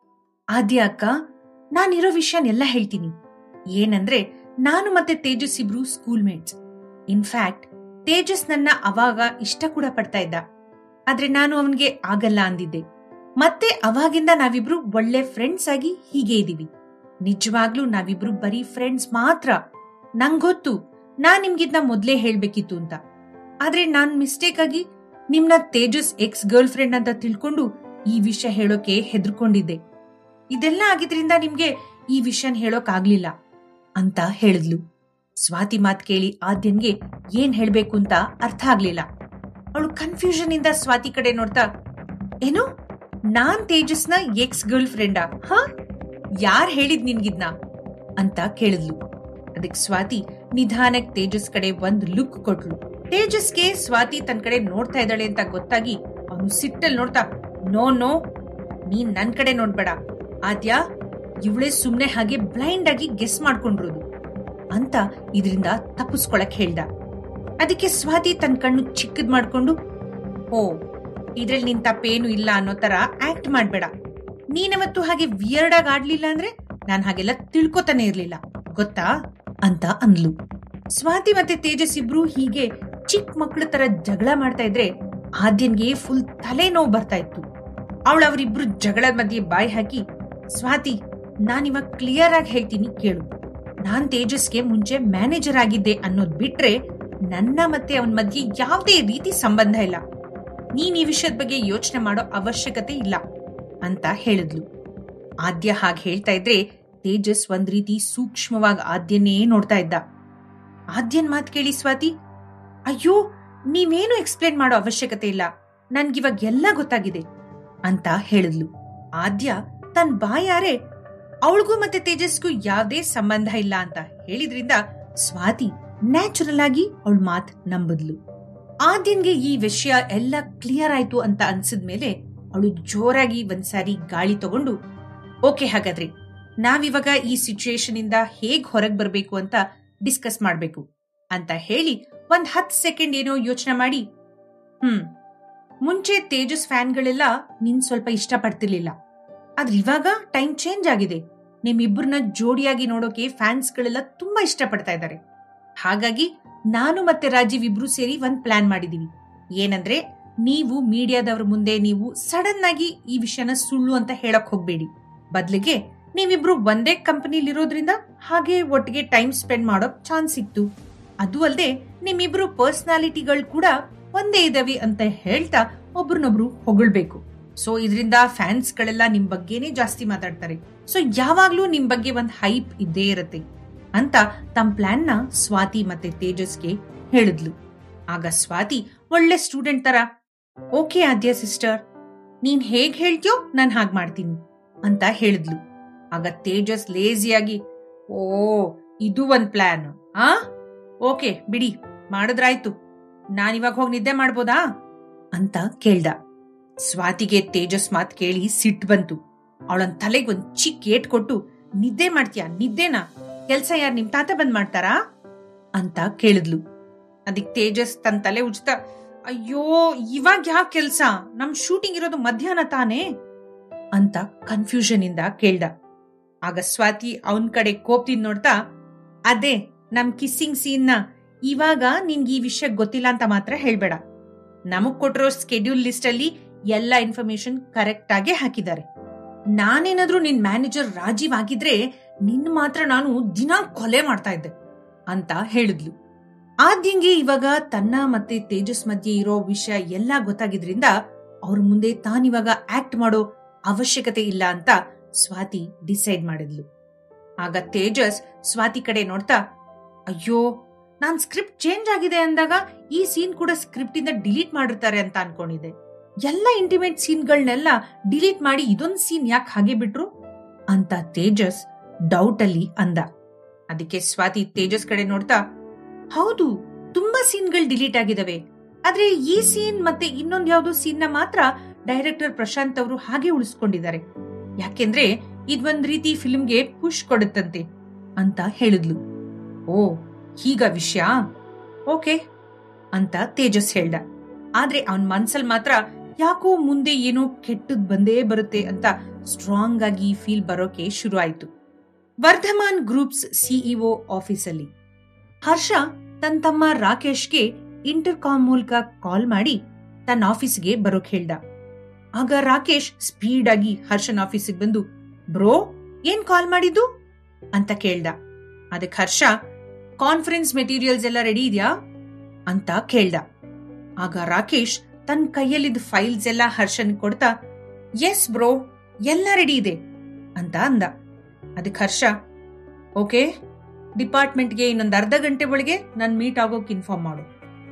ಆದ್ಯ ಅಕ್ಕ ನಾನಿರೋ ವಿಷಯನೆಲ್ಲ ಹೇಳ್ತೀನಿ ಏನಂದ್ರೆ ನಾನು ಮತ್ತೆ ತೇಜಸ್ ಇಬ್ರು ಸ್ಕೂಲ್ ಮೇಟ್ಸ್ ಇನ್ಫ್ಯಾಕ್ಟ್ ತೇಜಸ್ ನನ್ನ ಅವಾಗ ಇಷ್ಟ ಕೂಡ ಪಡ್ತಾ ಇದ್ದ ಆದ್ರೆ ನಾನು ಅವನ್ಗೆ ಆಗಲ್ಲ ಅಂದಿದ್ದೆ ಮತ್ತೆ ಅವಾಗಿಂದ ನಾವಿಬ್ರು ಒಳ್ಳೆ ಫ್ರೆಂಡ್ಸ್ ಆಗಿ ಹೀಗೆ ಇದೀವಿ ನಿಜವಾಗ್ಲೂ ನಾವಿಬ್ರು ಬರೀ ಫ್ರೆಂಡ್ಸ್ ಮಾತ್ರ ನಂಗೊತ್ತು ನಾನ್ ನಿಮ್ಗಿದ್ನ ಮೊದ್ಲೇ ಹೇಳ್ಬೇಕಿತ್ತು ಅಂತ ಆದ್ರೆ ನಾನ್ ಮಿಸ್ಟೇಕ್ ಆಗಿ ನಿಮ್ನ ತೇಜಸ್ ಎಕ್ಸ್ ಗರ್ಲ್ ಫ್ರೆಂಡ್ ಅಂತ ತಿಳ್ಕೊಂಡು ಈ ವಿಷಯ ಹೇಳೋಕೆ ಹೆದರ್ಕೊಂಡಿದ್ದೆ ಇದೆಲ್ಲ ಆಗಿದ್ರಿಂದ ನಿಮ್ಗೆ ಈ ವಿಷಯನ್ ಹೇಳೋಕ್ ಆಗ್ಲಿಲ್ಲ ಅಂತ ಹೇಳಿದ್ಲು ಸ್ವಾತಿ ಮಾತ್ ಕೇಳಿ ಆದ್ಯನ್ಗೆ ಏನ್ ಹೇಳ್ಬೇಕು ಅಂತ ಅರ್ಥ ಆಗ್ಲಿಲ್ಲ ಅವಳು ಕನ್ಫ್ಯೂಷನ್ ಇಂದ ಸ್ವಾತಿ ಕಡೆ ನೋಡ್ತಾ ಏನು ನಾನ್ ತೇಜಸ್ನ ಎಕ್ಸ್ ಗರ್ಲ್ ಫ್ರೆಂಡಾ ಹಾ ಯಾರ್ ಹೇಳಿದ್ ನಿನ್ಗಿದ್ನ ಅಂತ ಕೇಳಿದ್ಲು ಅದಕ್ ಸ್ವಾತಿ ನಿಧಾನಕ್ ತೇಜಸ್ ಕಡೆ ಒಂದ್ ಲುಕ್ ಕೊಟ್ಲು ತೇಜಸ್ಗೆ ಸ್ವಾತಿ ತನ್ ಕಡೆ ನೋಡ್ತಾ ಇದ್ದಾಳೆ ಅಂತ ಗೊತ್ತಾಗಿ ಅವನು ಸಿಟ್ಟಲ್ ನೋಡ್ತಾ ನೋ ನೋ ನೀನ್ ನನ್ ಕಡೆ ನೋಡ್ಬೇಡ ಆದ್ಯಾ ಇವಳೇ ಸುಮ್ನೆ ಹಾಗೆ ಬ್ಲೈಂಡ್ ಆಗಿ ಗೆಸ್ ಮಾಡ್ಕೊಂಡಿರೋದು ಅಂತ ಇದರಿಂದ ತಪ್ಪಿಸ್ಕೊಳಕ್ ಹೇಳ್ದ ಅದಕ್ಕೆ ಸ್ವಾತಿ ತನ್ನ ಕಣ್ಣು ಚಿಕ್ಕದ್ ಮಾಡ್ಕೊಂಡು ಓ ಇದ್ರಲ್ಲಿ ನಿನ್ ತಪ್ಪೇನು ಇಲ್ಲ ಅನ್ನೋ ತರ ಆಕ್ಟ್ ಮಾಡ್ಬೇಡ ನೀನವತ್ತು ಹಾಗೆ ವಿಯರ್ಡ್ ಆಗಿ ಆಡ್ಲಿಲ್ಲ ಅಂದ್ರೆ ನಾನ್ ಹಾಗೆಲ್ಲ ತಿಳ್ಕೊತಾನೆ ಇರ್ಲಿಲ್ಲ ಗೊತ್ತಾ ಅಂತ ಅಂದ್ಲು ಸ್ವಾತಿ ಮತ್ತೆ ತೇಜಸ್ ಇಬ್ರು ಹೀಗೆ ಚಿಕ್ಕ ಮಕ್ಳ ತರ ಜಗಳ ಮಾಡ್ತಾ ಇದ್ರೆ ಆದ್ಯನ್ಗೆ ಫುಲ್ ತಲೆ ನೋವು ಬರ್ತಾ ಇತ್ತು ಅವಳು ಅವರಿಬ್ರು ಜಗಳದ ಮಧ್ಯೆ ಬಾಯಿ ಹಾಕಿ ಸ್ವಾತಿ ನಾನಿವಾಗ ಕ್ಲಿಯರ್ ಆಗಿ ಹೇಳ್ತೀನಿ ಕೇಳು ನಾನ್ ತೇಜಸ್ಗೆ ಮುಂಚೆ ಮ್ಯಾನೇಜರ್ ಆಗಿದ್ದೆ ಅನ್ನೋದ್ ಬಿಟ್ರೆ ನನ್ನ ಮತ್ತೆ ಅವನ ಮಧ್ಯೆ ಯಾವುದೇ ರೀತಿ ಸಂಬಂಧ ಇಲ್ಲ ನೀನ್ ಈ ವಿಷಯದ ಬಗ್ಗೆ ಯೋಚನೆ ಮಾಡೋ ಅವಶ್ಯಕತೆ ಇಲ್ಲ ಅಂತ ಹೇಳಿದ್ಲು ಆದ್ಯ ಹಾಗೆ ಹೇಳ್ತಾ ಇದ್ರೆ ತೇಜಸ್ ಒಂದ್ ರೀತಿ ಸೂಕ್ಷ್ಮವಾಗಿ ಆದ್ಯನ್ನೇ ನೋಡ್ತಾ ಇದ್ದ ಆದ್ಯನ್ ಮಾತ್ ಕೇಳಿ ಸ್ವಾತಿ ಅಯ್ಯೋ ನೀವೇನು ಎಕ್ಸ್ಪ್ಲೇನ್ ಮಾಡೋ ಅವಶ್ಯಕತೆ ಇಲ್ಲ ನನ್ಗಿವಾಗ ಎಲ್ಲ ಗೊತ್ತಾಗಿದೆ ಅಂತ ಹೇಳಿದ್ಲು ಆದ್ಯ ತನ್ ಬಾಯಾರೆ ಅವಳಿಗೂ ಮತ್ತೆ ತೇಜಸ್ಗೂ ಯಾವ್ದೇ ಸಂಬಂಧ ಇಲ್ಲ ಅಂತ ಹೇಳಿದ್ರಿಂದ ಸ್ವಾತಿ ನ್ಯಾಚುರಲ್ ಆಗಿ ಅವಳ ಮಾತ್ ನಂಬದ್ಲು ಆದ್ಯನ್ಗೆ ಈ ವಿಷಯ ಎಲ್ಲ ಕ್ಲಿಯರ್ ಆಯ್ತು ಅಂತ ಅನ್ಸಿದ್ಮೇಲೆ ಅವಳು ಜೋರಾಗಿ ಒಂದ್ಸಾರಿ ಗಾಳಿ ತಗೊಂಡು ಓಕೆ ಹಾಗಾದ್ರೆ ನಾವಿವಾಗ ಈ ಸಿಚುಯೇಷನ್ ಇಂದ ಹೇಗ್ ಹೊರಗ್ ಬರ್ಬೇಕು ಅಂತ ಡಿಸ್ಕಸ್ ಮಾಡ್ಬೇಕು ಅಂತ ಹೇಳಿ ಒಂದ್ ಹತ್ ಸೆಕೆಂಡ್ ಏನೋ ಯೋಚನೆ ಮಾಡಿ ಹ್ಮ್ ಮುಂಚೆ ತೇಜಸ್ ಫ್ಯಾನ್ಗಳೆಲ್ಲ ನಿನ್ ಸ್ವಲ್ಪ ಇಷ್ಟಪಡ್ತಿರ್ಲಿಲ್ಲ ಆದ್ರೆ ಇವಾಗ ಟೈಮ್ ಚೇಂಜ್ ಆಗಿದೆ ನಿಮ್ಮಿಬ್ಬರನ್ನ ಜೋಡಿಯಾಗಿ ನೋಡೋಕೆ ಫ್ಯಾನ್ಸ್ಗಳೆಲ್ಲ ತುಂಬಾ ಇಷ್ಟಪಡ್ತಾ ಇದ್ದಾರೆ ಹಾಗಾಗಿ ನಾನು ಮತ್ತೆ ರಾಜೀವ್ ಇಬ್ರು ಸೇರಿ ಒಂದ್ ಪ್ಲಾನ್ ಮಾಡಿದೀವಿ ಏನಂದ್ರೆ ನೀವು ಮೀಡಿಯಾದವ್ರ ಮುಂದೆ ನೀವು ಸಡನ್ ಆಗಿ ಈ ವಿಷಯನ ಸುಳ್ಳು ಅಂತ ಹೇಳಕ್ ಹೋಗ್ಬೇಡಿ ಬದ್ಲಿಗೆ ನೀವಿಬ್ರು ಒಂದೇ ಕಂಪನಿಲಿರೋದ್ರಿಂದ ಹಾಗೆ ಒಟ್ಟಿಗೆ ಟೈಮ್ ಸ್ಪೆಂಡ್ ಮಾಡೋಕ್ ಚಾನ್ಸ್ ಸಿಕ್ತು ಅದು ಅಲ್ಲದೆ ನಿಮ್ಮಿಬ್ರು ಪರ್ಸನಾಲಿಟಿಗಳು ಕೂಡ ಒಂದೇ ಇದಾವೆ ಅಂತ ಹೇಳ್ತಾ ಒಬ್ರನ್ನೊಬ್ರು ಹೊಗಳ್ಬೇಕು ಸೊ ಇದರಿಂದ ಫ್ಯಾನ್ಸ್ ಗಳೆಲ್ಲ ನಿಮ್ ಬಗ್ಗೆನೇ ಜಾಸ್ತಿ ಮಾತಾಡ್ತಾರೆ ಸೊ ಯಾವಾಗ್ಲೂ ನಿಮ್ ಬಗ್ಗೆ ಒಂದ್ ಹೈಪ್ ಇದ್ದೇ ಇರತ್ತೆ ಅಂತ ತಮ್ಮ ಪ್ಲಾನ್ ನ ಸ್ವಾತಿ ಮತ್ತೆ ತೇಜಸ್ಗೆ ಹೇಳಿದ್ಲು ಆಗ ಸ್ವಾತಿ ಒಳ್ಳೆ ಸ್ಟೂಡೆಂಟ್ ತರ ಓಕೆ ಆದ್ಯ ಸಿಸ್ಟರ್ ನೀನ್ ಹೇಗ್ ಹೇಳ್ತೀಯೋ ನಾನ್ ಹಾಗ್ ಮಾಡ್ತೀನಿ ಅಂತ ಹೇಳಿದ್ಲು ಆಗ ತೇಜಸ್ ಲೇಜಿಯಾಗಿ ಓ ಇದು ಒಂದ್ ಪ್ಲಾನ್ ಆ ಓಕೆ ಬಿಡಿ ಮಾಡಿದ್ರಾಯ್ತು ನಾನಿವಾಗ ಹೋಗಿ ನಿದ್ದೆ ಮಾಡ್ಬೋದಾ ಅಂತ ಕೇಳ್ದ ಸ್ವಾತಿಗೆ ತೇಜಸ್ ಮಾತ್ ಕೇಳಿ ಸಿಟ್ ಬಂತು ಅವಳನ್ ತಲೆಗ್ ಒಂದ್ ಚಿಕ್ಕ ಏಟ್ ಕೊಟ್ಟು ನಿದ್ದೆ ಮಾಡ್ತೀಯಾ ನಿದ್ದೆನಾ ಕೆಲ್ಸ ಯಾರ್ ನಿಮ್ ತಾತ ಬಂದ್ ಮಾಡ್ತಾರಾ ಅಂತ ಕೇಳಿದ್ಲು ಅದಕ್ ತೇಜಸ್ ತನ್ ತಲೆ ಉಜ್ತಾ ಅಯ್ಯೋ ಇವಾಗ ಯಾವ ಕೆಲ್ಸ ನಮ್ ಶೂಟಿಂಗ್ ಇರೋದು ಮಧ್ಯಾಹ್ನ ತಾನೇ ಅಂತ ಕನ್ಫ್ಯೂಷನ್ ಇಂದ ಕೇಳ್ದ ಆಗ ಸ್ವಾತಿ ಅವನ್ ಕಡೆ ಕೋಪ್ತಿದ್ ನೋಡ್ತಾ ಅದೇ ನಮ್ ಕಿಸ್ಸಿಂಗ್ ಸೀನ್ ನ ಇವಾಗ ನಿನ್ಗೆ ಈ ವಿಷಯ ಗೊತ್ತಿಲ್ಲ ಅಂತ ಮಾತ್ರ ಹೇಳ್ಬೇಡ ನಮಗ್ ಕೊಟ್ಟಿರೋ ಸ್ಕೆಡ್ಯೂಲ್ ಲಿಸ್ಟ್ ಅಲ್ಲಿ ಎಲ್ಲ ಇನ್ಫಾರ್ಮೇಶನ್ ಕರೆಕ್ಟ್ ಆಗೇ ಹಾಕಿದ್ದಾರೆ ನಾನೇನಾದ್ರೂ ನಿನ್ ಮ್ಯಾನೇಜರ್ ರಾಜೀವ್ ಆಗಿದ್ರೆ ನಿನ್ ಮಾತ್ರ ನಾನು ದಿನ ಕೊಲೆ ಮಾಡ್ತಾ ಇದ್ದೆ ಅಂತ ಹೇಳಿದ್ಲು ಆದ್ಯಂಗೆ ಇವಾಗ ತನ್ನ ಮತ್ತೆ ತೇಜಸ್ ಮಧ್ಯೆ ಇರೋ ವಿಷಯ ಎಲ್ಲ ಗೊತ್ತಾಗಿದ್ರಿಂದ ಅವ್ರ ಮುಂದೆ ತಾನಿವಾಗ ಆಕ್ಟ್ ಮಾಡೋ ಅವಶ್ಯಕತೆ ಇಲ್ಲ ಅಂತ ಸ್ವಾತಿ ಡಿಸೈಡ್ ಮಾಡಿದ್ಲು ಆಗ ತೇಜಸ್ ಸ್ವಾತಿ ಕಡೆ ನೋಡ್ತಾ ಅಯ್ಯೋ ನಾನ್ ಸ್ಕ್ರಿಪ್ಟ್ ಚೇಂಜ್ ಆಗಿದೆ ಅಂದಾಗ ಈ ಸೀನ್ ಕೂಡ ಸ್ಕ್ರಿಪ್ಟ್ ಇಂದ ಡಿಲೀಟ್ ಮಾಡಿರ್ತಾರೆ ಅಂತ ಅನ್ಕೊಂಡಿದ್ದೆ ಎಲ್ಲ ಇಂಟಿಮೇಟ್ ಸೀನ್ಗಳನ್ನೆಲ್ಲ ಡಿಲೀಟ್ ಮಾಡಿ ಇದೊಂದ್ ಸೀನ್ ಯಾಕೆ ಹಾಗೆ ಬಿಟ್ರು ಅಂತ ತೇಜಸ್ ಡೌಟ್ ಅಲ್ಲಿ ಅಂದ ಅದಕ್ಕೆ ಸ್ವಾತಿ ತೇಜಸ್ ಕಡೆ ನೋಡ್ತಾ ಹೌದು ತುಂಬಾ ಸೀನ್ಗಳು ಡಿಲೀಟ್ ಆಗಿದಾವೆ ಆದ್ರೆ ಈ ಸೀನ್ ಮತ್ತೆ ಇನ್ನೊಂದ್ ಯಾವ್ದೋ ಸೀನ್ ನ ಮಾತ್ರ ಡೈರೆಕ್ಟರ್ ಪ್ರಶಾಂತ್ ಅವರು ಹಾಗೆ ಉಳಿಸ್ಕೊಂಡಿದ್ದಾರೆ ಯಾಕೆಂದ್ರೆ ಇದೊಂದ್ ರೀತಿ ಫಿಲ್ಮ್ಗೆ ಪುಷ್ ಕೊಡುತ್ತಂತೆ ಅಂತ ಹೇಳಿದ್ಲು ಓ ಹೀಗ ವಿಷಯ ಓಕೆ ಅಂತ ತೇಜಸ್ ಹೇಳ್ದ ಆದ್ರೆ ಅವನ್ ಮನ್ಸಲ್ ಮಾತ್ರ ಯಾಕೋ ಮುಂದೆ ಏನೋ ಕೆಟ್ಟದ್ ಬಂದೇ ಬರುತ್ತೆ ಅಂತ ಸ್ಟ್ರಾಂಗ್ ಆಗಿ ಫೀಲ್ ಬರೋಕೆ ಶುರು ಆಯ್ತು ವರ್ಧಮಾನ್ ಗ್ರೂಪ್ಸ್ ಸಿಇಒ ಆಫೀಸಲ್ಲಿ ಹರ್ಷ ತನ್ನ ತಮ್ಮ ರಾಕೇಶ್ಗೆ ಇಂಟರ್ಕಾಮ್ ಮೂಲಕ ಕಾಲ್ ಮಾಡಿ ತನ್ನ ಆಫೀಸ್ಗೆ ಬರೋಕ್ ಹೇಳ್ದ ಆಗ ರಾಕೇಶ್ ಸ್ಪೀಡ್ ಆಗಿ ಹರ್ಷನ್ ಆಫೀಸಿಗೆ ಬಂದು ಬ್ರೋ ಏನ್ ಕಾಲ್ ಮಾಡಿದ್ದು ಅಂತ ಕೇಳ್ದ ಅದಕ್ಕೆ ಹರ್ಷ ಕಾನ್ಫರೆನ್ಸ್ ಮೆಟೀರಿಯಲ್ಸ್ ಎಲ್ಲ ರೆಡಿ ಇದೆಯಾ ಅಂತ ಕೇಳ್ದ ಆಗ ರಾಕೇಶ್ ತನ್ನ ಕೈಯಲ್ಲಿದ್ದ ಫೈಲ್ಸ್ ಎಲ್ಲ ಹರ್ಷನ್ ಕೊಡ್ತಾ ಎಸ್ ಬ್ರೋ ಎಲ್ಲ ರೆಡಿ ಇದೆ ಅಂತ ಅಂದ ಅದಕ್ಕೆ ಹರ್ಷ ಓಕೆ ಡಿಪಾರ್ಟ್ಮೆಂಟ್ಗೆ ಇನ್ನೊಂದು ಅರ್ಧ ಗಂಟೆ ಒಳಗೆ ನಾನು ಮೀಟ್ ಆಗೋಕ್ ಇನ್ಫಾರ್ಮ್ ಮಾಡು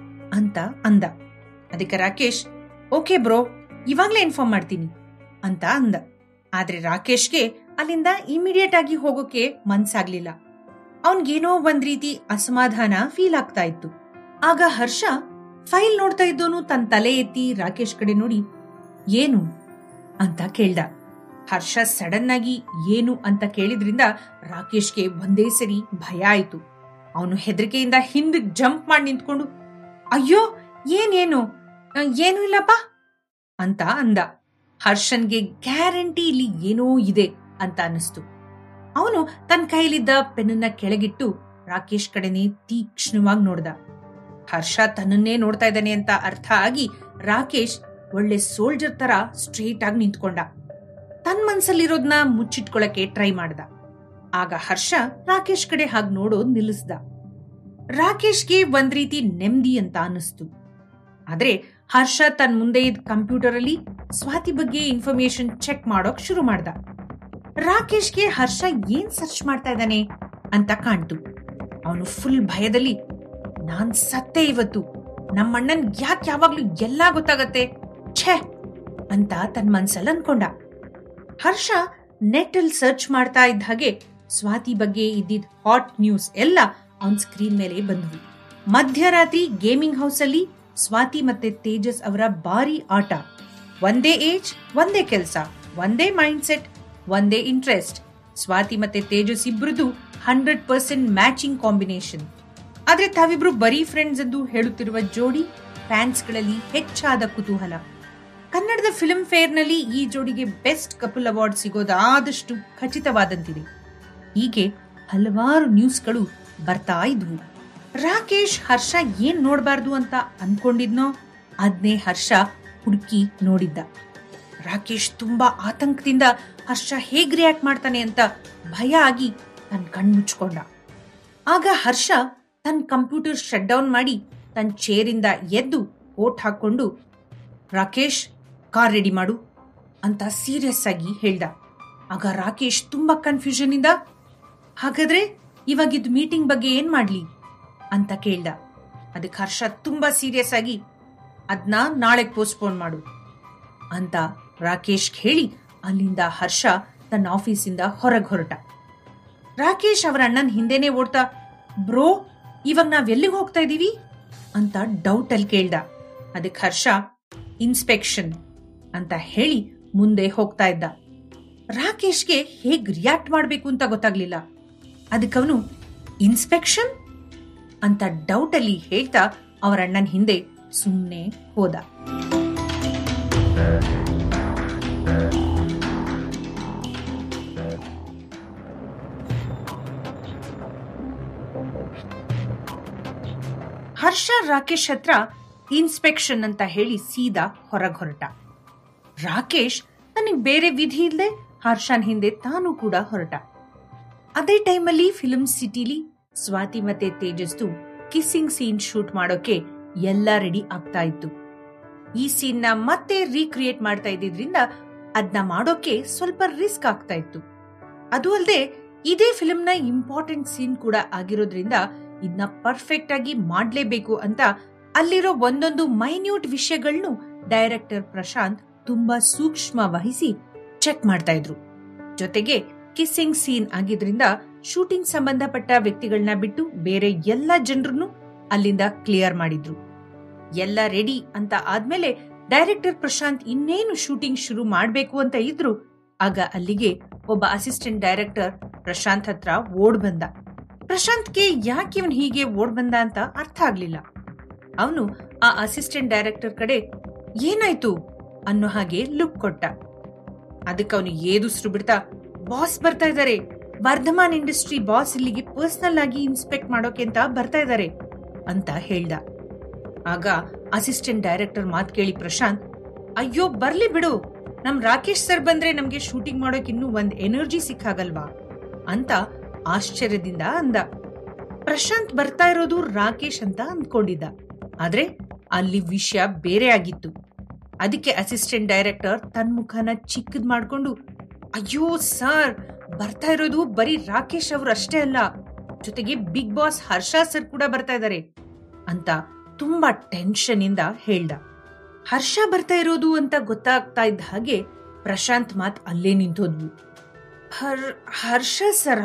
ಅಂತ ಅಂದ ಅದಕ್ಕೆ ರಾಕೇಶ್ ಓಕೆ ಬ್ರೋ ಇವಾಗ್ಲೇ ಇನ್ಫಾರ್ಮ್ ಮಾಡ್ತೀನಿ ಅಂತ ಅಂದ ಆದ್ರೆ ರಾಕೇಶ್ಗೆ ಅಲ್ಲಿಂದ ಇಮಿಡಿಯೇಟ್ ಆಗಿ ಹೋಗೋಕೆ ಮನ್ಸಾಗ್ಲಿಲ್ಲ ಅವನ್ಗೇನೋ ಒಂದ್ ರೀತಿ ಅಸಮಾಧಾನ ಫೀಲ್ ಆಗ್ತಾ ಇತ್ತು ಆಗ ಹರ್ಷ ಫೈಲ್ ನೋಡ್ತಾ ಇದ್ದೋನು ತನ್ನ ತಲೆ ಎತ್ತಿ ರಾಕೇಶ್ ಕಡೆ ನೋಡಿ ಏನು ಅಂತ ಕೇಳ್ದ ಹರ್ಷ ಸಡನ್ ಆಗಿ ಏನು ಅಂತ ಕೇಳಿದ್ರಿಂದ ರಾಕೇಶ್ಗೆ ಒಂದೇ ಸರಿ ಭಯ ಆಯ್ತು ಅವನು ಹೆದರಿಕೆಯಿಂದ ಹಿಂದಕ್ ಜಂಪ್ ಮಾಡಿ ನಿಂತ್ಕೊಂಡು ಅಯ್ಯೋ ಏನೇನು ಆ, ಏನೂ ಇಲ್ಲಪ್ಪ ಅಂತ ಅಂದ ಹರ್ಷನ್ಗೆ ಗ್ಯಾರಂಟಿ ಇಲ್ಲಿ ಏನೋ ಇದೆ ಅಂತ ಅನಿಸ್ತು ಅವನು ತನ್ನ ಕೈಲಿದ್ದ ಪೆನ್ನನ್ನ ಕೆಳಗಿಟ್ಟು ರಾಕೇಶ್ ಕಡೆನೆ ತೀಕ್ಷ್ಣವಾಗಿ ನೋಡ್ದ ಹರ್ಷ ತನ್ನನ್ನೇ ನೋಡ್ತಾ ಇದ್ದಾನೆ ಅಂತ ಅರ್ಥ ಆಗಿ ರಾಕೇಶ್ ಒಳ್ಳೆ ಸೋಲ್ಜರ್ ತರ ಸ್ಟ್ರೇಟ್ ಆಗಿ ನಿಂತ್ಕೊಂಡ ತನ್ನ ಮನ್ಸಲ್ಲಿರೋದ್ನ ಮುಚ್ಚಿಟ್ಕೊಳಕ್ಕೆ ಟ್ರೈ ಮಾಡ್ದ ಆಗ ಹರ್ಷ ರಾಕೇಶ್ ಕಡೆ ಹಾಗೆ ನೋಡೋದ್ ನಿಲ್ಲಿಸ್ದ ರಾಕೇಶ್ಗೆ ಒಂದ್ ರೀತಿ ನೆಮ್ಮದಿ ಅಂತ ಅನಿಸ್ತು ಆದ್ರೆ ಹರ್ಷ ತನ್ನ ಮುಂದೆ ಇದ್ದ ಕಂಪ್ಯೂಟರ್ ಅಲ್ಲಿ ಸ್ವಾತಿ ಬಗ್ಗೆ ಇನ್ಫಾರ್ಮೇಶನ್ ಚೆಕ್ ಮಾಡೋಕ್ ಶುರು ಮಾಡ್ದ ರಾಕೇಶ್ಗೆ ಹರ್ಷ ಏನ್ ಸರ್ಚ್ ಮಾಡ್ತಾ ಇದ್ದಾನೆ ಅಂತ ಕಾಣ್ತು ಅವನು ಫುಲ್ ಭಯದಲ್ಲಿ ನಾನ್ ಸತ್ತೇ ಇವತ್ತು ನಮ್ಮಣ್ಣನ್ ಯಾಕೆ ಯಾವಾಗ್ಲೂ ಎಲ್ಲಾ ಗೊತ್ತಾಗತ್ತೆ ಛೇ ಅಂತ ತನ್ನ ಮನ್ಸಲ್ಲಿ ಅನ್ಕೊಂಡ ಹರ್ಷ ನೆಟ್ ಅಲ್ಲಿ ಸರ್ಚ್ ಮಾಡ್ತಾ ಇದ್ದ ಹಾಗೆ ಸ್ವಾತಿ ಬಗ್ಗೆ ಇದ್ದಿದ್ ಹಾಟ್ ನ್ಯೂಸ್ ಎಲ್ಲ ಅವನ್ ಸ್ಕ್ರೀನ್ ಮೇಲೆ ಬಂದ್ವು ಮಧ್ಯರಾತ್ರಿ ಗೇಮಿಂಗ್ ಹೌಸ್ ಅಲ್ಲಿ ಸ್ವಾತಿ ಮತ್ತೆ ತೇಜಸ್ ಅವರ ಭಾರಿ ಆಟ ಒಂದೇ ಏಜ್ ಒಂದೇ ಕೆಲಸ ಒಂದೇ ಮೈಂಡ್ ಸೆಟ್ ಒಂದೇ ಇಂಟ್ರೆಸ್ಟ್ ಸ್ವಾತಿ ಮತ್ತೆ ತೇಜಸ್ ಇಬ್ರದ್ದು ಹಂಡ್ರೆಡ್ ಪರ್ಸೆಂಟ್ ಮ್ಯಾಚಿಂಗ್ ಕಾಂಬಿನೇಷನ್ ಆದ್ರೆ ತಾವಿಬ್ರು ಬರೀ ಫ್ರೆಂಡ್ಸ್ ಎಂದು ಹೇಳುತ್ತಿರುವ ಜೋಡಿ ಫ್ಯಾನ್ಸ್ಗಳಲ್ಲಿ ಹೆಚ್ಚಾದ ಕುತೂಹಲ ಕನ್ನಡದ ಫಿಲ್ಮ್ ಫೇರ್ನಲ್ಲಿ ಈ ಜೋಡಿಗೆ ಬೆಸ್ಟ್ ಕಪಲ್ ಅವಾರ್ಡ್ ಸಿಗೋದಾದಷ್ಟು ಖಚಿತವಾದಂತಿದೆ ಹೀಗೆ ಹಲವಾರು ನ್ಯೂಸ್ಗಳು ಬರ್ತಾ ಇದ್ವು ರಾಕೇಶ್ ಹರ್ಷ ಏನ್ ನೋಡ್ಬಾರ್ದು ಅಂತ ಅನ್ಕೊಂಡಿದ್ನೋ ಅದ್ನೇ ಹರ್ಷ ಹುಡುಕಿ ನೋಡಿದ್ದ ರಾಕೇಶ್ ತುಂಬಾ ಆತಂಕದಿಂದ ಹರ್ಷ ಹೇಗ್ ರಿಯಾಕ್ಟ್ ಮಾಡ್ತಾನೆ ಅಂತ ಭಯ ಆಗಿ ತನ್ನ ಕಣ್ಮುಚ್ಕೊಂಡ ಆಗ ಹರ್ಷ ತನ್ನ ಕಂಪ್ಯೂಟರ್ ಶಟ್ ಡೌನ್ ಮಾಡಿ ತನ್ನ ಚೇರಿಂದ ಎದ್ದು ಓಟ್ ಹಾಕೊಂಡು ರಾಕೇಶ್ ಕಾರ್ ರೆಡಿ ಮಾಡು ಅಂತ ಸೀರಿಯಸ್ ಆಗಿ ಹೇಳ್ದ ಆಗ ರಾಕೇಶ್ ತುಂಬಾ ಕನ್ಫ್ಯೂಷನ್ ಇಂದ ಹಾಗಾದ್ರೆ ಇವಾಗಿದ್ ಮೀಟಿಂಗ್ ಬಗ್ಗೆ ಏನ್ ಮಾಡ್ಲಿ ಅಂತ ಕೇಳ್ದ ಅದಕ್ಕೆ ಹರ್ಷ ತುಂಬಾ ಸೀರಿಯಸ್ ಆಗಿ ಅದನ್ನ ನಾಳೆಗ್ ಪೋಸ್ಟ್ಪೋನ್ ಮಾಡು ಅಂತ ರಾಕೇಶ್ ಹೇಳಿ ಅಲ್ಲಿಂದ ಹರ್ಷ ತನ್ನ ಆಫೀಸಿಂದ ಹೊರಗೆ ಹೊರಟ ರಾಕೇಶ್ ಅವರ ಅಣ್ಣನ ಹಿಂದೆನೆ ಓಡ್ತಾ ಬ್ರೋ ಇವಾಗ ನಾವ್ ಎಲ್ಲಿಗೆ ಹೋಗ್ತಾ ಇದೀವಿ ಅಂತ ಡೌಟ್ ಅಲ್ಲಿ ಕೇಳ್ದ ಅದಕ್ಕೆ ಹರ್ಷ ಇನ್ಸ್ಪೆಕ್ಷನ್ ಅಂತ ಹೇಳಿ ಮುಂದೆ ಹೋಗ್ತಾ ಇದ್ದ ರಾಕೇಶ್ಗೆ ಹೇಗ್ ರಿಯಾಕ್ಟ್ ಮಾಡ್ಬೇಕು ಅಂತ ಗೊತ್ತಾಗ್ಲಿಲ್ಲ ಅದಕ್ಕವನು ಇನ್ಸ್ಪೆಕ್ಷನ್ ಅಂತ ಡೌಟ್ ಅಲ್ಲಿ ಹೇಳ್ತಾ ಅವರ ಅಣ್ಣನ ಹಿಂದೆ ಸುಮ್ಮನೆ ಹೋದ ಹರ್ಷ ರಾಕೇಶ್ ಹತ್ರ ಇನ್ಸ್ಪೆಕ್ಷನ್ ಅಂತ ಹೇಳಿ ಸೀದಾ ಹೊರಗ್ ಹೊರಟ ರಾಕೇಶ್ ನನಗೆ ಬೇರೆ ವಿಧಿ ಇಲ್ಲದೆ ಹರ್ಷನ್ ಹಿಂದೆ ತಾನು ಕೂಡ ಹೊರಟ ಅದೇ ಟೈಮಲ್ಲಿ ಫಿಲ್ಮ್ ಸಿಟಿಲಿ ಸ್ವಾತಿ ಮತ್ತೆ ತೇಜಸ್ದು ಕಿಸ್ಸಿಂಗ್ ಸೀನ್ ಶೂಟ್ ಮಾಡೋಕೆ ಎಲ್ಲ ರೆಡಿ ಆಗ್ತಾ ಇತ್ತು ಈ ಸೀನ್ ನ ಮತ್ತೆ ರೀಕ್ರಿಯೇಟ್ ಮಾಡ್ತಾ ಇದ್ದಿದ್ರಿಂದ ಅದನ್ನ ಮಾಡೋಕೆ ಸ್ವಲ್ಪ ರಿಸ್ಕ್ ಆಗ್ತಾ ಇತ್ತು ಅದು ಅಲ್ಲದೆ ಇದೇ ಫಿಲ್ಮ್ ನ ಇಂಪಾರ್ಟೆಂಟ್ ಸೀನ್ ಕೂಡ ಆಗಿರೋದ್ರಿಂದ ಇದನ್ನ ಪರ್ಫೆಕ್ಟ್ ಆಗಿ ಮಾಡ್ಲೇಬೇಕು ಅಂತ ಅಲ್ಲಿರೋ ಒಂದೊಂದು ಮೈನ್ಯೂಟ್ ವಿಷಯಗಳನ್ನು ಡೈರೆಕ್ಟರ್ ಪ್ರಶಾಂತ್ ತುಂಬಾ ಸೂಕ್ಷ್ಮ ವಹಿಸಿ ಚೆಕ್ ಮಾಡ್ತಾ ಇದ್ರು ಜೊತೆಗೆ ಕಿಸ್ಸಿಂಗ್ ಸೀನ್ ಆಗಿದ್ರಿಂದ ಶೂಟಿಂಗ್ ಸಂಬಂಧಪಟ್ಟ ವ್ಯಕ್ತಿಗಳನ್ನ ಬಿಟ್ಟು ಬೇರೆ ಎಲ್ಲ ಜನರನ್ನು ಅಲ್ಲಿಂದ ಕ್ಲಿಯರ್ ಮಾಡಿದ್ರು ಎಲ್ಲ ರೆಡಿ ಅಂತ ಆದ್ಮೇಲೆ ಡೈರೆಕ್ಟರ್ ಪ್ರಶಾಂತ್ ಇನ್ನೇನು ಶೂಟಿಂಗ್ ಶುರು ಮಾಡ್ಬೇಕು ಅಂತ ಇದ್ರು ಆಗ ಅಲ್ಲಿಗೆ ಒಬ್ಬ ಅಸಿಸ್ಟೆಂಟ್ ಡೈರೆಕ್ಟರ್ ಪ್ರಶಾಂತ್ ಹತ್ರ ಓಡ್ ಬಂದ ಪ್ರಶಾಂತ್ಗೆ ಯಾಕೆ ಇವನ್ ಹೀಗೆ ಓಡ್ ಬಂದ ಅಂತ ಅರ್ಥ ಆಗ್ಲಿಲ್ಲ ಅವನು ಆ ಅಸಿಸ್ಟೆಂಟ್ ಡೈರೆಕ್ಟರ್ ಕಡೆ ಏನಾಯ್ತು ಅನ್ನೋ ಹಾಗೆ ಲುಕ್ ಕೊಟ್ಟ ಅದಕ್ಕೆ ಅವನು ಏದುಸ್ರು ಬಿಡ್ತಾ ಬಾಸ್ ಬರ್ತಾ ಇದಾರೆ ವರ್ಧಮಾನ್ ಇಂಡಸ್ಟ್ರಿ ಬಾಸ್ ಇಲ್ಲಿಗೆ ಪರ್ಸನಲ್ ಆಗಿ ಇನ್ಸ್ಪೆಕ್ಟ್ ಮಾಡೋಕೆ ಅಂತ ಬರ್ತಾ ಇದಾರೆ ಅಂತ ಹೇಳ್ದ ಆಗ ಅಸಿಸ್ಟೆಂಟ್ ಡೈರೆಕ್ಟರ್ ಮಾತ್ ಕೇಳಿ ಪ್ರಶಾಂತ್ ಅಯ್ಯೋ ಬರ್ಲಿ ಬಿಡು ನಮ್ ರಾಕೇಶ್ ಸರ್ ಬಂದ್ರೆ ನಮ್ಗೆ ಶೂಟಿಂಗ್ ಮಾಡೋಕ್ ಇನ್ನೂ ಒಂದ್ ಎನರ್ಜಿ ಸಿಕ್ಕಾಗಲ್ವಾ ಅಂತ ಆಶ್ಚರ್ಯದಿಂದ ಅಂದ ಪ್ರಶಾಂತ್ ಬರ್ತಾ ಇರೋದು ರಾಕೇಶ್ ಅಂತ ಅಂದ್ಕೊಂಡಿದ್ದ ಆದ್ರೆ ಅಲ್ಲಿ ವಿಷಯ ಬೇರೆ ಆಗಿತ್ತು ಅದಕ್ಕೆ ಅಸಿಸ್ಟೆಂಟ್ ಡೈರೆಕ್ಟರ್ ತನ್ನ ಮುಖನ ಚಿಕ್ಕದ್ ಮಾಡ್ಕೊಂಡು ಅಯ್ಯೋ ಸರ್ ಬರ್ತಾ ಇರೋದು ಬರೀ ರಾಕೇಶ್ ಅವರು ಅಷ್ಟೇ ಅಲ್ಲ ಜೊತೆಗೆ ಬಿಗ್ ಬಾಸ್ ಹರ್ಷ ಸರ್ ಕೂಡ ಬರ್ತಾ ಇದ್ದಾರೆ ಅಂತ ತುಂಬಾ ಟೆನ್ಷನ್ ಇಂದ ಹೇಳ್ದ ಹರ್ಷ ಬರ್ತಾ ಇರೋದು ಅಂತ ಗೊತ್ತಾಗ್ತಾ ಇದ್ದ ಹಾಗೆ ಪ್ರಶಾಂತ್ ಮಾತ್ ಅಲ್ಲೇ ನಿಂತೋದ್ವು ಹರ್ ಹರ್ಷ ಸರ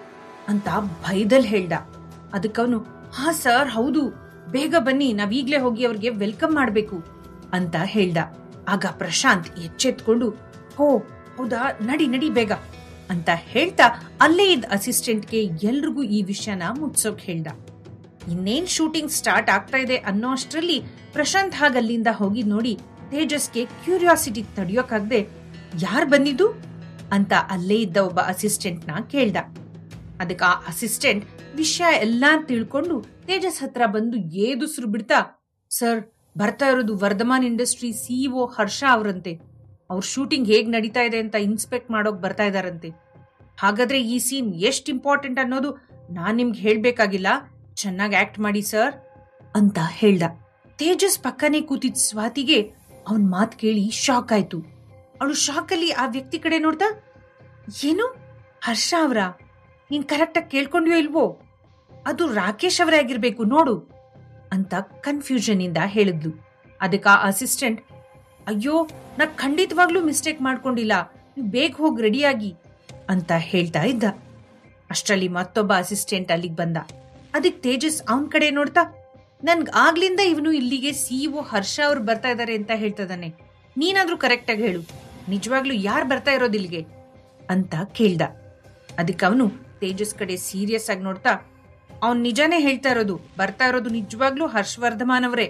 ಅಂತ ಭಯದಲ್ಲಿ ಹೇಳ್ದ ಅದಕ್ಕವನು ಹಾ ಸರ್ ಹೌದು ಬೇಗ ಬನ್ನಿ ನಾವೀಗ್ಲೇ ಹೋಗಿ ಅವ್ರಿಗೆ ವೆಲ್ಕಮ್ ಮಾಡ್ಬೇಕು ಅಂತ ಹೇಳ್ದ ಆಗ ಪ್ರಶಾಂತ್ ಎಚ್ಚೆತ್ಕೊಂಡು ಹೋ ಹೌದಾ ನಡಿ ನಡಿ ಬೇಗ ಅಂತ ಹೇಳ್ತಾ ಅಲ್ಲೇ ಇದ್ದ ಅಸಿಸ್ಟೆಂಟ್ಗೆ ಎಲ್ರಿಗೂ ಈ ವಿಷಯನ ಮುಟ್ಸೋಕ್ ಹೇಳ್ದ ಇನ್ನೇನ್ ಶೂಟಿಂಗ್ ಸ್ಟಾರ್ಟ್ ಆಗ್ತಾ ಇದೆ ಅನ್ನೋ ಅಷ್ಟ್ರಲ್ಲಿ ಪ್ರಶಾಂತ್ ಹಾಗ್ ಅಲ್ಲಿಂದ ಹೋಗಿ ನೋಡಿ ತೇಜಸ್ಗೆ ಕ್ಯೂರಿಯಾಸಿಟಿ ತಡಿಯೋಕಾಗ್ದೆ ಯಾರ್ ಬಂದಿದ್ದು ಅಂತ ಅಲ್ಲೇ ಇದ್ದ ಒಬ್ಬ ಅಸಿಸ್ಟೆಂಟ್ ನ ಕೇಳ್ದ ಅದಕ್ಕೆ ಆ ಅಸಿಸ್ಟೆಂಟ್ ವಿಷಯ ಎಲ್ಲಾ ತಿಳ್ಕೊಂಡು ತೇಜಸ್ ಹತ್ರ ಬಂದು ಏದುಸ್ರು ಬಿಡ್ತಾ ಸರ್ ಬರ್ತಾ ಇರೋದು ವರ್ಧಮಾನ್ ಇಂಡಸ್ಟ್ರಿ ಸಿಇಒ ಹರ್ಷ ಅವರಂತೆ ಅವ್ರ ಶೂಟಿಂಗ್ ಹೇಗ್ ನಡೀತಾ ಇದೆ ಅಂತ ಇನ್ಸ್ಪೆಕ್ಟ್ ಮಾಡೋಕ್ ಬರ್ತಾ ಇದಾರಂತೆ ಹಾಗಾದ್ರೆ ಈ ಸೀನ್ ಎಷ್ಟ್ ಇಂಪಾರ್ಟೆಂಟ್ ಅನ್ನೋದು ನಾನ್ ನಿಮ್ಗೆ ಹೇಳ್ಬೇಕಾಗಿಲ್ಲ ಚೆನ್ನಾಗಿ ಆಕ್ಟ್ ಮಾಡಿ ಸರ್ ಅಂತ ಹೇಳ್ದ ತೇಜಸ್ ಪಕ್ಕನೆ ಕೂತಿದ್ ಸ್ವಾತಿಗೆ ಅವನ್ ಮಾತ್ ಕೇಳಿ ಶಾಕ್ ಆಯ್ತು ಅವಳು ಶಾಕಲ್ಲಿ ಆ ವ್ಯಕ್ತಿ ಕಡೆ ನೋಡ್ತಾ ಏನು ಹರ್ಷ ಅವರ ನೀನ್ ಕರೆಕ್ಟಾಗಿ ಕೇಳ್ಕೊಂಡ್ಯೋ ಇಲ್ವೋ ಅದು ರಾಕೇಶ್ ಅವರೇ ಆಗಿರ್ಬೇಕು ನೋಡು ಅಂತ ಕನ್ಫ್ಯೂಷನ್ ಇಂದ ಹೇಳಿದ್ಲು ಅದಕ್ಕೆ ಆ ಅಸಿಸ್ಟೆಂಟ್ ಅಯ್ಯೋ ನಾ ಖಂಡಿತವಾಗ್ಲೂ ಮಿಸ್ಟೇಕ್ ಮಾಡ್ಕೊಂಡಿಲ್ಲ ನೀವು ಬೇಗ ಹೋಗಿ ರೆಡಿಯಾಗಿ ಅಂತ ಹೇಳ್ತಾ ಇದ್ದ ಅಷ್ಟರಲ್ಲಿ ಮತ್ತೊಬ್ಬ ಅಸಿಸ್ಟೆಂಟ್ ಅಲ್ಲಿಗೆ ಬಂದ ಅದಕ್ಕೆ ತೇಜಸ್ ಅವನ್ ಕಡೆ ನೋಡ್ತಾ ನನ್ಗ್ ಆಗ್ಲಿಂದ ಇವನು ಇಲ್ಲಿಗೆ ಸಿಇಒ ಹರ್ಷ ಅವ್ರು ಬರ್ತಾ ಇದಾರೆ ಅಂತ ಹೇಳ್ತದಾನೆ ನೀನಾದ್ರೂ ಕರೆಕ್ಟಾಗಿ ಹೇಳು ನಿಜವಾಗ್ಲೂ ಯಾರು ಬರ್ತಾ ಇರೋದು ಇಲ್ಲಿಗೆ ಅಂತ ಕೇಳ್ದ ಅದಕ್ಕೆ ಅವನು ತೇಜಸ್ ಕಡೆ ಸೀರಿಯಸ್ ಆಗಿ ನೋಡ್ತಾ ಅವನ್ ನಿಜಾನೇ ಹೇಳ್ತಾ ಇರೋದು ಬರ್ತಾ ಇರೋದು ನಿಜವಾಗ್ಲೂ ಹರ್ಷವರ್ಧಮಾನ್ ಅವರೇ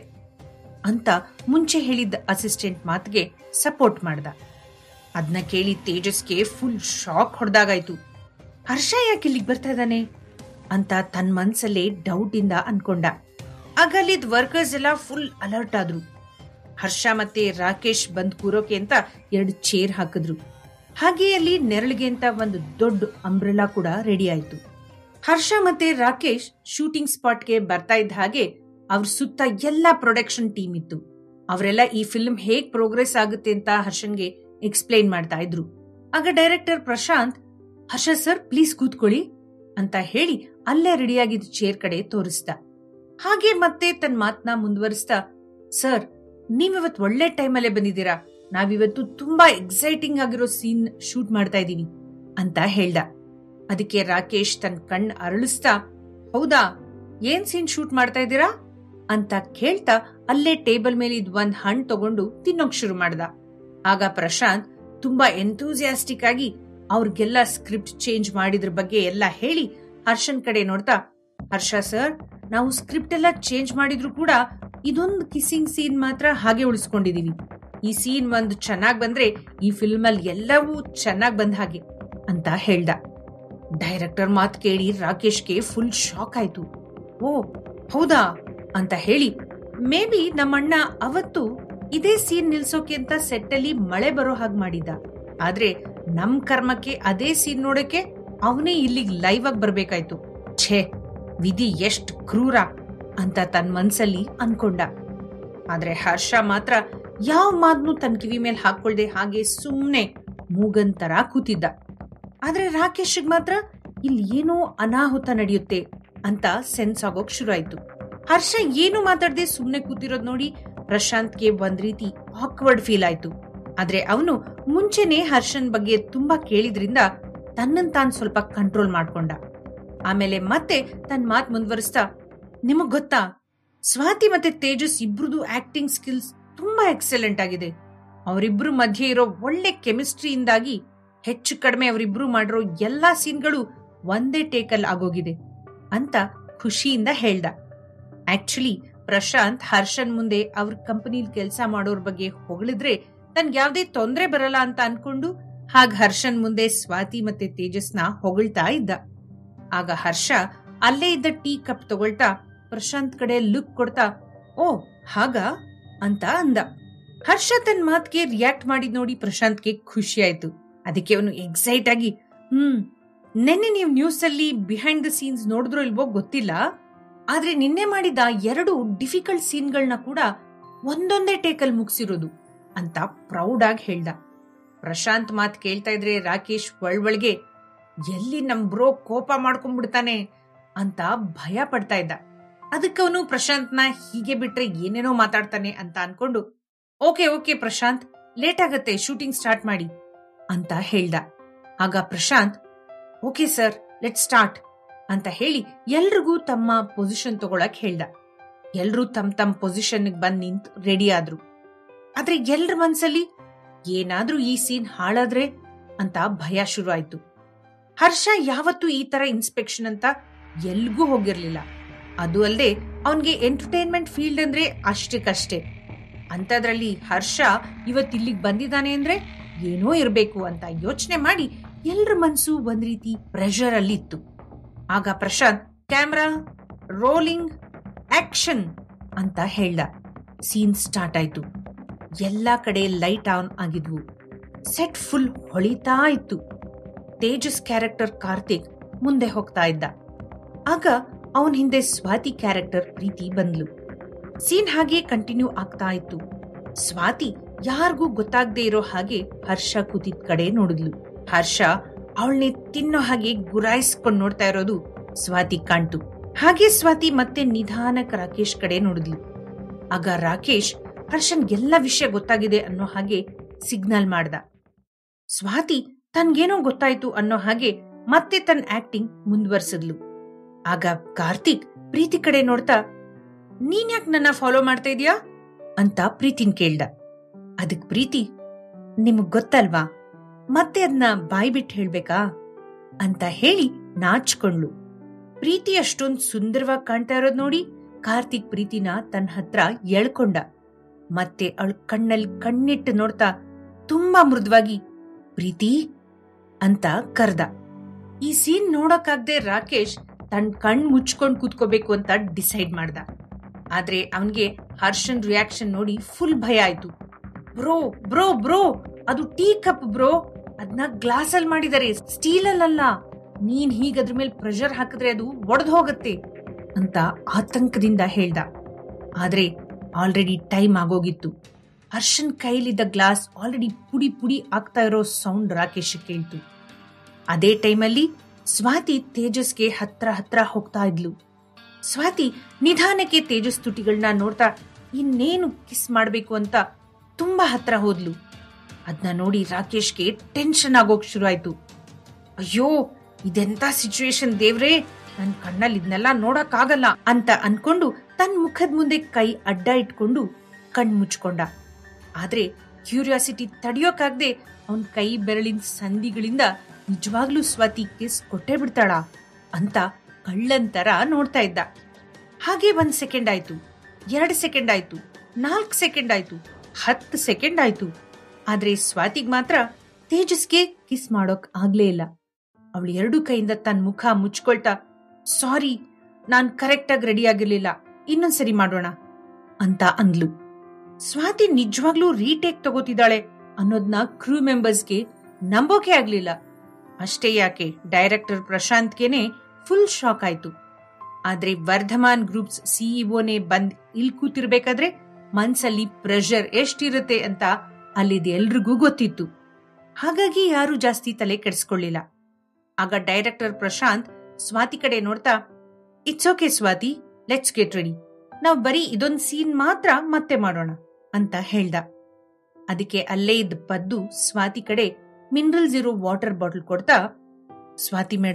ಅಂತ ಮುಂಚೆ ಹೇಳಿದ್ದ ಅಸಿಸ್ಟೆಂಟ್ ಮಾತಿಗೆ ಸಪೋರ್ಟ್ ಮಾಡ್ದ ಅದನ್ನ ಕೇಳಿ ತೇಜಸ್ಗೆ ಫುಲ್ ಶಾಕ್ ಹೊಡೆದಾಗಾಯ್ತು ಹರ್ಷ ಯಾಕೆ ಇಲ್ಲಿಗೆ ಬರ್ತಾ ಇದ್ದಾನೆ ಅಂತ ತನ್ನ ಮನ್ಸಲ್ಲೇ ಡೌಟ್ ಇಂದ ಅನ್ಕೊಂಡ ಆಗ ಅಲ್ಲಿದ್ ವರ್ಕರ್ಸ್ ಎಲ್ಲ ಫುಲ್ ಅಲರ್ಟ್ ಆದ್ರು ಹರ್ಷ ಮತ್ತೆ ರಾಕೇಶ್ ಬಂದ್ ಕೂರೋಕೆ ಅಂತ ಎರಡು ಚೇರ್ ಹಾಕಿದ್ರು ಹಾಗೆ ಅಲ್ಲಿ ನೆರಳಿಗೆ ಅಂತ ಒಂದು ದೊಡ್ಡ ಅಂಬ್ರೆಲಾ ಕೂಡ ರೆಡಿ ಆಯ್ತು ಹರ್ಷ ಮತ್ತೆ ರಾಕೇಶ್ ಶೂಟಿಂಗ್ ಸ್ಪಾಟ್ಗೆ ಬರ್ತಾ ಇದ್ದ ಹಾಗೆ ಅವ್ರ ಸುತ್ತ ಎಲ್ಲ ಪ್ರೊಡಕ್ಷನ್ ಟೀಮ್ ಇತ್ತು ಅವರೆಲ್ಲ ಈ ಫಿಲ್ಮ್ ಹೇಗ್ ಪ್ರೋಗ್ರೆಸ್ ಆಗುತ್ತೆ ಅಂತ ಹರ್ಷನ್ಗೆ ಎಕ್ಸ್ಪ್ಲೈನ್ ಮಾಡ್ತಾ ಇದ್ರು ಆಗ director Prashanth Harsha sir please ಕೂತ್ಕೊಳ್ಳಿ ಅಂತ ಹೇಳಿ ಅಲ್ಲೇ ರೆಡಿಯಾಗಿದ್ದ ಚೇರ್ ಕಡೆ ತೋರಿಸ್ದ ಹಾಗೆ ಮತ್ತೆ ತನ್ನ ಮಾತನ್ನ ಮುಂದುವರಿಸ್ತಾ ಸರ್ ನೀವಿವತ್ ಒಳ್ಳೆ ಟೈಮಲ್ಲೇ ಬಂದಿದ್ದೀರಾ ನಾವಿವತ್ತು ತುಂಬಾ ಎಕ್ಸೈಟಿಂಗ್ ಆಗಿರೋ ಸೀನ್ ಶೂಟ್ ಮಾಡ್ತಾ ಇದೀವಿ ಅಂತ ಹೇಳ್ದ ಅದಕ್ಕೆ ರಾಕೇಶ್ ತನ್ನ ಕಣ್ ಅರಳಿಸ್ತಾ ಹೌದಾ ಏನ್ ಸೀನ್ ಶೂಟ್ ಮಾಡ್ತಾ ಇದ್ದೀರಾ ಅಂತ ಕೇಳ್ತಾ ಅಲ್ಲೇ ಟೇಬಲ್ ಮೇಲೆ ಇದ್ ಒಂದ್ ಹಣ್ಣು ತಗೊಂಡು ತಿನ್ನೋಕ್ ಶುರು ಮಾಡ್ದ ಆಗ ಪ್ರಶಾಂತ್ ತುಂಬಾ ಎಂತೂಸಿಯಾಸ್ಟಿಕ್ ಆಗಿ ಅವ್ರಿಗೆಲ್ಲ ಸ್ಕ್ರಿಪ್ಟ್ ಚೇಂಜ್ ಮಾಡಿದ್ರ ಬಗ್ಗೆ ಎಲ್ಲ ಹೇಳಿ ಹರ್ಷನ್ ಕಡೆ ನೋಡ್ತಾ ಹರ್ಷ ಸರ್ ನಾವು ಸ್ಕ್ರಿಪ್ಟ್ ಎಲ್ಲ ಚೇಂಜ್ ಮಾಡಿದ್ರು ಕೂಡ ಇದೊಂದು ಕಿಸ್ಸಿಂಗ್ ಸೀನ್ ಮಾತ್ರ ಹಾಗೆ ಉಳಿಸ್ಕೊಂಡಿದೀವಿ ಈ ಸೀನ್ ಒಂದು ಚೆನ್ನಾಗ್ ಬಂದ್ರೆ ಈ ಫಿಲ್ಮ್ ಅಲ್ಲಿ ಎಲ್ಲವೂ ಚೆನ್ನಾಗ್ ಬಂದ ಹಾಗೆ ಅಂತ ಹೇಳ್ದ ಡೈರೆಕ್ಟರ್ ಮಾತ್ ಕೇಳಿ ರಾಕೇಶ್ಗೆ ಫುಲ್ ಶಾಕ್ ಆಯ್ತು ಓ ಹೌದಾ ಅಂತ ಹೇಳಿ ಮೇ ಬಿ ನಮ್ಮಣ್ಣ ಅವತ್ತು ಇದೇ ಸೀನ್ ನಿಲ್ಸೋಕೆ ಅಂತ ಸೆಟ್ ಅಲ್ಲಿ ಮಳೆ ಬರೋ ಹಾಗೆ ಮಾಡಿದ್ದ ಆದ್ರೆ ನಮ್ ಕರ್ಮಕ್ಕೆ ಅದೇ ಸೀನ್ ನೋಡಕ್ಕೆ ಅವನೇ ಇಲ್ಲಿಗ್ ಲೈವ್ ಆಗಿ ಬರ್ಬೇಕಾಯ್ತು ಛೇ ವಿಧಿ ಎಷ್ಟ್ ಕ್ರೂರ ಅಂತ ತನ್ ಮನ್ಸಲ್ಲಿ ಅನ್ಕೊಂಡ ಆದ್ರೆ ಹರ್ಷ ಮಾತ್ರ ಯಾವ ಮಾದ್ನು ತನ್ ಕಿವಿ ಮೇಲೆ ಹಾಕೊಳ್ದೆ ಹಾಗೆ ಸುಮ್ನೆ ಮೂಗಂತರ ಕೂತಿದ್ದ ಆದ್ರೆ ರಾಕೇಶ್ಗ್ ಮಾತ್ರ ಇಲ್ಲಿ ಏನೋ ಅನಾಹುತ ನಡೆಯುತ್ತೆ ಅಂತ ಸೆನ್ಸ್ ಆಗೋಕ್ ಶುರು ಆಯ್ತು ಹರ್ಷ ಏನು ಮಾತಾಡದೆ ಸುಮ್ನೆ ಕೂತಿರೋದ್ ನೋಡಿ ಪ್ರಶಾಂತ್ಗೆ ಒಂದ್ ರೀತಿ ಆಕ್ವರ್ಡ್ ಫೀಲ್ ಆಯ್ತು ಆದ್ರೆ ಅವನು ಮುಂಚೆನೆ ಹರ್ಷನ್ ಬಗ್ಗೆ ತುಂಬಾ ಕೇಳಿದ್ರಿಂದ ತನ್ನನ್ ತಾನ್ ಸ್ವಲ್ಪ ಕಂಟ್ರೋಲ್ ಮಾಡ್ಕೊಂಡ ಆಮೇಲೆ ಮತ್ತೆ ತನ್ನ ಮಾತು ಮುಂದುವರಿಸ್ತಾ ನಿಮಗ್ ಗೊತ್ತಾ ಸ್ವಾತಿ ಮತ್ತೆ ತೇಜಸ್ ಇಬ್ರದು ಆಕ್ಟಿಂಗ್ ಸ್ಕಿಲ್ಸ್ ತುಂಬಾ ಎಕ್ಸಲೆಂಟ್ ಆಗಿದೆ ಅವರಿಬ್ರು ಮಧ್ಯೆ ಇರೋ ಒಳ್ಳೆ ಕೆಮಿಸ್ಟ್ರಿಯಿಂದಾಗಿ ಹೆಚ್ಚು ಕಡಿಮೆ ಅವರಿಬ್ರು ಮಾಡಿರೋ ಎಲ್ಲಾ ಸೀನ್ಗಳು ಒಂದೇ ಟೇಕಲ್ ಆಗೋಗಿದೆ ಅಂತ ಖುಷಿಯಿಂದ ಹೇಳ್ದ ಆಕ್ಚುಲಿ ಪ್ರಶಾಂತ್ ಹರ್ಷನ್ ಮುಂದೆ ಅವ್ರ ಕಂಪನಿಲ್ ಕೆಲಸ ಮಾಡೋರ್ ಬಗ್ಗೆ ಹೊಗಳಿದ್ರೆ ತನ್ಗೆ ಯಾವ್ದೇ ತೊಂದ್ರೆ ಬರಲ್ಲ ಅಂತ ಅನ್ಕೊಂಡು ಹಾಗ ಹರ್ಷನ್ ಮುಂದೆ ಸ್ವಾತಿ ಮತ್ತೆ ತೇಜಸ್ನ ಹೊಗಳ್ತಾ ಇದ್ದ ಆಗ ಹರ್ಷ ಅಲ್ಲೇ ಇದ್ದ ಟೀ ಕಪ್ ತಗೊಳ್ತಾ ಪ್ರಶಾಂತ್ ಕಡೆ ಲುಕ್ ಕೊಡ್ತಾ ಓ ಹಾಗ ಅಂತ ಅಂದ ಹರ್ಷ ತನ್ನ ಮಾತ್ಗೆ ರಿಯಾಕ್ಟ್ ಮಾಡಿದ್ ನೋಡಿ ಪ್ರಶಾಂತ್ಗೆ ಖುಷಿ ಆಯ್ತು ಅದಕ್ಕೆ ಅವನು ಎಕ್ಸೈಟ್ ಆಗಿ ಹ್ಮ್ ನಿನ್ನೆ ನೀವು ನ್ಯೂಸ್ ಅಲ್ಲಿ ಬಿಹೈಂಡ್ ದ ಸೀನ್ಸ್ ನೋಡಿದ್ರೋ ಇಲ್ವೋ ಗೊತ್ತಿಲ್ಲ ಆದ್ರೆ ನಿನ್ನೆ ಮಾಡಿದ ಎರಡು ಡಿಫಿಕಲ್ಟ್ ಸೀನ್ಗಳನ್ನ ಕೂಡ ಒಂದೊಂದೇ ಟೇಕಲ್ ಮುಗಿಸಿರೋದು ಅಂತ ಪ್ರೌಡ್ ಆಗಿ ಹೇಳ್ದ ಪ್ರಶಾಂತ್ ಮಾತ್ ಕೇಳ್ತಾ ಇದ್ರೆ ರಾಕೇಶ್ ಒಳ್ವಳ್ಗೆ ಎಲ್ಲಿ ನಮ್ ಬ್ರೋ ಕೋಪ ಮಾಡ್ಕೊಂಡ್ಬಿಡ್ತಾನೆ ಅಂತ ಭಯ ಪಡ್ತಾ ಇದ್ದ ಅದಕ್ಕೆ ಅವನು ಪ್ರಶಾಂತ್ನ ಹೀಗೆ ಬಿಟ್ರೆ ಏನೇನೋ ಮಾತಾಡ್ತಾನೆ ಅಂತ ಅನ್ಕೊಂಡು ಓಕೆ ಓಕೆ ಪ್ರಶಾಂತ್ ಲೇಟ್ ಆಗತ್ತೆ ಶೂಟಿಂಗ್ ಸ್ಟಾರ್ಟ್ ಮಾಡಿ ಅಂತ ಹೇಳ್ದ ಆಗ Prashanth okay sir let start ಅಂತ ಹೇಳಿ ಎಲ್ರಿಗೂ ತಮ್ಮ ಪೊಸಿಷನ್ ತಗೊಳಕ್ ಹೇಳ್ದ ಎಲ್ರೂ ತಮ್ಮ ತಮ್ಮ ಪೊಸಿಷನ್ ಬಂದ್ ನಿಂತು ರೆಡಿ ಆದ್ರು ಆದ್ರೆ ಎಲ್ರ ಮನ್ಸಲ್ಲಿ ಏನಾದ್ರೂ ಈ ಸೀನ್ ಹಾಳಾದ್ರೆ ಅಂತ ಭಯ ಶುರು ಆಯ್ತು ಹರ್ಷ ಯಾವತ್ತೂ ಈ ತರ ಇನ್ಸ್ಪೆಕ್ಷನ್ ಅಂತ ಎಲ್ಗೂ ಹೋಗಿರ್ಲಿಲ್ಲ ಅದು ಅಲ್ಲದೆ ಅವನ್ಗೆ ಎಂಟರ್ಟೈನ್ಮೆಂಟ್ ಫೀಲ್ಡ್ ಅಂದ್ರೆ ಅಷ್ಟಕ್ಕಷ್ಟೇ ಅಂತದ್ರಲ್ಲಿ ಹರ್ಷ ಇವತ್ ಇಲ್ಲಿಗ್ ಬಂದಿದ್ದಾನೆ ಅಂದ್ರೆ ಏನೋ ಇರ್ಬೇಕು ಅಂತ ಯೋಚನೆ ಮಾಡಿ ಎಲ್ರ ಮನ್ಸು ಒಂದ್ ರೀತಿ ಪ್ರೆಷರ್ ಅಲ್ಲಿ ಇತ್ತು ಆಗ ಪ್ರಶಾಂತ್ ಕ್ಯಾಮ್ರಾ ರೋಲಿಂಗ್ ಆಕ್ಷನ್ ಅಂತ ಹೇಳ್ದ ಸೀನ್ ಸ್ಟಾರ್ಟ್ ಆಯ್ತು ಎಲ್ಲಾ ಕಡೆ ಲೈಟ್ ಆನ್ ಆಗಿದ್ವು ಸೆಟ್ ಫುಲ್ ಹೊಳಿತಾ ಇತ್ತು ತೇಜಸ್ ಕ್ಯಾರೆಕ್ಟರ್ ಕಾರ್ತಿಕ್ ಮುಂದೆ ಹೋಗ್ತಾ ಇದ್ದ ಆಗ ಅವನ್ ಹಿಂದೆ ಸ್ವಾತಿ ಕ್ಯಾರೆಕ್ಟರ್ ಪ್ರೀತಿ ಬಂದ್ಲು ಸೀನ್ ಹಾಗೆ ಕಂಟಿನ್ಯೂ ಆಗ್ತಾ ಇತ್ತು ಸ್ವಾತಿ ಯಾರಿಗೂ ಗೊತ್ತಾಗದೆ ಇರೋ ಹಾಗೆ ಹರ್ಷ ಕೂತಿದ್ ಕಡೆ ನೋಡಿದ್ಲು ಹರ್ಷ ಅವಳನ್ನೇ ತಿನ್ನೋ ಹಾಗೆ ಗುರಾಯಿಸ್ಕೊಂಡ್ ನೋಡ್ತಾ ಇರೋದು ಸ್ವಾತಿ ಕಾಣ್ತು ಹಾಗೆ ಸ್ವಾತಿ ಮತ್ತೆ ನಿಧಾನಕ್ ರಾಕೇಶ್ ಕಡೆ ನೋಡಿದ್ಲು ಆಗ ರಾಕೇಶ್ ಹರ್ಷನ್ ಎಲ್ಲ ವಿಷಯ ಗೊತ್ತಾಗಿದೆ ಅನ್ನೋ ಹಾಗೆ ಸಿಗ್ನಲ್ ಮಾಡ್ದ ಸ್ವಾತಿ ತನ್ಗೇನೋ ಗೊತ್ತಾಯ್ತು ಅನ್ನೋ ಹಾಗೆ ಮತ್ತೆ ತನ್ನ ಆಕ್ಟಿಂಗ್ ಮುಂದುವರ್ಸಿದ್ಲು ಆಗ ಕಾರ್ತಿಕ್ ಪ್ರೀತಿ ಕಡೆ ನೋಡ್ತಾ ನೀನ್ ಯಾಕೆ ನನ್ನ ಫಾಲೋ ಮಾಡ್ತಾ ಇದೀಯಾ ಅಂತ ಪ್ರೀತಿನ್ ಕೇಳ್ದ ಅದಕ್ ಪ್ರೀತಿ ನಿಮಗ್ ಗೊತ್ತಲ್ವಾ ಮತ್ತೆ ಅದನ್ನ ಬಾಯ್ ಬಿಟ್ಟು ಹೇಳ್ಬೇಕಾ ಅಂತ ಹೇಳಿ ನಾಚ್ಕೊಂಡ್ಲು ಪ್ರೀತಿ ಅಷ್ಟೊಂದ್ ಸುಂದರವಾಗಿ ಕಾಣ್ತಾ ಇರೋದ್ ನೋಡಿ ಕಾರ್ತಿಕ್ ಪ್ರೀತಿನ ತನ್ನ ಹತ್ರ ಎಳ್ಕೊಂಡ ಮತ್ತೆ ಅವಳ ಕಣ್ಣಲ್ಲಿ ಕಣ್ಣಿಟ್ಟು ನೋಡ್ತಾ ತುಂಬಾ ಮೃದುವಾಗಿ ಪ್ರೀತಿ ಅಂತ ಕರ್ದ ಈ ಸೀನ್ ನೋಡಕ್ಕಾಗ್ದೆ ರಾಕೇಶ್ ತನ್ ಕಣ್ ಮುಚ್ಕೊಂಡ್ ಕೂತ್ಕೋಬೇಕು ಅಂತ ಡಿಸೈಡ್ ಮಾಡ್ದ ಆದ್ರೆ ಅವನ್ಗೆ ಹರ್ಷನ್ ರಿಯಾಕ್ಷನ್ ನೋಡಿ ಫುಲ್ ಭಯ ಆಯ್ತು ಬ್ರೋ ಬ್ರೋ ಬ್ರೋ ಅದು ಟೀ ಕಪ್ ಬ್ರೋ ಅದನ್ನ ಗ್ಲಾಸ್ ಅಲ್ಲಿ ಮಾಡಿದ್ದಾರೆ ಸ್ಟೀಲ್ ಅಲ್ಲ ನೀನ್ ಹೀಗ ಅದ್ರ ಮೇಲೆ ಪ್ರೆಷರ್ ಹಾಕಿದ್ರೆ ಅದು ಒಡೆದು ಹೋಗತ್ತೆ ಅಂತ ಆತಂಕದಿಂದ ಹೇಳ್ದ ಆದ್ರೆ ಆಲ್ರೆಡಿ ಟೈಮ್ ಆಗೋಗಿತ್ತು ಹರ್ಷನ್ ಕೈಲಿದ್ದ ಗ್ಲಾಸ್ ಆಲ್ರೆಡಿ ಪುಡಿ ಪುಡಿ ಆಗ್ತಾ ಇರೋ ಸೌಂಡ್ ರಾಕೇಶ್ ಕೇಳ್ತು ಅದೇ ಟೈಮಲ್ಲಿ ಸ್ವಾತಿ ತೇಜಸ್ಗೆ ಹತ್ರ ಹತ್ರ ಹೋಗ್ತಾ ಇದ್ಲು ಸ್ವಾತಿ ನಿಧಾನಕ್ಕೆ ತೇಜಸ್ ತುಟಿಗಳನ್ನ ನೋಡ್ತಾ ಇನ್ನೇನು ಕಿಸ್ ಮಾಡ್ಬೇಕು ಅಂತ ತುಂಬಾ ಹತ್ರ ಹೋದ್ಲು ಅದನ್ನ ನೋಡಿ ರಾಕೇಶ್ಗೆ ಟೆನ್ಷನ್ ಆಗೋಕ್ ಶುರು ಆಯ್ತು ಅಯ್ಯೋ ಇದೆಂತ ಸಿಚುವೇಶನ್ ದೇವ್ರೇ ನನ್ ಕಣ್ಣಲ್ಲಿ ಇದನ್ನೆಲ್ಲ ನೋಡಕ್ ಆಗಲ್ಲ ಅಂತ ಅನ್ಕೊಂಡು ತನ್ ಮುಖದ ಮುಂದೆ ಕೈ ಅಡ್ಡ ಇಟ್ಕೊಂಡು ಕಣ್ ಮುಚ್ಕೊಂಡ ಆದ್ರೆ ಕ್ಯೂರಿಯಾಸಿಟಿ ತಡಿಯೋಕಾಗ್ದೆ ಅವನ್ ಕೈ ಬೆರಳಿನ ಸಂಧಿಗಳಿಂದ ನಿಜವಾಗ್ಲೂ ಸ್ವಾತಿ ಕಿಸ್ ಕೊಟ್ಟೆ ಬಿಡ್ತಾಳ ಅಂತ ಕಳ್ಳಂತರ ನೋಡ್ತಾ ಇದ್ದ ಹಾಗೆ ಒಂದ್ ಸೆಕೆಂಡ್ ಆಯ್ತು ಎರಡ್ ಸೆಕೆಂಡ್ ಆಯ್ತು ನಾಲ್ಕ್ ಸೆಕೆಂಡ್ ಆಯ್ತು ಹತ್ತು ಸೆಕೆಂಡ್ ಆಯ್ತು ಆದ್ರೆ ಸ್ವಾತಿಗ್ ಮಾತ್ರ ತೇಜಸ್ಗೆ ಕಿಸ್ ಮಾಡೋಕ್ ಆಗ್ಲೇ ಇಲ್ಲ ಅವಳು ಎರಡು ಕೈಯಿಂದ ತನ್ನ ಮುಖ ಮುಚ್ಕೊಳ್ತಾ ಸಾರಿ ನಾನ್ ಕರೆಕ್ಟ್ ಆಗಿ ರೆಡಿ ಆಗಿರ್ಲಿಲ್ಲ ಇನ್ನೊಂದ್ಸರಿ ಮಾಡೋಣ ಅಂತ ಅಂದ್ಲು ಸ್ವಾತಿ ನಿಜವಾಗ್ಲೂ ರೀಟೇಕ್ ತಗೋತಿದ್ದಾಳೆ ಅನ್ನೋದ್ನ ಕ್ರೂ ಮೆಂಬರ್ಸ್ಗೆ ನಂಬೋಕೆ ಆಗ್ಲಿಲ್ಲ ಅಷ್ಟೇ ಯಾಕೆ ಡೈರೆಕ್ಟರ್ ಪ್ರಶಾಂತ್ಗೆನೆ ಫುಲ್ ಶಾಕ್ ಆಯ್ತು ಆದ್ರೆ ವರ್ಧಮಾನ್ ಗ್ರೂಪ್ಸ್ ಸಿಇಒನೇ ಬಂದ್ ಇಲ್ ಕೂತಿರ್ಬೇಕಾದ್ರೆ ಮನ್ಸಲ್ಲಿ ಪ್ರೆಷರ್ ಎಷ್ಟಿರುತ್ತೆ ಅಂತ ಅಲ್ಲಿದ್ ಎಲ್ರಿಗೂ ಗೊತ್ತಿತ್ತು ಹಾಗಾಗಿ ಯಾರು ಜಾಸ್ತಿ ತಲೆ ಕೆಡಿಸ್ಕೊಳ್ಳಿಲ್ಲ ಆಗ ಡೈರೆಕ್ಟರ್ ಪ್ರಶಾಂತ್ ಸ್ವಾತಿ ಕಡೆ ನೋಡ್ತಾ it's okay Swathi let's get ready ನಾವ್ ಬರೀ ಇದೊಂದ್ ಸೀನ್ ಮಾತ್ರ ಮತ್ತೆ ಮಾಡೋಣ ಅಂತ ಹೇಳ್ದ ಅದಕ್ಕೆ ಅಲ್ಲೇ ಇದ್ದ ಪದ್ದು ಸ್ವಾತಿ ಕಡೆ ಮಿನರಲ್ಸ್ ಇರೋ ವಾಟರ್ ಬಾಟಲ್ ಕೊಡ್ತಾ ಸ್ವಾತಿ ಮೇಡಮ್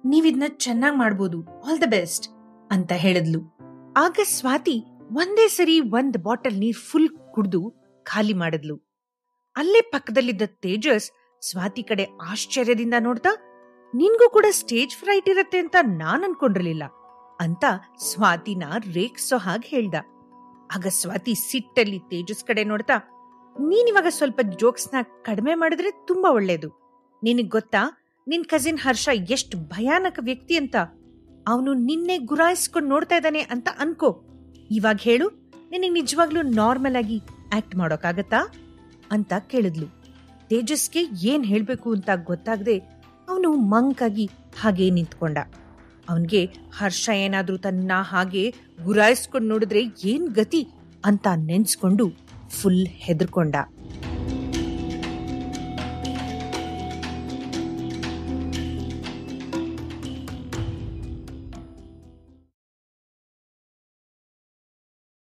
ನೀವಿದ್ನ ಚೆನ್ನಾಗ್ ಮಾಡ್ಬೋದು ಆಲ್ ದ ಬೆಸ್ಟ್ ಅಂತ ಹೇಳಿದ್ಲು ಆಗ ಸ್ವಾತಿ ಒಂದೇ ಸರಿ ಒಂದ್ ಬಾಟಲ್ ನೀರ್ ಫುಲ್ ಕುಡ್ದು ಖಾಲಿ ಮಾಡಿದ್ಲು ಅಲ್ಲೇ ಪಕ್ಕದಲ್ಲಿದ್ದ ತೇಜಸ್ ಸ್ವಾತಿ ಕಡೆ ಆಶ್ಚರ್ಯದಿಂದ ನೋಡ್ತಾ ನಿನ್ಗೂ ಕೂಡ ಸ್ಟೇಜ್ ಫ್ರೈಟ್ ಇರತ್ತೆ ಅಂತ ನಾನ್ ಅನ್ಕೊಂಡಿರ್ಲಿಲ್ಲ ಅಂತ ಸ್ವಾತಿನ ರೇಗ್ಸೋ ಹಾಗೆ ಹೇಳ್ದ ಆಗ ಸ್ವಾತಿ ಸಿಟ್ಟಲ್ಲಿ ತೇಜಸ್ ಕಡೆ ನೋಡ್ತಾ ನೀನಿವಾಗ ಸ್ವಲ್ಪ ಜೋಕ್ಸ್ನ ಕಡಿಮೆ ಮಾಡಿದ್ರೆ ತುಂಬಾ ಒಳ್ಳೇದು ನಿನಗ್ ಗೊತ್ತಾ ನಿನ್ ಕಸಿನ್ ಹರ್ಷ ಎಷ್ಟು ಭಯಾನಕ ವ್ಯಕ್ತಿ ಅಂತ ಅವನು ನಿನ್ನೆ ಗುರಾಯಿಸ್ಕೊಂಡು ನೋಡ್ತಾ ಇದ್ದಾನೆ ಅಂತ ಅನ್ಕೋ ಇವಾಗ ಹೇಳು ನಿನಗೆ ನಿಜವಾಗ್ಲೂ ನಾರ್ಮಲ್ ಆಗಿ ಆಕ್ಟ್ ಮಾಡೋಕ್ಕಾಗತ್ತಾ ಅಂತ ಕೇಳಿದ್ಲು ತೇಜಸ್ಗೆ ಏನ್ ಹೇಳ್ಬೇಕು ಅಂತ ಗೊತ್ತಾಗದೆ ಅವನು ಮಂಕಾಗಿ ಹಾಗೆ ನಿಂತ್ಕೊಂಡ ಅವನ್ಗೆ ಹರ್ಷ ಏನಾದ್ರೂ ತನ್ನ ಹಾಗೆ ಗುರಾಯಿಸ್ಕೊಂಡು ನೋಡಿದ್ರೆ ಏನ್ ಗತಿ ಅಂತ ನೆನ್ಸ್ಕೊಂಡು ಫುಲ್ ಹೆದರ್ಕೊಂಡ